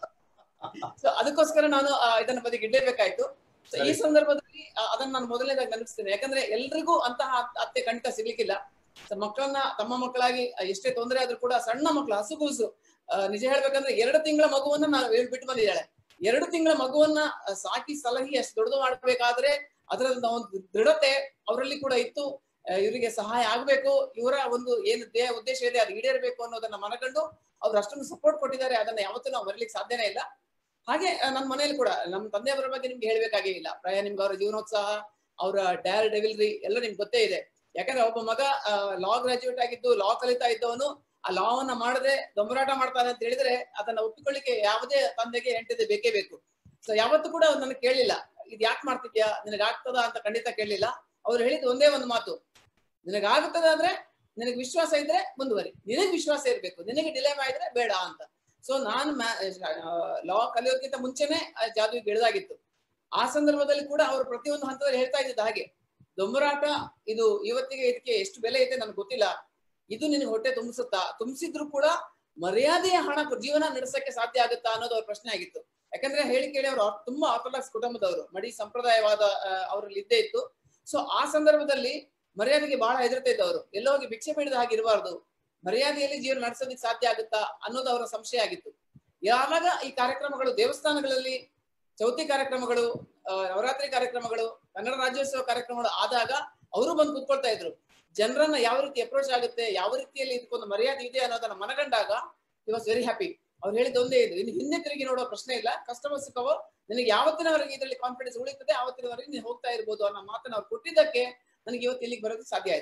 ಸೊ ಅದಕ್ಕೋಸ್ಕರ ನಾನು ಆ, ಇದನ್ನ ಬದಿಗೆ ಇಡ್ಲೇಬೇಕಾಯ್ತು So, ಈ ಸರಿ. ಸಂದರ್ಭದಲ್ಲಿ ಆ, ಅದನ್ನ ನಾನು ಮೊದಲನೇದಾಗಿ ನೆನಪಿಸ್ತೇನೆ ಯಾಕಂದ್ರೆ ಎಲ್ರಿಗೂ ಅಂತಹ ಅತ್- ಅತ್ತೆ ಖಂಡಿತ ಸಿಗ್ಲಿಕ್ಕಿಲ್ಲ So, ಮಕ್ಕಳನ್ನ ತಮ್ಮ ಮಕ್ಕಳಾಗಿ ಆ, ಎಷ್ಟೇ ತೊಂದರೆ ಆದ್ರೂ ಕೂಡ ಸಣ್ಣ ಮಕ್ಕಳು ಹಸುಗೂಸು ಆ, ನಿಜ ಹೇಳ್ಬೇಕಂದ್ರೆ ಎರಡು ತಿಂಗಳ ಮಗುವನ್ನ ನಾವು ಬಿಟ್ಟು ಬಂದಿದ್ದಾಳೆ ಎರಡು ತಿಂಗಳ ಮಗುವನ್ನ ಆ, ಸಾಕಿ ಸಲಹಿ ಅಷ್ಟು ದೊಡ್ಡದು ಮಾಡ್ಬೇಕಾದ್ರೆ ಅದರ ಒಂದು ದೃಢತೆ ಅವರಲ್ಲಿ ಕೂಡ ಇತ್ತು ಆ, ಇವರಿಗೆ ಸಹಾಯ ಆಗ್ಬೇಕು ಇವರ ಒಂದು ಏನು ದೇಹ ಉದ್ದೇಶ ಇದೆ ಅದು ಈಡೇರಬೇಕು ಅನ್ನೋದನ್ನ ಮನಗಂಡು ಅವ್ರು ಅಷ್ಟೊಂದು ಸಪೋರ್ಟ್ ಕೊಟ್ಟಿದ್ದಾರೆ ಅದನ್ನ ಯಾವತ್ತೂ ನಾವು ಮರಿಲಿಕ್ಕೆ ಸಾಧ್ಯನೇ ಇಲ್ಲ ಹಾಗೆ ಆ, ನಮ್ಮ ಮನೆಯಲ್ಲಿ ಕೂಡ ನಮ್ಮ ತಂದೆಯವರ ಬಗ್ಗೆ ನಿಮ್ಗೆ ಹೇಳ್ಬೇಕಾಗೇ ಇಲ್ಲ ಪ್ರಾಯ ನಿಮ್ಗೆ ಅವರ ಜೀವನೋತ್ಸಾಹ ಅವರ ಡೈರ್ ಡೆವಿಲ್ರಿ ಎಲ್ಲ ನಿಮ್ಗೆ ಗೊತ್ತೇ ಇದೆ ಯಾಕಂದ್ರೆ ಒಬ್ಬ ಮಗ ಲಾ ಗ್ರಾಜುಯೇಟ್ ಆಗಿದ್ದು ಲಾ ಕಲಿತಾ ಇದ್ದವನು ಆ ಲಾ ವನ್ನ ಮಾಡದೆ ದೊಂಬರಾಟ ಮಾಡ್ತಾನೆ ಅಂತ ಹೇಳಿದ್ರೆ ಅದನ್ನ ಒಪ್ಪಿಕೊಳ್ಳಿಕ್ಕೆ ಯಾವುದೇ ತಂದೆಗೆ ಎಂಟದೆ ಬೇಕೇ ಬೇಕು ಸೊ ಯಾವತ್ತೂ ಕೂಡ ಅವ್ರು ನನಗೆ ಕೇಳಿಲ್ಲ ಇದು ಯಾಕೆ ಮಾಡ್ತಿದ್ಯಾ ನಿನಗೆ ಆಗ್ತದ ಅಂತ ಖಂಡಿತ ಕೇಳಲಿಲ್ಲ ಅವ್ರು ಹೇಳಿದ ಒಂದೇ ಒಂದು ಮಾತು ನಿನಗೆ ಆಗುತ್ತದೆ ಅಂದ್ರೆ ನಿನಗೆ ವಿಶ್ವಾಸ ಇದ್ರೆ ಮುಂದುವರಿ ನಿನಗೆ ವಿಶ್ವಾಸ ಇರ್ಬೇಕು ನಿನಗೆ ಡಿಲೇಮ್ ಆದ್ರೆ ಬೇಡ ಅಂತ ಸೊ ನಾನು ಲಾ ಕಲಿಯೋದಕ್ಕಿಂತ ಮುಂಚೆನೆ ಆ ಜಾದುವಿಗೆ ಇಳಿದಾಗಿತ್ತು ಆ ಸಂದರ್ಭದಲ್ಲಿ ಕೂಡ ಅವರು ಪ್ರತಿಯೊಂದು ಹಂತದಲ್ಲಿ ಹೇಳ್ತಾ ಇದ್ದಿದ್ದು ಹಾಗೆ ದೊಂಬರಾಟ ಇದು ಇವತ್ತಿಗೆ ಇದಕ್ಕೆ ಎಷ್ಟು ಬೆಲೆ ಇದೆ ನನಗೆ ಗೊತ್ತಿಲ್ಲ ಇದು ನಿನಗೆ ಹೊಟ್ಟೆ ತುಂಬಿಸುತ್ತಾ ತುಂಬಿಸಿದ್ರು ಕೂಡ ಮರ್ಯಾದೆಯ ಹಣ ಜೀವನ ನಡೆಸಕ್ಕೆ ಸಾಧ್ಯ ಆಗುತ್ತಾ ಅನ್ನೋದು ಅವ್ರ ಪ್ರಶ್ನೆ ಆಗಿತ್ತು ಯಾಕಂದ್ರೆ ಹೇಳಿ ಕೇಳಿ ಅವರು ತುಂಬಾ ಆರ್ಥೋಡಾಕ್ಸ್ ಕುಟುಂಬದವರು ಮಡಿ ಸಂಪ್ರದಾಯವಾದ ಆ, ಅವರಲ್ಲಿ ಇದ್ದೇ ಇತ್ತು ಸೊ ಆ ಸಂದರ್ಭದಲ್ಲಿ ಮರ್ಯಾದೆಗೆ ಬಹಳ ಹೆದರ್ತಾ ಇದ್ದವರು ಎಲ್ಲೋ ಹೋಗಿ ಭಿಕ್ಷೆ ಬೇಡದ ಹಾಗೆ ಇರಬಾರ್ದು ಮರ್ಯಾದೆಯಲ್ಲಿ ಜೀವನ ನಡೆಸೋದಕ್ಕೆ ಸಾಧ್ಯ ಆಗುತ್ತಾ ಅನ್ನೋದು ಅವರ ಸಂಶಯ ಆಗಿತ್ತು ಯಾವಾಗ ಈ ಕಾರ್ಯಕ್ರಮಗಳು ದೇವಸ್ಥಾನಗಳಲ್ಲಿ ಚೌತಿ ಕಾರ್ಯಕ್ರಮಗಳು ಆ, ನವರಾತ್ರಿ ಕಾರ್ಯಕ್ರಮಗಳು ಕನ್ನಡ ರಾಜ್ಯೋತ್ಸವ ಕಾರ್ಯಕ್ರಮಗಳು ಆದಾಗ ಅವರು ಬಂದು ಕೂತ್ಕೊಳ್ತಾ ಇದ್ರು ಜನರನ್ನ ಯಾವ ರೀತಿ ಅಪ್ರೋಚ್ ಆಗುತ್ತೆ ಯಾವ ರೀತಿಯಲ್ಲಿ ಇದಕ್ಕೊಂದು ಮರ್ಯಾದೆ ಇದೆ ಅನ್ನೋದನ್ನ ಮನಗಂಡಾಗ ಇ ವಾಸ್ ವೆರಿ ಹ್ಯಾಪಿ ಅವ್ರು ಹೇಳಿದ ಒಂದೇ ಇದು ಇನ್ನು ಹಿಂದೆ ತಿರುಗಿ ನೋಡೋ ಪ್ರಶ್ನೆ ಇಲ್ಲ ಕಸ್ಟಮರ್ ಸಿಕ್ಕವೋ ನಿನಗೆ ಯಾವತ್ತಿನವರೆಗೆ ಇದರಲ್ಲಿ ಕಾನ್ಫಿಡೆನ್ಸ್ ಉಳಿತದೆ ಆವತ್ತಿನವರೆಗೆ ನೀನು ಹೋಗ್ತಾ ಇರ್ಬೋದು ಅನ್ನೋ ಮಾತನ್ನ ಅವ್ರು ಕೊಟ್ಟಿದ್ದಕ್ಕೆ ನನಗೆ ಇವತ್ತು ಇಲ್ಲಿಗೆ ಬರೋದಕ್ಕೆ ಸಾಧ್ಯ ಆಯ್ತು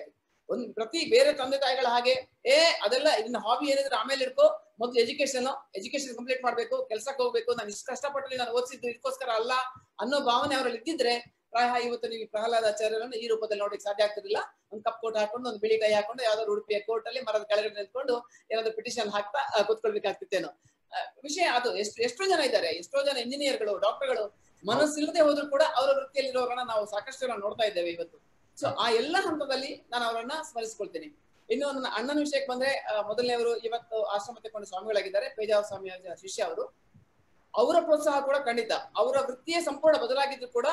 ಒಂದ್ ಪ್ರತಿ ಬೇರೆ ತಂದೆ ತಾಯಿಗಳ ಹಾಗೆ ಏ ಅದೆಲ್ಲ ಇದನ್ನ ಹಾಬಿ ಏನಿದ್ರೆ ಆಮೇಲೆ ಇಟ್ಕೋ ಮೊದ್ಲು ಎಜುಕೇಶನ್ ಎಜುಕೇಶನ್ ಕಂಪ್ಲೀಟ್ ಮಾಡ್ಬೇಕು ಕೆಲ್ಸಕ್ಕೆ ಹೋಗ್ಬೇಕು ನಾನು ಇಷ್ಟು ಕಷ್ಟಪಟ್ಟು ನಾನು ಓದಿಸಿದ್ದು ಇದಕ್ಕೋಸ್ಕರ ಅಲ್ಲ ಅನ್ನೋ ಭಾವನೆ ಅವರಲ್ಲಿ ಇದ್ದಿದ್ರೆ ಪ್ರಾಯ ಇವತ್ತು ನೀವು ಪ್ರಹ್ಲಾದ ಆಚಾರ್ಯರನ್ನು ಈ ರೂಪದಲ್ಲಿ ನೋಡಲಿಕ್ಕೆ ಸಾಧ್ಯ ಆಗ್ತಿರ್ಲಿಲ್ಲ ಒಂದು ಕಪ್ ಕೋಟ್ ಹಾಕೊಂಡು ಒಂದು ಬಿಳಿ ಕೈ ಹಾಕೊಂಡು ಯಾವ್ದಾದ್ರು ಉಡುಪಿಯ ಕೋರ್ಟ್ ಅಲ್ಲಿ ಮರದ ಕೆಳಗಡೆ ನಿಂತ್ಕೊಂಡು ಏನಾದ್ರು ಪಿಟಿಷನ್ ಹಾಕ್ತಾ ಆ, ಕೂತ್ಕೊಳ್ಬೇಕಾಗ್ತಿತ್ತೇನೋ ಆ, ವಿಷಯ ಅದು ಎಷ್ಟು ಎಷ್ಟೋ ಜನ ಇದ್ದಾರೆ ಎಷ್ಟೋ ಜನ ಇಂಜಿನಿಯರ್ಗಳು ಡಾಕ್ಟರ್ಗಳು ಮನಸ್ಸಿಲ್ಲದೆ ಹೋದ್ರು ಕೂಡ ಅವರ ವೃತ್ತಿಯಲ್ಲಿರೋರನ್ನ ನಾವು ಸಾಕಷ್ಟು ಜನ ನೋಡ್ತಾ ಇದ್ದೇವೆ ಇವತ್ತು ಸೊ ಆ ಎಲ್ಲ ಹಂತದಲ್ಲಿ ನಾನು ಅವರನ್ನ ಸ್ಮರಿಸ್ಕೊಳ್ತೀನಿ ಇನ್ನು ನನ್ನ ಅಣ್ಣನ ವಿಷಯಕ್ಕೆ ಬಂದ್ರೆ ಆ, ಮೊದಲನೇವರು ಇವತ್ತು ಆಶ್ರಮ ತಗೊಂಡು ಸ್ವಾಮಿಗಳಾಗಿದ್ದಾರೆ ಪೇಜಾವ ಸ್ವಾಮಿಯ ಶಿಷ್ಯ ಅವರು ಅವರ ಪ್ರೋತ್ಸಾಹ ಕೂಡ ಖಂಡಿತ ಅವರ ವೃತ್ತಿಯೇ ಸಂಪೂರ್ಣ ಬದಲಾಗಿದ್ರು ಕೂಡ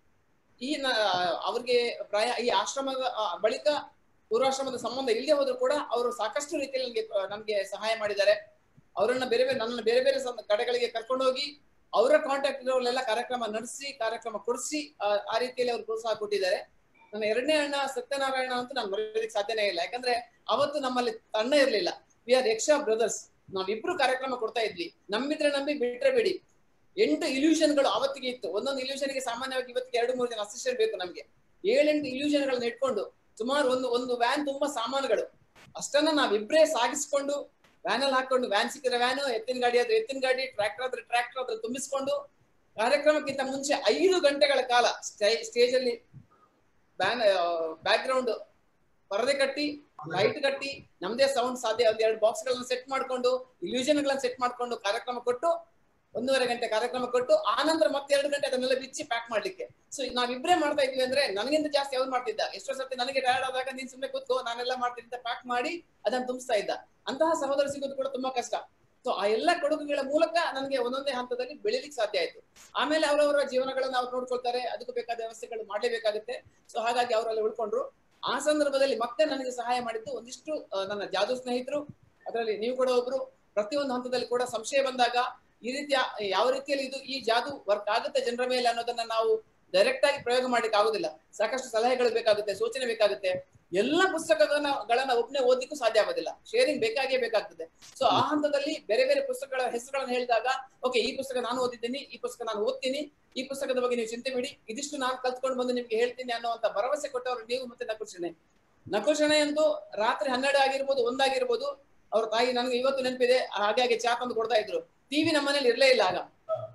ಈ ನ- ಅವ್ರಿಗೆ ಪ್ರಾಯ ಈ ಆಶ್ರಮದ ಆ, ಬಳಿಕ ಪೂರ್ವಾಶ್ರಮದ ಸಂಬಂಧ ಇಲ್ಲದೆ ಹೋದ್ರು ಕೂಡ ಅವರು ಸಾಕಷ್ಟು ರೀತಿಯಲ್ಲಿ ನನಗೆ ನಮ್ಗೆ ಸಹಾಯ ಮಾಡಿದ್ದಾರೆ ಅವರನ್ನ ಬೇರೆ ಬೇರೆ ನನ್ನನ್ನು ಬೇರೆ ಬೇರೆ ಸಂ- ಕಡೆಗಳಿಗೆ ಕರ್ಕೊಂಡೋಗಿ ಅವರ ಕಾಂಟ್ಯಾಕ್ಟ್ ಇರೋರೆಲ್ಲ ಕಾರ್ಯಕ್ರಮ ನಡೆಸಿ ಕಾರ್ಯಕ್ರಮ ಕೊಡಿಸಿ ಆ- ಆ ರೀತಿಯಲ್ಲಿ ಅವರು ಪ್ರೋತ್ಸಾಹ ಕೊಟ್ಟಿದ್ದಾರೆ ನನ್ನ ಎರಡನೇ ಅಣ್ಣ ಸತ್ಯನಾರಾಯಣ ಅಂತ ನಾನು ಮರೆಯೋದಕ್ಕೆ ಸಾಧ್ಯನೇ ಇಲ್ಲ ಯಾಕಂದ್ರೆ ಅವತ್ತು ನಮ್ಮಲ್ಲಿ ಅಣ್ಣ ಇರ್ಲಿಲ್ಲ ವಿ ಆರ್ ಯಕ್ಷಾ ಬ್ರದರ್ಸ್ ನಾವಿಬ್ರು ಕಾರ್ಯಕ್ರಮ ಕೊಡ್ತಾ ಇದ್ವಿ ನಂಬಿದ್ರೆ ನಂಬಿ ಬಿಟ್ರೆ ಬಿಡಿ ಎಂಟು ಇಲ್ಯೂಷನ್ಗಳು ಅವತ್ತಿಗೆ ಇತ್ತು ಒಂದೊಂದು ಇಲ್ಯೂಷನ್ಗೆ ಸಾಮಾನ್ಯವಾಗಿ ಇವತ್ತಿಗೆ ಎರಡು ಮೂರು ಜನ ಅಸಿಸ್ಟೆಂಟ್ ಬೇಕು ನಮ್ಗೆ ಏಳೆಂಟು ಇಲ್ಯೂಷನ್ಗಳನ್ನ ಇಟ್ಕೊಂಡು ಸುಮಾರು ಒಂದು ಒಂದು ವ್ಯಾನ್ ತುಂಬಾ ಸಾಮಾನುಗಳು ಅಷ್ಟನ್ನ ನಾವಿಬ್ರೇ ಸಾಗಿಸ್ಕೊಂಡು ವ್ಯಾನ್ ಅಲ್ಲಿ ಹಾಕೊಂಡು ವ್ಯಾನ್ ಸಿಕ್ಕಿದ್ರೆ ವ್ಯಾನ್ ಎತ್ತಿನ ಗಾಡಿ ಆದ್ರೆ ಎತ್ತಿನ ಗಾಡಿ ಟ್ರ್ಯಾಕ್ಟರ್ ಆದ್ರೆ ಟ್ರ್ಯಾಕ್ಟರ್ ಆದ್ರೆ ತುಂಬಿಸ್ಕೊಂಡು ಕಾರ್ಯಕ್ರಮಕ್ಕಿಂತ ಮುಂಚೆ ಐದು ಗಂಟೆಗಳ ಕಾಲ ಸ್ಟೇಜ್ ಅಲ್ಲಿ ಬ್ಯಾನ್ ಬ್ಯಾಕ್ ಗ್ರೌಂಡ್ ಪರದೆ ಕಟ್ಟಿ ಲೈಟ್ ಕಟ್ಟಿ ನಮ್ದೇ ಸೌಂಡ್ ಸಾಧ್ಯ ಒಂದ್ ಎರಡು ಬಾಕ್ಸ್ ಗಳನ್ನ ಸೆಟ್ ಮಾಡ್ಕೊಂಡು ಇಲ್ಯೂಷನ್ ಗಳನ್ನ ಸೆಟ್ ಮಾಡ್ಕೊಂಡು ಕಾರ್ಯಕ್ರಮ ಕೊಟ್ಟು ಒಂದೂವರೆ ಗಂಟೆ ಕಾರ್ಯಕ್ರಮ ಕೊಟ್ಟು ಆನಂತರ ಮತ್ತೆ ಎರಡು ಗಂಟೆ ಅದನ್ನೆಲ್ಲ ಬಿಚ್ಚಿ ಪ್ಯಾಕ್ ಮಾಡ್ಲಿಕ್ಕೆ ಸೊ ನಾವಿಬ್ರೇ ಮಾಡ್ತಾ ಇದ್ವಿ ಅಂದ್ರೆ ನನಗಿಂತ ಜಾಸ್ತಿ ಅವ್ರು ಮಾಡ್ತಿದ್ದ ಎಷ್ಟೋ ಸರ್ತಿ ನನಗೆ ಟಯರ್ಡ್ ಆದಾಗ ನೀನ್ ಸುಮ್ಮನೆ ಕೂತ್ಕೋ ನಾನೆಲ್ಲ ಮಾಡ್ತೀನಿ ಅಂತ ಪ್ಯಾಕ್ ಮಾಡಿ ಅದನ್ನ ತುಂಬಿಸ್ತಾ ಇದ್ದ ಅಂತಹ ಸಹೋದರ ಸಿಗೋದು ಕೂಡ ತುಂಬಾ ಕಷ್ಟ ಸೊ ಆ ಎಲ್ಲ ಕೊಡುಗೆಗಳ ಮೂಲಕ ನನಗೆ ಒಂದೊಂದೇ ಹಂತದಲ್ಲಿ ಬೆಳಿಲಿಕ್ಕೆ ಸಾಧ್ಯ ಆಯ್ತು ಆಮೇಲೆ ಅವರವರ ಜೀವನಗಳನ್ನ ಅವ್ರು ನೋಡ್ಕೊಳ್ತಾರೆ ಅದಕ್ಕೂ ಬೇಕಾದ ವ್ಯವಸ್ಥೆಗಳು ಮಾಡ್ಲೇಬೇಕಾಗುತ್ತೆ ಸೊ ಹಾಗಾಗಿ ಅವರಲ್ಲಿ ಉಳ್ಕೊಂಡ್ರು ಆ ಸಂದರ್ಭದಲ್ಲಿ ಮತ್ತೆ ನನಗೆ ಸಹಾಯ ಮಾಡಿದ್ದು ಒಂದಿಷ್ಟು ಆ, ನನ್ನ ಜಾದು ಸ್ನೇಹಿತರು ಅದರಲ್ಲಿ ನೀವು ಕೂಡ ಒಬ್ರು ಪ್ರತಿಯೊಂದು ಹಂತದಲ್ಲಿ ಕೂಡ ಸಂಶಯ ಬಂದಾಗ ಈ ರೀತಿಯ ಯಾವ ರೀತಿಯಲ್ಲಿ ಇದು ಈ ಜಾದು ವರ್ಕ್ ಆಗುತ್ತೆ ಜನರ ಮೇಲೆ ಅನ್ನೋದನ್ನ ನಾವು ಡೈರೆಕ್ಟ್ ಆಗಿ ಪ್ರಯೋಗ ಮಾಡ್ಲಿಕ್ಕೆ ಆಗುದಿಲ್ಲ ಸಾಕಷ್ಟು ಸಲಹೆಗಳು ಬೇಕಾಗುತ್ತೆ ಸೂಚನೆ ಬೇಕಾಗುತ್ತೆ ಎಲ್ಲ ಪುಸ್ತಕಗಳನ್ನ ಗಳನ್ನ ಒಬ್ಬನೇ ಓದಲಿಕ್ಕೂ ಸಾಧ್ಯ ಆಗೋದಿಲ್ಲ ಶೇರಿಂಗ್ ಬೇಕಾಗೇ ಬೇಕಾಗ್ತದೆ ಸೊ ಆ ಹಂತದಲ್ಲಿ ಬೇರೆ ಬೇರೆ ಪುಸ್ತಕಗಳ ಹೆಸರುಗಳನ್ನ ಹೇಳಿದಾಗ ಓಕೆ ಈ ಪುಸ್ತಕ ನಾನು ಓದಿದ್ದೀನಿ ಈ ಪುಸ್ತಕ ನಾನು ಓದ್ತೀನಿ ಈ ಪುಸ್ತಕದ ಬಗ್ಗೆ ನೀವು ಚಿಂತೆ ಬಿಡಿ ಇದಿಷ್ಟು ನಾನು ಕಲ್ತ್ಕೊಂಡು ಬಂದು ನಿಮ್ಗೆ ಹೇಳ್ತೀನಿ ಅನ್ನುವಂತ ಭರವಸೆ ಕೊಟ್ಟವರು ನೀವು ಮತ್ತೆ ನಕುಲ್ ಶೆಣೆ ನಕುಲ್ ಶೆಣೆ ಅಂತೂ ರಾತ್ರಿ ಹನ್ನೆರಡು ಆಗಿರ್ಬೋದು ಒಂದಾಗಿರ್ಬೋದು ಅವ್ರ ತಾಯಿ ನನಗೆ ಇವತ್ತು ನೆನಪಿದೆ ಹಾಗೆ ಹಾಗೆ ಚಾ ತಂದು ಕೊಡ್ತಾ ಇದ್ರು ಟಿವಿ ನಮ್ಮ ಮನೇಲಿ ಇರ್ಲೇ ಇಲ್ಲ ಆಗ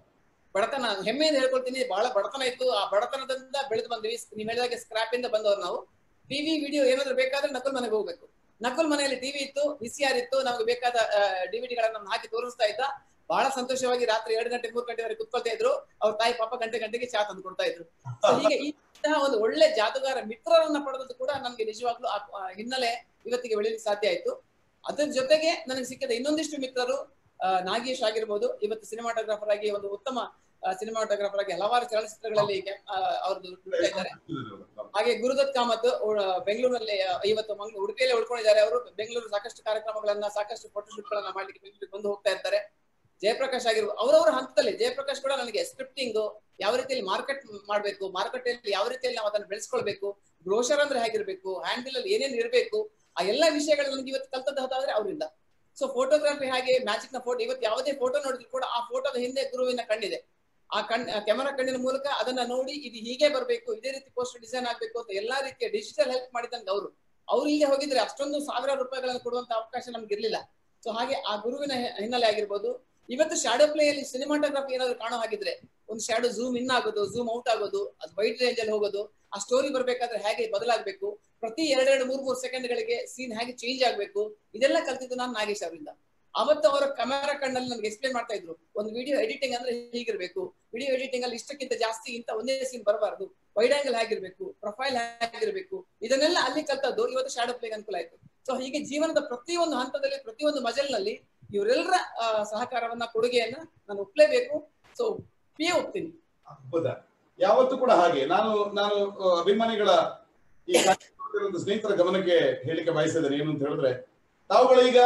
ಬಡತನ ಹೆಮ್ಮೆಯಿಂದ ಹೇಳ್ಕೊಳ್ತೀನಿ ಬಹಳ ಬಡತನ ಇತ್ತು ಆ ಬಡತನದಿಂದ ಬೆಳೆದು ಬಂದ್ವಿ ನೀವ್ ಹೇಳಿದಾಗೆ ಸ್ಕ್ರಾಪ್ ಇಂದ ಬಂದವ್ರು ನಾವು ಟಿವಿ ವಿಡಿಯೋ ಏನಾದ್ರು ಬೇಕಾದ್ರೆ ನಕಲ್ ಮನೆಗೆ ಹೋಗ್ಬೇಕು ನಕಲ್ ಮನೆಯಲ್ಲಿ ಟಿವಿ ಇತ್ತು ವಿಸಿಆರ್ ಇತ್ತು ನಮ್ಗೆ ಬೇಕಾದ ಡಿವಿಡಿಗಳನ್ನ ಹಾಕಿ ತೋರಿಸ್ತಾ ಇದ್ದ ಬಹಳ ಸಂತೋಷವಾಗಿ ರಾತ್ರಿ ಎರಡು ಗಂಟೆ ಮೂರು ಗಂಟೆವರೆಗೆ ಕುತ್ಕೊಳ್ತಾ ಇದ್ರು ಅವ್ರ ತಾಯಿ ಪಾಪ ಗಂಟೆ ಗಂಟೆಗೆ ಚಾ ತಂದು ಕೊಡ್ತಾ ಇದ್ರು So ಹೀಗೆ ಇಂತಹ ಒಂದು ಒಳ್ಳೆ ಜಾದುಗಾರ ಮಿತ್ರರನ್ನ ಪಡೆದದ್ದು ಕೂಡ ನನ್ಗೆ ನಿಜವಾಗ್ಲೂ ಆ ಆ ಹಿನ್ನೆಲೆ ಇವತ್ತಿಗೆ ಬೆಳೀಲಿಕ್ಕೆ ಸಾಧ್ಯ ಆಯ್ತು ಅದ್ರ ಜೊತೆಗೆ ನನಗೆ ಸಿಕ್ಕಿದ ಇನ್ನೊಂದಿಷ್ಟು ಮಿತ್ರರು ಆ, ನಾಗೇಶ್ ಆಗಿರ್ಬೋದು ಇವತ್ತು ಸಿನಿಮಾಟೋಗ್ರಾಫರ್ ಆಗಿ ಒಂದು ಉತ್ತಮ ಸಿನಿಮಾಟೋಗ್ರಾಫರ್ ಆಗಿ ಹಲವಾರು ಚಲನಚಿತ್ರಗಳಲ್ಲಿ ಕೆ- ಆ, ಅವ್ರದ್ದು ದುಡಿತಾ ಇದ್ದಾರೆ ಹಾಗೆ ಗುರುದತ್ ಕಾಮತ್ ಉ- ಬೆಂಗಳೂರಲ್ಲಿ ಆ, ಇವತ್ತು ಮಂಗ್ಳೂರು ಉಡುಪಿಯಲ್ಲೇ ಉಳ್ಕೊಂಡಿದ್ದಾರೆ ಅವರು ಬೆಂಗಳೂರು ಸಾಕಷ್ಟು ಕಾರ್ಯಕ್ರಮಗಳನ್ನ ಸಾಕಷ್ಟು ಫೋಟೋಶೂಟ್ ಗಳನ್ನ ಮಾಡ್ಲಿಕ್ಕೆ ಬೆಂಗಳೂರಿಗೆ ಬಂದು ಹೋಗ್ತಾ ಇರ್ತಾರೆ ಜಯಪ್ರಕಾಶ್ ಆಗಿರ್ಬೋದು ಅವರವರ ಹಂತದಲ್ಲಿ ಜಯಪ್ರಕಾಶ್ ಕೂಡ ನನಗೆ ಸ್ಕ್ರಿಪ್ಟಿಂಗ್ ಯಾವ ರೀತಿಯಲ್ಲಿ ಮಾರ್ಕೆಟ್ ಮಾಡ್ಬೇಕು ಮಾರುಕಟ್ಟೆಯಲ್ಲಿ ಯಾವ ರೀತಿಯಲ್ಲಿ ನಾವು ಅದನ್ನ ಬೆಳೆಸ್ಕೊಳ್ಬೇಕು ಬ್ರೋಷರ್ ಅಂದ್ರೆ ಹೇಗಿರ್ಬೇಕು ಹ್ಯಾಂಡಲ್ ಅಲ್ಲಿ ಏನೇನ್ ಇರಬೇಕು ಆ ಎಲ್ಲಾ ವಿಷಯಗಳು ನನಗೆ ಇವತ್ತು ಕಲ್ತದ್ದು ಹೋದಾದ್ರೆ ಅವರಿಂದ ಸೊ ಫೋಟೋಗ್ರಫಿ ಹಾಗೆ ಮ್ಯಾಜಿಕ್ ನ ಫೋಟೋ ಇವತ್ತು ಯಾವುದೇ ಫೋಟೋ ನೋಡಿದ್ರು ಕೂಡ ಆ ಫೋಟೋದ ಹಿಂದೆ ಗುರುವಿನ ಕಣ್ಣಿದೆ ಆ ಕಣ್ ಕ್ಯಾಮರಾ ಕಣ್ಣಿನ ಮೂಲಕ ಅದನ್ನ ನೋಡಿ ಇದು ಹೀಗೆ ಬರಬೇಕು ಇದೇ ರೀತಿ ಪೋಸ್ಟರ್ ಡಿಸೈನ್ ಆಗ್ಬೇಕು ಅಂತ ಎಲ್ಲಾ ರೀತಿಯ ಡಿಜಿಟಲ್ ಹೆಲ್ಪ್ ಮಾಡಿದಂಗೆ ಅವರು ಅವ್ರು ಇಲ್ಲದೆ ಹೋಗಿದ್ರೆ ಅಷ್ಟೊಂದು ಸಾವಿರಾರು ರೂಪಾಯಿಗಳನ್ನು ಕೊಡುವಂತ ಅವಕಾಶ ನಮ್ಗೆ ಇರ್ಲಿಲ್ಲ ಸೊ ಹಾಗೆ ಆ ಗುರುವಿನ ಹಿ- ಹಿನ್ನೆಲೆ ಆಗಿರ್ಬೋದು ಇವತ್ತು ಶಾಡೋ ಪ್ಲೇ ಅಲ್ಲಿ ಸಿನಿಮಾಟೋಗ್ರಫಿ ಏನಾದ್ರು ಕಾಣೋ ಹಾಗಿದ್ರೆ ಒಂದು ಶಾಡೋ ಝೂಮ್ ಇನ್ ಆಗೋದು ಝೂಮ್ ಔಟ್ ಆಗೋದು ಅದು ವೈಟ್ ರೇಂಜ್ ಅಲ್ಲಿ ಹೋಗೋದು ಆ ಸ್ಟೋರಿ ಬರ್ಬೇಕಾದ್ರೆ ಹೇಗೆ ಬದಲಾಗಬೇಕು ಪ್ರತಿ ಎರಡೆರಡು ಮೂರ್ ಮೂರು ಸೆಕೆಂಡ್ ಗಳಿಗೆ ಸೀನ್ ಹೇಗೆ ಚೇಂಜ್ ಆಗ್ಬೇಕು ಇದೆಲ್ಲ ಕಲ್ತಿದ್ದು ನಾನು ನಾಗೇಶ್ ಅವರಿಂದ ಅವತ್ತು ಅವರ ಕ್ಯಾಮೆರಾ ಕಣ್ಣಲ್ಲಿ ನನಗೆ ಎಕ್ಸ್ಪ್ಲೇನ್ ಮಾಡ್ತಾ ಇದ್ರು ಒಂದು ವಿಡಿಯೋ ಎಡಿಟಿಂಗ್ ಅಂದ್ರೆ ಹೀಗಿರ್ಬೇಕು ವಿಡಿಯೋ ಎಡಿಟಿಂಗ್ ಅಲ್ಲಿ ಇಷ್ಟಕ್ಕಿಂತ ಜಾಸ್ತಿ ಇಂತ ಒಂದೇ ಸೀನ್ ಬರಬಾರ್ದು ವೈಡ್ ಆಂಗಲ್ ಹೇಗಿರ್ಬೇಕು ಪ್ರೊಫೈಲ್ ಹೇಗಿರ್ಬೇಕು ಇದನ್ನೆಲ್ಲ ಅಲ್ಲಿ ಕಲ್ತದ್ದು ಇವತ್ತು ಶಾಡೋ ಪ್ಲೇಗೆ ಅನುಕೂಲ ಆಯ್ತು ಸೊ ಹೀಗೆ ಜೀವನದ ಪ್ರತಿಯೊಂದು ಹಂತದಲ್ಲಿ ಪ್ರತಿಯೊಂದು ಮಜಲ್ನಲ್ಲಿ ಇವರೆಲ್ಲರ ಆ, ಸಹಕಾರವನ್ನ ಕೊಡುಗೆಯನ್ನ ನಾನು ಒಪ್ಲೇಬೇಕು ಸೊ ಪೇ ಒಪ್ತೀನಿ ಹೌದಾ ಯಾವತ್ತೂ ಕೂಡ ಹಾಗೆ ನಾನು ನಾನು ಆ, ಅಭಿಮಾನಿಗಳ ಈ ಕಾರ್ಯಕ್ರಮ ನೋಡ್ತಿರೋ ಸ್ನೇಹಿತರ ಗಮನಕ್ಕೆ ಹೇಳಿಕೆ ಬಯಸಿದ್ದೇನೆ ಏನು ಅಂತ ಹೇಳಿದ್ರೆ ತಾವುಗಳು ಈಗ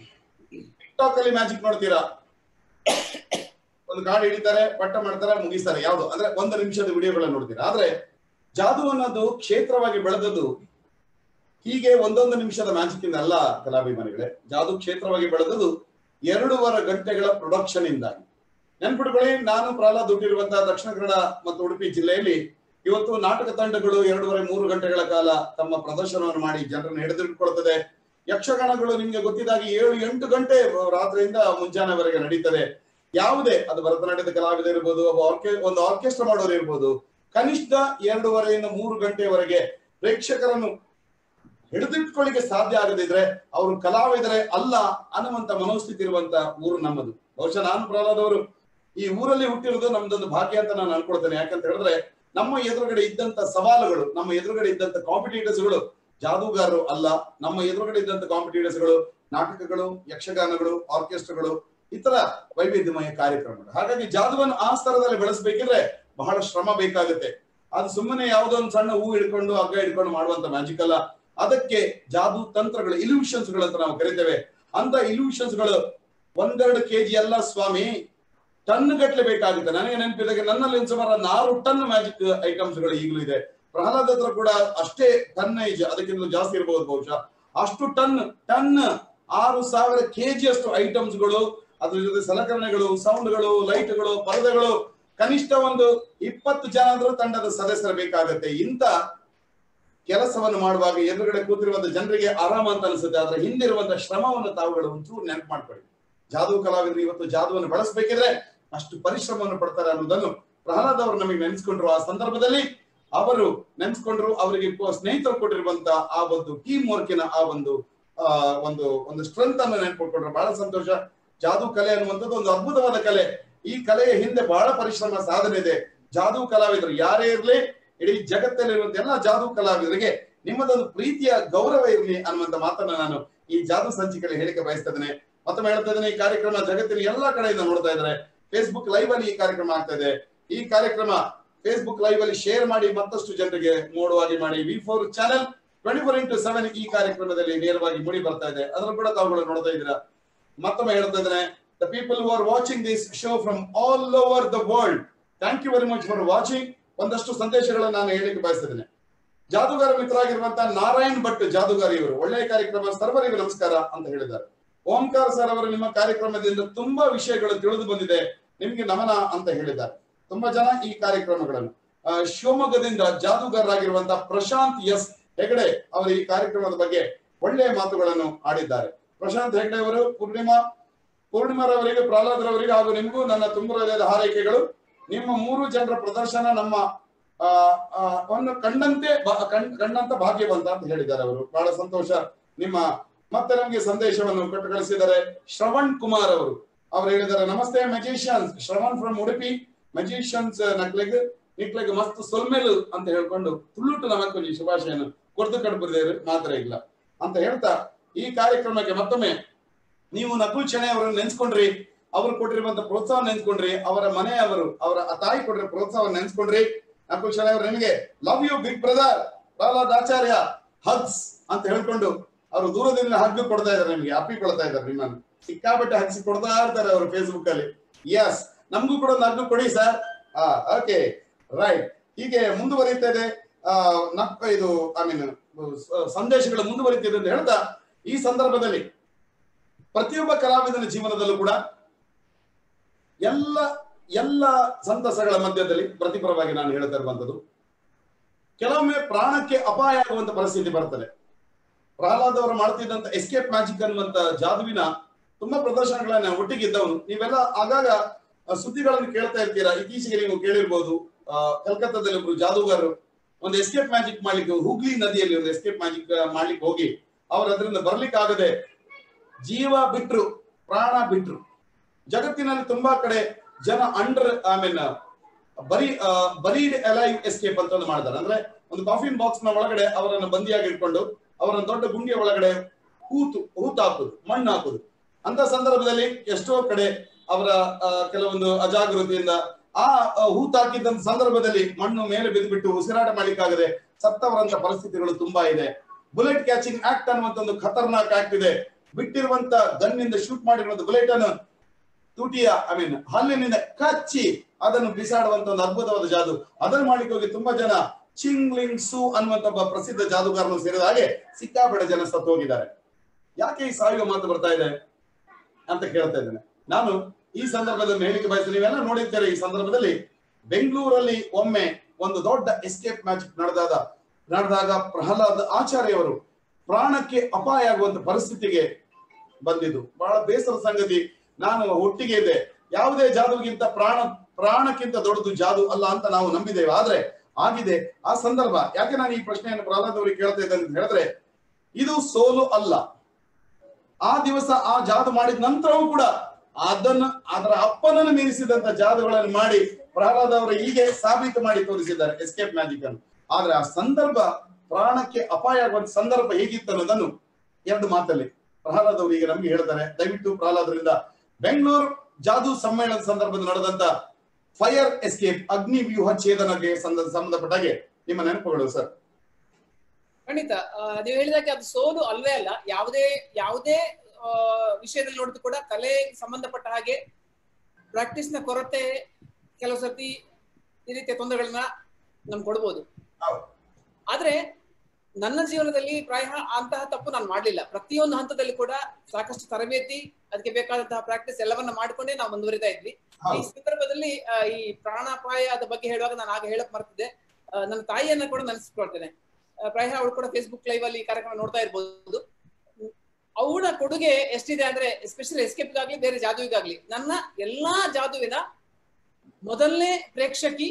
ಟಿಕ್ಟಾಕ್ ಅಲ್ಲಿ ಮ್ಯಾಜಿಕ್ ನೋಡ್ತೀರಾ ಒಂದು ಕಾರ್ಡ್ ಹಿಡಿತಾರೆ ಪಟ್ಟ ಮಾಡ್ತಾರೆ ಮುಗಿಸ್ತಾರೆ ಯಾವ್ದು ಅಂದ್ರೆ ಒಂದು ನಿಮಿಷದ ವಿಡಿಯೋಗಳನ್ನ ನೋಡ್ತೀರಾ ಆದ್ರೆ ಜಾದು ಅನ್ನೋದು ಕ್ಷೇತ್ರವಾಗಿ ಬೆಳೆದದ್ದು ಹೀಗೆ ಒಂದೊಂದು ನಿಮಿಷದ ಮ್ಯಾಜಿಕ್ ಇಂದ ಅಲ್ಲ ಕಲಾಭಿಮಾನಿಗಳೇ ಜಾದು ಕ್ಷೇತ್ರವಾಗಿ ಬೆಳೆದದ್ದು ಎರಡೂವರೆ ಗಂಟೆಗಳ ಪ್ರೊಡಕ್ಷನ್ ಇಂದಾಗಿ ನೆನ್ಪಿಟ್ಕೊಳ್ಳಿ ನಾನು ಪ್ರಹ್ಲಾದ್ ಹುಟ್ಟಿರುವಂತಹ ದಕ್ಷಿಣ ಕನ್ನಡ ಮತ್ತು ಉಡುಪಿ ಜಿಲ್ಲೆಯಲ್ಲಿ ಇವತ್ತು ನಾಟಕ ತಂಡಗಳು ಎರಡೂವರೆ ಮೂರು ಗಂಟೆಗಳ ಕಾಲ ತಮ್ಮ ಪ್ರದರ್ಶನವನ್ನು ಮಾಡಿ ಜನರನ್ನು ಹಿಡಿದಿಟ್ಕೊಳ್ತದೆ ಯಕ್ಷಗಾನಗಳು ನಿಮ್ಗೆ ಗೊತ್ತಿದ್ದಾಗಿ ಏಳು ಎಂಟು ಗಂಟೆ ರಾತ್ರಿಯಿಂದ ಮುಂಜಾನೆವರೆಗೆ ನಡೀತದೆ ಯಾವುದೇ ಅದು ಭರತನಾಟ್ಯದ ಕಲಾವಿದ ಇರ್ಬೋದು ಒಬ್ಬ ಆರ್ಕೆ ಒಂದು ಆರ್ಕೆಸ್ಟ್ರಾ ಮಾಡೋರು ಇರ್ಬೋದು ಕನಿಷ್ಠ ಎರಡೂವರೆಯಿಂದ ಮೂರು ಗಂಟೆಯವರೆಗೆ ಪ್ರೇಕ್ಷಕರನ್ನು ಹಿಡಿದಿಟ್ಕೊಳ್ಳಿಕ್ಕೆ ಸಾಧ್ಯ ಆಗದಿದ್ರೆ ಅವರು ಕಲಾವಿದರೇ ಅಲ್ಲ ಅನ್ನುವಂತ ಮನೋಸ್ಥಿತಿ ಇರುವಂತ ಊರು ನಮ್ಮದು ಬಹುಶಃ ನಾನು ಪ್ರಹ್ಲಾದ್ ಅವರು ಈ ಊರಲ್ಲಿ ಹುಟ್ಟಿರೋದು ನಮ್ದೊಂದು ಭಾಗ್ಯ ಅಂತ ನಾನು ಅನ್ಕೊಳ್ತೇನೆ ಯಾಕಂತ ಹೇಳಿದ್ರೆ ನಮ್ಮ ಎದುರುಗಡೆ ಇದ್ದಂತ ಸವಾಲುಗಳು ನಮ್ಮ ಎದುರುಗಡೆ ಇದ್ದಂತ ಕಾಂಪಿಟೇಟರ್ಸ್ ಗಳು ಜಾದೂಗಾರರು ಅಲ್ಲ ನಮ್ಮ ಎದುರುಗಡೆ ಇದ್ದಂತ ಕಾಂಪಿಟೇಟರ್ಸ್ ಗಳು ನಾಟಕಗಳು ಯಕ್ಷಗಾನಗಳು ಆರ್ಕೆಸ್ಟ್ರಾಗಳು ಇತರ ವೈವಿಧ್ಯಮಯ ಕಾರ್ಯಕ್ರಮಗಳು ಹಾಗಾಗಿ ಜಾದುವನ್ನು ಆ ಸ್ತರದಲ್ಲಿ ಬೆಳೆಸಬೇಕಿದ್ರೆ ಬಹಳ ಶ್ರಮ ಬೇಕಾಗುತ್ತೆ ಅದು ಸುಮ್ಮನೆ ಯಾವುದೋ ಒಂದು ಸಣ್ಣ ಹೂ ಹಿಡ್ಕೊಂಡು ಹಗ್ಗ ಹಿಡ್ಕೊಂಡು ಮಾಡುವಂತ ಮ್ಯಾಜಿಕ್ ಅಲ್ಲ ಅದಕ್ಕೆ ಜಾದು ತಂತ್ರಗಳು ಇಲ್ಯೂಷನ್ಸ್ ಗಳು ಅಂತ ನಾವು ಕರಿತೇವೆ ಅಂತ ಇಲ್ಯೂಷನ್ಸ್ ಗಳು ಒಂದೆರಡು ಕೆಜಿ ಅಲ್ಲ ಸ್ವಾಮಿ ಟನ್ ಗಟ್ಲೆ ಬೇಕಾಗುತ್ತೆ ನನಗೆ ನೆನಪಿದಾಗ ನನ್ನಲ್ಲಿ ಒಂದು ಸುಮಾರು ಒಂದು ಆರು ಟನ್ ಮ್ಯಾಜಿಕ್ ಐಟಮ್ಸ್ ಗಳು ಈಗಲೂ ಇದೆ ಪ್ರಹ್ಲಾದ್ ಹತ್ರ ಕೂಡ ಅಷ್ಟೇ ಟನ್ ಏಜ್ ಅದಕ್ಕಿಂತ ಜಾಸ್ತಿ ಇರಬಹುದು ಬಹುಶಃ ಅಷ್ಟು ಟನ್ ಟನ್ ಆರು ಸಾವಿರ ಕೆಜಿ ಅಷ್ಟು ಐಟಮ್ಸ್ ಗಳು ಅದ್ರ ಜೊತೆ ಸಲಕರಣೆಗಳು ಸೌಂಡ್ಗಳು ಲೈಟ್ಗಳು ಪರದೆಗಳು ಕನಿಷ್ಠ ಒಂದು ಇಪ್ಪತ್ತು ಜನ ಆದ್ರೂ ತಂಡದ ಸದಸ್ಯರು ಬೇಕಾಗತ್ತೆ ಇಂತ ಕೆಲಸವನ್ನು ಮಾಡುವಾಗ ಎದುರುಗಡೆ ಕೂತಿರುವಂತ ಜನರಿಗೆ ಆರಾಮ ಅಂತ ಅನಿಸುತ್ತೆ ಆದ್ರೆ ಹಿಂದಿರುವಂತ ಶ್ರಮವನ್ನು ತಾವುಗಳು ಒಂಚೂರು ನೆನಪು ಮಾಡ್ಕೊಳ್ಳಿ ಜಾದೂ ಕಲಾವಿದರು ಇವತ್ತು ಜಾದುವನ್ನು ಬಳಸಬೇಕಿದ್ರೆ ಅಷ್ಟು ಪರಿಶ್ರಮವನ್ನು ಪಡ್ತಾರೆ ಅನ್ನೋದನ್ನು ಪ್ರಹ್ಲಾದ್ ಅವರು ನಮಗೆ ನೆನೆಸ್ಕೊಂಡ್ರು ಆ ಸಂದರ್ಭದಲ್ಲಿ ಅವರು ನೆನೆಸ್ಕೊಂಡ್ರು ಅವರಿಗೆ ಕೊ- ಸ್ನೇಹಿತರು ಕೊಟ್ಟಿರುವಂತ ಆ ಒಂದು ಟೀಮ್ ವರ್ಕಿನ ಆ ಒಂದು ಆ ಒಂದು ಒಂದು ಸ್ಟ್ರೆಂತ್ ಅನ್ನು ನೆನ್ಪಿಟ್ಕೊಂಡ್ರು ಬಹಳ ಸಂತೋಷ ಜಾದೂ ಕಲೆ ಅನ್ನುವಂಥದ್ದು ಒಂದು ಅದ್ಭುತವಾದ ಕಲೆ ಈ ಕಲೆಯ ಹಿಂದೆ ಬಹಳ ಪರಿಶ್ರಮ ಸಾಧನೆ ಇದೆ ಜಾದೂ ಕಲಾವಿದರು ಯಾರೇ ಇರ್ಲಿ ಇಡೀ ಜಗತ್ತಲ್ಲಿರುವಂತ ಎಲ್ಲಾ ಜಾದೂ ಕಲಾವಿದರಿಗೆ ನಿಮ್ಮದೊಂದು ಪ್ರೀತಿಯ ಗೌರವ ಇರಲಿ ಅನ್ನುವಂತ ಮಾತನ್ನ ನಾನು ಈ ಜಾದೂ ಸಂಚಿಕೆಯಲ್ಲಿ ಹೇಳಿಕೆ ಬಯಸ್ತಾ ಇದ್ದೇನೆ ಮತ್ತೊಮ್ಮೆ ಹೇಳ್ತಾ ಇದ್ದೇನೆ ಈ ಕಾರ್ಯಕ್ರಮ ಜಗತ್ತಿನ ಎಲ್ಲಾ ಕಡೆಯಿಂದ ನೋಡ್ತಾ ಇದ್ದಾರೆ ಫೇಸ್ಬುಕ್ ಲೈವ್ ಅಲ್ಲಿ ಈ ಕಾರ್ಯಕ್ರಮ ಆಗ್ತಾ ಇದೆ ಈ ಕಾರ್ಯಕ್ರಮ ಫೇಸ್ಬುಕ್ ಲೈವ್ ಅಲ್ಲಿ ಶೇರ್ ಮಾಡಿ ಮತ್ತಷ್ಟು ಜನರಿಗೆ ನೋಡುವಾಗಿ ಮಾಡಿ V four channel twenty four into seven ಈ ಕಾರ್ಯಕ್ರಮದಲ್ಲಿ ನೇರವಾಗಿ ಮೂಡಿ ಬರ್ತಾ ಇದೆ ಅದನ್ನು ಕೂಡ ತಾವುಗಳು ನೋಡ್ತಾ ಇದ್ದೀರಾ ಮತ್ತೊಮ್ಮೆ ಹೇಳ್ತಾ ಇದ್ದೇನೆ the people who are watching this show from all over the world thank you very much for watching ಒಂದಷ್ಟು ಸಂದೇಶಗಳನ್ನು ನಾನು ಹೇಳಿಕ್ಕೆ ಬಯಸ್ತಿದ್ದೇನೆ ಜಾದೂಗಾರ ಮಿತ್ರರಾಗಿರುವಂತಹ ನಾರಾಯಣ್ ಭಟ್ ಜಾದೂಗಾರಿ ಇವರು ಒಳ್ಳೆಯ ಕಾರ್ಯಕ್ರಮ ಸರ್ವರಿಗೂ ನಮಸ್ಕಾರ ಅಂತ ಹೇಳಿದ್ದಾರೆ ಓಂಕಾರ ಸರ್ ಅವರು ನಿಮ್ಮ ಕಾರ್ಯಕ್ರಮದಿಂದ ತುಂಬಾ ವಿಷಯಗಳು ತಿಳಿದು ಬಂದಿದೆ ನಿಮ್ಗೆ ನಮನ ಅಂತ ಹೇಳಿದ್ದಾರೆ ತುಂಬಾ ಜನ ಈ ಕಾರ್ಯಕ್ರಮಗಳನ್ನು ಆ, ಶಿವಮೊಗ್ಗದಿಂದ ಜಾದೂಗಾರರಾಗಿರುವಂತಹ ಪ್ರಶಾಂತ್ ಎಸ್ ಹೆಗಡೆ ಅವರು ಈ ಕಾರ್ಯಕ್ರಮದ ಬಗ್ಗೆ ಒಳ್ಳೆಯ ಮಾತುಗಳನ್ನು ಆಡಿದ್ದಾರೆ ಪ್ರಶಾಂತ್ ಹೆಗಡೆ ಅವರು ಪೂರ್ಣಿಮಾ ಪೂರ್ಣಿಮಾರವರಿಗೆ ಪ್ರಹ್ಲಾದ್ರವರಿಗೆ ಹಾಗೂ ನಿಮಗೂ ನನ್ನ ತುಂಬ ಹೃದಯದ ಹಾರೈಕೆಗಳು ನಿಮ್ಮ ಮೂರು ಜನರ ಪ್ರದರ್ಶನ ನಮ್ಮ ಆ, ಆ, ಒಂದು ಕಂಡಂತೆ ಬಾ- ಕಣ್- ಕಂಡಂತ ಭಾಗ್ಯವಂತ ಅಂತ ಹೇಳಿದ್ದಾರೆ ಅವರು ಬಹಳ ಸಂತೋಷ ನಿಮ್ಮ ಮತ್ತೆ ನಮಗೆ ಸಂದೇಶವನ್ನು ಕೊಟ್ಟು ಕಳಿಸಿದ್ದಾರೆ ಶ್ರವಣ್ ಕುಮಾರ್ ಅವರು ಅವ್ರು ಹೇಳಿದ್ದಾರೆ ನಮಸ್ತೆ magicians Shravan from Udupi magicians ನಕ್ಲೆಗ್ ನಿಕ್ಲೆಗ್ ಮಸ್ತ್ ಸೊಲ್ಮೆಲು ಅಂತ ಹೇಳ್ಕೊಂಡು ತುಳುಟು ನಮಕ್ಕೊಂದು ಶುಭಾಶಯನು ಕೊಡ್ದು ಕಡ್ಬಿದ್ದೇವೆ ಮಾತ್ರ ಇಲ್ಲ ಅಂತ ಹೇಳ್ತಾ ಈ ಕಾರ್ಯಕ್ರಮಕ್ಕೆ ಮತ್ತೊಮ್ಮೆ ನೀವು ನಕುಲ್ ಶೆಣೆ ಅವರನ್ನು ನೆನ್ಸ್ಕೊಂಡ್ರಿ ಅವ್ರು ಕೊಟ್ಟಿರುವಂತ ಪ್ರೋತ್ಸಾಹ ನೆನ್ಸ್ಕೊಂಡ್ರಿ ಅವರ ಮನೆಯವರು ಅವರ ತಾಯಿ ಕೊಟ್ಟಿರೋ ಪ್ರೋತ್ಸಾಹ ನೆನ್ಸ್ಕೊಂಡ್ರಿ ನಕುಲ್ ಶೆಣೆ ಅವರು ನಿಮಗೆ love you big brother Prahlad Acharya hugs ಅಂತ ಹೇಳ್ಕೊಂಡು ಅವರು ದೂರದಿಂದ ಹಗ್ಗು ಕೊಡ್ತಾ ಇದ್ದಾರೆ ನಿಮಗೆ ಅಪ್ಪಿ ಕೊಡ್ತಾ ಇದ್ದಾರೆ ನಿಮ್ಮನ್ನು ಸಿಕ್ಕಾಪಟ್ಟೆ ಹಗ್ಸಿ ಕೊಡ್ತಾ ಇರ್ತಾರೆ ಅವರು ಫೇಸ್ಬುಕ್ ಅಲ್ಲಿ ಎಸ್ ನಮಗೂ ಕೂಡ ಒಂದು ಹಗ್ಗು ಕೊಡಿ ಸರ್ ಹಾ ಓಕೆ ರೈಟ್ ಹೀಗೆ ಮುಂದುವರಿತಾ ಇದೆ ಆ, ನಕ್ಕ ಇದು ಐ ಮೀನ್ ಸಂದೇಶಗಳು ಮುಂದುವರಿತಿದೆ ಅಂತ ಹೇಳ್ತಾ ಈ ಸಂದರ್ಭದಲ್ಲಿ ಪ್ರತಿಯೊಬ್ಬ ಕಲಾವಿದನ ಜೀವನದಲ್ಲೂ ಕೂಡ ಎಲ್ಲ ಎಲ್ಲ ಸಂತಸಗಳ ಮಧ್ಯದಲ್ಲಿ ಪ್ರತಿಪರವಾಗಿ ನಾನು ಹೇಳ್ತಾ ಇರುವಂತದ್ದು ಕೆಲವೊಮ್ಮೆ ಪ್ರಾಣಕ್ಕೆ ಅಪಾಯ ಆಗುವಂತ ಪರಿಸ್ಥಿತಿ ಬರ್ತದೆ ಪ್ರಹ್ಲಾದ್ ಅವರು ಮಾಡ್ತಿದ್ದಂತ ಎಸ್ಕೇಪ್ ಮ್ಯಾಜಿಕ್ ಅನ್ನುವಂತ ಜಾದುವಿನ ತುಂಬಾ ಪ್ರದರ್ಶನಗಳನ್ನ ಒಟ್ಟಿಗಿದ್ದವನು ನೀವೆಲ್ಲ ಆಗಾಗ ಆ, ಸುದ್ದಿಗಳನ್ನು ಕೇಳ್ತಾ ಇರ್ತೀರಾ ಇತ್ತೀಚೆಗೆ ನೀವು ಕೇಳಿರ್ಬೋದು ಆ, ಕಲ್ಕತ್ತಾದಲ್ಲಿ ಒಬ್ರು ಜಾದೂಗಾರರು ಒಂದು ಎಸ್ಕೇಪ್ ಮ್ಯಾಜಿಕ್ ಮಾಡ್ಲಿಕ್ಕೆ ಹುಗ್ಲಿ ನದಿಯಲ್ಲಿ ಒಂದು ಎಸ್ಕೇಪ್ ಮ್ಯಾಜಿಕ್ ಮಾಡ್ಲಿಕ್ಕೆ ಹೋಗಿ ಅವ್ರು ಅದರಿಂದ ಬರ್ಲಿಕ್ಕೆ ಆಗದೆ ಜೀವ ಬಿಟ್ರು ಪ್ರಾಣ ಬಿಟ್ರು ಜಗತ್ತಿನಲ್ಲಿ ತುಂಬಾ ಕಡೆ ಜನ ಅಂಡರ್ ಐ ಮೀನ್ ಬರೀ ಬರೀಡ್ ಅಲೈವ್ ಎಸ್ಕೇಪ್ ಅಂತ ಒಂದು ಮಾಡ್ತಾರೆ ಅಂದ್ರೆ ಒಂದು ಕಾಫಿನ್ ಬಾಕ್ಸ್ ನ ಒಳಗಡೆ ಅವರನ್ನು ಬಂದಿಯಾಗಿ ಇಟ್ಕೊಂಡು ಅವರನ್ನು ದೊಡ್ಡ ಗುಂಡಿಯ ಒಳಗಡೆ ಹೂತು ಹೂತು ಹಾಕುದು ಮಣ್ಣು ಹಾಕುದು ಅಂತ ಸಂದರ್ಭದಲ್ಲಿ ಎಷ್ಟೋ ಕಡೆ ಅವರ ಆ, ಕೆಲವೊಂದು ಅಜಾಗೃತಿಯಿಂದ ಆ ಆ, ಹೂತು ಹಾಕಿದ್ದಂತ ಸಂದರ್ಭದಲ್ಲಿ ಮಣ್ಣು ಮೇಲೆ ಬಿದ್ದುಬಿಟ್ಟು ಉಸಿರಾಟ ಮಾಡ್ಲಿಕ್ಕಾಗದೆ ಸತ್ತವರಂತ ಪರಿಸ್ಥಿತಿಗಳು ತುಂಬಾ ಇದೆ ಬುಲೆಟ್ ಕ್ಯಾಚಿಂಗ್ ಆಕ್ಟ್ ಅನ್ನುವಂತ ಒಂದು ಖತರ್ನಾಕ್ ಆಕ್ಟ್ ಇದೆ ಬಿಟ್ಟಿರುವಂತ ಗನ್ನಿಂದ ಶೂಟ್ ಮಾಡಿರುವಂತ ಬುಲೆಟ್ ಅನ್ನು ತುಟಿಯ ಐ ಮೀನ್ ಹಲ್ಲಿನಿಂದ ಕಚ್ಚಿ ಅದನ್ನು ಬಿಸಾಡುವಂತ ಒಂದು ಅದ್ಭುತವಾದ ಜಾದು ಅದನ್ನು ಮಾಡ್ಲಿಕ್ಕೆ ಹೋಗಿ ತುಂಬಾ ಜನ ಚಿಂಗ್ಲಿಂಗ್ ಸು ಅನ್ನುವಂತ ಒಬ್ಬ ಪ್ರಸಿದ್ಧ ಜಾದುಗಾರನು ಸೇರಿದ ಹಾಗೆ ಸಿಕ್ಕಾಪಟ್ಟೆ ಜನ ಸತ್ತು ಹೋಗಿದ್ದಾರೆ ಯಾಕೆ ಈ ಸಾಯುವ ಮಾತು ಬರ್ತಾ ಇದೆ ಅಂತ ಕೇಳ್ತಾ ಇದ್ದೇನೆ ನಾನು ಈ ಸಂದರ್ಭದಲ್ಲಿ ಹೇಳಿಕೆ ಬಯಸ್ತೀನಿ ನೀವೆಲ್ಲ ನೋಡಿರ್ತಾರೆ ಈ ಸಂದರ್ಭದಲ್ಲಿ ಬೆಂಗಳೂರಲ್ಲಿ ಒಮ್ಮೆ ಒಂದು ದೊಡ್ಡ ಎಸ್ಕೇಪ್ ಮ್ಯಾಜಿಕ್ ನಡೆದಾದ ನಡೆದಾಗ ಪ್ರಹ್ಲಾದ್ ಆಚಾರ್ಯವರು ಪ್ರಾಣಕ್ಕೆ ಅಪಾಯ ಆಗುವಂತ ಪರಿಸ್ಥಿತಿಗೆ ಬಂದಿದ್ದು ಬಹಳ ಬೇಸರ ಸಂಗತಿ ನಾನು ಒಟ್ಟಿಗೆ ಇದೆ ಯಾವುದೇ ಜಾದುಗಿಂತ ಪ್ರಾಣ ಪ್ರಾಣಕ್ಕಿಂತ ದೊಡ್ಡದು ಜಾದು ಅಲ್ಲ ಅಂತ ನಾವು ನಂಬಿದ್ದೇವೆ ಆದ್ರೆ ಆಗಿದೆ ಆ ಸಂದರ್ಭ ಯಾಕೆ ನಾನು ಈ ಪ್ರಶ್ನೆಯನ್ನು ಪ್ರಹ್ಲಾದ್ ಅವರಿಗೆ ಕೇಳ್ತಾ ಇದ್ದೇನೆ ಅಂತ ಹೇಳಿದ್ರೆ ಇದು ಸೋಲು ಅಲ್ಲ ಆ ದಿವಸ ಆ ಜಾದು ಮಾಡಿದ ನಂತರವೂ ಕೂಡ ಅದನ್ನ ಅದರ ಅಪ್ಪನನ್ನು ಮೀರಿಸಿದಂತ ಜಾದುಗಳನ್ನು ಮಾಡಿ ಪ್ರಹ್ಲಾದ್ ಅವರು ಹೀಗೆ ಸಾಬೀತು ಮಾಡಿ ತೋರಿಸಿದ್ದಾರೆ ಎಸ್ಕೇಪ್ ಮ್ಯಾಜಿಕ್ ಅನ್ನು ಆದ್ರೆ ಆ ಸಂದರ್ಭ ಪ್ರಾಣಕ್ಕೆ ಅಪಾಯ ಆಗುವಂತ ಸಂದರ್ಭ ಹೇಗಿತ್ತು ಅನ್ನೋದನ್ನು ಎರಡು ಮಾತಲ್ಲಿ ಪ್ರಹ್ಲಾದ್ ಅವರು ಈಗ ನಮ್ಗೆ ಹೇಳ್ತಾರೆ ದಯವಿಟ್ಟು ಪ್ರಹ್ಲಾದ್ರಿಂದ ಬೆಂಗಳೂರು ಜಾದು ಸಮ್ಮೇಳನದ ಸಂದರ್ಭದಲ್ಲಿ ನಡೆದಂತ ಫೈರ್ ಎಸ್ಕೇಪ್ ಅಗ್ನಿ ವ್ಯೂಹ ಛೇದನಕ್ಕೆ ಸಂದ- ಸಂಬಂಧಪಟ್ಟಾಗೆ ನಿಮ್ಮ ನೆನಪುಗಳು ಸರ್ ಖಂಡಿತ ಆ, ನೀವು ಹೇಳಿದಾಗೆ ಅದು ಸೋಲು ಅಲ್ವೇ ಅಲ್ಲ ಯಾವುದೇ ಯಾವುದೇ ಆ, ವಿಷಯದಲ್ಲಿ ನೋಡಿದ್ರು ಕೂಡ ಕಲೆಗೆ ಸಂಬಂಧಪಟ್ಟ ಹಾಗೆ ಪ್ರಾಕ್ಟೀಸ್ ನ ಕೊರತೆ ಕೆಲವು ಸರ್ತಿ ಈ ರೀತಿಯ ತೊಂದರೆಗಳನ್ನ ನಮ್ಗೆ ಕೊಡ್ಬೋದು ಹೌದು. ಆದ್ರೆ ನನ್ನ ಜೀವನದಲ್ಲಿ ಪ್ರಾಯ ಅಂತಹ ತಪ್ಪು ನಾನು ಮಾಡ್ಲಿಲ್ಲ ಪ್ರತಿಯೊಂದು ಹಂತದಲ್ಲಿ ಕೂಡ ಸಾಕಷ್ಟು ತರಬೇತಿ ಅದಕ್ಕೆ ಬೇಕಾದಂತಹ ಪ್ರಾಕ್ಟೀಸ್ ಎಲ್ಲವನ್ನ ಮಾಡ್ಕೊಂಡೇ ನಾವು ಮುಂದುವರಿತಾ ಇದ್ವಿ ಈ ಹೌದು. ಸಂದರ್ಭದಲ್ಲಿ ಆ, ಈ ಪ್ರಾಣಾಪಾಯದ ಬಗ್ಗೆ ಹೇಳುವಾಗ ನಾನು ಆಗ ಹೇಳಕ್ ಮರ್ತಿದ್ದೆ ಆ, ನನ್ನ ತಾಯಿಯನ್ನ ಕೂಡ ನೆನೆಸ್ಕೊಳ್ತೇನೆ ಆ, ಪ್ರಾಯ ಅವಳು ಕೂಡ ಫೇಸ್ಬುಕ್ ಲೈವ್ ಅಲ್ಲಿ ಈ ಕಾರ್ಯಕ್ರಮ ನೋಡ್ತಾ ಇರ್ಬೋದು ಅವಳ ಕೊಡುಗೆ ಎಷ್ಟಿದೆ ಅಂದ್ರೆ ಎಸ್ಪೆಷಲಿ ಎಸ್ಕೇಪ್ಗಾಗ್ಲಿ ಬೇರೆ ಜಾದುವಿಗಾಗ್ಲಿ ನನ್ನ ಎಲ್ಲಾ ಜಾದುವಿನ ಮೊದಲನೇ ಪ್ರೇಕ್ಷಕಿ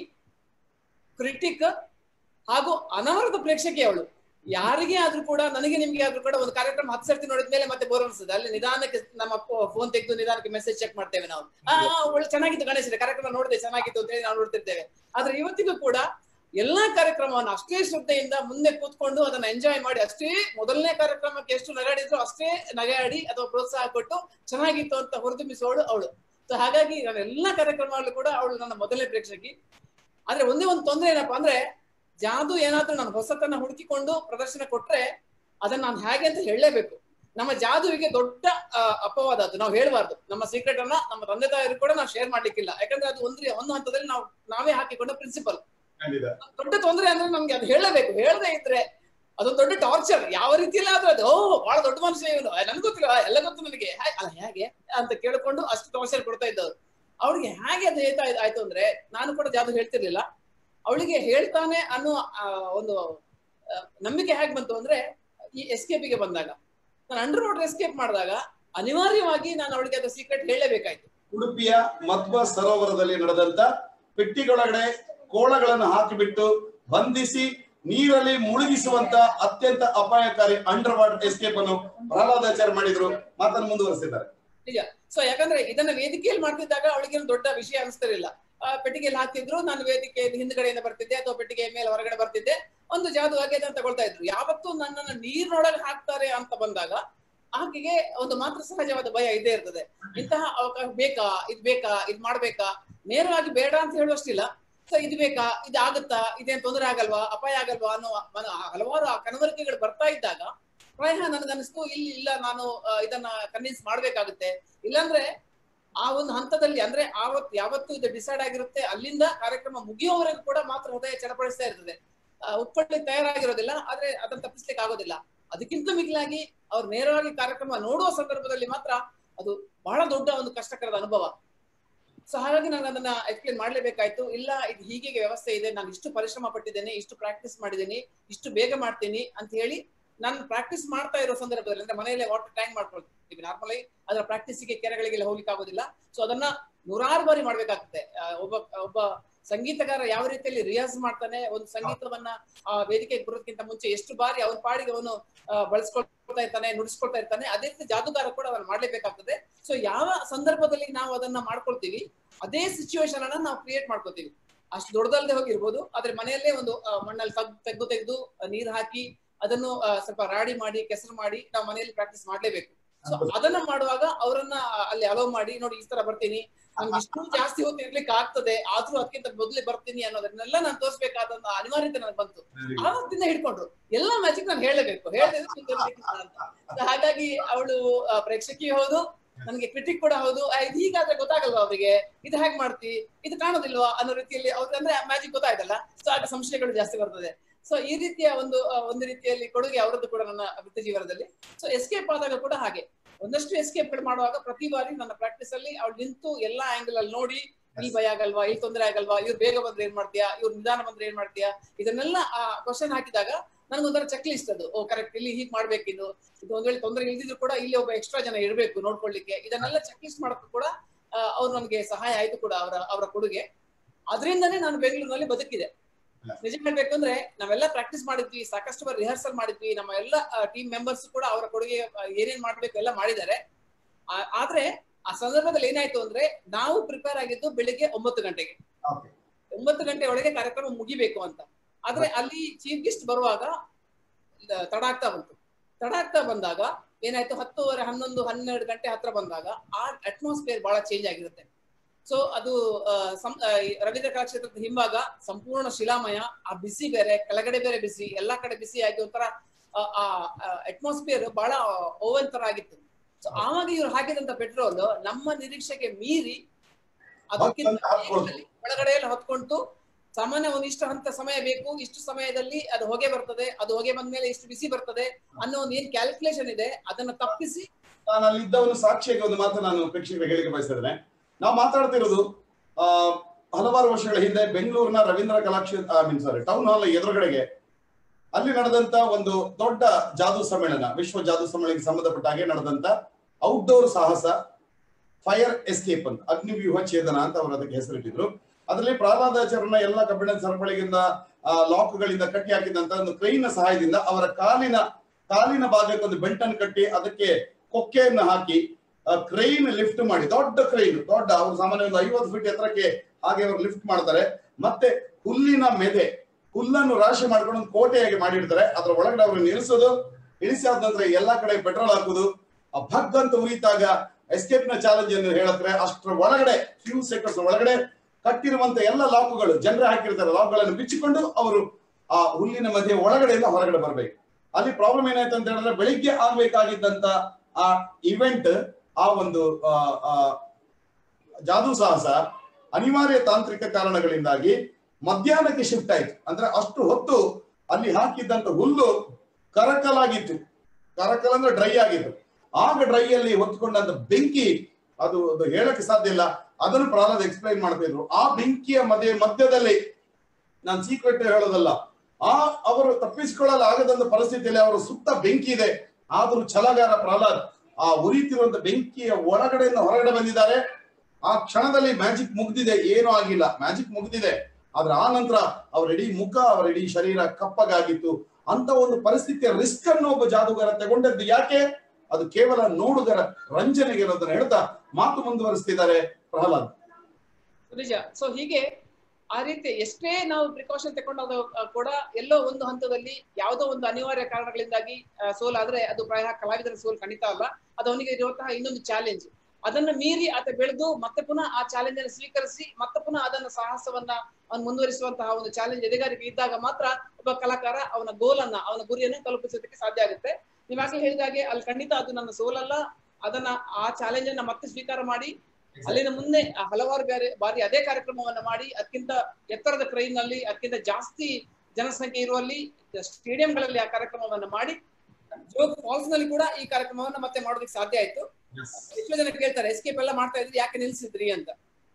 ಕ್ರಿಟಿಕ್ ಹಾಗೂ ಅನವರದ ಪ್ರೇಕ್ಷಕಿ ಅವಳು ಯಾರಿಗೆ ಆದ್ರೂ ಕೂಡ ನನಗೆ ನಿಮ್ಗೆ ಆದ್ರೂ ಕೂಡ ಒಂದು ಕಾರ್ಯಕ್ರಮ ಹತ್ತು ಸರ್ತಿ ನೋಡಿದ ಮೇಲೆ ಮತ್ತೆ ಬೋರ್ ಅನ್ಸುತ್ತೆ ಅಲ್ಲಿ ನಿಧಾನಕ್ಕೆ ನಮ್ಮ ಫೋನ್ ತೆಗೆದು ನಿಧಾನಕ್ಕೆ ಮೆಸೇಜ್ ಚೆಕ್ ಮಾಡ್ತೇವೆ ನಾವು ಆ ಆ, ಒಳ್ಳೆ ಚೆನ್ನಾಗಿತ್ತು ಗಣೇಶ ಕಾರ್ಯಕ್ರಮ ನೋಡಿದೆ ಚೆನ್ನಾಗಿತ್ತು ಅಂತ ಹೇಳಿ ನಾವು ನೋಡ್ತಿರ್ತೇವೆ ಆದ್ರೆ ಇವತ್ತಿಗೂ ಕೂಡ ಎಲ್ಲಾ ಕಾರ್ಯಕ್ರಮವನ್ನು ಅಷ್ಟೇ ಶ್ರದ್ಧೆಯಿಂದ ಮುಂದೆ ಕೂತ್ಕೊಂಡು ಅದನ್ನ ಎಂಜಾಯ್ ಮಾಡಿ ಅಷ್ಟೇ ಮೊದಲನೇ ಕಾರ್ಯಕ್ರಮಕ್ಕೆ ಎಷ್ಟು ನಗಾಡಿದ್ರು ಅಷ್ಟೇ ನಗಾಡಿ ಅಥವಾ ಪ್ರೋತ್ಸಾಹ ಕೊಟ್ಟು ಚೆನ್ನಾಗಿತ್ತು ಅಂತ ಹೊರತುಂಬಿಸೋಳು ಅವಳು ಸೊ ಹಾಗಾಗಿ ನಾನು ಎಲ್ಲಾ ಕಾರ್ಯಕ್ರಮಗಳಲ್ಲೂ ಕೂಡ ಅವಳು ನನ್ನ ಮೊದಲನೇ ಪ್ರೇಕ್ಷಕಿ ಆದ್ರೆ ಒಂದೇ ಒಂದು ತೊಂದರೆ ಏನಪ್ಪಾ ಅಂದ್ರೆ ಜಾದು ಏನಾದ್ರೂ ನಾನು ಹೊಸತನ್ನ ಹುಡುಕಿಕೊಂಡು ಪ್ರದರ್ಶನ ಕೊಟ್ರೆ ಅದನ್ನ ನಾನು ಹೇಗೆ ಅಂತ ಹೇಳಲೇಬೇಕು ನಮ್ಮ ಜಾದುವಿಗೆ ದೊಡ್ಡ ಆ, ಅಪವಾದ ಅದು ನಾವು ಹೇಳ್ಬಾರ್ದು ನಮ್ಮ ಸೀಕ್ರೆಟ್ ಅನ್ನ ನಮ್ಮ ತಂದೆ ತಾಯಿರು ಕೂಡ ನಾವು ಶೇರ್ ಮಾಡ್ಲಿಕ್ಕಿಲ್ಲ ಯಾಕಂದ್ರೆ ಅದು ಒಂದು ಒಂದು ಹಂತದಲ್ಲಿ ನಾವು ನಾವೇ ಹಾಕಿಕೊಂಡ ಪ್ರಿನ್ಸಿಪಲ್ ಖಂಡಿತ ದೊಡ್ಡ ತೊಂದರೆ ಅಂದ್ರೆ ನಮ್ಗೆ ಅದು ಹೇಳಬೇಕು ಹೇಳದೇ ಇದ್ರೆ ಅದೊಂದು ದೊಡ್ಡ ಟಾರ್ಚರ್ ಯಾವ ರೀತಿಯಲ್ಲಿ ಆದ್ರೂ ಅದು ಓ ಬಹಳ ದೊಡ್ಡ ಮನುಷ್ಯ ಇವನು ನನ್ಗೆ ಗೊತ್ತಿಲ್ಲ ಎಲ್ಲ ಗೊತ್ತು ನನಗೆ ಹೇ- ಅಲ್ಲ ಹೇಗೆ ಅಂತ ಕೇಳ್ಕೊಂಡು ಅಷ್ಟು ಟಾರ್ಚರ್ ಕೊಡ್ತಾ ಇದ್ದವ್ರು ಅವಳಿಗೆ ಹೇಗೆ ಅದು ಹೇಳ್ತಾ ಇದ್- ಆಯ್ತು ಅಂದ್ರೆ ನಾನು ಕೂಡ ಜಾದು ಹೇಳ್ತಿರ್ಲಿಲ್ಲ ಅವಳಿಗೆ ಹೇಳ್ತಾನೆ ಅನ್ನೋ ಆ, ಒಂದು ಆ, ನಂಬಿಕೆ ಹೇಗೆ ಬಂತು ಅಂದ್ರೆ ಈ ಎಸ್ಕೇಪಿಗೆ ಬಂದಾಗ ನಾನು ಅಂಡರ್ ವಾಟರ್ ಎಸ್ಕೇಪ್ ಮಾಡಿದಾಗ ಅನಿವಾರ್ಯವಾಗಿ ನಾನು ಅವಳಿಗೆ ಅದು ಸೀಕ್ರೆಟ್ ಹೇಳಲೇಬೇಕಾಯ್ತು ಉಡುಪಿಯ ಮಧ್ವ ಸರೋವರದಲ್ಲಿ ನಡೆದಂತ ಪೆಟ್ಟಿಗೊಳಗಡೆ ಕೋಳಗಳನ್ನು ಹಾಕಿಬಿಟ್ಟು ಬಂಧಿಸಿ ನೀರಲ್ಲಿ ಮುಳುಗಿಸುವಂತ ಅತ್ಯಂತ ಅಪಾಯಕಾರಿ ಅಂಡರ್ ವಾಟರ್ ಎಸ್ಕೇಪ್ ಅನ್ನು ಪ್ರಹ್ಲಾದಾಚಾರ್ಯ ಮಾಡಿದ್ರು ಮಾತನ್ನು ಮುಂದುವರಿಸಿದ್ದಾರೆ ನಿಜ ಸೊ ಯಾಕಂದ್ರೆ ಇದನ್ನ ವೇದಿಕೆಯಲ್ಲಿ ಮಾಡ್ತಿದ್ದಾಗ ಅವಳಿಗೆ ಒಂದು ದೊಡ್ಡ ವಿಷಯ ಅನಿಸ್ತಿರ್ಲಿಲ್ಲ ಆ, ಪೆಟ್ಟಿಗೆಯಲ್ಲಿ ಹಾಕ್ತಿದ್ರು ನಾನು ವೇದಿಕೆ ಹಿಂದ್ಗಡೆಯಿಂದ ಬರ್ತಿದ್ದೆ ಅಥವಾ ಪೆಟ್ಟಿಗೆ ಮೇಲೆ ಹೊರಗಡೆ ಬರ್ತಿದ್ದೆ ಒಂದು ಜಾದು ಹಾಗೆ ಅಂತ ತಗೊಳ್ತಾ ಇದ್ರು ಯಾವತ್ತೂ ನನ್ನನ್ನ ನೀರಿನೊಳಗೆ ಹಾಕ್ತಾರೆ ಅಂತ ಬಂದಾಗ ಆಕೆಗೆ ಒಂದು ಮಾತ್ರ ಸಹಜವಾದ ಭಯ ಇದ್ದೇ ಇರ್ತದೆ ಇಂತಹ ಅವಕಾಶ ಬೇಕಾ ಇದ್ ಬೇಕಾ ಇದ್ ಮಾಡ್ಬೇಕಾ ನೇರವಾಗಿ ಬೇಡ ಅಂತ ಹೇಳುವಷ್ಟಿಲ್ಲ ಸೊ ಇದು ಬೇಕಾ ಇದು ಆಗುತ್ತಾ ಇದೇನ್ ತೊಂದರೆ ಆಗಲ್ವಾ ಅಪಾಯ ಆಗಲ್ವಾ ಅನ್ನೋ ಮನ- ಹಲವಾರು ಆ ಕನವರಿಕೆಗಳು ಬರ್ತಾ ಇದ್ದಾಗ ಪ್ರಾಯ ನನಗನ್ನಿಸ್ತು ಇಲ್ಲಿ ಇಲ್ಲ ನಾನು ಆ, ಇದನ್ನ ಕನ್ವಿನ್ಸ್ ಮಾಡ್ಬೇಕಾಗುತ್ತೆ ಇಲ್ಲಾಂದ್ರೆ ಆ ಒಂದು ಹಂತದಲ್ಲಿ ಅಂದ್ರೆ ಆವತ್ ಯಾವತ್ತು ಇದು ಡಿಸೈಡ್ ಆಗಿರುತ್ತೆ ಅಲ್ಲಿಂದ ಕಾರ್ಯಕ್ರಮ ಮುಗಿಯೋವರೆಗೂ ಕೂಡ ಮಾತ್ರ ಹೃದಯ ಚಡಪಡಿಸ್ತಾ ಇರ್ತದೆ ಆ, ಒಪ್ಪಳಿಗೆ ತಯಾರಾಗಿರೋದಿಲ್ಲ ಆದ್ರೆ ಅದನ್ನ ತಪ್ಪಿಸ್ಲಿಕ್ಕೆ ಆಗೋದಿಲ್ಲ ಅದಕ್ಕಿಂತ ಮಿಗಿಲಾಗಿ ಅವ್ರು ನೇರವಾಗಿ ಕಾರ್ಯಕ್ರಮ ನೋಡುವ ಸಂದರ್ಭದಲ್ಲಿ ಮಾತ್ರ ಅದು ಬಹಳ ದೊಡ್ಡ ಒಂದು ಕಷ್ಟಕರದ ಅನುಭವ ಸೊ ಹಾಗಾಗಿ ನಾನು ಅದನ್ನ ಎಕ್ಸ್ಪ್ಲೇನ್ ಮಾಡ್ಲೇಬೇಕಾಯ್ತು ಇಲ್ಲ ಇದು ಹೀಗೆ ವ್ಯವಸ್ಥೆ ಇದೆ ನಾನು ಇಷ್ಟು ಪರಿಶ್ರಮ ಪಟ್ಟಿದ್ದೇನೆ ಇಷ್ಟು ಪ್ರಾಕ್ಟೀಸ್ ಮಾಡಿದ್ದೀನಿ ಇಷ್ಟು ಬೇಗ ಮಾಡ್ತೀನಿ ಅಂತ ಹೇಳಿ ನಾನು ಪ್ರಾಕ್ಟೀಸ್ ಮಾಡ್ತಾ ಇರೋ ಸಂದರ್ಭದಲ್ಲಿ ಅಂದ್ರೆ ಮನೆಯಲ್ಲೇ ವಾಟರ್ ಟ್ಯಾಂಕ್ ಮಾಡ್ಕೊಳ್ತೀವಿ ನಾರ್ಮಲಿ ಅದರ ಪ್ರಾಕ್ಟೀಸಿಗೆ ಕೆರೆಗಳಿಗೆಲ್ಲ ಹೋಗ್ಲಿಕ್ಕೆ ಆಗೋದಿಲ್ಲ ಸೊ ಅದನ್ನ ನೂರಾರು ಬಾರಿ ಮಾಡ್ಬೇಕಾಗುತ್ತೆ ಆ, ಒಬ್ಬ ಒಬ್ಬ ಸಂಗೀತಗಾರ ಯಾವ ರೀತಿಯಲ್ಲಿ ರಿಯಾಜ್ ಮಾಡ್ತಾನೆ ಒಂದು ಸಂಗೀತವನ್ನ ಆ ವೇದಿಕೆಗೆ ಬರೋದಕ್ಕಿಂತ ಮುಂಚೆ ಎಷ್ಟು ಬಾರಿ ಅವನ ಪಾಡಿಗೆ ಅವನು ಆ, ಬಳಸ್ಕೊಳ್ತಾ ಇರ್ತಾನೆ ನುಡಿಸ್ಕೊಳ್ತಾ ಇರ್ತಾನೆ ಅದೇ ರೀತಿ ಜಾದುಗಾರ ಕೂಡ ಅದನ್ನ ಮಾಡ್ಲೇಬೇಕಾಗ್ತದೆ ಸೊ ಯಾವ ಸಂದರ್ಭದಲ್ಲಿ ನಾವು ಅದನ್ನ ಮಾಡ್ಕೊಳ್ತೀವಿ ಅದೇ ಸಿಚುವೇಶನ್ ಅನ್ನ ನಾವು ಕ್ರಿಯೇಟ್ ಮಾಡ್ಕೊತೀವಿ ಅಷ್ಟು ದೊಡ್ಡದಲ್ಲದೆ ಹೋಗಿರ್ಬೋದು ಆದ್ರೆ ಮನೆಯಲ್ಲೇ ಒಂದು ಆ, ಮಣ್ಣಲ್ಲಿ ತಗ್ ತೆಗೆದು ತೆಗೆದು ನೀರ್ ಹಾಕಿ ಅದನ್ನು ಆ, ಸ್ವಲ್ಪ ರಾಡಿ ಮಾಡಿ ಕೆಸರು ಮಾಡಿ ನಾವು ಮನೆಯಲ್ಲಿ ಪ್ರಾಕ್ಟೀಸ್ ಮಾಡ್ಲೇಬೇಕು ಸೊ ಅದನ್ನ ಮಾಡುವಾಗ ಅವರನ್ನ ಅಲ್ಲಿ ಅಲೋ ಮಾಡಿ ನೋಡಿ ಈ ತರ ಬರ್ತೀನಿ ನಮ್ಗೆ ಇಷ್ಟು ಜಾಸ್ತಿ ಹೊತ್ತು ಇರ್ಲಿಕ್ಕೆ ಆಗ್ತದೆ ಆದ್ರೂ ಅದಕ್ಕಿಂತ ಮೊದಲೇ ಬರ್ತೀನಿ ಅನ್ನೋದನ್ನೆಲ್ಲ ನಾನು ತೋರಿಸ್ಬೇಕಾದ ಒಂದು ಅನಿವಾರ್ಯತೆ ನನಗೆ ಬಂತು ಆವತ್ತಿಂದ ಹಿಡ್ಕೊಂಡ್ರು ಎಲ್ಲ ಮ್ಯಾಜಿಕ್ ನಾನು ಹೇಳಬೇಕು ಹೇಳಿದ್ರೆ ಅಂತ ಹಾಗಾಗಿ ಅವಳು ಪ್ರೇಕ್ಷಕಿ ಹೌದು ನನಗೆ ಕ್ರಿಟಿಕ್ ಕೂಡ ಹೌದು ಆ, ಇದು ಹೀಗಾದ್ರೆ ಗೊತ್ತಾಗಲ್ವಾ ಅವರಿಗೆ ಇದು ಹೇಗ್ ಮಾಡ್ತಿ ಇದು ಕಾಣೋದಿಲ್ವಾ ಅನ್ನೋ ರೀತಿಯಲ್ಲಿ ಅವ್ರಿಗೆ ಅಂದ್ರೆ ಮ್ಯಾಜಿಕ್ ಗೊತ್ತಾಯ್ತಲ್ಲ ಸೊ ಆಗ ಸಂಶಯಗಳು ಜಾಸ್ತಿ ಬರ್ತದೆ ಸೊ ಈ ರೀತಿಯ ಒಂದು ಆ, ಒಂದು ರೀತಿಯಲ್ಲಿ ಕೊಡುಗೆ ಅವರದ್ದು ಕೂಡ ನನ್ನ ವೃತ್ತಿ ಜೀವನದಲ್ಲಿ ಸೊ ಎಸ್ಕೇಪ್ ಆದಾಗ ಕೂಡ ಹಾಗೆ ಒಂದಷ್ಟು ಎಸ್ಕೇಪ್ ಗಳು ಮಾಡುವಾಗ ಪ್ರತಿ ಬಾರಿ ನನ್ನ ಪ್ರಾಕ್ಟೀಸ್ ಅಲ್ಲಿ ಅವಳು ನಿಂತು ಎಲ್ಲಾ ಆಂಗಲ್ ಅಲ್ಲಿ ನೋಡಿ ಇಲ್ಲಿ ಭಯ ಆಗಲ್ವಾ ಇಲ್ಲಿ ತೊಂದರೆ ಆಗಲ್ವಾ ಇವ್ರು ಬೇಗ ಬಂದ್ರೆ ಏನ್ ಮಾಡ್ತೀಯಾ ಇವ್ರು ನಿಧಾನ ಬಂದ್ರೆ ಏನ್ ಮಾಡ್ತೀಯಾ ಇದನ್ನೆಲ್ಲ ಆ ಕ್ವಶನ್ ಹಾಕಿದಾಗ ನನಗೊಂಥರ ಚೆಕ್ ಲಿಸ್ಟ್ ಅದು ಓ ಕರೆಕ್ಟ್ ಇಲ್ಲಿ ಹೀಗ್ ಮಾಡ್ಬೇಕಿದು ಇದು ಒಂದ್ ವೇಳೆ ತೊಂದರೆ ಇಲ್ದಿದ್ರು ಕೂಡ ಇಲ್ಲಿ ಒಬ್ಬ ಎಕ್ಸ್ಟ್ರಾ ಜನ ಇರಬೇಕು ನೋಡ್ಕೊಳ್ಳಿಕ್ಕೆ ಇದನ್ನೆಲ್ಲ ಚೆಕ್ ಲಿಸ್ಟ್ ಮಾಡೋಕ್ಕೂ ಕೂಡ ಆ, ಅವ್ರು ನನಗೆ ಸಹಾಯ ಆಯ್ತು ಕೂಡ ಅವರ ಅವರ ಕೊಡುಗೆ ಅದರಿಂದನೇ ನಾನು ಬೆಂಗಳೂರಿನಲ್ಲಿ ಬದುಕಿದೆ ನಿಜ ಹೇಳ್ಬೇಕಂದ್ರೆ ನಾವೆಲ್ಲ ಪ್ರಾಕ್ಟೀಸ್ ಮಾಡಿದ್ವಿ ಸಾಕಷ್ಟು ಬಾರಿ ರಿಹರ್ಸಲ್ ಮಾಡಿದ್ವಿ ನಮ್ಮ ಎಲ್ಲ ಟೀಮ್ ಮೆಂಬರ್ಸ್ ಕೂಡ ಅವರ ಕೊಡುಗೆ ಆ, ಏನೇನ್ ಮಾಡ್ಬೇಕು ಎಲ್ಲ ಮಾಡಿದ್ದಾರೆ ಆ- ಆದ್ರೆ ಆ ಸಂದರ್ಭದಲ್ಲಿ ಏನಾಯ್ತು ಅಂದ್ರೆ ನಾವು ಪ್ರಿಪೇರ್ ಆಗಿದ್ದು ಬೆಳಿಗ್ಗೆ ಒಂಬತ್ತು ಗಂಟೆಗೆ ಓಕೆ ಒಂಬತ್ತು ಗಂಟೆ ಒಳಗೆ ಕಾರ್ಯಕ್ರಮ ಮುಗಿಬೇಕು ಅಂತ ಆದ್ರೆ ಅಲ್ಲಿ ಚೀಫ್ ಗೆಸ್ಟ್ ಬರುವಾಗ ಲ- ತಡ ಆಗ್ತಾ ಬಂತು ತಡ ಆಗ್ತಾ ಬಂದಾಗ ಏನಾಯ್ತು ಹತ್ತುವರೆ ಹನ್ನೊಂದು ಹನ್ನೆರಡು ಗಂಟೆ ಹತ್ರ ಬಂದಾಗ ಆ ಅಟ್ಮಾಸ್ಫಿಯರ್ ಬಹಳ ಚೇಂಜ್ ಆಗಿರುತ್ತೆ ಸೊ ಅದು ಆ, ಸಂ- ಆ, ಈ ರವೀಂದ್ರ ಕಲಾಕ್ಷೇತ್ರದ ಹಿಂಭಾಗ ಸಂಪೂರ್ಣ ಶಿಲಾಮಯ ಆ ಬಿಸಿ ಬೇರೆ ಕೆಳಗಡೆ ಬೇರೆ ಬಿಸಿ ಎಲ್ಲಾ ಕಡೆ ಬಿಸಿ ಆಗಿ ಒಂಥರ ಆ ಅಟ್ಮಾಸ್ಫಿಯರ್ ಬಹಳ ಓವನ್ ತರ ಆಗಿತ್ತು ಸೊ ಆವಾಗ ಇವ್ರು ಹಾಕಿದಂತ ಪೆಟ್ರೋಲ್ ನಮ್ಮ ನಿರೀಕ್ಷೆಗೆ ಮೀರಿ ಅದಕ್ಕಿಂತ ಹತ್ತಂತ ಹತ್ಕೊಳ್ತು. ವೇಗದಲ್ಲಿ ಒಳಗಡೆ ಎಲ್ಲ ಹೊತ್ಕೊಂಡು ಸಾಮಾನ್ಯ ಒಂದಿಷ್ಟು ಹಂತ ಸಮಯ ಬೇಕು ಇಷ್ಟು ಸಮಯದಲ್ಲಿ ಅದು ಹೊಗೆ ಬರ್ತದೆ ಅದು ಹೊಗೆ ಬಂದ್ಮೇಲೆ ಇಷ್ಟು ಬಿಸಿ ಬರ್ತದೆ ಅನ್ನೋ ಒಂದು ಏನ್ ಕ್ಯಾಲ್ಕುಲೇಷನ್ ಇದೆ ಅದನ್ನ ತಪ್ಪಿಸಿ ನಾನು ಅಲ್ಲಿ ಇದ್ದವನು ಸಾಕ್ಷಿಯಾಗಿ ಒಂದು ಮಾತು ನಾನು ಪ್ರೇಕ್ಷಕರಿಗೆ ಹೇಳಿಕೆ ಬಯಸಿದ್ದೇನೆ ನಾವು ಮಾತಾಡ್ತಿರೋದು ಆ, ಹಲವಾರು ವರ್ಷಗಳ ಹಿಂದೆ ಬೆಂಗಳೂರಿನ Ravindra Kalakshetra I mean sorry town hall ಎದುರುಗಡೆಗೆ ಅಲ್ಲಿ ನಡೆದಂತ ಒಂದು ದೊಡ್ಡ ಜಾದು ಸಮ್ಮೇಳನ ವಿಶ್ವ ಜಾದು ಸಮ್ಮೇಳನಕ್ಕೆ ಸಂಬಂಧಪಟ್ಟ ಹಾಗೆ ನಡೆದಂತ ಔಟ್ಡೋರ್ ಸಾಹಸ ಫೈರ್ ಎಸ್ಕೇಪ್ ಅಂತ ಅಗ್ನಿವ್ಯೂಹ ಛೇದನ ಅಂತ ಅವರು ಅದಕ್ಕೆ ಹೆಸರಿಟ್ಟಿದ್ರು ಅದರಲ್ಲಿ ಪ್ರಹ್ಲಾದಾಚಾರ್ಯನ ಎಲ್ಲ ಕಬ್ಬಿಣದ ಸರಪಳಿಗಿಂದ ಲಾಕ್ಗಳಿಂದ ಕಟ್ಟಿ ಹಾಕಿದಂತ ಒಂದು ಕ್ರೈನ್ ಸಹಾಯದಿಂದ ಅವರ ಕಾಲಿನ ಕಾಲಿನ ಭಾಗಕ್ಕೆ ಒಂದು ಬೆಂಟನ್ನು ಕಟ್ಟಿ ಅದಕ್ಕೆ ಕೊಕ್ಕೆಯನ್ನು ಹಾಕಿ ಕ್ರೈನ್ ಲಿಫ್ಟ್ ಮಾಡಿ ದೊಡ್ಡ ಕ್ರೈನ್ ದೊಡ್ಡ ಅವರು ಸಾಮಾನ್ಯ ಒಂದು ಐವತ್ತು ಫೀಟ್ ಎತ್ತರಕ್ಕೆ ಹಾಗೆ ಅವರು ಲಿಫ್ಟ್ ಮಾಡ್ತಾರೆ ಮತ್ತೆ ಹುಲ್ಲಿನ ಮೆದೆ ಹುಲ್ಲನ್ನು ರಾಶಿ ಮಾಡ್ಕೊಂಡು ಒಂದು ಕೋಟೆಯಾಗಿ ಮಾಡಿರ್ತಾರೆ ಅದ್ರ ಒಳಗಡೆ ಅವ್ರನ್ನ ಇಳಿಸೋದು ಇಳಿಸಾದ ನಂತರ ಎಲ್ಲಾ ಕಡೆ ಪೆಟ್ರೋಲ್ ಹಾಕುದು ಆ ಭಗ್ ಅಂತ ಉರಿತಾಗ ಎಸ್ಕೇಪ್ ನ ಚಾಲೆಂಜ್ ಅನ್ನು ಹೇಳತ್ರೆ ಅಷ್ಟರ ಒಳಗಡೆ ಫ್ಯೂ ಸೆಕೆಂಡ್ಸ್ ಒಳಗಡೆ ಕಟ್ಟಿರುವಂತ ಎಲ್ಲ ಲಾಕ್ಗಳು ಜನರೇ ಹಾಕಿರ್ತಾರೆ ಲಾಕ್ಗಳನ್ನು ಬಿಚ್ಚಿಕೊಂಡು ಅವರು ಆ ಹುಲ್ಲಿನ ಮಧ್ಯೆ ಒಳಗಡೆಯಿಂದ ಹೊರಗಡೆ ಬರ್ಬೇಕು ಅಲ್ಲಿ ಪ್ರಾಬ್ಲಮ್ ಏನಾಯ್ತು ಅಂತ ಹೇಳಿದ್ರೆ ಬೆಳಿಗ್ಗೆ ಆಗ್ಬೇಕಾಗಿದ್ದಂತ ಆ ಇವೆಂಟ್ ಆ ಒಂದು ಆ, ಆ, ಜಾದೂ ಸಾಹಸ ಅನಿವಾರ್ಯ ತಾಂತ್ರಿಕ ಕಾರಣಗಳಿಂದಾಗಿ ಮಧ್ಯಾಹ್ನಕ್ಕೆ ಶಿಫ್ಟ್ ಆಯ್ತು ಅಂದ್ರೆ ಅಷ್ಟು ಹೊತ್ತು ಅಲ್ಲಿ ಹಾಕಿದ್ದಂತ ಹುಲ್ಲು ಕರಕಲಾಗಿತ್ತು ಕರಕಲ್ ಅಂದ್ರೆ ಡ್ರೈ ಆಗಿತ್ತು ಆಗ ಡ್ರೈ ಅಲ್ಲಿ ಹೊತ್ಕೊಂಡಂತ ಬೆಂಕಿ ಅದು ಅದು ಹೇಳಕ್ಕೆ ಸಾಧ್ಯ ಇಲ್ಲ ಅದನ್ನು ಪ್ರಹ್ಲಾದ್ ಎಕ್ಸ್ಪ್ಲೈನ್ ಮಾಡ್ತಾ ಇದ್ರು ಆ ಬೆಂಕಿಯ ಮಧ್ಯ ಮಧ್ಯದಲ್ಲಿ ನಾನು ಸೀಕ್ರೆಟ್ ಹೇಳೋದಲ್ಲ ಆ ಅವರು ತಪ್ಪಿಸಿಕೊಳ್ಳಲು ಆಗದಂತ ಪರಿಸ್ಥಿತಿಯಲ್ಲಿ ಅವರ ಸುತ್ತ ಬೆಂಕಿ ಇದೆ ಆದರೂ ಛಲಗಾರ ಪ್ರಹ್ಲಾದ್ ಆ ಉರಿತಿರುವಂತ ಬೆಂಕಿಯ ಒಳಗಡೆಯಿಂದ ಹೊರಗಡೆ ಬಂದಿದ್ದಾರೆ ಆ ಕ್ಷಣದಲ್ಲಿ ಮ್ಯಾಜಿಕ್ ಮುಗ್ದಿದೆ ಏನೂ ಆಗಿಲ್ಲ ಮ್ಯಾಜಿಕ್ ಮುಗ್ದಿದೆ ಆದ್ರೆ ಆ ನಂತರ ಅವರ ಇಡೀ ಮುಖ ಅವರ ಇಡೀ ಶರೀರ ಕಪ್ಪಗಾಗಿತ್ತು ಅಂತ ಒಂದು ಪರಿಸ್ಥಿತಿಯ ರಿಸ್ಕ್ ಅನ್ನು ಒಬ್ಬ ಜಾದೂಗಾರ ತಗೊಂಡದ್ದು ಯಾಕೆ ಅದು ಕೇವಲ ನೋಡುಗರ ರಂಜನೆಗೆ ಅನ್ನೋದನ್ನ ಹೇಳ್ತಾ ಮಾತು ಮುಂದುವರಿಸ್ತಿದ್ದಾರೆ ಪ್ರಹ್ಲಾದ್ ನಿಜ ಸೊ ಹೀಗೆ ಆ ರೀತಿ ಎಷ್ಟೇ ನಾವು ಪ್ರಿಕಾಷನ್ ತಗೊಂಡಾಗ ಕೂಡ ಎಲ್ಲೋ ಒಂದು ಹಂತದಲ್ಲಿ ಯಾವುದೋ ಒಂದು ಅನಿವಾರ್ಯ ಕಾರಣಗಳಿಂದಾಗಿ ಆ, ಸೋಲಾದ್ರೆ ಅದು ಪ್ರಾಯ ಕಲಾವಿದರ ಸೋಲ್ ಖಂಡಿತ ಅಲ್ಲ ಅದು ಅವನಿಗೆ ಇರುವಂತಹ ಇನ್ನೊಂದು ಚಾಲೆಂಜ್ ಅದನ್ನ ಮೀರಿ ಆತ ಬೆಳೆದು ಮತ್ತೆ ಪುನಃ ಆ ಚಾಲೆಂಜ್ ಅನ್ನು ಸ್ವೀಕರಿಸಿ ಮತ್ತೆ ಪುನಃ ಅದನ್ನ ಸಾಹಸವನ್ನ ಅವನು ಮುಂದುವರಿಸುವಂತಹ ಒಂದು ಚಾಲೆಂಜ್ ಎದೆಗಾರಿಕೆ ಇದ್ದಾಗ ಮಾತ್ರ ಒಬ್ಬ ಕಲಾಕಾರ ಅವನ ಗೋಲ್ ಅನ್ನ ಅವನ ಗುರಿಯನ್ನು ತಲುಪಿಸೋದಕ್ಕೆ ಸಾಧ್ಯ ಆಗುತ್ತೆ ನೀವಾಗಲೇ ಹೇಳಿದಾಗೆ ಅಲ್ಲಿ ಖಂಡಿತ ಅದು ನನ್ನ ಸೋಲಲ್ಲ ಅದನ್ನ ಆ ಚಾಲೆಂಜ್ ಅನ್ನ ಮತ್ತೆ ಸ್ವೀಕಾರ ಮಾಡಿ ಅಲ್ಲಿನ ಮುಂದೆ ಹಲವಾರು ಬೇರೆ ಬಾರಿ ಅದೇ ಕಾರ್ಯಕ್ರಮವನ್ನ ಮಾಡಿ ಅದಕ್ಕಿಂತ ಎತ್ತರದ ಕ್ರೈನ್ ನಲ್ಲಿ ಅದಕ್ಕಿಂತ ಜಾಸ್ತಿ ಜನಸಂಖ್ಯೆ ಇರುವಲ್ಲಿ ಸ್ಟೇಡಿಯಂಗಳಲ್ಲಿ ಆ ಕಾರ್ಯಕ್ರಮವನ್ನ ಮಾಡಿ ಜೋಗ್ ಫಾಲ್ಸ್ ನಲ್ಲಿ ಕೂಡ ಈ ಕಾರ್ಯಕ್ರಮವನ್ನ ಮತ್ತೆ ಮಾಡೋದಕ್ಕೆ ಸಾಧ್ಯ ಆಯ್ತು ಎಷ್ಟೋ ಜನ ಕೇಳ್ತಾರೆ ಎಸ್ಕೇಪ್ ಎಲ್ಲ ಮಾಡ್ತಾ ಇದ್ರಿ ಯಾಕೆ ನಿಲ್ಸಿದ್ರಿ ಅಂತ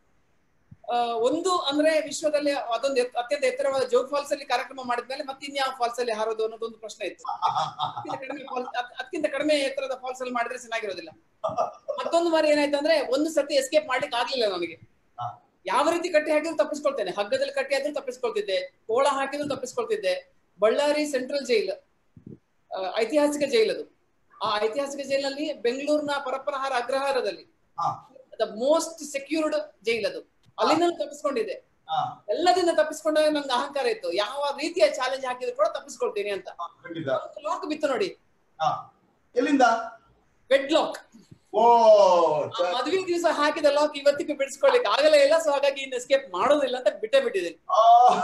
ಆ, ಒಂದು ಅಂದ್ರೆ ವಿಶ್ವದಲ್ಲಿ ಅದೊಂದು ಎತ್- ಅತ್ಯಂತ ಎತ್ತರವಾದ ಜೋಗ್ ಫಾಲ್ಸ್ ಅಲ್ಲಿ ಕಾರ್ಯಕ್ರಮ ಮಾಡಿದ್ಮೇಲೆ ಮತ್ತೆ ಇನ್ಯಾವ ಫಾಲ್ಸ್ ಅಲ್ಲಿ ಹಾರೋದು ಅನ್ನೋದೊಂದು ಪ್ರಶ್ನೆ ಇತ್ತು ಅದಕ್ಕಿಂತ ಕಡಿಮೆ ಫಾಲ್ಸ್ ಅದಕ್ಕಿಂತ ಕಡಿಮೆ ಎತ್ತರದ ಫಾಲ್ಸ್ ಅಲ್ಲಿ ಮಾಡಿದ್ರೆ ಚೆನ್ನಾಗಿರೋದಿಲ್ಲ ಮತ್ತೊಂದು ಬಾರಿ ಏನಾಯ್ತು ಅಂದ್ರೆ ಒಂದು ಸತಿ ಎಸ್ಕೇಪ್ ಮಾಡ್ಲಿಕ್ಕೆ ಆಗ್ಲಿಲ್ಲ ನನಗೆ ಹಾ. ಯಾವ ರೀತಿ ಕಟ್ಟಿ ಹಾಕಿದ್ರು ತಪ್ಪಿಸ್ಕೊಳ್ತೇನೆ ಹಗ್ಗದಲ್ಲಿ ಕಟ್ಟಿ ಹಾಕಿದ್ರು ತಪ್ಪಿಸ್ಕೊಳ್ತಿದ್ದೆ ಕೋಳ ಹಾಕಿದ್ರು ತಪ್ಪಿಸ್ಕೊಳ್ತಿದ್ದೆ ಬಳ್ಳಾರಿ ಸೆಂಟ್ರಲ್ ಜೈಲ್ ಆ, ಐತಿಹಾಸಿಕ ಜೈಲ್ ಅದು ಆ ಐತಿಹಾಸಿಕ ಜೈಲಿನಲ್ಲಿ ಬೆಂಗಳೂರಿನ ಪರಪ್ಪನಹಾರ ಅಗ್ರಹಾರದಲ್ಲಿ ಹಾ. ದ ಮೋಸ್ಟ್ ಸೆಕ್ಯೂರ್ಡ್ ಜೈಲ್ ಅದು ಅಲ್ಲಿಂದ ತಪ್ಪಿಸ್ಕೊಂಡಿದ್ದೆ ಹಾ, ಎಲ್ಲದಿಂದ ತಪ್ಪಿಸ್ಕೊಂಡಾಗ ನಂಗೆ ಅಹಂಕಾರ ಇತ್ತು ಯಾವ ರೀತಿಯ ಚಾಲೆಂಜ್ ಹಾಕಿದ್ರು ಕೂಡ ತಪ್ಪಿಸ್ಕೊಳ್ತೀನಿ ಅಂತ ಖಂಡಿತ ಲಾಕ್ ಬಿತ್ತು ನೋಡಿ ಹಾ. ಎಲ್ಲಿಂದ ಬೆಡ್ ಲಾಕ್ ಓ ಆ ಮದುವೆ ದಿವಸ ಹಾಕಿದ ಲಾಕ್ ಇವತ್ತಿಗೂ ಬಿಡಿಸ್ಕೊಳ್ಳಿಕ್ಕೆ ಆಗಲೇ ಇಲ್ಲ ಸೊ ಹಾಗಾಗಿ ಇನ್ನು ಎಸ್ಕೇಪ್ ಮಾಡೋದಿಲ್ಲ ಅಂತ ಬಿಟ್ಟೇ ಬಿಟ್ಟಿದ್ದೀನಿ ಆ,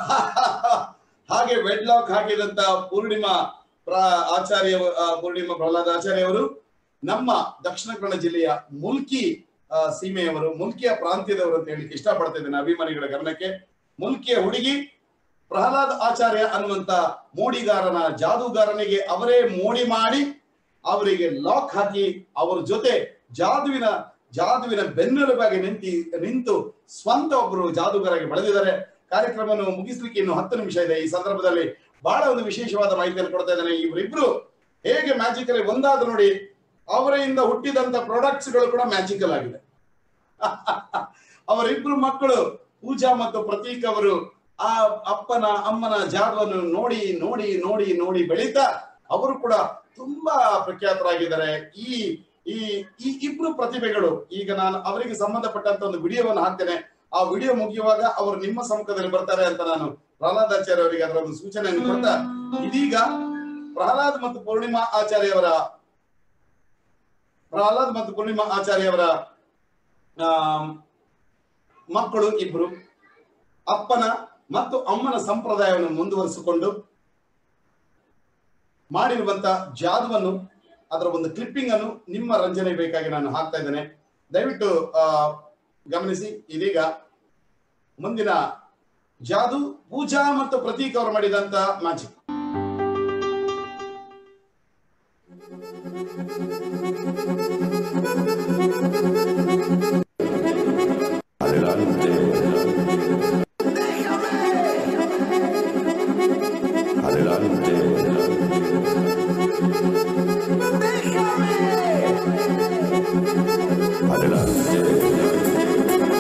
ಹಾಗೆ ವೆಡ್ಲಾಕ್ ಹಾಕಿದಂತ ಪೂರ್ಣಿಮಾ ಪ್ರ ಆಚಾರ್ಯ ಆ, ಪೂರ್ಣಿಮಾ ಪ್ರಹ್ಲಾದ ಆಚಾರ್ಯ ಅವರು ನಮ್ಮ ದಕ್ಷಿಣ ಕನ್ನಡ ಜಿಲ್ಲೆಯ ಮುಲ್ಕಿ ಆ, ಸೀಮೆಯವರು ಮುಲ್ಕಿಯ ಪ್ರಾಂತ್ಯದವರು ಅಂತ ಹೇಳಿಕ್ಕೆ ಇಷ್ಟಪಡ್ತಾ ಇದ್ದೇನೆ ಅಭಿಮಾನಿಗಳ ಗಮನಕ್ಕೆ ಮುಲ್ಕಿಯ ಹುಡುಗಿ ಪ್ರಹ್ಲಾದ್ ಆಚಾರ್ಯ ಅನ್ನುವಂತ ಮೋಡಿಗಾರನ ಜಾದೂಗಾರನಿಗೆ ಅವರೇ ಮೋಡಿ ಮಾಡಿ ಅವರಿಗೆ ಲಾಕ್ ಹಾಕಿ ಅವರ ಜೊತೆ ಜಾದುವಿನ ಜಾದುವಿನ ಬೆನ್ನೆಲುಬಾಗಿ ನಿಂತಿ ನಿಂತು ಸ್ವಂತ ಒಬ್ಬರು ಜಾದೂಗರಾಗಿ ಬೆಳೆದಿದ್ದಾರೆ ಕಾರ್ಯಕ್ರಮವನ್ನು ಮುಗಿಸ್ಲಿಕ್ಕೆ ಇನ್ನು ಹತ್ತು ನಿಮಿಷ ಇದೆ ಈ ಸಂದರ್ಭದಲ್ಲಿ ಬಹಳ ಒಂದು ವಿಶೇಷವಾದ ಮಾಹಿತಿಯನ್ನು ಕೊಡ್ತಾ ಇದ್ದೇನೆ ಇವರಿಬ್ರು ಹೇಗೆ ಮ್ಯಾಜಿಕಲ್ ಒಂದಾದ ನೋಡಿ ಅವರಿಂದ ಹುಟ್ಟಿದಂತ ಪ್ರಾಡಕ್ಟ್ಸ್ ಗಳು ಕೂಡ ಮ್ಯಾಜಿಕಲ್ ಆಗಿದೆ ಅವರಿಬ್ರು ಮಕ್ಕಳು ಪೂಜಾ ಮತ್ತು ಪ್ರತೀಕ್ ಅವರು ಆ ಅಪ್ಪನ ಅಮ್ಮನ ಜಾದವನ್ನು ನೋಡಿ ನೋಡಿ ನೋಡಿ ನೋಡಿ ಬೆಳೀತಾ ಅವರು ಕೂಡ ತುಂಬಾ ಪ್ರಖ್ಯಾತರಾಗಿದ್ದಾರೆ ಈ ಈ ಈ ಇಬ್ರು ಪ್ರತಿಭೆಗಳು ಈಗ ನಾನು ಅವರಿಗೆ ಸಂಬಂಧಪಟ್ಟಂತ ಒಂದು ವಿಡಿಯೋವನ್ನು ಹಾಕ್ತೇನೆ ಆ ವಿಡಿಯೋ ಮುಗಿಯುವಾಗ ಅವರು ನಿಮ್ಮ ಸಮ್ಮುಖದಲ್ಲಿ ಬರ್ತಾರೆ ಅಂತ ನಾನು ಪ್ರಹ್ಲಾದಾಚಾರ್ಯ ಅವರಿಗೆ ಅದರ ಒಂದು ಸೂಚನೆಯನ್ನು ಕೊಡ್ತಾ ಇದೀಗ ಪ್ರಹ್ಲಾದ್ ಮತ್ತು ಪೂರ್ಣಿಮಾ ಆಚಾರ್ಯ ಅವರ ಪ್ರಹ್ಲಾದ್ ಮತ್ತು ಪೂರ್ಣಿಮಾ ಆಚಾರ್ಯ ಅವರ ಆ ಮಕ್ಕಳು ಇಬ್ರು ಅಪ್ಪನ ಮತ್ತು ಅಮ್ಮನ ಸಂಪ್ರದಾಯವನ್ನು ಮುಂದುವರಿಸಿಕೊಂಡು ಮಾಡಿರುವಂತ ಜಾದುವನ್ನು ಅದರ ಒಂದು ಕ್ಲಿಪ್ಪಿಂಗ್ ಅನ್ನು ನಿಮ್ಮ ರಂಜನೆ ಬೇಕಾಗಿ ನಾನು ಹಾಕ್ತಾ ಇದ್ದೇನೆ ದಯವಿಟ್ಟು ಆ ಗಮನಿಸಿ ಇದೀಗ ಮುಂದಿನ ಜಾದು ಪೂಜಾ ಮತ್ತು ಪ್ರತೀಕ್ ಅವರು ಮಾಡಿದಂತ magic Adelante. Adelante. Adelante.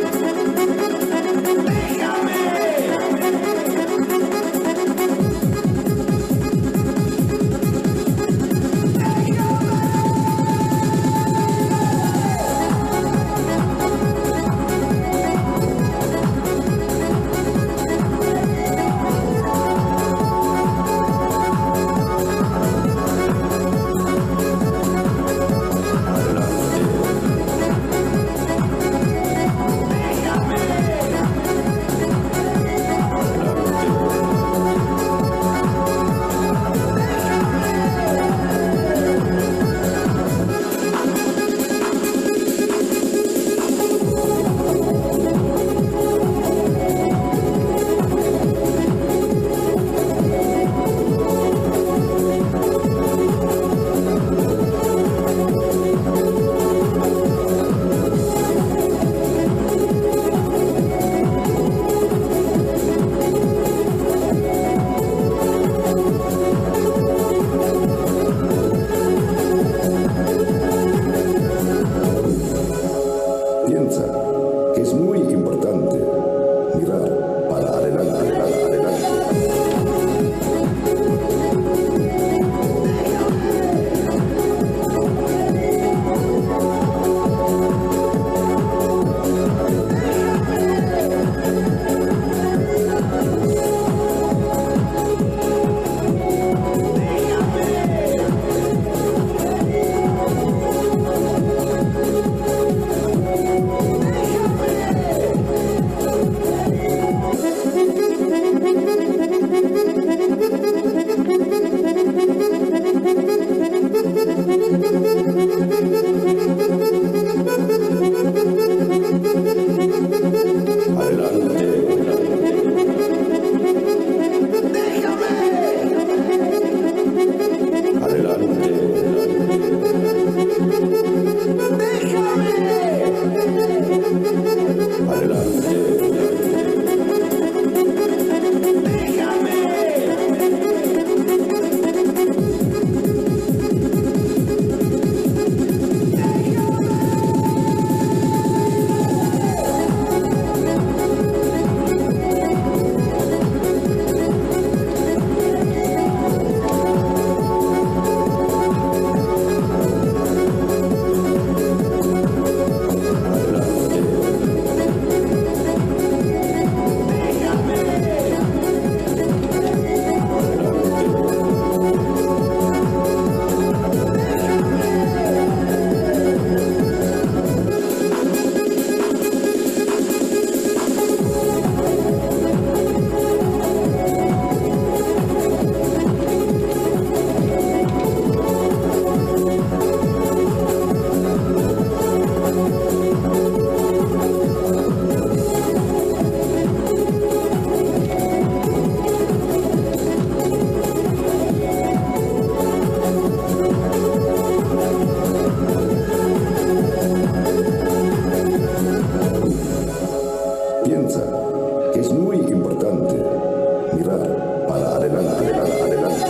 piensa que es muy importante mirar para adelante, para adelante.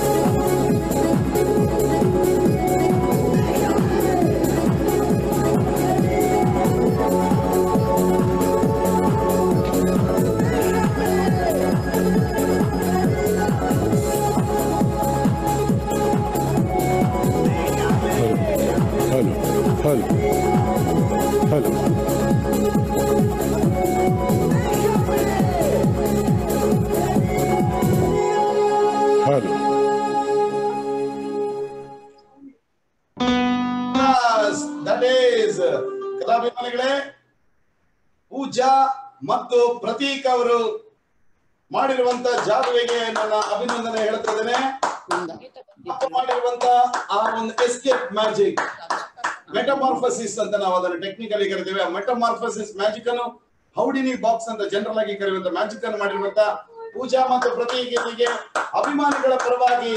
Halo, halo, halo. Halo. Yes, that is ಕಲಾಭಿಮಾನಿಗಳೇ ಪೂಜಾ ಮತ್ತು ಪ್ರತೀಕ್ ಅವರು ಮಾಡಿರುವಂತ ಜಾದುವೆಗೆ ನನ್ನ ಅಭಿನಂದನೆ ಹೇಳ್ತಾ ಇದ್ದೇನೆ ಅವರು ಮಾಡಿರುವಂತ ಆ ಒಂದು ಎಸ್ಕೇಪ್ ಮ್ಯಾಜಿಕ್ ಮೆಟಮಾರ್ಫಸಿಸ್ ಅಂತ ನಾವು ಅದನ್ನು ಟೆಕ್ನಿಕಲಿ ಕರಿತೇವೆ ಆ ಮೆಟಮಾರ್ಫಸಿಸ್ ಮ್ಯಾಜಿಕ್ ಅನ್ನು ಹೌಡಿನಿ ಬಾಕ್ಸ್ ಅಂತ ಜನರಲ್ ಆಗಿ ಕರೆಯುವಂತ ಮ್ಯಾಜಿಕ್ ಅನ್ನು ಮಾಡಿರುವಂತ ಪೂಜಾ ಮತ್ತು ಪ್ರತೀಕಿಗೆ ಅಭಿಮಾನಿಗಳ ಪರವಾಗಿ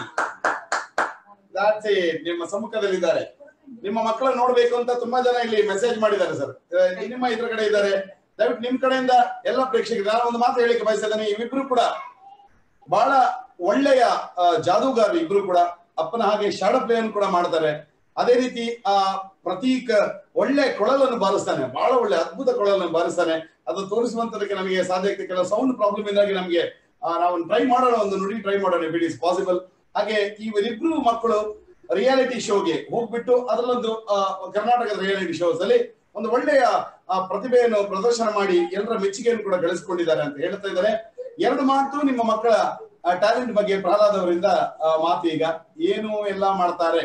That's it. ನಿಮ್ಮ ಸಮ್ಮುಖದಲ್ಲಿದ್ದಾರೆ ನಿಮ್ಮ ಮಕ್ಕಳನ್ನ ನೋಡ್ಬೇಕು ಅಂತ ತುಂಬಾ ಜನ ಇಲ್ಲಿ ಮೆಸೇಜ್ ಮಾಡಿದ್ದಾರೆ ಸರ್ ನಿಮ್ಮ ಇದ್ರ ಕಡೆ ಇದ್ದಾರೆ ದಯವಿಟ್ಟು ನಿಮ್ ಕಡೆಯಿಂದ ಎಲ್ಲ ಪ್ರೇಕ್ಷಕರು ನಾನು ಒಂದು ಮಾತು ಹೇಳಿಕ್ಕೆ ಬಯಸಿದ್ದೇನೆ ಇವಿಬ್ರು ಕೂಡ ಬಹಳ ಒಳ್ಳೆಯ ಆ, ಜಾದೂಗಾರರು ಇಬ್ರು ಕೂಡ ಅಪ್ಪನ ಹಾಗೆ ಶಾಡ ಪ್ಲೇ ಅನ್ನು ಕೂಡ ಮಾಡ್ತಾರೆ ಅದೇ ರೀತಿ ಆ ಪ್ರತೀಕ್ ಒಳ್ಳೆ ಕೊಳಲನ್ನು ಬಾರಿಸ್ತಾನೆ ಬಹಳ ಒಳ್ಳೆ ಅದ್ಭುತ ಕೊಳಲನ್ನು ಬಾರಿಸ್ತಾನೆ ಅದು ತೋರಿಸುವಂತದಕ್ಕೆ ನಮಗೆ ಸಾಧ್ಯ ಆಗ್ತದೆ ಕೆಲವು ಸೌಂಡ್ ಪ್ರಾಬ್ಲಮ್ ಇಂದಾಗಿ ನಮಗೆ ಆ, ನಾವು ಟ್ರೈ ಮಾಡೋಣ ಒಂದು ನುಡಿ ಟ್ರೈ ಮಾಡೋಣ ಇಟ್ ಇಸ್ ಪಾಸಿಬಲ್ ಹಾಗೆ ಇವರಿಬ್ರು ಮಕ್ಕಳು ರಿಯಾಲಿಟಿ ಶೋಗೆ ಹೋಗ್ಬಿಟ್ಟು ಅದರಲ್ಲೊಂದು ಆ, ಕರ್ನಾಟಕದ ರಿಯಾಲಿಟಿ ಶೋಸ್ ಅಲ್ಲಿ ಒಂದು ಒಳ್ಳೆಯ ಆ, ಪ್ರತಿಭೆಯನ್ನು ಪ್ರದರ್ಶನ ಮಾಡಿ ಎಲ್ಲರ ಮೆಚ್ಚುಗೆಯನ್ನು ಕೂಡ ಗಳಿಸಿಕೊಂಡಿದ್ದಾರೆ ಅಂತ ಹೇಳ್ತಾ ಇದ್ದಾರೆ ಎರಡು ಮಾತು ನಿಮ್ಮ ಮಕ್ಕಳ ಟ್ಯಾಲೆಂಟ್ ಬಗ್ಗೆ ಪ್ರಹ್ಲಾದ್ ಅವರಿಂದ ಆ, ಮಾತು ಈಗ ಏನು ಎಲ್ಲ ಮಾಡ್ತಾರೆ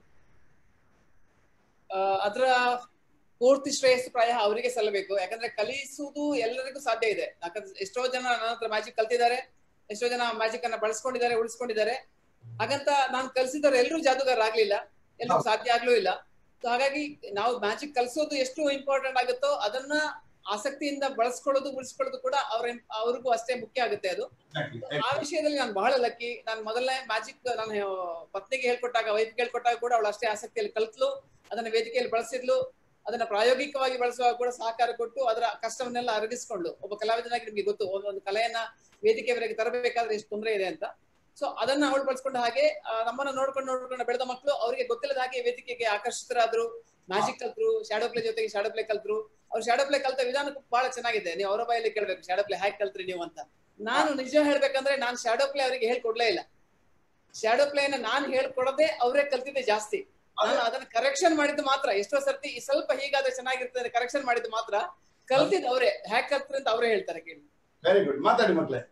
ಆ, ಅದರ ಪೂರ್ತಿ ಶ್ರೇಯಸ್ಸು ಪ್ರಾಯ ಅವರಿಗೆ ಸಲ್ಲಬೇಕು ಯಾಕಂದ್ರೆ ಕಲಿಸುವುದು ಎಲ್ಲರಿಗೂ ಸಾಧ್ಯ ಇದೆ ಯಾಕಂದ್ರೆ ಎಷ್ಟೋ ಜನ ನನ್ನ ಹತ್ರ ಮ್ಯಾಜಿಕ್ ಕಲ್ತಿದ್ದಾರೆ ಎಷ್ಟೋ ಜನ ಮ್ಯಾಜಿಕ್ ಅನ್ನ ಬಳಸ್ಕೊಂಡಿದ್ದಾರೆ ಉಳಿಸ್ಕೊಂಡಿದ್ದಾರೆ ಹಾಗಂತ ನಾನು ಕಲ್ಸಿದವರು ಎಲ್ಲರೂ ಜಾದೂಗಾರ ಆಗ್ಲಿಲ್ಲ ಎಲ್ಲರೂ ಸಾಧ್ಯ ಆಗ್ಲೂ ಇಲ್ಲ So ಹಾಗಾಗಿ ನಾವು ಮ್ಯಾಜಿಕ್ ಕಲ್ಸೋದು ಎಷ್ಟು ಇಂಪಾರ್ಟೆಂಟ್ ಆಗುತ್ತೋ ಅದನ್ನ ಆಸಕ್ತಿಯಿಂದ ಬಳಸ್ಕೊಳ್ಳೋದು ಉಳಿಸ್ಕೊಳ್ಳೋದು ಕೂಡ ಅವ್ರ ಅವ್ರಿಗೂ ಅಷ್ಟೇ ಮುಖ್ಯ ಆಗುತ್ತೆ ಅದು ಆ ವಿಷಯದಲ್ಲಿ ನಾನು ಬಹಳ ಲಕ್ಕಿ ನಾನು ಮೊದಲನೇ ಮ್ಯಾಜಿಕ್ ನಾನು ಪತ್ನಿಗೆ ಹೇಳ್ಕೊಟ್ಟಾಗ ವೈಫ್ ಹೇಳ್ಕೊಟ್ಟಾಗ ಕೂಡ ಅವಳು ಅಷ್ಟೇ ಆಸಕ್ತಿಯಲ್ಲಿ ಕಲ್ತ್ಲು ಅದನ್ನ ವೇದಿಕೆಯಲ್ಲಿ ಬಳಸಿದ್ಲು ಅದನ್ನ ಪ್ರಾಯೋಗಿಕವಾಗಿ ಬಳಸುವಾಗ ಕೂಡ ಸಹಕಾರ ಕೊಟ್ಟು ಅದರ ಕಷ್ಟವನ್ನೆಲ್ಲ ಅರಗಿಸ್ಕೊಂಡು ಒಬ್ಬ ಕಲಾವಿದನಾಗಿ ನಿಮ್ಗೆ ಗೊತ್ತು ಒಂದೊಂದು ಕಲೆಯನ್ನ ವೇದಿಕೆವರೆಗೆ ತರಬೇಕಾದ್ರೆ ಎಷ್ಟು ತೊಂದರೆ ಇದೆ ಅಂತ ಸೊ ಅದನ್ನ ಅವಳು ಬಳಸ್ಕೊಂಡ ಹಾಗೆ ಆ, ನಮ್ಮನ್ನ ನೋಡ್ಕೊಂಡು ನೋಡ್ಕೊಂಡು ಬೆಳೆದ ಮಕ್ಕಳು ಅವರಿಗೆ ಗೊತ್ತಿಲ್ಲದ ಹಾಗೆ ವೇದಿಕೆಗೆ ಆಕರ್ಷಿತರಾದ್ರು ಮ್ಯಾಜಿಕ್ ಕಲ್ತ್ರು ಶಾಡೋ ಪ್ಲೇ ಜೊತೆಗೆ ಶಾಡೋ ಪ್ಲೇ ಕಲ್ತ್ರು ಅವ್ರು ಶಾಡೋ ಪ್ಲೇ ಕಲ್ತ ವಿಧಾನ ಬಹಳ ಚೆನ್ನಾಗಿದೆ ನೀವು ಅವರ ಬಾಯಲ್ಲಿ ಕೇಳ್ಬೇಕು ಶಾಡೋ ಪ್ಲೇ ಹ್ಯಾಕ್ ಕಲ್ತ್ರಿ ನೀವು ಅಂತ ನಾನು ನಿಜ ಹೇಳ್ಬೇಕಂದ್ರೆ ನಾನು ಶಾಡೋ ಪ್ಲೇ ಅವರಿಗೆ ಹೇಳ್ಕೊಡ್ಲೇ ಇಲ್ಲ ಶಾಡೋ ಪ್ಲೇನ ನಾನು ಹೇಳ್ಕೊಡದೆ ಅವರೇ ಕಲ್ತಿದ್ದೆ ಜಾಸ್ತಿ ನಾನು ಅದನ್ನ ಕರೆಕ್ಷನ್ ಮಾಡಿದ್ದು ಮಾತ್ರ ಎಷ್ಟೋ ಸರ್ತಿ ಈ ಸ್ವಲ್ಪ ಹೀಗಾದ್ರೆ ಚೆನ್ನಾಗಿರ್ತದೆ ಕರೆಕ್ಷನ್ ಮಾಡಿದ್ದು ಮಾತ್ರ ಕಲ್ತಿದ್ದು ಅವರೇ ಹ್ಯಾಕ್ ಕಲ್ತ್ರಿ ಅಂತ ಅವರೇ ಹೇಳ್ತಾರೆ ಕೇಳಿ ವೆರಿ ಗುಡ್ ಮಾತಾಡಿ ಮಕ್ಳೇ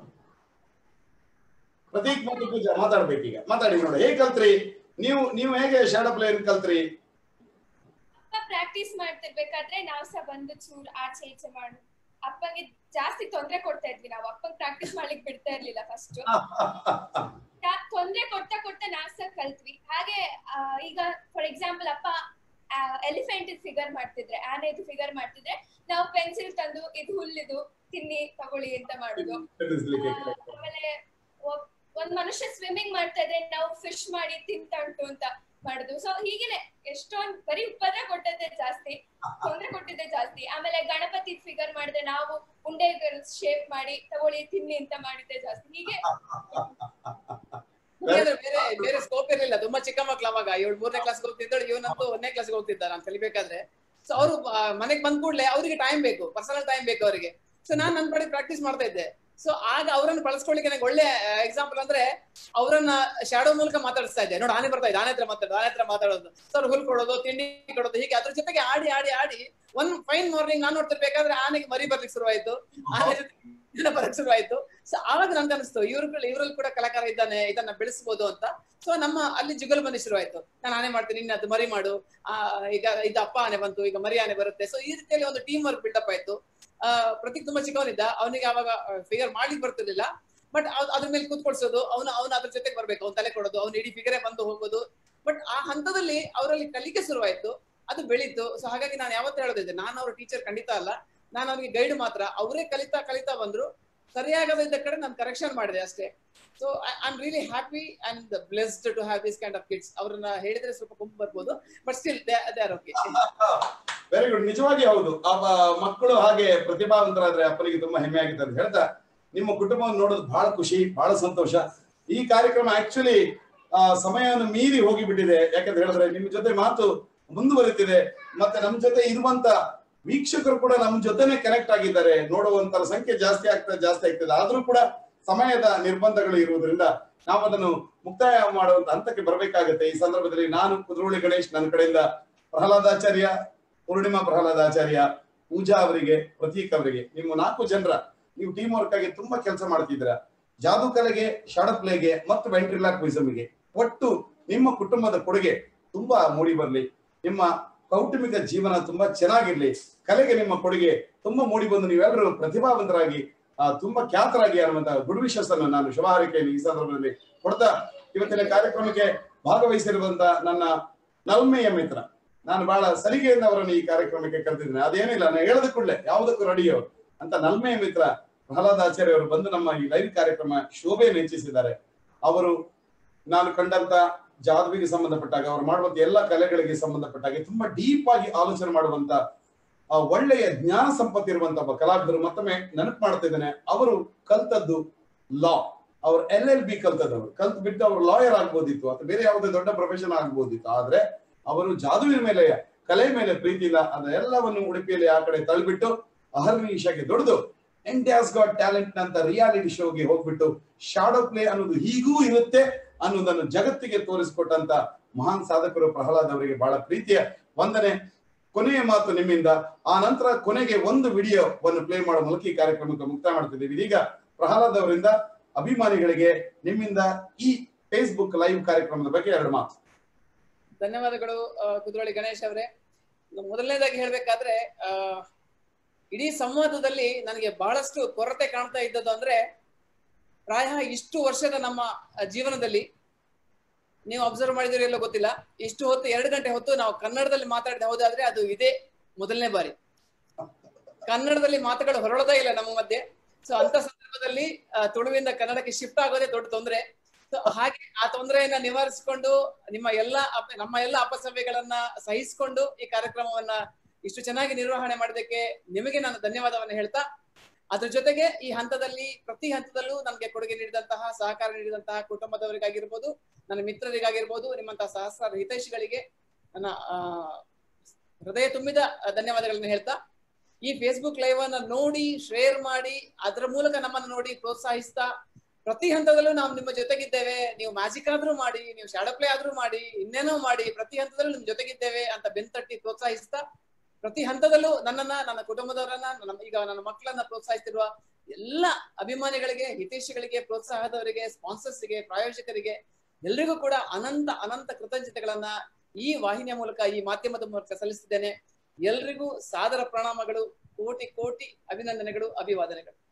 ಪ್ರತೀಕ್ ಮತ್ತು ಪೂಜಾ ಮಾತಾಡ್ಬೇಕೀಗ ಮಾತಾಡಿ ನೋಡಿ ಹೇಗ್ ಕಲ್ತ್ರಿ ನೀವು ನೀವು ಹೇಗೆ ಶಾಡೋ ಪ್ಲೇ ಕಲ್ತ್ರಿ ಅಪ್ಪ ಪ್ರಾಕ್ಟೀಸ್ ಮಾಡ್ತಿರ್ಬೇಕಾದ್ರೆ ನಾವ್ ಸಹ ಬಂದು ಚೂರ್ ಆಚೆ ಈಚೆ ಮಾಡು ಅಪ್ಪಂಗೆ ಜಾಸ್ತಿ ತೊಂದ್ರೆ ಕೊಡ್ತಾ ಇದ್ವಿ ನಾವು ಅಪ್ಪಂಗ್ ಪ್ರಾಕ್ಟೀಸ್ ಮಾಡ್ಲಿಕ್ ಬಿಡ್ತಾ ಇರ್ಲಿಲ್ಲ ಫಸ್ಟ್ ತೊಂದ್ರೆ ಕೊಡ್ತಾ ಕೊಡ್ತಾ ನಾವ್ ಸಹ ಕಲ್ತ್ವಿ ಹಾಗೆ ಆ, ಈಗ ಫಾರ್ ಎಕ್ಸಾಂಪಲ್ ಅಪ್ಪ ಎಲಿಫೆಂಟ್ ಫಿಗರ್ ಮಾಡ್ತಿದ್ರೆ ಆನೆದು ಫಿಗರ್ ಮಾಡ್ತಿದ್ರೆ ನಾವು ಪೆನ್ಸಿಲ್ ತಂದು ಇದು ಹುಲ್ಲಿದು ತಿನ್ನಿ ತಗೊಳ್ಳಿ ಅಂತ ಮಾಡುದು ತಿಳಿಸ್ಲಿಕ್ಕೆ ಆ, ಆಮೇಲೆ ಒಬ್- ಒಂದ್ ಮನುಷ್ಯ ಸ್ವಿಮ್ಮಿಂಗ್ ಮಾಡ್ತಾ ಇದ್ರೆ ನಾವು ಫಿಶ್ ಮಾಡಿ ತಿಂತಾ ಉಂಟು ಅಂತ ಮಾಡುದು ಸೊ ಹೀಗೇನೆ ಎಷ್ಟೊಂದ್ ಬರೀ ಉಪದ್ರ ಕೊಟ್ಟದ್ದೇ ಜಾಸ್ತಿ ತೊಂದ್ರೆ ಕೊಟ್ಟಿದ್ದೆ ಜಾಸ್ತಿ ಆಮೇಲೆ ಗಣಪತಿ ಫಿಗರ್ ಮಾಡಿದ್ರೆ ನಾವು ಉಂಡೆಗಳು ಶೇಪ್ ಮಾಡಿ ತಗೊಳ್ಳಿ ತಿನ್ನಿ ಅಂತ ಮಾಡಿದ್ದೆ ಜಾಸ್ತಿ ಹೀಗೆ ಯಾಕಂದ್ರೆ ಬೇರೆ ಬೇರೆ ಸ್ಕೋಪ್ ಇರ್ಲಿಲ್ಲ ತುಂಬಾ ಚಿಕ್ಕ ಮಕ್ಳು ಅವಾಗ ಏಳು ಮೂರನೇ ಕ್ಲಾಸ್ ಹೋಗ್ತಿದ್ದಳು ಇವನಂತೂ ಒಂದನೇ ಕ್ಲಾಸ್ ಹೋಗ್ತಿದ್ದ ನಾನು ಕಲಿಬೇಕಾದ್ರೆ ಸೊ ಅವರು ಮನೆಗೆ ಬಂದ್ ಕೂಡ್ಲೆ ಅವರಿಗೆ ಟೈಮ್ ಬೇಕು ಪರ್ಸನಲ್ ಟೈಮ್ ಬೇಕು ಅವರಿಗೆ ಸೊ ನಾನ್ ನನ್ ಕಡೆ ಪ್ರಾಕ್ಟೀಸ್ ಮಾಡ್ತಾ ಇದ್ದೆ ಸೊ ಆಗ ಅವರನ್ನು ಬಳಸ್ಕೊಳ್ಳಿಕ್ಕೆ ನನಗೆ ಒಳ್ಳೆ ಎಕ್ಸಾಂಪಲ್ ಅಂದ್ರೆ ಅವರನ್ನ ಶಾಡೋ ಮೂಲಕ ಮಾತಾಡಿಸ್ತಾ ಇದ್ದೆ ನೋಡಿ ಆನೆ ಬರ್ತಾ ಇದೆ ಆನೆ ಹತ್ರ ಮಾತಾಡೋದು ಆನೆ ಹತ್ರ ಮಾತಾಡೋದು ಸರ್ ಹುಲ್ ಕೊಡೋದು ತಿಂಡಿ ಕೊಡೋದು ಹೀಗೆ ಅದ್ರ ಜೊತೆಗೆ ಆಡಿ ಆಡಿ ಆಡಿ ಒಂದ್ ಫೈನ್ ಮಾರ್ನಿಂಗ್ ನಾನು ನೋಡ್ತಿರ್ಬೇಕಾದ್ರೆ ಆನೆಗೆ ಮರಿ ಬರ್ಲಿಕ್ಕೆ ಶುರುವಾಯ್ತು ಆನೆ ಜೊತೆ ದಿನ ಬರಕ್ ಶುರುವಾಯ್ತು ಸೊ ಆವಾಗ ನನ್ಗೆ ಅನಿಸ್ತು ಇವ್ರುಗಳು ಇವ್ರಲ್ಲಿ ಕೂಡ ಕಲಾಕಾರ ಇದ್ದಾನೆ ಇದನ್ನ ಬೆಳೆಸಬಹುದು ಅಂತ ಸೊ ನಮ್ಮ ಅಲ್ಲಿ ಜುಗಲ್ಬಂದಿ ಶುರುವಾಯ್ತು ನಾನು ಆನೆ ಮಾಡ್ತೀನಿ ಇನ್ನು ಅದು ಮರಿ ಮಾಡು ಆ ಈಗ ಇದು ಅಪ್ಪ ಆನೆ ಬಂತು ಈಗ ಮರಿ ಆನೆ ಬರುತ್ತೆ ಸೊ ಈ ರೀತಿಯಲ್ಲಿ ಒಂದು ಟೀಮ್ ವರ್ಕ್ ಬಿಲ್ಡಪ್ ಆಯ್ತು ಆ ಪ್ರತೀಕ್ ತುಂಬಾ ಚಿಕ್ಕವನಿದ್ದ ಅವನಿಗೆ ಅವಾಗ ಫಿಗರ್ ಮಾಡ್ಲಿಕ್ಕೆ ಬರ್ತಿರ್ಲಿಲ್ಲ ಬಟ್ ಅದ್ರ ಮೇಲೆ ಕೂತ್ಕೊಳ್ಸೋದು ಅವನು ಅವನು ಅದ್ರ ಜೊತೆಗೆ ಬರ್ಬೇಕು ಅವ್ನು ತಲೆ ಕೊಡೋದು ಅವ್ನು ಇಡೀ ಫಿಗರೇ ಬಂದು ಹೋಗೋದು ಬಟ್ ಆ ಹಂತದಲ್ಲಿ ಅವರಲ್ಲಿ ಕಲಿಕೆ ಶುರುವಾಯ್ತು ಅದು ಬೆಳೀತು ಸೊ ಹಾಗಾಗಿ ನಾನು ಯಾವತ್ತೂ ಹೇಳೋದಿದ್ದೆ ನಾನು ಅವ್ರ ಟೀಚರ್ ಖಂಡಿತ ಅಲ್ಲ ನಾನು ಅವ್ರಿಗೆ ಗೈಡ್ ಮಾತ್ರ ಅವರೇ ಕಲಿತಾ ಕಲಿತಾ ಬಂದ್ರು ಸರಿಯಾಗದಿದ್ದ ಕಡೆ ನಾನು ಕರೆಕ್ಷನ್ ಮಾಡಿದೆ ಅಷ್ಟೇ so I am really happy and blessed to have this kind of kids ಅವ್ರನ್ನ ಹೇಳಿದ್ರೆ ಸ್ವಲ್ಪ ಕೊಂಬು ಬರ್ಬೋದು but still they are okay very good ನಿಜವಾಗಿ ಹೌದು ಆ ಬ- ಮಕ್ಕಳು ಹಾಗೆ ಪ್ರತಿಭಾವಂತರಾದ್ರೆ ಅಪ್ಪನಿಗೆ ತುಂಬಾ ಹೆಮ್ಮೆ ಆಗುತ್ತೆ ಅಂತ ಹೇಳ್ತಾ ನಿಮ್ಮ ಕುಟುಂಬವನ್ನು ನೋಡೋದು ಬಹಳ ಖುಷಿ ಬಹಳ ಸಂತೋಷ ಈ ಕಾರ್ಯಕ್ರಮ ಆಕ್ಚುಲಿ ಸಮಯವನ್ನು ಮೀರಿ ಹೋಗಿಬಿಟ್ಟಿದೆ ಯಾಕಂತ ಹೇಳಿದ್ರೆ ನಿಮ್ ಜೊತೆ ಮಾತು ಮುಂದುವರಿತಿದೆ ಮತ್ತೆ ನಮ್ ಜೊತೆ ಇರುವಂತ ವೀಕ್ಷಕರು ಕೂಡ ನಮ್ ಜೊತೆನೆ ಕನೆಕ್ಟ್ ಆಗಿದ್ದಾರೆ ನೋಡುವಂತರ ಸಂಖ್ಯೆ ಜಾಸ್ತಿ ಆಗ್ತಾ ಜಾಸ್ತಿ ಆಗ್ತದೆ ಆದ್ರೂ ಕೂಡ ಸಮಯದ ನಿರ್ಬಂಧಗಳು ಇರುವುದರಿಂದ ನಾವು ಅದನ್ನು ಮುಕ್ತಾಯ ಮಾಡುವಂತ ಹಂತಕ್ಕೆ ಬರಬೇಕಾಗುತ್ತೆ ಈ ಸಂದರ್ಭದಲ್ಲಿ ನಾನು ಕುದ್ರೋಳಿ ಗಣೇಶ್ ನನ್ನ ಕಡೆಯಿಂದ ಪ್ರಹ್ಲಾದಾಚಾರ್ಯ ಪೂರ್ಣಿಮಾ ಪ್ರಹ್ಲಾದಾಚಾರ್ಯ ಪೂಜಾ ಅವರಿಗೆ ಪ್ರತೀಕ್ ಅವರಿಗೆ ನಿಮ್ಮ ನಾಲ್ಕು ಜನರ ನೀವು ಟೀಮ್ ವರ್ಕ್ ಆಗಿ ತುಂಬಾ ಕೆಲಸ ಮಾಡ್ತಿದ್ದೀರಾ ಜಾದೂ ಕಲೆಗೆ ಶಾರ್ಟ್ ಪ್ಲೇಗೆ ಮತ್ತು ವೆಂಟ್ರಿಲಾಕ್ವಿಸಮ್ಗೆ ಒಟ್ಟು ನಿಮ್ಮ ಕುಟುಂಬದ ಕೊಡುಗೆ ತುಂಬಾ ಮೂಡಿ ಬರ್ಲಿ ನಿಮ್ಮ ಕೌಟುಂಬಿಕ ಜೀವನ ತುಂಬಾ ಚೆನ್ನಾಗಿರ್ಲಿ ಕಲೆಗೆ ನಿಮ್ಮ ಕೊಡುಗೆ ತುಂಬಾ ಮೂಡಿ ಬಂದು ನೀವೆಲ್ಲರೂ ಪ್ರತಿಭಾವಂತರಾಗಿ ಆ, ತುಂಬಾ ಖ್ಯಾತರಾಗಿ ಅನ್ನುವಂತ ಗುಡ್ ವಿಶಸ್ ಅನ್ನು ನಾನು ಶುಭ ಹಾರೈಕೆಯನ್ನು ಈ ಸಂದರ್ಭದಲ್ಲಿ ಕೊಡ್ತಾ ಇವತ್ತಿನ ಕಾರ್ಯಕ್ರಮಕ್ಕೆ ಭಾಗವಹಿಸಿರುವಂತ ನನ್ನ ನಲ್ಮೆಯ ಮಿತ್ರ ನಾನು ಬಹಳ ಸಲಿಗೆಯಿಂದ ಅವರನ್ನು ಈ ಕಾರ್ಯಕ್ರಮಕ್ಕೆ ಕರೆದಿದ್ದೇನೆ ಅದೇನಿಲ್ಲ ನಾನು ಹೇಳದ ಕೂಡಲೇ ಯಾವುದಕ್ಕೂ ರೆಡಿಯೋ ಅಂತ ನಲ್ಮೆಯ ಮಿತ್ರ ಪ್ರಹ್ಲಾದ್ ಆಚಾರ್ಯ ಅವರು ಬಂದು ನಮ್ಮ ಈ ಲೈವ್ ಕಾರ್ಯಕ್ರಮ ಶೋಭೆಯನ್ನು ಹೆಚ್ಚಿಸಿದ್ದಾರೆ ಅವರು ನಾನು ಕಂಡಂತ ಜಾದುವಿಗೆ ಸಂಬಂಧಪಟ್ಟಾಗ ಅವರು ಮಾಡುವಂತ ಎಲ್ಲ ಕಲೆಗಳಿಗೆ ಸಂಬಂಧಪಟ್ಟಾಗ ತುಂಬಾ ಡೀಪ್ ಆಗಿ ಆಲೋಚನೆ ಮಾಡುವಂತ ಆ ಒಳ್ಳೆಯ ಜ್ಞಾನ ಸಂಪತ್ತಿರುವಂತ ಒಬ್ಬ ಕಲಾವಿದರು ಮತ್ತೊಮ್ಮೆ ನೆನಪು ಮಾಡ್ತಾ ಇದ್ದೇನೆ ಅವರು ಕಲ್ತದ್ದು ಲಾ ಅವ್ರು ಎಲ್ ಎಲ್ ಬಿ ಕಲ್ತದವರು ಕಲ್ತ್ ಬಿಟ್ಟು ಅವರು ಲಾಯರ್ ಆಗ್ಬೋದಿತ್ತು ಅಥವಾ ಬೇರೆ ಯಾವುದೇ ದೊಡ್ಡ ಪ್ರೊಫೆಷನ್ ಆಗ್ಬೋದಿತ್ತು ಆದ್ರೆ ಅವರು ಜಾದುವಿನ ಮೇಲೆ ಕಲೆ ಮೇಲೆ ಪ್ರೀತಿ ಇಲ್ಲ ಅದೆಲ್ಲವನ್ನು ಉಡುಪಿಯಲ್ಲಿ ಆ ಕಡೆ ತಳ್ಳಿಬಿಟ್ಟು ಅಹರ್ನಿಶಾಗೆ ದುಡಿದು ಇಂಡಿಯಾಸ್ ಗಾಟ್ ಟ್ಯಾಲೆಂಟ್ ಅಂತ ರಿಯಾಲಿಟಿ ಶೋಗೆ ಹೋಗ್ಬಿಟ್ಟು ಶಾಡೋ ಪ್ಲೇ ಅನ್ನೋದು ಹೀಗೂ ಇರುತ್ತೆ ಅನ್ನೋದನ್ನು ಜಗತ್ತಿಗೆ ತೋರಿಸಿಕೊಟ್ಟಂತ ಮಹಾನ್ ಸಾಧಕರು ಪ್ರಹ್ಲಾದ್ ಅವರಿಗೆ ಬಹಳ ಪ್ರೀತಿಯ ವಂದನೆ ಕೊನೆಯ ಮಾತು ನಿಮ್ಮಿಂದ ಆ ನಂತರ ಕೊನೆಗೆ ಒಂದು ವಿಡಿಯೋವನ್ನು ಪ್ಲೇ ಮಾಡೋ ಮೂಲಕ ಈ ಕಾರ್ಯಕ್ರಮಕ್ಕೆ ಮುಕ್ತಾಯ ಮಾಡ್ತಿದ್ದೀವಿ ಇದೀಗ ಪ್ರಹ್ಲಾದ್ ಅವರಿಂದ ಅಭಿಮಾನಿಗಳಿಗೆ ನಿಮ್ಮಿಂದ ಈ ಫೇಸ್ಬುಕ್ ಲೈವ್ ಕಾರ್ಯಕ್ರಮದ ಬಗ್ಗೆ ಎರಡು ಮಾತು ಧನ್ಯವಾದಗಳು ಆ, ಕುದ್ರೋಳಿ ಗಣೇಶ್ ಅವರೇ ಮೊದಲನೇದಾಗಿ ಹೇಳ್ಬೇಕಾದ್ರೆ ಆ ಇಡೀ ಸಂವಾದದಲ್ಲಿ ನನಗೆ ಬಹಳಷ್ಟು ಕೊರತೆ ಕಾಣ್ತಾ ಇದ್ದದ್ದು ಅಂದ್ರೆ ಪ್ರಾಯ ಇಷ್ಟು ವರ್ಷದ ನಮ್ಮ ಜೀವನದಲ್ಲಿ ನೀವು ಅಬ್ಸರ್ವ್ ಮಾಡಿದಿರೋ ಎಲ್ಲೋ ಗೊತ್ತಿಲ್ಲ ಇಷ್ಟು ಹೊತ್ತು ಎರಡು ಗಂಟೆ ಹೊತ್ತು ನಾವು ಕನ್ನಡದಲ್ಲಿ ಮಾತಾಡಿದ ಹೋದಾದ್ರೆ ಅದು ಇದೇ ಮೊದಲನೇ ಬಾರಿ ಕನ್ನಡದಲ್ಲಿ ಮಾತುಗಳು ಹೊರಳೋದೇ ಇಲ್ಲ ನಮ್ಮ ಮಧ್ಯೆ ಸೊ ಅಂತ ಸಂದರ್ಭದಲ್ಲಿ ಆ, ತುಳುವಿಂದ ಕನ್ನಡಕ್ಕೆ ಶಿಫ್ಟ್ ಆಗೋದೇ ದೊಡ್ಡ ತೊಂದರೆ ಸೊ ಹಾಗೆ ಆ ತೊಂದರೆಯನ್ನ ನಿವಾರಿಸಿಕೊಂಡು ನಿಮ್ಮ ಎಲ್ಲ ಅಪ- ನಮ್ಮ ಎಲ್ಲ ಅಪಸವ್ಯಗಳನ್ನ ಸಹಿಸಿಕೊಂಡು ಈ ಕಾರ್ಯಕ್ರಮವನ್ನ ಇಷ್ಟು ಚೆನ್ನಾಗಿ ನಿರ್ವಹಣೆ ಮಾಡೋದಕ್ಕೆ ನಿಮಗೆ ನಾನು ಧನ್ಯವಾದವನ್ನು ಹೇಳ್ತಾ ಅದ್ರ ಜೊತೆಗೆ ಈ ಹಂತದಲ್ಲಿ ಪ್ರತಿ ಹಂತದಲ್ಲೂ ನನಗೆ ಕೊಡುಗೆ ನೀಡಿದಂತಹ ಸಹಕಾರ ನೀಡಿದಂತಹ ಕುಟುಂಬದವರಿಗಾಗಿರ್ಬೋದು ನನ್ನ ಮಿತ್ರರಿಗಾಗಿರ್ಬೋದು ನಿಮ್ಮಂತಹ ಸಹಸ್ರಾರು ಹಿತೈಷಿಗಳಿಗೆ ನನ್ನ ಆ ಹೃದಯ ತುಂಬಿದ ಧನ್ಯವಾದಗಳನ್ನ ಹೇಳ್ತಾ ಈ ಫೇಸ್ಬುಕ್ ಲೈವ್ ಅನ್ನ ನೋಡಿ ಶೇರ್ ಮಾಡಿ ಅದರ ಮೂಲಕ ನಮ್ಮನ್ನು ನೋಡಿ ಪ್ರೋತ್ಸಾಹಿಸ್ತಾ ಪ್ರತಿ ಹಂತದಲ್ಲೂ ನಾವು ನಿಮ್ಮ ಜೊತೆಗಿದ್ದೇವೆ ನೀವು ಮ್ಯಾಜಿಕ್ ಆದ್ರೂ ಮಾಡಿ ನೀವು ಶಾಡೋ ಪ್ಲೇ ಆದ್ರೂ ಮಾಡಿ ಇನ್ನೇನೋ ಮಾಡಿ ಪ್ರತಿ ಹಂತದಲ್ಲೂ ನಿಮ್ ಜೊತೆಗಿದ್ದೇವೆ ಅಂತ ಬೆಂತಟ್ಟಿ ಪ್ರೋತ್ಸಾಹಿಸ್ತಾ ಪ್ರತಿ ಹಂತದಲ್ಲೂ ನನ್ನನ್ನ ನನ್ನ ಕುಟುಂಬದವರನ್ನ ನನ್ನ ಈಗ ನನ್ನ ಮಕ್ಕಳನ್ನ ಪ್ರೋತ್ಸಾಹಿಸ್ತಿರುವ ಎಲ್ಲ ಅಭಿಮಾನಿಗಳಿಗೆ ಹಿತೈಷಿಗಳಿಗೆ ಪ್ರೋತ್ಸಾಹದವರಿಗೆ ಸ್ಪಾನ್ಸರ್ಸ್ಗೆ ಪ್ರಾಯೋಜಕರಿಗೆ ಎಲ್ರಿಗೂ ಕೂಡ ಅನಂತ ಅನಂತ ಕೃತಜ್ಞತೆಗಳನ್ನ ಈ ವಾಹಿನಿಯ ಮೂಲಕ ಈ ಮಾಧ್ಯಮದ ಮೂಲಕ ಸಲ್ಲಿಸಿದ್ದೇನೆ ಎಲ್ರಿಗೂ ಸಾದರ ಪ್ರಣಾಮಗಳು ಕೋಟಿ ಕೋಟಿ ಅಭಿನಂದನೆಗಳು ಅಭಿವಾದನೆಗಳು